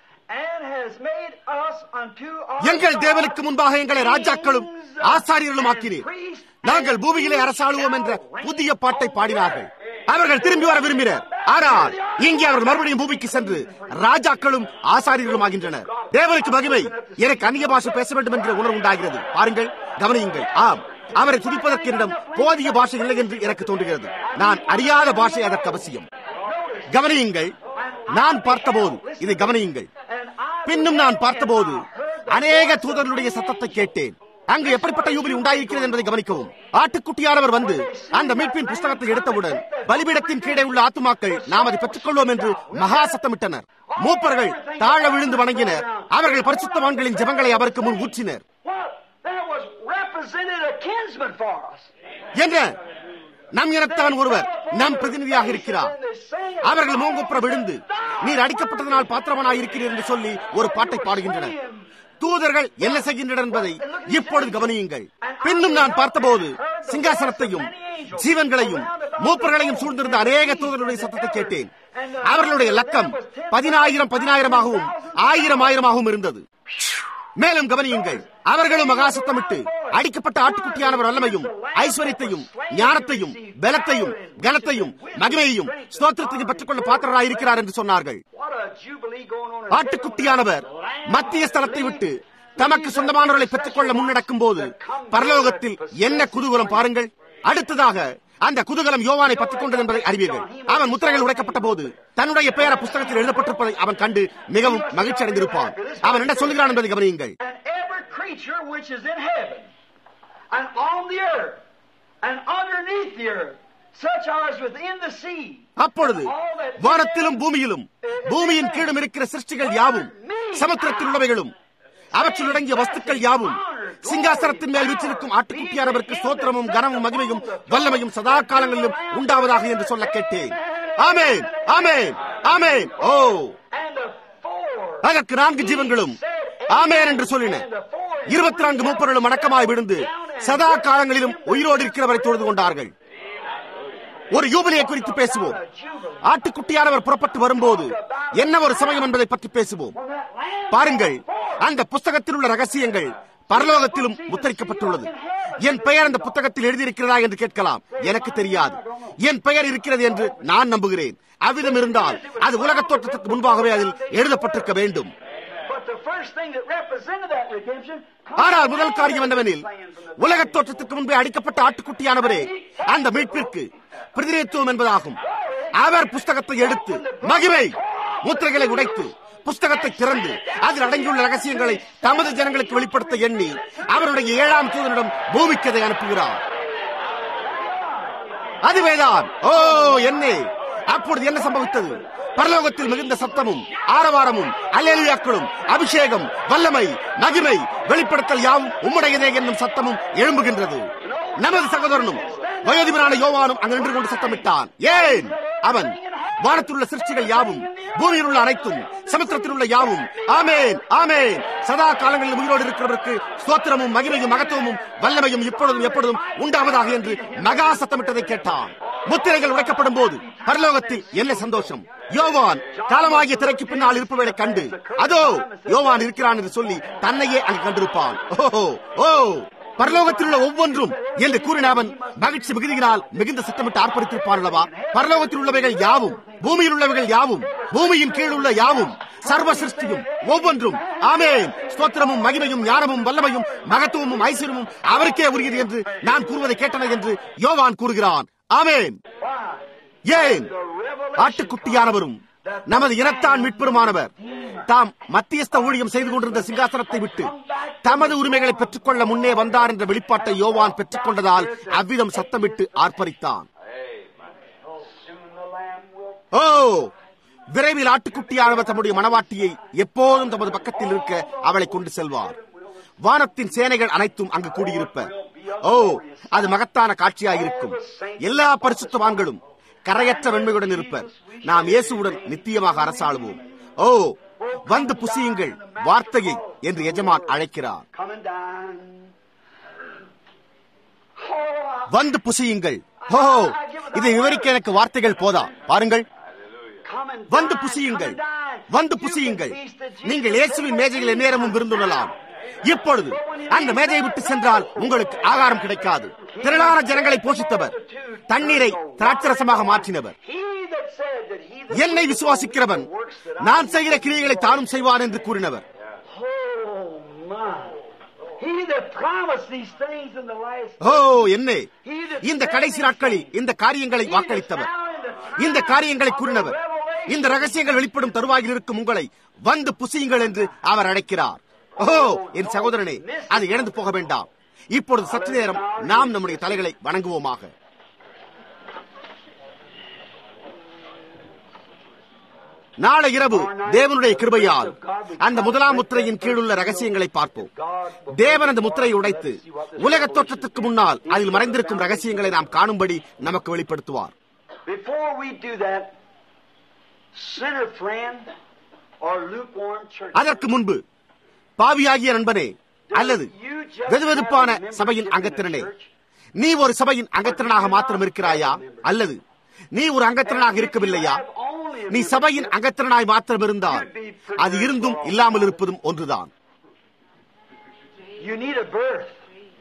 and has made us unto our எங்கள் தேவனுக்கு முன்பாக எங்களை ராஜாக்களும் ஆசாரியர்களும் ஆக்கினீர் நாங்கள் பூமியிலே அரசாளுவோம் என்ற புதிய பாட்டை பாடினார்கள் அவர்கள் திரும்பி வர விரும்பினர் ஆனால் இங்கே அவர்கள் மறுபடியும் பூமிக்கு சென்று ராஜாக்களும் ஆசாரியர்களும் ஆகின்றனர் தேவனுக்கு மகிமை எனக்கு அந்நிய பாஷை பேச வேண்டும் என்கிற உணர்வு உண்டாகிறது பாருங்கள் கவனியுங்கள் ஆம் அவரை துதிப்பதற்கு என்னிடம் போதிய பாஷை இல்லை என்று எனக்கு தோன்றுகிறது நான் அறியாத பாஷை அதற்கு அவசியம் கவனியுங்கள் நான் பார்த்தபோது இதை கவனியுங்கள் பின்னும் நான் பார்த்தபோது அநேக தூதர்களுடைய சத்தத்தை கேட்டேன் அங்கு எப்படிப்பட்ட யூபிலி உண்டாயிருக்கிறது என்பதை கவனிக்கவும் ஆட்டுக்குட்டியானவர் வந்து அந்த மீட்பின் புஸ்தகத்தை எடுத்தவுடன் பலிபீடத்தின் கீழே உள்ள ஆத்துமாக்கள் நாம் அதை பெற்றுக்கொள்வோம் என்று மகா சத்தமிட்டனர் மூப்பர்கள் தாழ விழுந்து வணங்கினர் அவர்கள் பரிசுத்தவான்களின் ஜெபங்களை அவருக்கு முன் ஊற்றினர் என்ன நம் இனத்தான் ஒருவர் நம் பிரதிநிதியாக இருக்கிறார் அவர்கள் மூங்குப்புற விழுந்து நீர் அடிக்கப்பட்டதனால் பாத்திரவனாய் இருக்கிறீர் என்று சொல்லி ஒரு பாட்டை பாடுகின்றனர் தூதர்கள் என்ன செய்கின்றனர் என்பதை இப்பொழுது கவனியுங்கள் பின்னும் நான் பார்த்தபோது சிங்காசனத்தையும் ஜீவன்களையும் மூப்பர்களையும் சூழ்ந்திருந்த அநேக தூதர்களுடைய சத்தத்தை கேட்டேன் அவர்களுடைய லக்கம் பதினாயிரம் பதினாயிரமாகவும் ஆயிரம் ஆயிரமாகவும் இருந்தது மேலும் கவனியுங்கள் அவர்களும் மகா சத்தமிட்டு அடிக்கப்பட்ட ஆட்டுக்குட்டியானவர் வல்லமையும் ஐஸ்வர்யத்தையும் ஞானத்தையும் பலத்தையும் கனத்தையும் மகிமையையும் ஸ்தோத்திரத்தையும் பெற்றுக்கொள்ள பாத்திரராக இருக்கிறார் என்று சொன்னார்கள் ஆட்டுக்குட்டியானவர் மத்திய ஸ்தலத்தை விட்டு தமக்கு சொந்தமானவர்களை பெற்றுக்கொள்ள முன்னடக்கும் போது பரலோகத்தில் என்ன குதூகலம் பாருங்கள் அடுத்ததாக அந்த குதூகலம் யோவானை பற்றிக் கொண்டது என்பதை அறிவீர்கள் அவன் முத்திரைகள் உடைக்கப்பட்ட போது தன்னுடைய பெயர புஸ்தகத்தில் எழுதப்பட்டிருப்பதை அவன் கண்டு மிகவும் மகிழ்ச்சி அடைந்திருப்பான் அவன் என்ன சொல்கிறான் என்பதை கவனியுங்கள் creature which is in heaven and on the earth and underneath the earth, such as within the sea. அப்பொழுது வானத்திலும் பூமியிலும் பூமியின் கீழும் இருக்கிற சிருஷ்டிகள் யாவும் சமுத்திரத்தில் உள்ளவைகளும் அவற்றில் அடங்கிய வஸ்துக்கள் யாவும் சிங்காசனத்தின் மேல் வீற்றிருக்கும் ஆட்டுக்குட்டியானவருக்கு சோத்திரமும் கனமும் மகிமையும் வல்லமையும் சதா காலங்களிலும் உண்டாவதாக என்று சொல்ல கேட்டேன் ஆமேன் ஆமேன் ஆமேன் ஓ அதற்கு நான்கு ஜீவன்களும் ஆமேன் என்று சொல்லின இருபத்தி நான்கு மூப்பர்களும் அடக்கமாய் விழுந்து சதா காலங்களிலும் உயிரோடு இருக்கிறவரை தொழுது கொண்டார்கள் ஒரு யூபிலியை குறித்து பேசுவோம் ஆட்டுக்குட்டியானவர் புறப்பட்டு வரும்போது என்ன ஒரு சமயம் என்பதை பற்றி பேசுவோம் பாருங்கள் அந்த புஸ்தகத்தில் உள்ள ரகசியங்கள் பரலோகத்திலும் முத்தரிக்கப்பட்டுள்ளது என் பெயர் அந்த புத்தகத்தில் எழுதியிருக்கிறதா என்று கேட்கலாம் எனக்கு தெரியாது என் பெயர் இருக்கிறது என்று நான் நம்புகிறேன் அவ்விதம் இருந்தால் அது உலக தோற்றத்துக்கு முன்பாகவே அதில் எழுதப்பட்டிருக்க வேண்டும் ஆனால் முதல் காரியம் என்னவெனில் உலக தோற்றத்துக்கு முன்பே அடிக்கப்பட்ட ஆட்டுக்குட்டியானவரே அந்த மீட்பிற்கு பிரதிநிதித்துவம் என்பதாகும் அவர் புஸ்தகத்தை எடுத்து மகிமை முத்திரைகளை உடைத்து புஸ்தகத்தை திறந்து அதில் அடங்கியுள்ள ரகசியங்களை தமது ஜனங்களுக்கு வெளிப்படுத்த எண்ணி அவருடைய ஏழாம் தூதனிடம் பூமிக்கு அதை அனுப்புகிறார் அதுவேதான் ஓ என்னே அப்பொழுது என்ன சம்பவித்தது பரலோகத்தில் மிகுந்த சத்தமும் ஆரவாரமும் அல்லேலியாக்களும் அபிஷேகம் வல்லமை மகிமை வெளிப்படுத்தல் யாவும் உம்முடையதே என்னும் சத்தமும் எழும்புகின்றது நமது சகோதரனும் வயோதிபரான யோவானும் அங்கு நின்று கொண்டு சத்தமிட்டான் ஏன் அவன் வானத்தில் உள்ள சிருஷ்டிகள் யாவும் பூமியில் உள்ள அனைத்தும் சமுத்திரத்தில் உள்ள யாவும் ஆமேன் ஆமேன் சதா காலங்களில் உயிரோடு இருக்கிறவருக்கு சோத்திரமும் மகிமையும் மகத்துவமும் வல்லமையும் இப்பொழுதும் எப்பொழுதும் உண்டாவதாக என்று மகா சத்தமிட்டதை கேட்டான் முத்திரைகள் உடைக்கப்படும் போது பரலோகத்தில் என்ன சந்தோஷம் யோவான் காலமாகிய திரைக்கு பின்னால் இருப்பவர்களை கண்டு அதோ யோவான் இருக்கிறான் என்று சொல்லி தன்னையே அங்கு கண்டிருப்பான் ஓஹோ ஓ பரலோகத்தில் உள்ள ஒவ்வொன்றும் என்று கூறின அவன் மகிழ்ச்சி மிகுதியினால் மிகுந்த சத்தமிட்டு ஆர்ப்பரித்திருப்பான் அல்லவா பரலோகத்தில் உள்ளவைகள் யாவும் பூமியில் உள்ளவைகள் யாவும் பூமியின் கீழ் உள்ள யாவும் சர்வ சிருஷ்டியும் ஒவ்வொன்றும் ஆமேன் ஸ்தோத்திரமும் மகிமையும் ஞானமும் வல்லமையும் மகத்துவமும் ஐஸ்வர்யமும் அவருக்கே உரியது என்று நான் கூறுவதை கேட்டன என்று யோவான் கூறுகிறான் ஆமேன் ஏன் ஆட்டுக்குட்டியானவரும் நமது இனத்தான் மீட்பெருமானவர் தாம் மத்தியஸ்த ஊழியம் செய்து கொண்டிருந்த சிங்காசனத்தை விட்டு தமது உரிமைகளை பெற்றுக்கொள்ள முன்னே வந்தார் என்ற வெளிப்பாட்டை யோவான் பெற்றுக்கொண்டதால் அவ்விதம் சத்தமிட்டு ஆர்ப்பரித்தான் ஓ விரைவில் ஆட்டுக்குட்டியானவர் தம்முடைய மனவாட்டியை எப்போதும் தமது பக்கத்தில் இருக்க அவளை கொண்டு செல்வார் வானத்தின் சேனைகள் அனைத்தும் அங்கு கூடியிருப்ப ஓ அது மகத்தான காட்சியாயிருக்கும் எல்லா பரிசுத்தவான்களும் கரையற்ற வெண்மையுடன் இருப்பர் நாம் இயேசுவுடன் நித்தியமாக அரசாளுவோம் ஓ வந்து புசியுங்கள் வார்த்தையை என்று எஜமான் அழைக்கிறார் வந்து புசியுங்கள் ஓ இதை விவரிக்க எனக்கு வார்த்தைகள் போதா பாருங்கள் வந்து புசியுங்கள் வந்து புசியுங்கள் நீங்கள் இயேசுவின் மேஜையில் எந்நேரமும் விருந்துள்ளலாம் இப்பொழுது அந்த மேஜையை விட்டு சென்றால் உங்களுக்கு ஆகாரம் கிடைக்காது திரளான ஜனங்களை போஷித்தவர் தண்ணீரை திராட்சரசமாக மாற்றினவர் என்னை விசுவாசிக்கிறவன் நான் செய்கிற கிரியைகளை தானும் செய்வான் என்று கூறினவர் He that promised these things in the last ஓ என்னே இந்த கடைசி நாட்களில் இந்த காரியங்களை வாக்களித்தவர் இந்த காரியங்களை கூறினவர் இந்த ரகசியங்கள் வெளிப்படும் தருவாயில் இருக்கும் உங்களை வந்து புசியுங்கள் என்று அவர் அழைக்கிறார் ஓ என் சகோதரனே அது இழந்து போக வேண்டாம் இப்பொழுது சற்று நேரம் நாம் நம்முடைய தலைகளை வணங்குவோமாக நாளை இரவு தேவனுடைய கிருபையால் அந்த முதலாம் முத்திரையின் கீழுள்ள ரகசியங்களை பார்ப்போம் தேவன் அந்த முத்திரையை உடைத்து உலக தோற்றத்துக்கு முன்னால் அதில் மறைந்திருக்கும் ரகசியங்களை நாம் காணும்படி நமக்கு வெளிப்படுத்துவார் Before we do that, sinner friend or lukewarm church, அதற்கு முன்பு பாவியாகிய நண்பனே அல்லது வெதுவெதுப்பான சபையின் அங்கத்தினனே நீ ஒரு சபையின் அங்கத்தினனாக மாத்திரம் இருக்கிறாயா அல்லது நீ ஒரு அங்கத்தினனாக இருக்கவில்லையா நீ சபையின் அங்கத்தினனாய் மாத்திரம் இருந்தால் அது இருந்தும் இல்லாமல் இருப்பதும் ஒன்றுதான் you need a birth.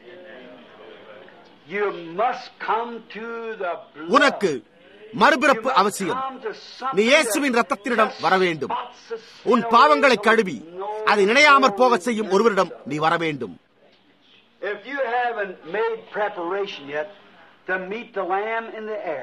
You must come to the blood. உனக்கு மறுபிறப்பு அவசியம் நீ இயேசுவின் ரத்தத்தினிடம் வர வேண்டும் உன் பாவங்களை கழுவி அதை நினையாமற் போக செய்யும் ஒருவரிடம் நீ வர வேண்டும் If you haven't made preparation yet to meet the Lamb in the air,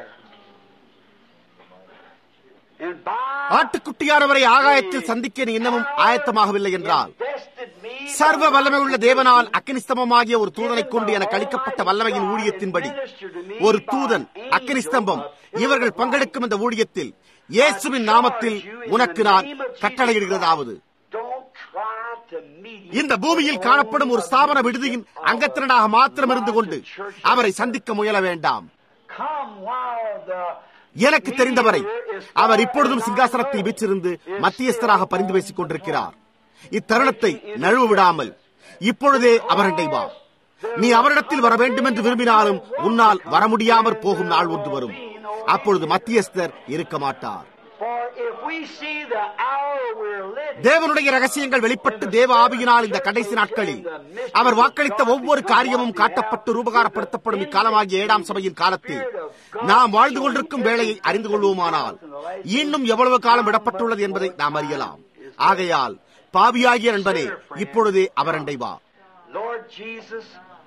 and by ஆட்டுக்குட்டியானவரை ஆகாயத்தில் சந்திக்க நீ இன்னமும் ஆயத்தமாகவில்லை என்றால் invested me சர்வ வல்லமை உள்ள தேவனால் அக்கினிஸ்தம்பமாகிய ஒரு தூதனை கொண்டு எனக்கு அளிக்கப்பட்ட வல்லமையின் ஊழியத்தின்படி ஒரு தூதன் அக்கினிஸ்தம்பம் இவர்கள் பங்கெடுக்கும் இந்த ஊழியத்தில் இயேசுவின் நாமத்தில் உனக்கு நான் கட்டளையிடுகிறதாவது don't try to meet him. இந்த பூமியில் காணப்படும் ஒரு ஸ்தாபன விடுதியின் அங்கத்தினராக மாத்திரம் இருந்து கொண்டு அவரை சந்திக்க முயல வேண்டாம் Come while the எனக்கு தெரிந்தவரை அவர் இப்பொழுதும் சிங்காசனத்தில் வீற்றிருந்து மத்தியஸ்தராக பரிந்து பேசிக் கொண்டிருக்கிறார் இத்தருணத்தை நழுவ விடாமல் இப்பொழுதே அவரண்டை வா நீ அவரிடத்தில் வர வேண்டும் என்று விரும்பினாலும் உன்னால் வர முடியாமற் போகும் நாள் ஒன்று வரும் அப்பொழுது மத்தியஸ்தர் இருக்க மாட்டார் For if we see the hour we're living, தேவனுடைய ரகசியங்கள் வெளிப்பட்டு தேவ ஆவியினால் இந்த கடைசி நாட்களில் அவர் வாக்களித்த ஒவ்வொரு காரியமும் காட்டப்பட்டு ரூபகாரப்படுத்தப்படும் இக்காலமாகிய ஏழாம் சபையின் காலத்தில் நாம் வாழ்ந்து கொண்டிருக்கும் வேளையை அறிந்து கொள்வோமானால் இன்னும் எவ்வளவு காலம் விடப்பட்டுள்ளது என்பதை நாம் அறியலாம் ஆகையால் பாவியாகிய நண்பனே இப்பொழுதே அவரண்டை வா Lord Jesus,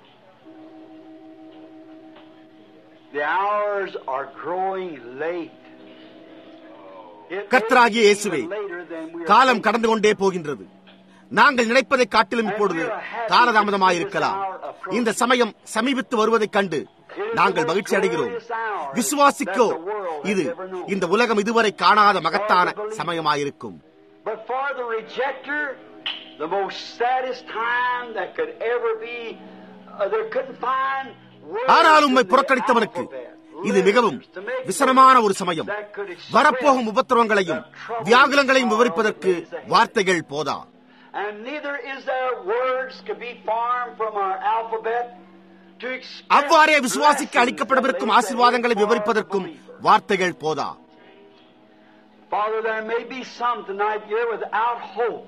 the hours are growing late. It may கர்த்தராகிய be இயேசுவே even later than we are காலம் thinking. கடந்து கொண்டே போகின்றது நாங்கள் நினைப்பதை காட்டிலும் இப்பொழுது காலதாமதமாயிருக்கலாம் இந்த சமயம் சமீபித்து வருவதைக் கண்டு நாங்கள் மகிழ்ச்சி அடைகிறோம் விசுவாசிக்கோ இது இந்த உலகம் இதுவரை காணாத மகத்தான சமயமாயிருக்கும் But for the rejecter, the most saddest time that could ever be, uh, there couldn't find words ஆனால் in உம்மை the புறக்கணித்தவனுக்கு alphabet, இது மிகவும் letters to make விசனமான ஒரு சமயம் that could express வரப்போகும் உபத்திரவங்களையும் the troubles வியாகுலங்களையும் of விவரிப்பதற்கு the days ahead. வார்த்தைகள் போதா And neither is there words could be formed from our alphabet to express அவ்வாறே the விசுவாசிக்க blessings அளிக்கப்படவிருக்கும் that lay ஆசீர்வாதங்களை ahead for விவரிப்பதற்கும் the believer. வார்த்தைகள் போதா Father, there may be some tonight here without hope.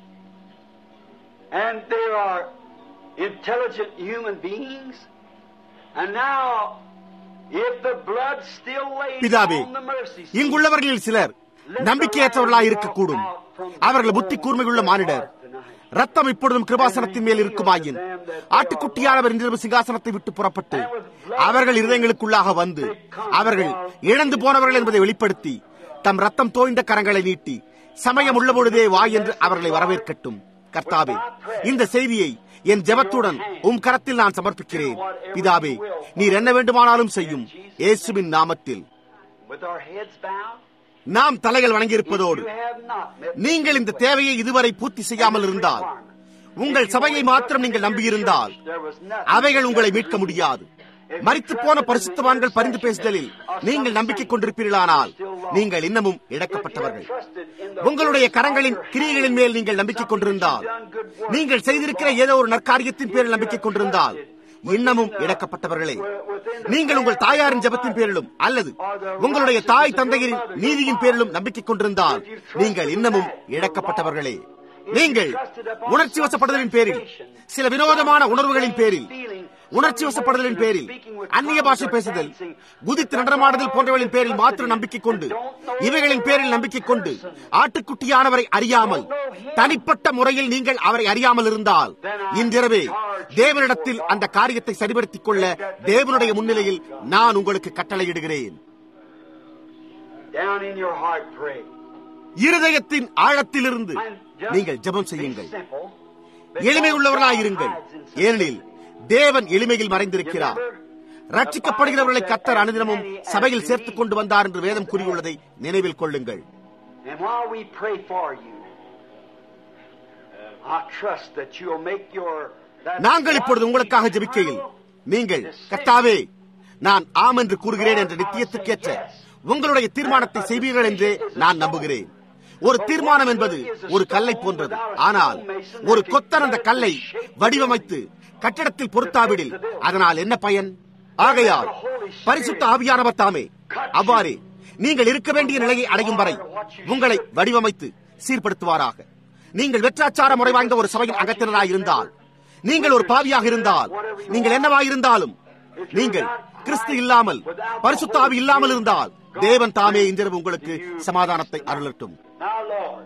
And there are intelligent human beings. And now, if the blood still lays பிதாவே on the mercy seat, இங்குள்ளவர்களில் சிலர் நம்பிக்கையற்றவர்களாய் இருக்கக்கூடும் அவர்கள் புத்தி கூர்மையுள்ள மானிடர் ரத்தம் இப்பொழுதும் கிருபாசனத்தின் மேல் இருக்குமாயின் ஆட்டுக்குட்டியானவர் இன்றிரவு சிங்காசனத்தை விட்டு புறப்பட்டு அவர்கள் இருதயங்களுக்குள்ளாக வந்து அவர்கள் இழந்து போனவர்கள் என்பதை வெளிப்படுத்தி தம் ரத்தம் தோய்ந்த கரங்களை நீட்டி சமயம் உள்ள பொழுதே வா என்று அவர்களை வரவேற்கட்டும் கர்த்தாவே இந்த செய்தியை என் ஜெபத்துடன் உம் கரத்தில் நான் சமர்ப்பிக்கிறேன் பிதாவே நீர் என்ன வேண்டுமானாலும் செய்யும் இயேசுவின் நாமத்தில் with our heads bowed, நாம் தலைகள் வணங்கியிருப்பதோடு you have not met நீங்கள் இந்த தேவையை இதுவரை பூர்த்தி செய்யாமல் இருந்தால் உங்கள் சபையை மாத்திரம் நீங்கள் நம்பியிருந்தால் there was nothing. அவைகள் உங்களை மீட்க முடியாது மரித்து போன பரிசுத்தவான்கள் பரிந்து பேசுதலில் நீங்கள் நம்பிக்கை கொண்டிருப்பீர்களானால் நீங்கள் இன்னமும் இழக்கப்பட்டவர்கள் உங்களுடைய கரங்களின் கிரியைகளின் மேல் நீங்கள் நம்பிக்கை கொண்டிருந்தால் நீங்கள் செய்திருக்கிற ஏதோ ஒரு நற்காரியத்தின் பேரில் நம்பிக்கை கொண்டிருந்தால் இன்னமும் இழக்கப்பட்டவர்களே நீங்கள் உங்கள் தாயாரின் ஜெபத்தின் பேரிலும் அல்லது உங்களுடைய தாய் தந்தையரின் நீதியின் பேரிலும் நம்பிக்கை கொண்டிருந்தால் நீங்கள் இன்னமும் இழக்கப்பட்டவர்களே நீங்கள் உணர்ச்சி வசப்படுதலின் பேரில் சில வினோதமான உணர்வுகளின் பேரில் உணர்ச்சி வசப்படுதலின் பேரில் அந்நிய பாஷை பேசுதல் குதித்து நடனமாடுதல் போன்றவர்களின் பேரில் மாத்திர நம்பிக்கை கொண்டு இவைகளின் பேரில் நம்பிக்கை கொண்டு ஆட்டுக்குட்டியானவரை அறியாமல் தனிப்பட்ட முறையில் நீங்கள் அவரை அறியாமல் இருந்தால் இன்றிரவே தேவனிடத்தில் அந்த காரியத்தை சரிபடுத்திக் கொள்ள தேவனுடைய முன்னிலையில் நான் உங்களுக்கு கட்டளையிடுகிறேன் Down in your heart, pray. இருதயத்தின் ஆழத்திலிருந்து நீங்கள் ஜெபம் செய்யுங்கள் எளிமை உள்ளவர்களாயிருங்கள் ஏனெனில் தேவன் எளிமையில் மறைந்திருக்கிறார் ரட்சிக்கப்படுகிறவர்களை கத்தர் அனுதினமும் சபையில் சேர்த்துக் கொண்டு வந்தார் என்று வேதம் கூறியுள்ளதை நினைவில் கொள்ளுங்கள் And while we pray for you, I trust that you'll make your that நாங்கள் இப்பொழுது உங்களுக்காக ஜெபிக்கையில் நீங்கள் கர்த்தாவே நான் ஆம் என்று கூறுகிறேன் என்ற நித்தியத்துக்கேற்ற உங்களுடைய தீர்மானத்தை செய்வீர்கள் என்றே நான் நம்புகிறேன் ஒரு தீர்மானம் என்பது ஒரு கல்லை போன்றது ஆனால் ஒரு கொத்தன் அந்த கல்லை வடிவமைத்து கட்டிடத்தில் பொருத்தாவிடில் அதனால் என்ன பயன் ஆகையால் பரிசுத்த ஆவியானவர் தாமே அவ்வாறே நீங்கள் இருக்க வேண்டிய நிலையை அடையும் வரை உங்களை வடிவமைத்து சீர்படுத்துவாராக நீங்கள் வெற்றாச்சார முறை வாய்ந்த ஒரு சபையின் அங்கத்தினராக இருந்தால் நீங்கள் ஒரு பாவியாக இருந்தால் நீங்கள் என்னவாயிருந்தாலும் நீங்கள் கிறிஸ்து இல்லாமல் பரிசுத்த ஆவி இல்லாமல் இருந்தால் தேவன் தாமே இன்றிரவு உங்களுக்கு சமாதானத்தை அருளட்டும் Now, Lord,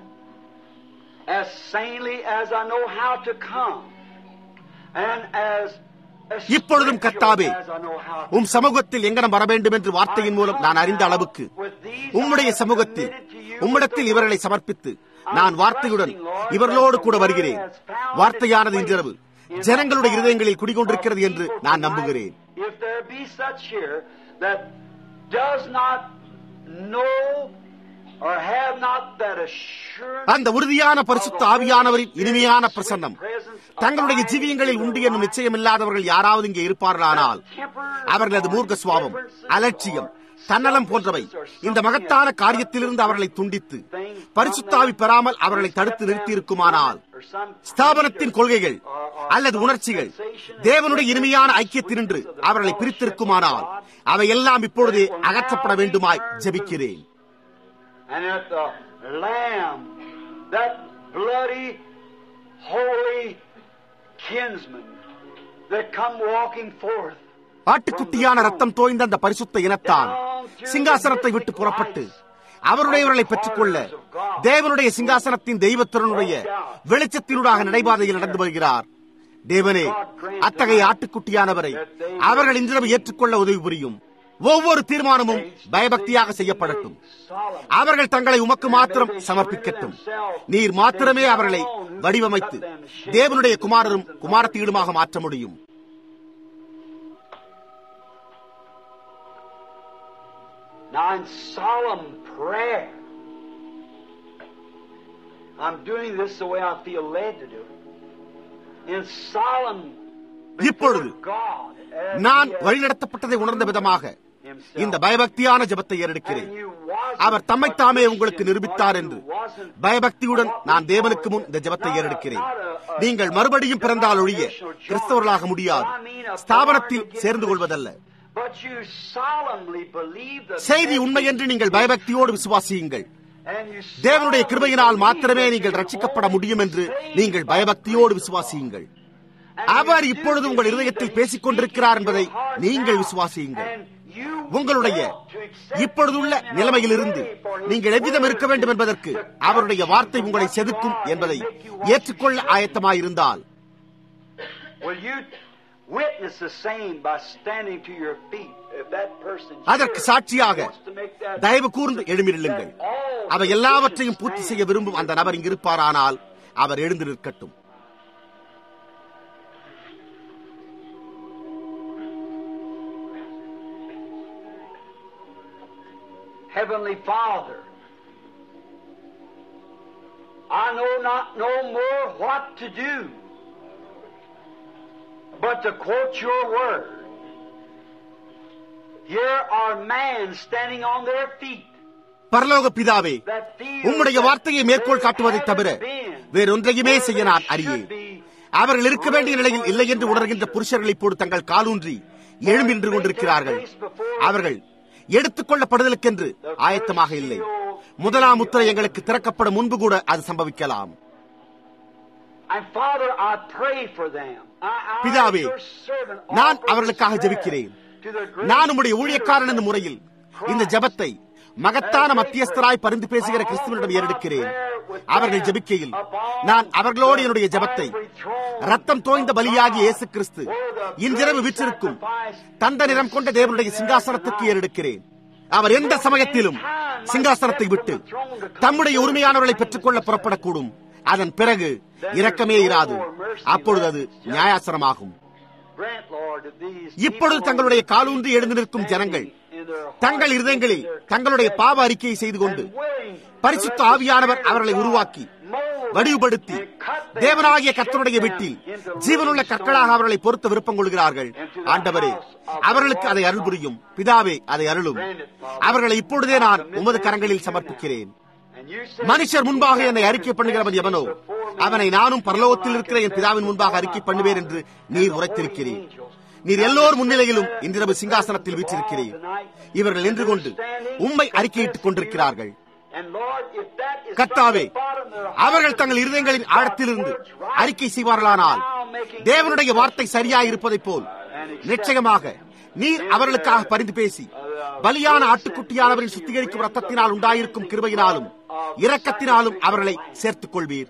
as sanely as I know how to come, and as as இப்பொழுதும் கர்த்தாவே, as I know how to உம் சமூகத்தில் எங்கனம் வர வேண்டும் என்று வார்த்தையின் மூலம் நான் அறிந்த அளவுக்கு உம்முடைய சமூகத்தில் உம்மிடத்தில் இவர்களை சமர்ப்பித்து நான் வார்த்தையுடன் இவர்களோடு கூட வருகிறேன் வார்த்தையானது இன்றிரவு ஜனங்களுடைய இருதயங்களில் குடிகொண்டிருக்கிறது என்று நான் நம்புகிறேன் If there be such here that does not know or have not that assurance அந்த உறுதியான பரிசுத்த ஆவியானவரின் இனிமையான பிரசன்னம் தங்களுடைய ஜீவியங்களில் உண்டு என்னும் நிச்சயம் இல்லாதவர்கள் யாராவது இங்கே இருப்பார்களானால் அவர்களது மூர்க்க சுவாபம் அலட்சியம் தன்னலம் போன்றவை இந்த மகத்தான காரியத்திலிருந்து அவர்களை துண்டித்து பரிசுத்தாவி பெறாமல் அவர்களை தடுத்து நிறுத்தி இருக்குமானால் or some ஸ்தாபனத்தின் கொள்கைகள் அல்லது உணர்ச்சிகள் தேவனுடைய இனிமையான ஐக்கியத்தினின்று அவர்களை பிரித்திருக்குமானால் அவை எல்லாம் இப்பொழுதே அகற்றப்பட வேண்டுமாய் ஜெபிக்கிறேன் and that the Lamb, that bloody, holy kinsman that come walking forth, ஆட்டுக்குட்டியான ரத்தம் தோய்ந்த அந்த பரிசுத்த இனத்தான் சிங்காசனத்தை விட்டு புறப்பட்டு அவருடையவர்களை பெற்றுக்கொள்ள தேவனுடைய சிங்காசனத்தின் தெய்வத்திறனுடைய வெளிச்சத்தினூடாக நடைபாதையில் நடந்து வருகிறார் தேவனே அத்தகைய ஆட்டுக்குட்டியானவரை அவர்கள் இன்றிரவு ஏற்றுக்கொள்ள உதவி புரியும் ஒவ்வொரு தீர்மானமும் பயபக்தியாக செய்யப்படட்டும் அவர்கள் தங்களை உமக்கு மாத்திரம் சமர்ப்பிக்கட்டும் நீர் மாத்திரமே அவர்களை வடிவமைத்து தேவனுடைய குமாரரும் குமாரத்தீடுமாக மாற்ற முடியும் now in solemn prayer. I'm doing this the way I feel led to do it. In solemn இப்பொழுது God, as நான் He has வழிநடத்தப்பட்டதை உணர்ந்த விதமாக Himself. இந்த பயபக்தியான ஜெபத்தை ஏறெடுக்கிறேன் And you wasn't அவர் தம்மைத்தாமே உங்களுக்கு Christian, நிரூபித்தார் or என்று you wasn't பயபக்தியுடன் நான் தேவனுக்கு முன் இந்த ஜெபத்தை ஏறெடுக்கிறேன் நீங்கள் மறுபடியும் பிறந்தால் ஒழிய கிறிஸ்தவர்களாக முடியாது ஸ்தாபனத்தில் சேர்ந்து கொள்வதல்ல But you solemnly believe the செய்தி உண்மை என்று நீங்கள் பயபக்தியோடு விசுவாசியுங்கள் and you தேவனுடைய கிருபையினால் solemnly மாத்திரமே believe நீங்கள் that ரட்சிக்கப்பட you're முடியும் என்று saved நீங்கள் பயபக்தியோடு விசுவாசியுங்கள் அவர் இப்பொழுது உங்கள் இருதயத்தில் பேசிக் கொண்டிருக்கிறார் என்பதை நீங்கள் விசுவாசியுங்கள் உங்களுடைய இப்பொழுதுள்ள நிலைமையிலிருந்து நீங்கள் எவ்விதம் இருக்க வேண்டும் என்பதற்கு அவருடைய வார்த்தை உங்களை செதுக்கும் என்பதை ஏற்றுக்கொள்ள ஆயத்தமாயிருந்தால் Will you witness the same by standing to your feet? If that person அதற்கு here சாட்சியாக wants to make that தயவு கூர்ந்து எழுமிருளுங்கள் அவை எல்லாவற்றையும் பூர்த்தி செய்ய விரும்பும் அந்த நபர் இங்கு இருப்பாரானால் அவர் எழுந்து நிற்கட்டும் Heavenly Father, I know not no more what to do but to quote your word. Here are men standing on their feet. பரலோக பிதாவே that feel உம்முடைய that வார்த்தையை மேற்கோள் they காட்டுவதைத் தவிர haven't been வேறொன்றையுமே where செய்ய they நான் should அறியேன் be. அவர்கள் இருக்க வேண்டிய நிலையில் இல்லை என்று உணர்கின்ற புருஷர்கள் இப்போது தங்கள் காலூன்றி எழும்பி நின்று கொண்டிருக்கிறார்கள் அவர்கள் எடுத்துக் கொள்ளப்படுதலுக்கென்று ஆயத்தமாக இல்லை முதலாம் முத்திரை எங்களுக்கு திறக்கப்படும் முன்பு கூட அது சம்பவிக்கலாம் And Father, I pray for them. I, I, பிதாவே, your servant, நான் offer அவர்களுக்காக this ஜெபிக்கிறேன் prayer to the great நான் உம்முடைய ஊழியக்காரன் என்ற முறையில் இந்த ஜெபத்தை மகத்தான மத்தியஸ்தராய் பரிந்து பேசுகிற கிறிஸ்துவனிடம் ஏறெடுக்கிறேன் அவர்கள் ஜெபிக்கையில் நான் அவர்களோடு என்னுடைய ஜெபத்தை ரத்தம் தோய்ந்த பலியாகிய இயேசு கிறிஸ்து இன்றிரவு வீற்றிருக்கும் தந்த நிறம் கொண்ட தேவனுடைய சிங்காசனத்துக்கு ஏறெடுக்கிறேன் அவர் எந்த சமயத்திலும் சிங்காசனத்தை விட்டு தம்முடைய உரிமையானவர்களை பெற்றுக்கொள்ள புறப்படக்கூடும் அதன் பிறகு இரக்கமே இராது அப்பொழுது அது நியாயாசனமாகும் Grant, Lord, that these இப்பொழுது தங்களுடைய காலூன்றி எழுந்து நிற்கும் ஜனங்கள் in their தங்கள் இருதயங்களில் தங்களுடைய பாவ அறிக்கையை செய்து கொண்டு willing பரிசுத்த ஆவியானவர் அவர்களை உருவாக்கி வடிவுபடுத்தி தேவனாகிய கர்த்தருடைய வீட்டில் ஜீவனுள்ள கற்களாக அவர்களை பொறுத்த விருப்பம் கொள்கிறார்கள் ஆண்டவரே அவர்களுக்கு அதை அருள் புரியும் பிதாவே அதை அருளும் அவர்களை இப்பொழுதே நான் உமது கரங்களில் சமர்ப்பிக்கிறேன் And you said, மனுஷர் முன்பாக என்னை அறிக்கை பண்ணுகிறவன் எவனோ அவனை நானும் பரலோகத்தில் இருக்கிற என் பிதாவின் முன்பாக அறிக்கை பண்ணுவேன் என்று நீர் உரைத்திருக்கிறீர் நீர் எல்லோர் முன்னிலையிலும் இன்றிரவு சிங்காசனத்தில் வீற்றிருக்கிறீர் இவர்கள் நின்று கொண்டு உம்மை அறிக்கையிட்டுக் கொண்டிருக்கிறார்கள் And Lord, if that is கர்த்தாவே from the bottom of their heart, அவர்கள் தங்கள் இருதயங்களின் ஆழத்திலிருந்து அறிக்கை செய்வார்களானால் தேவனுடைய வார்த்தை சரியாய் இருப்பதைப் போல் நிச்சயமாக நீர் அவர்களுக்காக பரிந்து பேசி பலியான ஆட்டுக்குட்டியானவரின் சுத்திகரிக்கும் ரத்தத்தினால் உண்டாயிருக்கும் கிருபையினாலும் இரக்கத்தினாலும் அவர்களை சேர்த்துக் கொள்வீர்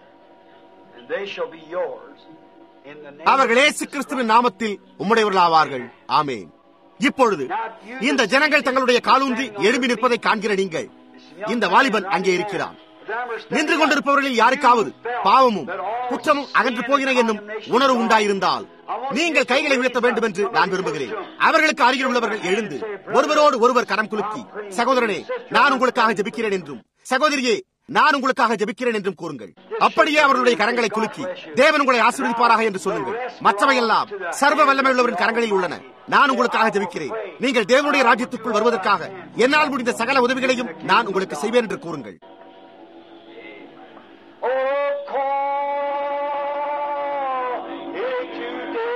and they shall be yours. In the name அவர்கள் இயேசு கிறிஸ்துவின் நாமத்தில் உம்முடையவர்களாவார்கள் ஆமென் இப்பொழுது இந்த ஜனங்கள் தங்களுடைய காலூன்றி எழும்பி நிற்பதை காண்கிற நீங்கள் இந்த வாலிபன் அங்கே இருக்கிறான் நின்று கொண்டிருப்பவர்களில் யாருக்காவது பாவமும் குற்றமும் அகன்று போகிற என்னும் உணர்வு உண்டாயிருந்தால் நீங்கள் கைகளை உயர்த்த வேண்டும் என்று நான் விரும்புகிறேன் அவர்களுக்கு அருகில் உள்ளவர்கள் எழுந்து ஒருவரோடு ஒருவர் கரம் குலுக்கி சகோதரனே நான் உங்களுக்காக ஜெபிக்கிறேன் என்றும் சகோதரியே நான் உங்களுக்காக ஜெபிக்கிறேன் என்றும் கூறுங்கள் அப்படியே அவர்களுடைய கரங்களை குலுக்கி தேவன் உங்களை ஆசீர்வதிப்பாராக என்று சொல்லுங்கள் மற்றவையெல்லாம் சர்வ வல்லமை உள்ளவரின் கரங்களில் உள்ளன நான் உங்களுக்காக ஜெபிக்கிறேன் நீங்கள் தேவனுடைய ராஜ்யத்திற்குள் வருவதற்காக என்னால் முடிந்த சகல உதவிகளையும் நான் உங்களுக்கு செய்வேன் என்று கூறுங்கள் Oh, call it today.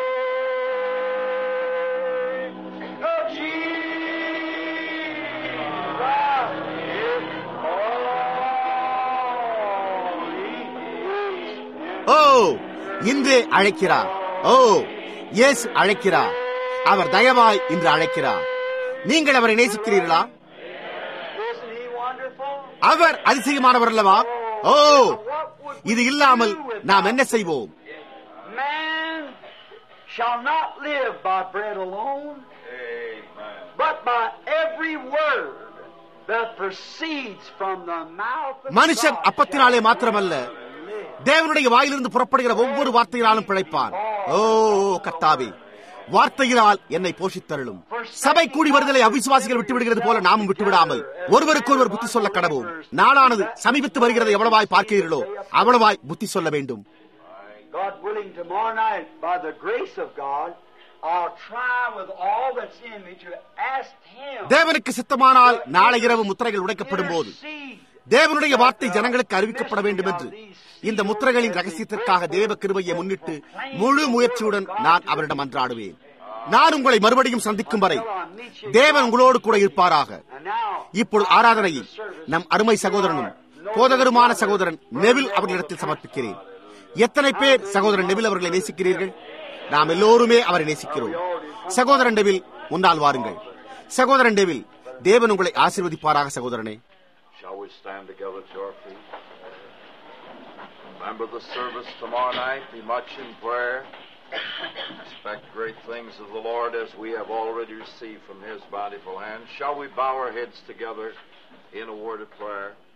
Oh, Jesus is calling. ஓ இன்றே அழைக்கிறார் ஓ இயேசு அழைக்கிறார் அவர் தயவாய் இன்று அழைக்கிறார் நீங்கள் அவரை நேசிக்கிறீர்களா Isn't he wonderful? அவர் அதிசயமானவர் அல்லவா ஓ இது இல்லாமல் நாம் என்ன செய்வோம் Man shall not live by bread alone, but by every word that proceeds from the mouth of மனுஷன் God அப்பத்தினாலே shall மாத்திரமல்ல live. தேவனுடைய வாயிலிருந்து புறப்படுகிற ஒவ்வொரு வார்த்தையினாலும் பிழைப்பான் ஓ கர்த்தாவே வார்த்தையினால் என்னை போஷித்தருளும் சபை கூடி வருதலை அவிசுவாசிகள் விட்டு விடுகிறது போல நாமும் விட்டுவிடாமல் ஒருவருக்கொருவர் புத்தி சொல்ல கடவோம் நாளானது சமீபித்து வருகிறது எவ்வளவாய் பார்க்கிறீர்களோ அவ்வளவாய் புத்தி சொல்ல வேண்டும் God willing, tomorrow night, by the grace of God, I'll try with all that's in me to ask Him தேவனுக்கு சித்தமானால் நாளை இரவு முத்திரைகள் உடைக்கப்படும் போது intercede தேவனுடைய வார்த்தை ஜனங்களுக்கு அறிவிக்கப்பட வேண்டும் என்று இந்த முத்திரைகளின் ரகசியத்திற்காக தேவ கிருபையை முன்னிட்டு முழு முயற்சியுடன் நான் அவரிடம் அன்றாடுவேன் நான் உங்களை மறுபடியும் சந்திக்கும் வரை தேவன் உங்களோடு கூட இருப்பாராக And now, இப்பொழுது ஆராதனையை நம் அருமை சகோதரனும் போதகருமான சகோதரன் நெவில் அவர்களிடத்தில் சமர்ப்பிக்கிறேன் எத்தனை பேர் சகோதரன் நெவில் அவர்களை நேசிக்கிறீர்கள் நாம் எல்லோருமே அவரை நேசிக்கிறோம் சகோதரன் டெவில் முன்னால் வாருங்கள் சகோதரன் டெவில் தேவன் உங்களை ஆசீர்வதிப்பாராக சகோதரனே Shall we stand together to our feet? Remember the service tomorrow night. Be much in prayer. Expect great things of the Lord as we have already received from His bountiful hand. Shall we bow our heads together in a word of prayer?